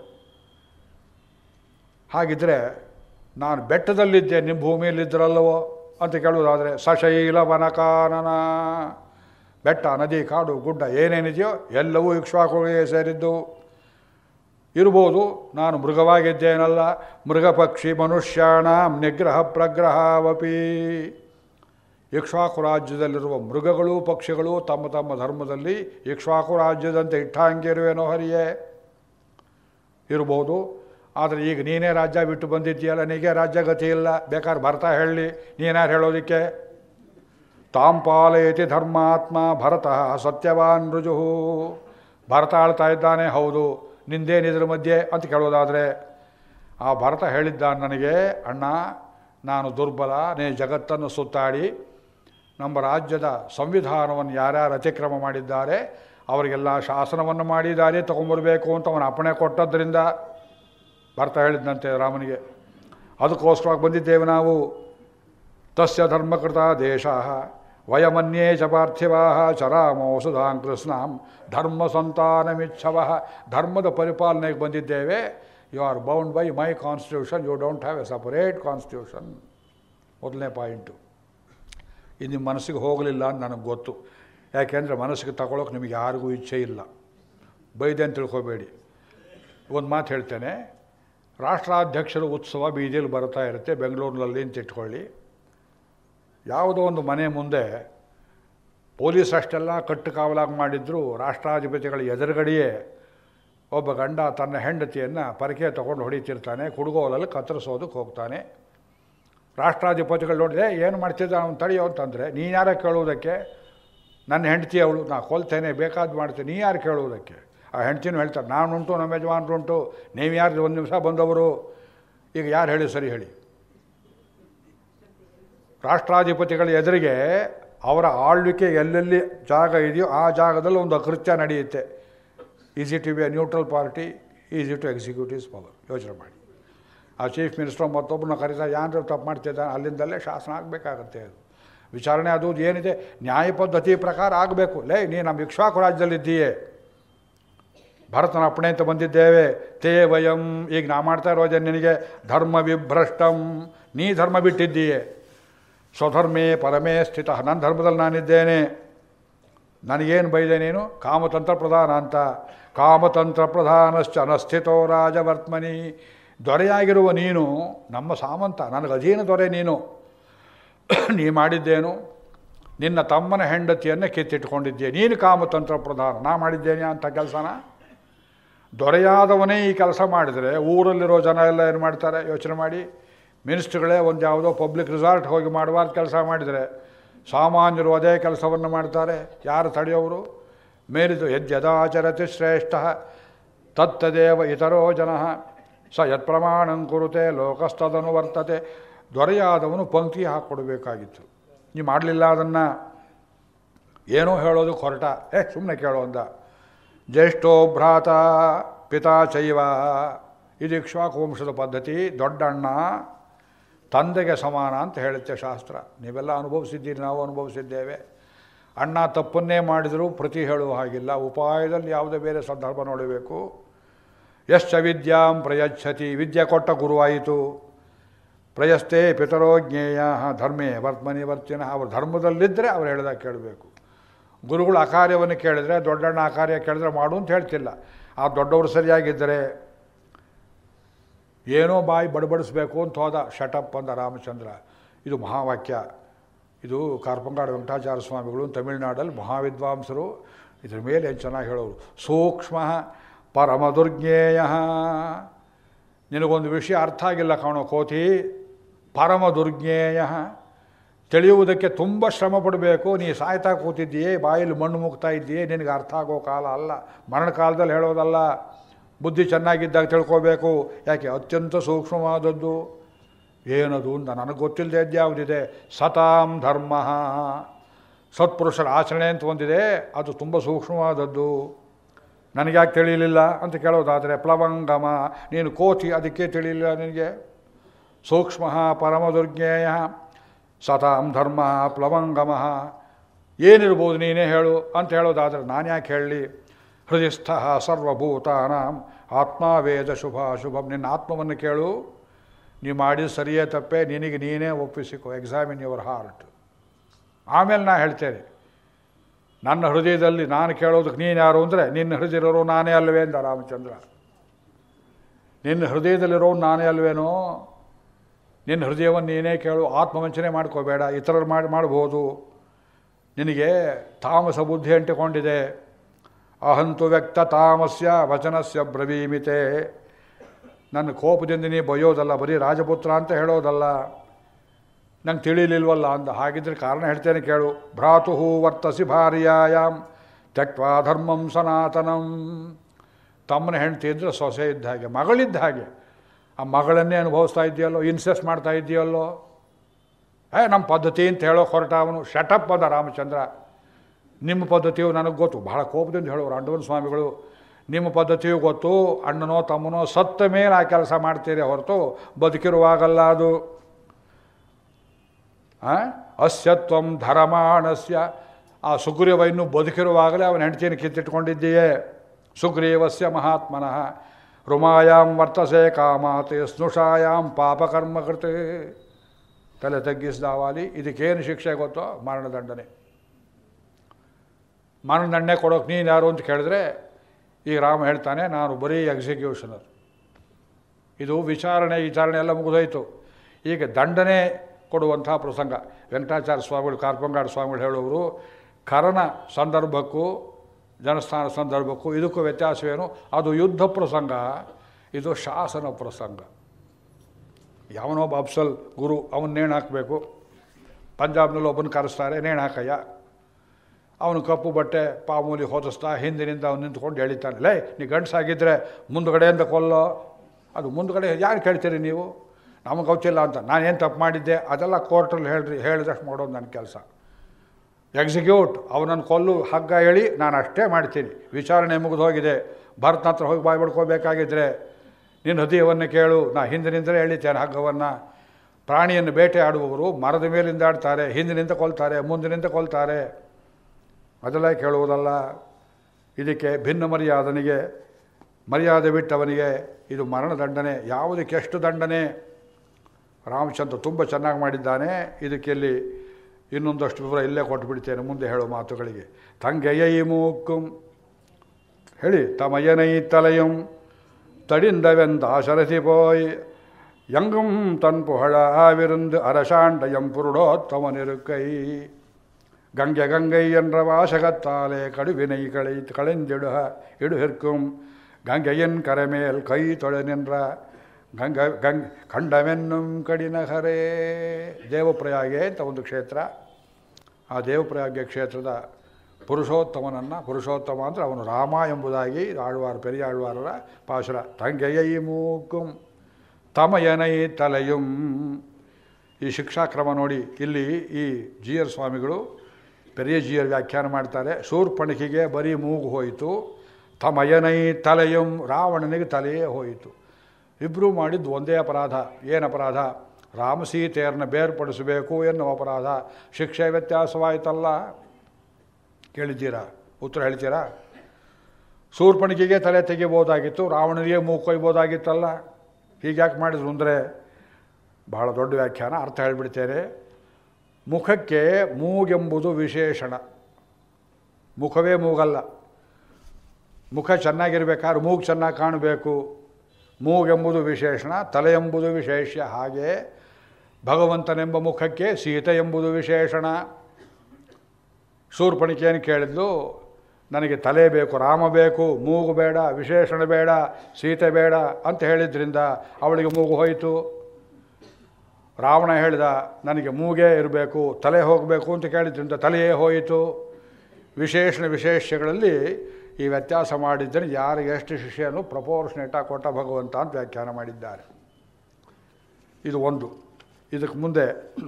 ಹಾಗಿದ್ದರೆ ನಾನು ಬೆಟ್ಟದಲ್ಲಿದ್ದೆ ನಿಮ್ಮ ಭೂಮಿಯಲ್ಲಿದ್ದರಲ್ಲವೋ ಅಂತ ಕೇಳುವುದಾದರೆ ಸಶೈಲ ವನಕಾನನ ಬೆಟ್ಟ ನದಿ ಕಾಡು ಗುಡ್ಡ ಏನೇನಿದೆಯೋ ಎಲ್ಲವೂ ಇಕ್ಷ್ವಾಕುಗಳಿಗೆ ಸೇರಿದ್ದು ಇರ್ಬೋದು ನಾನು ಮೃಗವಾಗಿದ್ದೇನಲ್ಲ ಮೃಗ ಪಕ್ಷಿ ಮನುಷ್ಯಾಣ ನಿಗ್ರಹ ಪ್ರಗ್ರಹವಪಿ ಇಕ್ಷ್ವಾಕು ರಾಜ್ಯದಲ್ಲಿರುವ ಮೃಗಗಳು ಪಕ್ಷಿಗಳು ತಮ್ಮ ತಮ್ಮ ಧರ್ಮದಲ್ಲಿ ಇಕ್ಷ್ವಾಕು ರಾಜ್ಯದಂತೆ ಇಟ್ಟಾಂಗಿರುವೇನೋ ಹರಿಯೇ ಇರ್ಬೋದು ಆದರೆ ಈಗ ನೀನೇ ರಾಜ್ಯ ಬಿಟ್ಟು ಬಂದಿದ್ದೀಯಲ್ಲ ನೀಗೆ ರಾಜ್ಯ ಗತಿ ಇಲ್ಲ ಬೇಕಾದ್ರೆ ಬರ್ತಾ ಹೇಳಲಿ ನೀನ್ಯಾರು ಹೇಳೋದಕ್ಕೆ ತಾಂಪಾಲಯತಿ ಧರ್ಮಾತ್ಮ ಭರತ ಸತ್ಯವಾನ್ ರುಜು ಭರತ ಆಳ್ತಾ ಇದ್ದಾನೆ ಹೌದು ನಿಂದೇನಿದ್ರ ಮಧ್ಯೆ ಅಂತ ಕೇಳೋದಾದರೆ ಆ ಭರತ ಹೇಳಿದ್ದ ನನಗೆ ಅಣ್ಣ ನಾನು ದುರ್ಬಲ ನೀ ಜಗತ್ತನ್ನು ಸುತ್ತಾಡಿ ನಮ್ಮ ರಾಜ್ಯದ ಸಂವಿಧಾನವನ್ನು ಯಾರ್ಯಾರು ಅತಿಕ್ರಮ ಮಾಡಿದ್ದಾರೆ ಅವರಿಗೆಲ್ಲ ಶಾಸನವನ್ನು ಮಾಡಿದ್ದಾರೆ ತೊಗೊಂಬರ್ಬೇಕು ಅಂತ ಅವನ ಅಪ್ಪಣೆ ಕೊಟ್ಟದ್ರಿಂದ ಭರತ ಹೇಳಿದ್ದಂತೆ ರಾಮನಿಗೆ ಅದಕ್ಕೋಸ್ಕರವಾಗಿ ಬಂದಿದ್ದೇವೆ ನಾವು ತಸ್ಯ ಧರ್ಮಕೃತ ದೇಶ ವಯಮನ್ಯೇ ಚ ಪಾರ್ಥಿವಾ ಚರಾಮೋ ಸುಧಾಂ ಕೃಷ್ಣಾಂ ಧರ್ಮ ಸಂತಾನಮಿಚ್ಛವ ಧರ್ಮದ ಪರಿಪಾಲನೆಗೆ ಬಂದಿದ್ದೇವೆ you are bound by my constitution you don't have a separate constitution ಮೊದಲನೇ ಪಾಯಿಂಟು ಇದು ನಿಮ್ಮ ಮನಸ್ಸಿಗೆ ಹೋಗಲಿಲ್ಲ ಅಂತ ನನಗೆ ಗೊತ್ತು ಯಾಕೆಂದರೆ ಮನಸ್ಸಿಗೆ ತಗೊಳ್ಳೋಕೆ ನಿಮಗೆ ಯಾರಿಗೂ ಇಚ್ಛೆ ಇಲ್ಲ ಬೈದೆ ಅಂತ ತಿಳ್ಕೊಬೇಡಿ ಒಂದು ಮಾತು ಹೇಳ್ತೇನೆ ರಾಷ್ಟ್ರಾಧ್ಯಕ್ಷರ ಉತ್ಸವ ಬೀದಿಯಲ್ಲಿ ಬರ್ತಾ ಇರುತ್ತೆ ಬೆಂಗಳೂರಿನಲ್ಲಿ ಅಂತ ಇಟ್ಕೊಳ್ಳಿ ಯಾವುದೋ ಒಂದು ಮನೆ ಮುಂದೆ ಪೊಲೀಸ್ ಅಷ್ಟೆಲ್ಲ ಕಟ್ಟು ಕಾವಲಾಗಿ ಮಾಡಿದ್ರು ರಾಷ್ಟ್ರಾಧಿಪತಿಗಳ ಎದುರುಗಡೆಯೇ ಒಬ್ಬ ಗಂಡ ತನ್ನ ಹೆಂಡತಿಯನ್ನು ಪರಕೆ ತಗೊಂಡು ಹೊಡಿತಿರ್ತಾನೆ ಕುಡುಗೋಲಲ್ಲಿ ಕತ್ತರಿಸೋದಕ್ಕೆ ಹೋಗ್ತಾನೆ ರಾಷ್ಟ್ರಾಧಿಪತಿಗಳು ನೋಡಿದೆ ಏನು ಮಾಡ್ತಿದ್ದ ಅವನು ತಡೆಯೋ ಅಂತಂದರೆ ನೀನು ಯಾರ ಕೇಳುವುದಕ್ಕೆ ನನ್ನ ಹೆಂಡತಿ ಅವಳು ನಾ ಕೊಲ್ತೇನೆ ಬೇಕಾದ್ದು ಮಾಡ್ತೇನೆ ನೀ ಯಾರು ಕೇಳುವುದಕ್ಕೆ ಆ ಹೆಂಡ್ತಿನೂ ಹೇಳ್ತಾರೆ ನಾನುಂಟು ನಮ್ಮ ಯಜಮಾನ್ರುಂಟು ನೀವು ಯಾರು ಒಂದು ನಿಮಿಷ ಬಂದವರು ಈಗ ಯಾರು ಹೇಳಿ ಸರಿ ಹೇಳಿ ರಾಷ್ಟ್ರಾಧಿಪತಿಗಳ ಎದುರಿಗೆ ಅವರ ಆಳ್ವಿಕೆ ಎಲ್ಲೆಲ್ಲಿ ಜಾಗ ಇದೆಯೋ ಆ ಜಾಗದಲ್ಲಿ ಒಂದು ಅಕೃತ್ಯ ನಡೆಯುತ್ತೆ easy to be a neutral party easy to executives power ಯೋಚನೆ ಮಾಡಿ ಆ ಚೀಫ್ ಮಿನಿಸ್ಟರ್ ಮತ್ತೊಬ್ಬರನ್ನ ಕರೀತಾರೆ ಯಾರು ತಪ್ಪು ಮಾಡ್ತಿದ್ದಾನೆ ಅಲ್ಲಿಂದಲೇ ಶಾಸನ ಆಗಬೇಕಾಗತ್ತೆ ಅದು ವಿಚಾರಣೆ ಅದು ಏನಿದೆ ನ್ಯಾಯ ಪದ್ಧತಿ ಪ್ರಕಾರ ಆಗಬೇಕು ಲೇ ನೀ ನಮ್ಮ ಇಕ್ಷ್ವಾಕು ರಾಜ್ಯದಲ್ಲಿದ್ದೀಯೇ ಭರತನ ಅಪ್ಪಣೆ ಅಂತ ಬಂದಿದ್ದೇವೆ ತೇ ವಯಂ ಈಗ ನಾ ಮಾಡ್ತಾ ಇರೋದೇ ನಿನಗೆ ಧರ್ಮ ವಿಭ್ರಷ್ಟಂ ನೀ ಧರ್ಮ ಬಿಟ್ಟಿದ್ದೀಯೆ ಸ್ವಧರ್ಮೇ ಪರಮೇ ಸ್ಥಿತ ನನ್ನ ಧರ್ಮದಲ್ಲಿ ನಾನಿದ್ದೇನೆ ನನಗೇನು ಬೈದೆ ನೀನು ಕಾಮತಂತ್ರ ಪ್ರಧಾನ ಅಂತ ಕಾಮತಂತ್ರ ಪ್ರಧಾನಶ್ಚ ಅನಸ್ಥಿತೋ ರಾಜವರ್ತ್ಮನಿ ದೊರೆಯಾಗಿರುವ ನೀನು ನಮ್ಮ ಸಾಮಂತ ನನಗೆ ಅಧೀನ ದೊರೆ ನೀನು ನೀ ಮಾಡಿದ್ದೇನು ನಿನ್ನ ತಮ್ಮನ ಹೆಂಡತಿಯನ್ನು ಕಿತ್ತಿಟ್ಕೊಂಡಿದ್ದೆ ನೀನು ಕಾಮತಂತ್ರ ಪ್ರಧಾನ ನಾ ಮಾಡಿದ್ದೇನೆ ಅಂತ ಕೆಲಸನ ದೊರೆಯಾದವನೇ ಈ ಕೆಲಸ ಮಾಡಿದರೆ ಊರಲ್ಲಿರೋ ಜನ ಎಲ್ಲ ಏನು ಮಾಡ್ತಾರೆ ಯೋಚನೆ ಮಾಡಿ ಮಿನಿಸ್ಟ್ರುಗಳೇ ಒಂದು ಯಾವುದೋ ಪಬ್ಲಿಕ್ ರಿಸಾರ್ಟ್ ಹೋಗಿ ಮಾಡಬಾರ್ದು ಕೆಲಸ ಮಾಡಿದರೆ ಸಾಮಾನ್ಯರು ಅದೇ ಕೆಲಸವನ್ನು ಮಾಡ್ತಾರೆ ಯಾರು ತಡೆಯೋರು ಮೇಲಿದು ಯದ್ಯದಾಚರತಿ ಶ್ರೇಷ್ಠ ತತ್ತದೇವ ಇತರೋ ಜನ ಸ ಯತ್ಪ್ರಮಾಣಂ ಕುರುತೆ ಲೋಕಸ್ತದನು ವರ್ತತೆ ದೊರೆಯಾದವನು ಪಂಕ್ತಿ ಹಾಕ್ಕೊಡ್ಬೇಕಾಗಿತ್ತು ನೀವು ಮಾಡಲಿಲ್ಲ ಅದನ್ನು ಏನೋ ಹೇಳೋದು ಹೊರಟ ಏ ಸುಮ್ಮನೆ ಕೇಳೋ ಅಂದ ಜ್ಯೇಷ್ಠೋ ಭ್ರಾತ ಪಿತಾ ಚೈವ ಇದು ಇಕ್ಷ್ವಾಕು ವಂಶದ ಪದ್ಧತಿ ದೊಡ್ಡಣ್ಣ ತಂದೆಗೆ ಸಮಾನ ಅಂತ ಹೇಳುತ್ತೆ ಶಾಸ್ತ್ರ ನೀವೆಲ್ಲ ಅನುಭವಿಸಿದ್ದೀರಿ ನಾವು ಅನುಭವಿಸಿದ್ದೇವೆ ಅಣ್ಣ ತಪ್ಪನ್ನೇ ಮಾಡಿದರೂ ಪ್ರತಿ ಹೇಳುವ ಹಾಗಿಲ್ಲ ಉಪಾಯದಲ್ಲಿ ಯಾವುದೇ ಬೇರೆ ಸಂದರ್ಭ ನೋಡಬೇಕು ಯಶ್ಚ ವಿದ್ಯಾಂ ಪ್ರಯಚ್ಛತಿ ವಿದ್ಯೆ ಕೊಟ್ಟ ಗುರುವಾಯಿತು ಪ್ರಯಸ್ತೆ ಪಿತರೋ ಜ್ಞೇಯ ಧರ್ಮೇ ವರ್ತಮನಿ ವರ್ತಿನ ಅವರು ಧರ್ಮದಲ್ಲಿದ್ದರೆ ಅವ್ರು ಹೇಳಿದಾಗ ಕೇಳಬೇಕು ಗುರುಗಳು ಆ ಕಾರ್ಯವನ್ನು ಕೇಳಿದರೆ ದೊಡ್ಡಣ್ಣ ಆ ಕಾರ್ಯ ಕೇಳಿದ್ರೆ ಮಾಡು ಅಂತ ಹೇಳ್ತಿಲ್ಲ ಆ ದೊಡ್ಡವರು ಸರಿಯಾಗಿದ್ದರೆ ಏನೋ ಬಾಯಿ ಬಡಬಡಿಸ್ಬೇಕು ಅಂತ ಹೋದ ಶಟಪ್ ಅಂದ ರಾಮಚಂದ್ರ ಇದು ಮಹಾವಾಕ್ಯ ಇದು ಕಾರ್ಪಂಗಾಡ ವೆಂಕಟಾಚಾರ್ಯ ಸ್ವಾಮಿಗಳು ತಮಿಳುನಾಡಲ್ಲಿ ಮಹಾವಿದ್ವಾಂಸರು ಇದ್ರ ಮೇಲೆ ಏನು ಚೆನ್ನಾಗಿ ಹೇಳೋರು ಸೂಕ್ಷ್ಮ ಪರಮ ದುರ್ಜ್ಞೇಯ ನಿನಗೊಂದು ವಿಷಯ ಅರ್ಥ ಆಗಿಲ್ಲ ಕಾಣೋ ಕೋತಿ ಪರಮ ದುರ್ಜ್ಞೇಯ ತಿಳಿಯುವುದಕ್ಕೆ ತುಂಬ ಶ್ರಮ ಪಡಬೇಕು ನೀ ಸಾಯ್ತಾ ಕೂತಿದ್ದೀಯೇ ಬಾಯಲ್ಲಿ ಮಣ್ಣು ಮುಗ್ತಾ ಇದ್ದೀಯೇ ನಿನಗೆ ಅರ್ಥ ಆಗೋ ಕಾಲ ಅಲ್ಲ ಮರಣ ಕಾಲದಲ್ಲಿ ಹೇಳೋದಲ್ಲ ಬುದ್ಧಿ ಚೆನ್ನಾಗಿದ್ದಾಗ ತಿಳ್ಕೋಬೇಕು ಯಾಕೆ ಅತ್ಯಂತ ಸೂಕ್ಷ್ಮವಾದದ್ದು ಏನದು ಅಂತ ನನಗೆ ಗೊತ್ತಿಲ್ಲದೆ ಯಾವುದಿದೆ ಸತಾಂ ಧರ್ಮ ಸತ್ಪುರುಷರ ಆಚರಣೆ ಅಂತ ಒಂದಿದೆ ಅದು ತುಂಬ ಸೂಕ್ಷ್ಮವಾದದ್ದು ನನಗ್ಯಾಕೆ ತಿಳಿಯಲಿಲ್ಲ ಅಂತ ಕೇಳೋದಾದರೆ ಪ್ಲವಂಗಮ ನೀನು ಕೋತಿ ಅದಕ್ಕೆ ತಿಳಿಯಲಿಲ್ಲ ನಿನಗೆ ಸೂಕ್ಷ್ಮ ಪರಮ ದುರ್ಜ್ಞೇಯ ಸತಾಂ ಧರ್ಮ ಪ್ಲವಂಗಮ ಏನಿರ್ಬೋದು ನೀನೇ ಹೇಳು ಅಂತ ಹೇಳೋದಾದರೆ ನಾನು ಯಾಕೆ ಹೇಳಲಿ ಹೃದಯಸ್ಥ ಸರ್ವಭೂತಾನಾಂ ಆತ್ಮಾವೇದ ಶುಭ ಶುಭಂ ನಿನ್ನ ಆತ್ಮವನ್ನು ಕೇಳು ನೀ ಮಾಡಿದ ಸರಿಯೇ ತಪ್ಪೇ ನಿನಗೆ ನೀನೇ ಒಪ್ಪಿಸಿಕೊ ಎಕ್ಸಾಮಿನ್ ಯುವರ್ ಹಾರ್ಟ್ ಆಮೇಲೆ ನಾ ಹೇಳ್ತೇನೆ ನನ್ನ ಹೃದಯದಲ್ಲಿ ನಾನು ಕೇಳೋದಕ್ಕೆ ನೀನು ಯಾರು ಅಂದರೆ ನಿನ್ನ ಹೃದಯದಲ್ಲಿರೋ ನಾನೇ ಅಲ್ವೇ ಅಂದ ರಾಮಚಂದ್ರ ನಿನ್ನ ಹೃದಯದಲ್ಲಿರೋ ನಾನೇ ಅಲ್ವೇನೋ ನಿನ್ನ ಹೃದಯವನ್ನು ನೀನೇ ಕೇಳು ಆತ್ಮವಂಚನೆ ಮಾಡ್ಕೋಬೇಡ ಇತರರು ಮಾಡಿ ಮಾಡ್ಬೋದು ನಿನಗೆ ತಾಮಸ ಬುದ್ಧಿ ಅಂಟಿಕೊಂಡಿದೆ ಅಹಂತು ವ್ಯಕ್ತ ತಾಮಸ್ಯ ವಚನಸ್ಯ ಬ್ರವೀಮಿತೆ ನನ್ನ ಕೋಪದಿಂದ ನೀ ಬೈಯೋದಲ್ಲ ಬರೀ ರಾಜಪುತ್ರ ಅಂತ ಹೇಳೋದಲ್ಲ ನಂಗೆ ತಿಳಿಲಿಲ್ವಲ್ಲ ಅಂದ ಹಾಗಿದ್ರೆ ಕಾರಣ ಹೇಳ್ತೇನೆ ಕೇಳು ಭ್ರಾತು ವರ್ತಸಿ ಭಾರ್ಯಾಯಾಮ್ ತ್ಯಕ್ವಾ ಧರ್ಮಂ ಸನಾತನಂ ತಮ್ಮನ ಹೆಂಡತಿ ಇದ್ದರೆ ಸೊಸೆ ಇದ್ದ ಹಾಗೆ ಮಗಳಿದ್ದ ಹಾಗೆ ಆ ಮಗಳನ್ನೇ ಅನುಭವಿಸ್ತಾ ಇದೆಯಲ್ಲೋ ಇನ್ಸೆಸ್ಟ್ ಮಾಡ್ತಾ ಇದೆಯಲ್ಲೋ ಏ ನಮ್ಮ ಪದ್ಧತಿ ಅಂತ ಹೇಳೋ ಹೊರಟ ಅವನು ಶಟಪ್ ಅಂದ ರಾಮಚಂದ್ರ ನಿಮ್ಮ ಪದ್ಧತಿಯು ನನಗೆ ಗೊತ್ತು ಬಹಳ ಕೋಪದಿಂದ ಹೇಳೋರು ಅಂಡವನ ಸ್ವಾಮಿಗಳು ನಿಮ್ಮ ಪದ್ಧತಿಯು ಗೊತ್ತು ಅಣ್ಣನೋ ತಮ್ಮನೋ ಸತ್ತ ಮೇಲೆ ಆ ಕೆಲಸ ಮಾಡ್ತೀರಿ ಹೊರತು ಬದುಕಿರುವಾಗಲ್ಲ ಅದು ಅಸ್ಯತ್ವಂ ಧರಮಾಣಸ್ಯ ಆ ಸುಗ್ರೀವ ಇನ್ನೂ ಬದುಕಿರುವಾಗಲೇ ಅವನ ಹೆಂಡತಿಯನ್ನು ಕಿತ್ತಿಟ್ಕೊಂಡಿದ್ದೀಯೇ ಸುಗ್ರೀವಸ್ಯ ಮಹಾತ್ಮನಃ ರುಮಾಯಾಂ ವರ್ತಸೆ ಕಾಮಾತೆ ಸ್ನುಷಾಯಾಂ ಪಾಪಕರ್ಮ ಕೃತೆ ತಲೆ ತಗ್ಗಿಸಿದ ವಾಲಿ ಇದಕ್ಕೇನು ಶಿಕ್ಷೆ ಗೊತ್ತೋ ಮರಣದಂಡನೆ ಮರಣದಂಡನೆ ಕೊಡೋಕೆ ನೀನು ಯಾರು ಅಂತ ಕೇಳಿದ್ರೆ ಈಗ ರಾಮ ಹೇಳ್ತಾನೆ ನಾನು ಬರೀ ಎಕ್ಸಿಕ್ಯೂಷನರ್ ಇದು ವಿಚಾರಣೆ ವಿಚಾರಣೆ ಎಲ್ಲ ಮುಗಿದೋಯ್ತು ಈಗ ದಂಡನೆ ಕೊಡುವಂಥ ಪ್ರಸಂಗ ವೆಂಕಟಾಚಾರ್ಯ ಸ್ವಾಮಿಗಳು ಕಾರ್ಪಂಗಾಡ ಸ್ವಾಮಿಗಳು ಹೇಳುವರು ಕರನ ಸಂದರ್ಭಕ್ಕೂ ಜನಸ್ಥಾನ ಸಂದರ್ಭಕ್ಕೂ ಇದಕ್ಕೂ ವ್ಯತ್ಯಾಸವೇನು ಅದು ಯುದ್ಧ ಪ್ರಸಂಗ ಇದು ಶಾಸನ ಪ್ರಸಂಗ ಯಾವನೊಬ್ಬ ಅಫ್ಸಲ್ ಗುರು ಅವನು ನೇಣು ಹಾಕಬೇಕು ಪಂಜಾಬ್ನಲ್ಲಿ ಒಬ್ಬನ ಕರೆಸ್ತಾರೆ ನೇಣು ಹಾಕಯ್ಯ ಅವನು ಕಪ್ಪು ಬಟ್ಟೆ ಪಾಮೂಲಿ ಹೊದಿಸ್ತಾ ಹಿಂದಿನಿಂದ ಅವನು ನಿಂತ್ಕೊಂಡು ಎಳಿತಾನೆ ಲೇ ನೀ ಗಂಡಸಾಗಿದ್ದರೆ ಮುಂದುಗಡೆಯಿಂದ ಕೊಲ್ಲೋ ಅದು ಮುಂದುಗಡೆ ಯಾರು ಕೇಳ್ತೀರಿ ನೀವು ನಮಗೆ ಗೊತ್ತಿಲ್ಲ ಅಂತ ನಾನೇನು ತಪ್ಪು ಮಾಡಿದ್ದೆ ಅದೆಲ್ಲ ಕೋರ್ಟಲ್ಲಿ ಹೇಳ್ರಿ ಹೇಳಿದಷ್ಟು ಮಾಡೋದು ನನ್ನ ಕೆಲಸ ಎಕ್ಸಿಕ್ಯೂಟ್ ಅವನನ್ನು ಕೊಲ್ಲು ಹಗ್ಗ ಹೇಳಿ ನಾನು ಅಷ್ಟೇ ಮಾಡ್ತೀನಿ ವಿಚಾರಣೆ ಮುಗಿದು ಹೋಗಿದೆ ಭರತನ ಹತ್ರ ಹೋಗಿ ಬಾಯಿ ಬಿಡ್ಕೋಬೇಕಾಗಿದ್ರೆ ನಿನ್ನ ಹೃದಯವನ್ನು ಕೇಳು ನಾ ಹಿಂದಿನಿಂದಲೇ ಎಳಿತೇನೆ ಹಗ್ಗವನ್ನು ಪ್ರಾಣಿಯನ್ನು ಬೇಟೆ ಆಡುವವರು ಮರದ ಮೇಲಿಂದ ಆಡ್ತಾರೆ ಹಿಂದಿನಿಂದ ಕೊಲ್ತಾರೆ ಮುಂದಿನಿಂದ ಕೊಲ್ತಾರೆ ಅದೆಲ್ಲ ಕೇಳುವುದಲ್ಲ ಇದಕ್ಕೆ ಭಿನ್ನ ಮರ್ಯಾದನಿಗೆ ಮರ್ಯಾದೆ ಬಿಟ್ಟವನಿಗೆ ಇದು ಮರಣದಂಡನೆ ಯಾವುದಕ್ಕೆ ಎಷ್ಟು ದಂಡನೆ ರಾಮಚಂದ್ರ ತುಂಬ ಚೆನ್ನಾಗಿ ಮಾಡಿದ್ದಾನೆ ಇದಕ್ಕೆ ಇಲ್ಲಿ ಇನ್ನೊಂದಷ್ಟು ವಿವರ ಇಲ್ಲೇ ಕೊಟ್ಟುಬಿಡ್ತೇನೆ ಮುಂದೆ ಹೇಳೋ ಮಾತುಗಳಿಗೆ ತಂಗೆಯೈ ಮೂಕ್ಕುಂ ಹೇಳಿ ತಮಯನೈ ತಲೆಯಂ தடிந்தவெந்தாசரசி போய் எங்கும் தன் புகழாவிருந்து அரசாண்டயம் புருடோத்தமன் இருக்கை கங்கை கங்கை என்ற வாசகத்தாலே கடுவினை களை களைந்திடுக இடுகிற்கும் கங்கையின் கரமேல் கை தொழ நின்ற ಗಂಗ ಗಂಗ್ ಖಂಡವೆನ್ನುಂ ಕಡಿನಗರೇ ದೇವಪ್ರಯಾಗೆ ಅಂತ ಒಂದು ಕ್ಷೇತ್ರ ಆ ದೇವಪ್ರಯಾಗ ಕ್ಷೇತ್ರದ ಪುರುಷೋತ್ತಮನನ್ನು ಪುರುಷೋತ್ತಮ ಅಂದರೆ ಅವನು ರಾಮ ಎಂಬುದಾಗಿ ಆಳ್ವಾರ ಪೆರಿಯಾಳ್ವಾರರ ಪಾಶುರ ತಂಗೆಯೈ ಮೂಕುಂ ತಮಯನೈ ತಲೆಯುಂ ಈ ಶಿಕ್ಷಾಕ್ರಮ ನೋಡಿ ಇಲ್ಲಿ ಈ ಜಿಯರ್ ಸ್ವಾಮಿಗಳು ಪೆರಿಯ ಜಿಯರ್ ವ್ಯಾಖ್ಯಾನ ಮಾಡ್ತಾರೆ ಶೂರ್ಪಣಿಕೆಗೆ ಬರೀ ಮೂಗು ಹೋಯಿತು ತಮಯನೈ ತಲೆಯುಂ ರಾವಣನಿಗೆ ತಲೆಯೇ ಹೋಯಿತು ಇಬ್ಬರೂ ಮಾಡಿದ್ದು ಒಂದೇ ಅಪರಾಧ ಏನು ಅಪರಾಧ ರಾಮಸೀತೆಯರನ್ನ ಬೇರ್ಪಡಿಸಬೇಕು ಎನ್ನುವ ಅಪರಾಧ ಶಿಕ್ಷೆ ವ್ಯತ್ಯಾಸವಾಯಿತಲ್ಲ ಕೇಳಿದ್ದೀರಾ ಉತ್ತರ ಹೇಳ್ತೀರಾ ಶೂರ್ಪಣಿಕೆಗೆ ತಲೆ ತೆಗಿಬೋದಾಗಿತ್ತು ರಾವಣನಿಗೆ ಮೂಗು ಕೊಯ್ಬೋದಾಗಿತ್ತಲ್ಲ ಹೀಗ್ಯಾಕೆ ಮಾಡಿದ್ರು ಅಂದರೆ ಬಹಳ ದೊಡ್ಡ ವ್ಯಾಖ್ಯಾನ ಅರ್ಥ ಹೇಳಿಬಿಡ್ತೇನೆ ಮುಖಕ್ಕೆ ಮೂಗೆಂಬುದು ವಿಶೇಷಣ ಮುಖವೇ ಮೂಗಲ್ಲ ಮುಖ ಚೆನ್ನಾಗಿರ್ಬೇಕಾದ್ರೆ ಮೂಗು ಚೆನ್ನಾಗಿ ಕಾಣಬೇಕು ಮೂಗೆಂಬುದು ವಿಶೇಷಣ ತಲೆ ಎಂಬುದು ವಿಶೇಷ ಹಾಗೆ ಭಗವಂತನೆಂಬ ಮುಖಕ್ಕೆ ಸೀತೆ ಎಂಬುದು ವಿಶೇಷಣ ಶೂರ್ಪಣಿಕೆಯನ್ನು ಕೇಳಿದ್ಲು ನನಗೆ ತಲೆ ಬೇಕು ರಾಮ ಬೇಕು ಮೂಗು ಬೇಡ ವಿಶೇಷಣ ಬೇಡ ಸೀತೆ ಬೇಡ ಅಂತ ಹೇಳಿದ್ರಿಂದ ಅವಳಿಗೆ ಮೂಗು ಹೋಯಿತು ರಾವಣ ಹೇಳಿದ ನನಗೆ ಮೂಗೇ ಇರಬೇಕು ತಲೆ ಹೋಗಬೇಕು ಅಂತ ಕೇಳಿದ್ರಿಂದ ತಲೆಯೇ ಹೋಯಿತು ವಿಶೇಷಣ ವಿಶೇಷಗಳಲ್ಲಿ ಈ ವ್ಯತ್ಯಾಸ ಮಾಡಿದ್ದರೆ ಯಾರಿಗೆ ಎಷ್ಟು ಶಿಷ್ಯನು ಪ್ರಪೋರ್ಷನೇಟಾಗಿ ಕೊಟ್ಟ ಭಗವಂತ ಅಂತ ವ್ಯಾಖ್ಯಾನ ಮಾಡಿದ್ದಾರೆ ಇದು ಒಂದು ಇದಕ್ಕೆ ಮುಂದೆ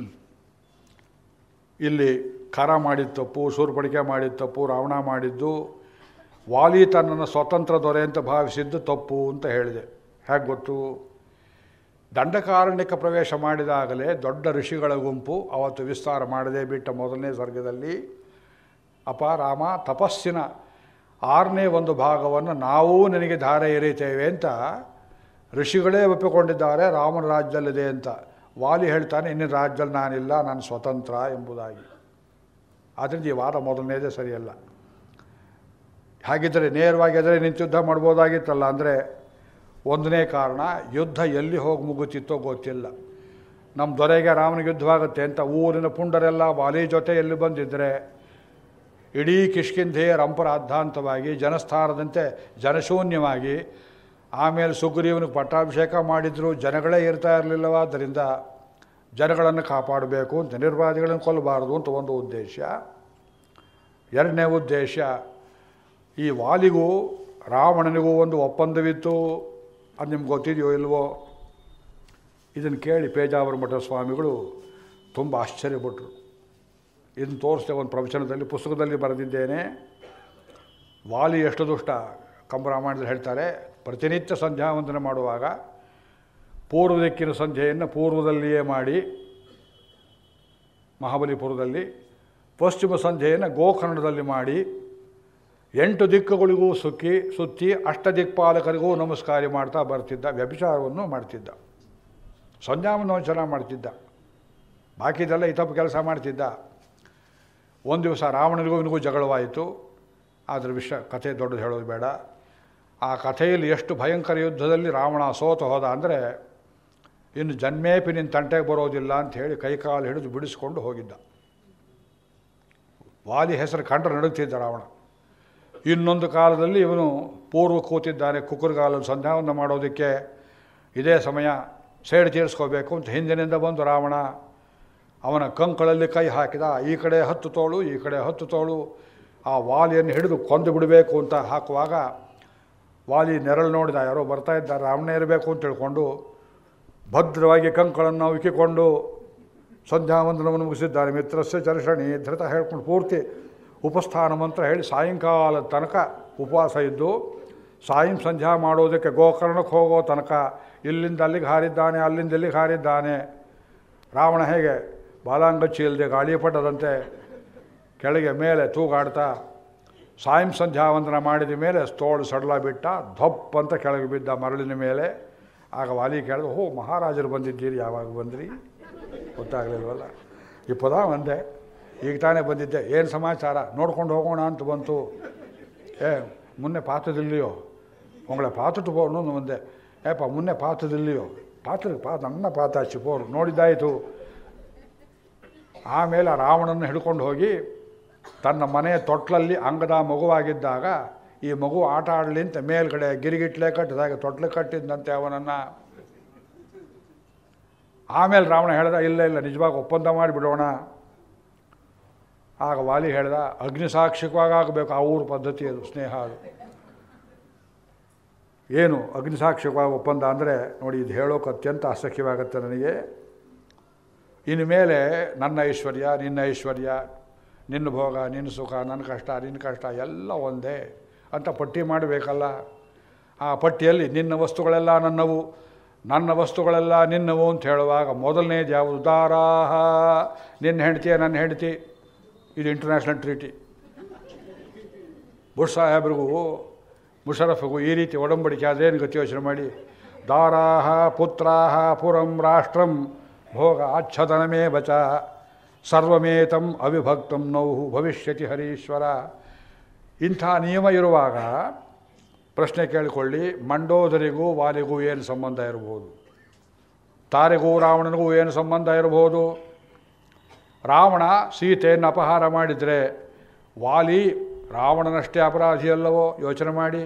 ಇಲ್ಲಿ ಖರ ಮಾಡಿದ ತಪ್ಪು ಶೂರ್ಪಡಿಕೆ ಮಾಡಿದ ತಪ್ಪು ರಾವಣ ಮಾಡಿದ್ದು ವಾಲಿ ತನ್ನನ್ನು ಸ್ವತಂತ್ರ ದೊರೆ ಅಂತ ಭಾವಿಸಿದ್ದು ತಪ್ಪು ಅಂತ ಹೇಳಿದೆ ಹೇಗೆ ಗೊತ್ತು ದಂಡಕಾರಣ್ಯಕ್ಕೆ ಪ್ರವೇಶ ಮಾಡಿದಾಗಲೇ ದೊಡ್ಡ ಋಷಿಗಳ ಗುಂಪು ಅವತ್ತು ವಿಸ್ತಾರ ಮಾಡದೆ ಬಿಟ್ಟ ಮೊದಲನೇ ಸ್ವರ್ಗದಲ್ಲಿ ಅಪ ರಾಮ ತಪಸ್ಸಿನ ಆರನೇ ಒಂದು ಭಾಗವನ್ನು ನಾವೂ ನಿನಗೆ ಧಾರೆ ಎರೀತೇವೆ ಅಂತ ಋಷಿಗಳೇ ಒಪ್ಪಿಕೊಂಡಿದ್ದಾರೆ ರಾಮನ ರಾಜ್ಯದಲ್ಲಿದೆ ಅಂತ ವಾಲಿ ಹೇಳ್ತಾನೆ ಇನ್ನಿನ ರಾಜ್ಯದಲ್ಲಿ ನಾನಿಲ್ಲ ನಾನು ಸ್ವತಂತ್ರ ಎಂಬುದಾಗಿ ಆದ್ದರಿಂದ ಈ ವಾದ ಮೊದಲನೇದೇ ಸರಿಯಲ್ಲ ಹಾಗಿದ್ದರೆ ನೇರವಾಗಿ ಎದುರೇ ನಿಂತು ಯುದ್ಧ ಮಾಡ್ಬೋದಾಗಿತ್ತಲ್ಲ ಅಂದರೆ ಒಂದನೇ ಕಾರಣ ಯುದ್ಧ ಎಲ್ಲಿ ಹೋಗಿ ಮುಗುತ್ತಿತ್ತೋ ಗೊತ್ತಿಲ್ಲ ನಮ್ಮ ದೊರೆಗೆ ರಾಮನಿಗೆ ಯುದ್ಧವಾಗುತ್ತೆ ಅಂತ ಊರಿನ ಪುಂಡರೆಲ್ಲ ವಾಲಿ ಜೊತೆ ಎಲ್ಲಿ ಬಂದಿದ್ದರೆ ಇಡೀ ಕಿಷ್ಕಿಂಧೆಯ ರಂಪರಾದ್ಧಾಂತವಾಗಿ ಜನಸ್ಥಾನದಂತೆ ಜನಶೂನ್ಯವಾಗಿ ಆಮೇಲೆ ಸುಗ್ರೀವನಿಗೆ ಪಟ್ಟಾಭಿಷೇಕ ಮಾಡಿದ್ರು ಜನಗಳೇ ಇರ್ತಾ ಇರಲಿಲ್ಲವಾದ್ದರಿಂದ ಜನಗಳನ್ನು ಕಾಪಾಡಬೇಕು ಅಂತ ನಿರ್ವಾದಿಗಳನ್ನು ಕೊಲ್ಲಬಾರದು ಅಂತ ಒಂದು ಉದ್ದೇಶ ಎರಡನೇ ಉದ್ದೇಶ ಈ ವಾಲಿಗೂ ರಾವಣನಿಗೂ ಒಂದು ಒಪ್ಪಂದವಿತ್ತು ಅದು ನಿಮ್ಗೆ ಗೊತ್ತಿದೆಯೋ ಇಲ್ವೋ ಇದನ್ನು ಕೇಳಿ ಪೇಜಾವರ ಮಠ ಸ್ವಾಮಿಗಳು ತುಂಬ ಆಶ್ಚರ್ಯಪಟ್ಟರು ಇದನ್ನು ತೋರಿಸಿದೆ ಒಂದು ಪ್ರವಚನದಲ್ಲಿ ಪುಸ್ತಕದಲ್ಲಿ ಬರೆದಿದ್ದೇನೆ ವಾಲಿ ಎಷ್ಟು ದುಷ್ಟ ಕಂಬರಾಮಾಯಣದಲ್ಲಿ ಹೇಳ್ತಾರೆ ಪ್ರತಿನಿತ್ಯ ಸಂಧ್ಯಾ ವಂದನೆ ಮಾಡುವಾಗ ಪೂರ್ವ ದಿಕ್ಕಿನ ಸಂಧ್ಯೆಯನ್ನು ಪೂರ್ವದಲ್ಲಿಯೇ ಮಾಡಿ ಮಹಾಬಲಿಪುರದಲ್ಲಿ ಪಶ್ಚಿಮ ಸಂಧ್ಯೆಯನ್ನು ಗೋಕರ್ಣದಲ್ಲಿ ಮಾಡಿ ಎಂಟು ದಿಕ್ಕುಗಳಿಗೂ ಸುಕ್ಕಿ ಸುತ್ತಿ ಅಷ್ಟ ದಿಕ್ಪಾಲಕರಿಗೂ ನಮಸ್ಕಾರ ಮಾಡ್ತಾ ಬರ್ತಿದ್ದ ವ್ಯಭಿಚಾರವನ್ನು ಮಾಡ್ತಿದ್ದ ಸಂಧ್ಯಾವಂದನ ಚೆನ್ನಾಗಿ ಮಾಡ್ತಿದ್ದ ಬಾಕಿದೆಲ್ಲ ಇತಪ್ಪು ಕೆಲಸ ಮಾಡ್ತಿದ್ದ ಒಂದು ದಿವಸ ರಾವಣನಿಗೂ ಇವನಿಗೂ ಜಗಳವಾಯಿತು ಅದರ ವಿಷಯ ಕಥೆ ದೊಡ್ಡದು ಹೇಳೋದು ಬೇಡ ಆ ಕಥೆಯಲ್ಲಿ ಎಷ್ಟು ಭಯಂಕರ ಯುದ್ಧದಲ್ಲಿ ರಾವಣ ಸೋತು ಹೋದ ಅಂದರೆ ಇನ್ನು ಜನ್ಮೇಪಿ ನಿನ್ನ ತಂಟೆಗೆ ಬರೋದಿಲ್ಲ ಅಂತ ಹೇಳಿ ಕೈಕಾಲು ಹಿಡಿದು ಬಿಡಿಸ್ಕೊಂಡು ಹೋಗಿದ್ದ ವಾಲಿ ಹೆಸರು ಕಂಡ್ರೆ ನಡುಗ್ತಿದ್ದ ರಾವಣ ಇನ್ನೊಂದು ಕಾಲದಲ್ಲಿ ಇವನು ಪೂರ್ವ ಕೂತಿದ್ದಾನೆ ಕುಕ್ಕರ್ಗಾಲಲ್ಲಿ ಸಂಧ್ಯಾವಂದನ ಮಾಡೋದಕ್ಕೆ ಇದೇ ಸಮಯ ಸೇಡು ತೀರಿಸ್ಕೋಬೇಕು ಅಂತ ಹಿಂದಿನಿಂದ ಬಂದು ರಾವಣ ಅವನ ಕಂಕಳಲ್ಲಿ ಕೈ ಹಾಕಿದ ಈ ಕಡೆ ಹತ್ತು ತೋಳು ಈ ಕಡೆ ಹತ್ತು ತೋಳು ಆ ವಾಲಿಯನ್ನು ಹಿಡಿದು ಕೊಂದು ಬಿಡಬೇಕು ಅಂತ ಹಾಕುವಾಗ ವಾಲಿ ನೆರಳು ನೋಡಿದ ಯಾರೋ ಬರ್ತಾ ಇದ್ದಾರೆ ರಾವಣ ಇರಬೇಕು ಅಂತ ತಿಳ್ಕೊಂಡು ಭದ್ರವಾಗಿ ಕಂಕಳನ್ನು ಉಕ್ಕಿಕೊಂಡು ಸಂಧ್ಯಾವಂದನವನ್ನು ಮುಗಿಸಿದ್ದಾರೆ ಮಿತ್ರಸ್ಯ ಚರ್ಷಣಿ ಧೃತ ಹೇಳ್ಕೊಂಡು ಪೂರ್ತಿ ಉಪಸ್ಥಾನ ಮಂತ್ರ ಹೇಳಿ ಸಾಯಂಕಾಲದ ತನಕ ಉಪವಾಸ ಇದ್ದು ಸಾಯಂ ಸಂಧ್ಯಾ ಮಾಡೋದಕ್ಕೆ ಗೋಕರ್ಣಕ್ಕೆ ಹೋಗೋ ತನಕ ಇಲ್ಲಿಂದ ಅಲ್ಲಿಗೆ ಹಾರಿದ್ದಾನೆ ಅಲ್ಲಿಂದ ಇಲ್ಲಿಗೆ ಹಾರಿದ್ದಾನೆ ರಾವಣ ಹೇಗೆ ಬಾಲಾಂಗಚ್ಚಿ ಇಲ್ಲದೆ ಗಾಳಿಪಟದಂತೆ ಕೆಳಗೆ ಮೇಲೆ ತೂಗಾಡ್ತಾ ಸಾಯಂ ಸಂಧ್ಯಾವಂದನ ಮಾಡಿದ ಮೇಲೆ ತೋಳು ಸಡಲ ಬಿಟ್ಟ ಧಪ್ ಅಂತ ಕೆಳಗೆ ಬಿದ್ದ ಮರಳಿನ ಮೇಲೆ ಆಗ ವಾಲಿ ಕೇಳಿದ ಹೋ ಮಹಾರಾಜರು ಬಂದಿದ್ದೀರಿ ಯಾವಾಗ ಬಂದ್ರಿ ಗೊತ್ತಾಗಲಿಲ್ವಲ್ಲ ಈ ಪದ ಒಂದೇ ಈಗ ತಾನೇ ಬಂದಿದ್ದೆ ಏನು ಸಮಾಚಾರ ನೋಡ್ಕೊಂಡು ಹೋಗೋಣ ಅಂತ ಬಂತು ಏ ಮುನ್ನೆ ಪಾತ್ರದಿಲ್ಲಿಯೋ உங்களை பார்த்துட்டு போகணும்னு வந்தேன் ஏப்பா முன்னே பார்த்தது இல்லையೋ பார்த்துருக்கு ಪಾ ನನ್ನ ಪಾತಾಚಿ ಪೋರು ನೋಡಿದ್ದಾಯಿತು ಆಮೇಲೆ ಆ ರಾವಣನ್ನು ಹಿಡ್ಕೊಂಡು ಹೋಗಿ ತನ್ನ ಮನೆಯ ತೊಟ್ಲಲ್ಲಿ ಅಂಗದ ಮಗುವಾಗಿದ್ದಾಗ ಈ ಮಗು ಆಟ ಆಡಲಿ ಅಂತ ಮೇಲ್ಗಡೆ ಗಿರಿಗಿಟ್ಲೆ ಕಟ್ಟಿದಾಗ ತೊಟ್ಲು ಕಟ್ಟಿದ್ದಂತೆ ಅವನನ್ನು ಆಮೇಲೆ ರಾವಣ ಹೇಳ್ದ ಇಲ್ಲ ಇಲ್ಲ ನಿಜವಾಗಿ ಒಪ್ಪಂದ ಮಾಡಿಬಿಡೋಣ ಆಗ ವಾಲಿ ಹೇಳ್ದ ಅಗ್ನಿಸಾಕ್ಷಿಕವಾಗಿ ಆಗಬೇಕು ಆ ಊರು ಪದ್ಧತಿ ಅದು ಸ್ನೇಹ ಅದು ಏನು ಅಗ್ನಿಸಾಕ್ಷಿಕವಾಗಿ ಒಪ್ಪಂದ ಅಂದರೆ ನೋಡಿ ಇದು ಹೇಳೋಕೆ ಅತ್ಯಂತ ಅಸಖ್ಯವಾಗುತ್ತೆ ನನಗೆ ಇನ್ನು ಮೇಲೆ ನನ್ನ ಐಶ್ವರ್ಯ ನಿನ್ನ ಐಶ್ವರ್ಯ ನಿನ್ನ ಭೋಗ ನಿನ್ನ ಸುಖ ನನ್ನ ಕಷ್ಟ ನಿನ್ನ ಕಷ್ಟ ಎಲ್ಲ ಒಂದೇ ಅಂತ ಪಟ್ಟಿ ಮಾಡಬೇಕಲ್ಲ ಆ ಪಟ್ಟಿಯಲ್ಲಿ ನಿನ್ನ ವಸ್ತುಗಳೆಲ್ಲ ನನ್ನವು ನನ್ನ ವಸ್ತುಗಳೆಲ್ಲ ನಿನ್ನವು ಅಂತ ಹೇಳುವಾಗ ಮೊದಲನೇದು ಯಾವುದು ದಾರಾಹ ನಿನ್ನ ಹೆಂಡತಿಯ ನನ್ನ ಹೆಂಡತಿ ಇದು ಇಂಟರ್ನ್ಯಾಷನಲ್ ಟ್ರೀಟಿ ಬುಷ್ ಸಾಹೇಬ್ರಿಗೂ ಮುಷರಫಿಗೂ ಈ ರೀತಿ ಒಡಂಬಡಿಕೆ ಅದೇನು ಗತಿ ಯೋಚನೆ ಮಾಡಿ ದಾರಾಹ ಪುತ್ರಾಹ ಪುರಂ ರಾಷ್ಟ್ರಂ ಭೋಗ ಆಚ್ಛದನಮೇ ಬಚ ಸರ್ವಮೇತಂ ಅವಿಭಕ್ತಂ ನೌಹು ಭವಿಷ್ಯತಿ ಹರೀಶ್ವರ ಇಂಥ ನಿಯಮ ಇರುವಾಗ ಪ್ರಶ್ನೆ ಕೇಳಿಕೊಳ್ಳಿ ಮಂಡೋದರಿಗೂ ವಾಲಿಗೂ ಏನು ಸಂಬಂಧ ಇರ್ಬೋದು ತಾರೆಗೂ ರಾವಣನಿಗೂ ಏನು ಸಂಬಂಧ ಇರಬಹುದು ರಾವಣ ಸೀತೆಯನ್ನು ಅಪಹಾರ ಮಾಡಿದರೆ ವಾಲಿ ರಾವಣನಷ್ಟೇ ಅಪರಾಧಿ ಅಲ್ಲವೋ ಯೋಚನೆ ಮಾಡಿ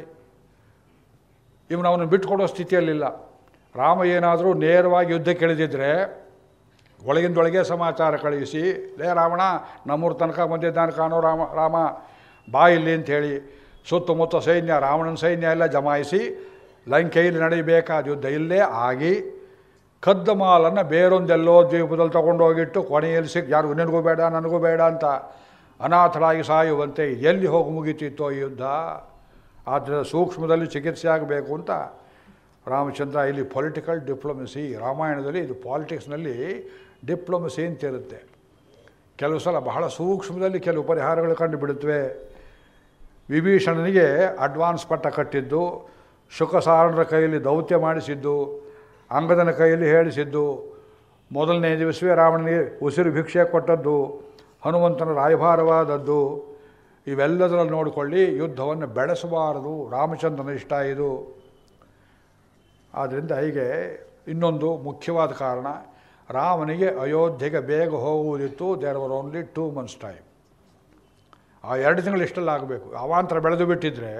ಇವನು ಅವನು ಬಿಟ್ಟುಕೊಡೋ ಸ್ಥಿತಿಯಲ್ಲಿಲ್ಲ ರಾಮ ಏನಾದರೂ ನೇರವಾಗಿ ಯುದ್ಧಕ್ಕೆ ಇಳಿದಿದ್ದರೆ ಒಳಗಿಂದೊಳಗೆ ಸಮಾಚಾರ ಕಳುಹಿಸಿ ಲೇ ರಾವಣ ನಮ್ಮೂರು ತನಕ ಬಂದಿದ್ದಾನೆ ಕಾಣೋ ರಾಮ ರಾಮ ಬಾ ಇಲ್ಲಿ ಅಂಥೇಳಿ ಸುತ್ತಮುತ್ತ ಸೈನ್ಯ ರಾವಣನ ಸೈನ್ಯ ಎಲ್ಲ ಜಮಾಯಿಸಿ ಲಂಕೆಯಲ್ಲಿ ನಡೆಯಬೇಕಾದ ಯುದ್ಧ ಇಲ್ಲೇ ಆಗಿ ಕದ್ದ ಮಾಲನ್ನು ಬೇರೊಂದೆಲ್ಲೋ ದ್ವೀಪದಲ್ಲಿ ತಗೊಂಡೋಗಿಟ್ಟು ಕೊನೆಯಲ್ಲಿ ಸಿಕ್ ಯಾರಿಗೂ ನಿನಗೂ ಬೇಡ ನನಗೂ ಬೇಡ ಅಂತ ಅನಾಥರಾಗಿ ಸಾಯುವಂತೆ ಎಲ್ಲಿ ಹೋಗಿ ಮುಗೀತಿತ್ತೋ ಈ ಯುದ್ಧ ಆದರೆ ಸೂಕ್ಷ್ಮದಲ್ಲಿ ಚಿಕಿತ್ಸೆ ಆಗಬೇಕು ಅಂತ ರಾಮಚಂದ್ರ ಇಲ್ಲಿ ಪೊಲಿಟಿಕಲ್ ಡಿಪ್ಲೊಮಸಿ ರಾಮಾಯಣದಲ್ಲಿ ಇದು ಪಾಲಿಟಿಕ್ಸ್ನಲ್ಲಿ ಡಿಪ್ಲೊಮಸಿ ಅಂತ ಇರುತ್ತೆ ಕೆಲವು ಸಲ ಬಹಳ ಸೂಕ್ಷ್ಮದಲ್ಲಿ ಕೆಲವು ಪರಿಹಾರಗಳು ಕಂಡು ಬಿಡುತ್ತವೆ ವಿಭೀಷಣನಿಗೆ ಅಡ್ವಾನ್ಸ್ ಪಟ್ಟ ಕಟ್ಟಿದ್ದು ಶುಕಸಾರಣರ ಕೈಯಲ್ಲಿ ದೌತ್ಯ ಮಾಡಿಸಿದ್ದು ಅಂಗದನ ಕೈಯಲ್ಲಿ ಹೇಳಿಸಿದ್ದು ಮೊದಲನೇ ದಿವಸವೇ ರಾವಣನಿಗೆ ಉಸಿರು ಭಿಕ್ಷೆ ಕೊಟ್ಟದ್ದು ಹನುಮಂತನ ರಾಯಭಾರವಾದದ್ದು ಇವೆಲ್ಲದರಲ್ಲಿ ನೋಡಿಕೊಳ್ಳಿ ಯುದ್ಧವನ್ನು ಬೆಳೆಸಬಾರದು ರಾಮಚಂದ್ರನ ಇಷ್ಟ ಇದು ಆದ್ದರಿಂದ ಹೀಗೆ ಇನ್ನೊಂದು ಮುಖ್ಯವಾದ ಕಾರಣ ರಾಮನಿಗೆ ಅಯೋಧ್ಯೆಗೆ ಬೇಗ ಹೋಗುವುದಿತ್ತು there were only two months time ಆ ಎರಡು ತಿಂಗಳು ಇಷ್ಟೆಲ್ಲ ಆಗಬೇಕು ಅವಾಂತರ ಬೆಳೆದು ಬಿಟ್ಟಿದ್ರೆ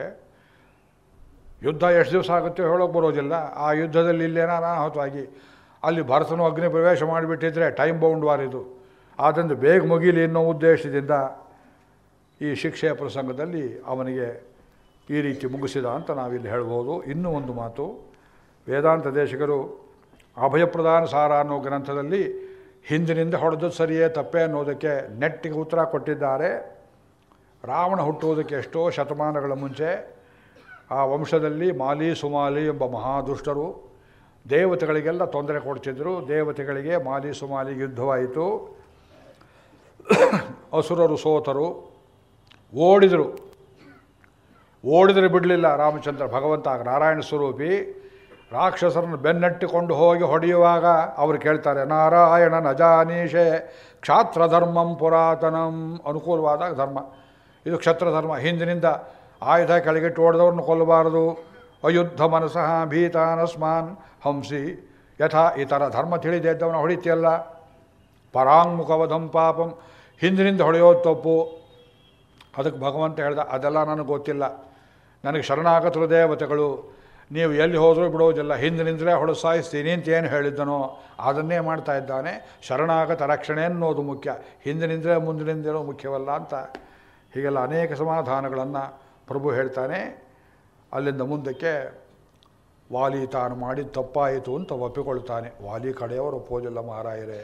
ಯುದ್ಧ ಎಷ್ಟು ದಿವಸ ಆಗುತ್ತೆ ಹೇಳೋಕೆ ಬರೋದಿಲ್ಲ ಆ ಯುದ್ಧದಲ್ಲಿ ಇಲ್ಲೇನ ಅನಾಹುತವಾಗಿ ಅಲ್ಲಿ ಭರತನು ಅಗ್ನಿ ಪ್ರವೇಶ ಮಾಡಿಬಿಟ್ಟಿದ್ರೆ ಟೈಮ್ ಬೌಂಡ್ ವಾರ್ ಇದು ಆದ್ದರಿಂದ ಬೇಗ ಮುಗೀಲಿ ಅನ್ನೋ ಉದ್ದೇಶದಿಂದ ಈ ಶಿಕ್ಷೆಯ ಪ್ರಸಂಗದಲ್ಲಿ ಅವನಿಗೆ ಈ ರೀತಿ ಮುಗಿಸಿದ ಅಂತ ನಾವಿಲ್ಲಿ ಹೇಳ್ಬೋದು ಇನ್ನೂ ಒಂದು ಮಾತು ವೇದಾಂತ ದೇಶಿಗರು ಅಭಯಪ್ರದಾನ ಸಾರ ಅನ್ನೋ ಗ್ರಂಥದಲ್ಲಿ ಹಿಂದಿನಿಂದ ಹೊಡೆದು ಸರಿಯೇ ತಪ್ಪೇ ಅನ್ನೋದಕ್ಕೆ ನೆಟ್ಟಿಗೆ ಉತ್ತರ ಕೊಟ್ಟಿದ್ದಾರೆ ರಾವಣ ಹುಟ್ಟುವುದಕ್ಕೆ ಎಷ್ಟೋ ಶತಮಾನಗಳ ಮುಂಚೆ ಆ ವಂಶದಲ್ಲಿ ಮಾಲಿ ಸುಮಾಲಿ ಎಂಬ ಮಹಾದುಷ್ಟರು ದೇವತೆಗಳಿಗೆಲ್ಲ ತೊಂದರೆ ಕೊಡ್ತಿದ್ದರು ದೇವತೆಗಳಿಗೆ ಮಾಲಿ ಸುಮಾಲಿ ಯುದ್ಧವಾಯಿತು ಅಸುರರು ಸೋತರು ಓಡಿದರು ಓಡಿದರೆ ಬಿಡಲಿಲ್ಲ ರಾಮಚಂದ್ರ ಭಗವಂತ ನಾರಾಯಣ ಸ್ವರೂಪಿ ರಾಕ್ಷಸರನ್ನು ಬೆನ್ನಟ್ಟಿಕೊಂಡು ಹೋಗಿ ಹೊಡೆಯುವಾಗ ಅವರು ಕೇಳ್ತಾರೆ ನಾರಾಯಣ ನಜಾನೀಶೆ ಕ್ಷಾತ್ರ ಧರ್ಮಂ ಪುರಾತನಂ ಅನುಕೂಲವಾದ ಧರ್ಮ ಇದು ಕ್ಷತ್ರ ಧರ್ಮ ಹಿಂದಿನಿಂದ ಆಯುಧ ಕೆಳಗಿಟ್ಟು ಹೊಡೆದವ್ರನ್ನ ಕೊಲ್ಲಬಾರದು ಅಯುದ್ಧ ಮನಸಃ ಭೀತಾನಸ್ಮಾನ್ ಹಂಸಿ ಯಥಾ ಈ ಥರ ಧರ್ಮ ತಿಳಿದೇ ಇದ್ದವನ ಹೊಡಿತಿಯಲ್ಲ ಪರಾಂಗುಖವಧಂ ಪಾಪಂ ಹಿಂದಿನಿಂದ ಹೊಡೆಯೋದು ತಪ್ಪು ಅದಕ್ಕೆ ಭಗವಂತ ಹೇಳ್ದ ಅದೆಲ್ಲ ನನಗೆ ಗೊತ್ತಿಲ್ಲ ನನಗೆ ಶರಣಾಗತರು ದೇವತೆಗಳು ನೀವು ಎಲ್ಲಿ ಹೋದರೂ ಬಿಡೋದಿಲ್ಲ ಹಿಂದಿನಿಂದಲೇ ಹೊಡೆದು ಸಾಯಿಸ್ತೀನಿ ಅಂತ ಏನು ಹೇಳಿದ್ದನೋ ಅದನ್ನೇ ಮಾಡ್ತಾ ಇದ್ದಾನೆ ಶರಣಾಗತ ರಕ್ಷಣೆ ಅನ್ನೋದು ಮುಖ್ಯ ಹಿಂದಿನಿಂದಲೇ ಮುಂದಿನಿಂದಲೂ ಮುಖ್ಯವಲ್ಲ ಅಂತ ಹೀಗೆಲ್ಲ ಅನೇಕ ಸಮಾಧಾನಗಳನ್ನು ಪ್ರಭು ಹೇಳ್ತಾನೆ ಅಲ್ಲಿಂದ ಮುಂದಕ್ಕೆ ವಾಲಿ ತಾನು ಮಾಡಿದ ತಪ್ಪಾಯಿತು ಅಂತ ಒಪ್ಪಿಕೊಳ್ತಾನೆ ವಾಲಿ ಕಡೆಯವರು ಒಪ್ಪೋದಿಲ್ಲ ಮಹಾರಾಯರೇ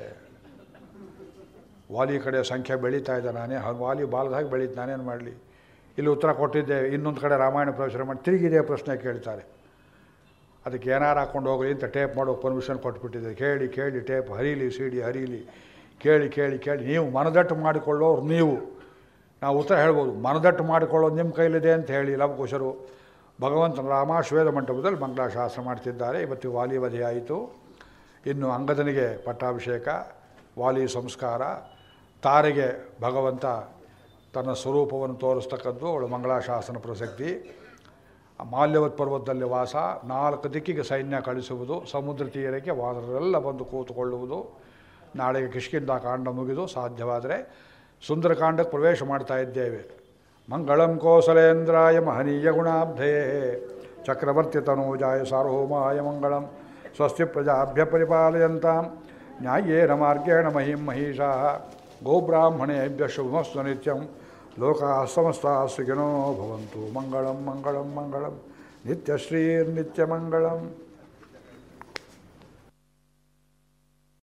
ವಾಲಿ ಕಡೆ ಸಂಖ್ಯೆ ಬೆಳೀತಾ ಇದ್ದ ನಾನೇ ಹಾಗೆ ವಾಲಿ ಬಾಲದಾಗ ಬೆಳೀತು ನಾನೇನು ಮಾಡಲಿ ಇಲ್ಲಿ ಉತ್ತರ ಕೊಟ್ಟಿದ್ದೆ ಇನ್ನೊಂದು ಕಡೆ ರಾಮಾಯಣ ಪ್ರವೇಶ ಮಾಡಿ ತಿರುಗಿದೆ ಪ್ರಶ್ನೆ ಕೇಳ್ತಾರೆ ಅದಕ್ಕೆ ಏನಾರು ಹಾಕ್ಕೊಂಡು ಹೋಗಲಿ ಅಂತ ಟೇಪ್ ಮಾಡೋಕೆ ಪರ್ಮಿಷನ್ ಕೊಟ್ಬಿಟ್ಟಿದ್ದೆ ಕೇಳಿ ಕೇಳಿ ಟೇಪ್ ಹರೀಲಿ ಸಿಡಿ ಹರೀಲಿ ಕೇಳಿ ಕೇಳಿ ಕೇಳಿ ನೀವು ಮನದಟ್ಟು ಮಾಡಿಕೊಳ್ಳೋರು ನೀವು ನಾವು ಉತ್ತರ ಹೇಳ್ಬೋದು ಮನದಟ್ಟು ಮಾಡಿಕೊಳ್ಳೋದು ನಿಮ್ಮ ಕೈಲಿದೆ ಅಂತ ಹೇಳಿ ಲವಕುಶರು ಭಗವಂತನ ರಾಮಾಶ್ವೇದ ಮಂಟಪದಲ್ಲಿ ಮಂಗಳಾಶಾಸ್ತ್ರ ಮಾಡ್ತಿದ್ದಾರೆ ಇವತ್ತು ವಾಲಿ ವಧೆಯಾಯಿತು ಇನ್ನು ಅಂಗದನಿಗೆ ಪಟ್ಟಾಭಿಷೇಕ ವಾಲಿ ಸಂಸ್ಕಾರ ತಾರೆಗೆ ಭಗವಂತ ತನ್ನ ಸ್ವರೂಪವನ್ನು ತೋರಿಸ್ತಕ್ಕದ್ದು ಅವಳು ಮಂಗಳಾಶಾಸನ ಪ್ರಸಕ್ತಿ ಮಾಲ್ಯವತ್ ಪರ್ವತದಲ್ಲಿ ವಾಸ ನಾಲ್ಕು ದಿಕ್ಕಿಗೆ ಸೈನ್ಯ ಕಳಿಸುವುದು ಸಮುದ್ರ ತೀರಕ್ಕೆ ವಾದರೆಲ್ಲ ಬಂದು ಕೂತುಕೊಳ್ಳುವುದು ನಾಳೆಗೆ ಕಿಷ್ಕಿಂದ ಕಾಂಡ ಮುಗಿದು ಸಾಧ್ಯವಾದರೆ ಸುಂದರಕಾಂಡಕ್ಕೆ ಪ್ರವೇಶ ಮಾಡ್ತಾ ಇದ್ದೇವೆ ಮಂಗಳಂ ಕೋಸಲೇಂದ್ರಾಯ ಮಹನೀಯ ಗುಣಾಬ್ಧೇ ಚಕ್ರವರ್ತಿ ತನೂಜಾಯ ಸಾರ್ವಭೌಮಾಯ ಮಂಗಳಂ ಸ್ವಸ್ತಿ ಪ್ರಜಾಭ್ಯ ಪರಿಪಾಲಯಂತಾಂ ನ್ಯಾಯೇನ ಮಾರ್ಗೇಣ ಮಹಿಂ ಮಹಿಷಾ ಗೋಬ್ರಾಹ್ಮಣೇಭ್ಯ ಶುಭಮಸ್ತು ನಿತ್ಯಂ ಲೋಕಾ ಸಮಸ್ತಾ ಸುಖಿನೋ ಭವಂತು ಮಂಗಳಂ ಮಂಗಳಂ ಮಂಗಳಂ ನಿತ್ಯಶ್ರೀರ್ನಿತ್ಯಮಂಗಳಂ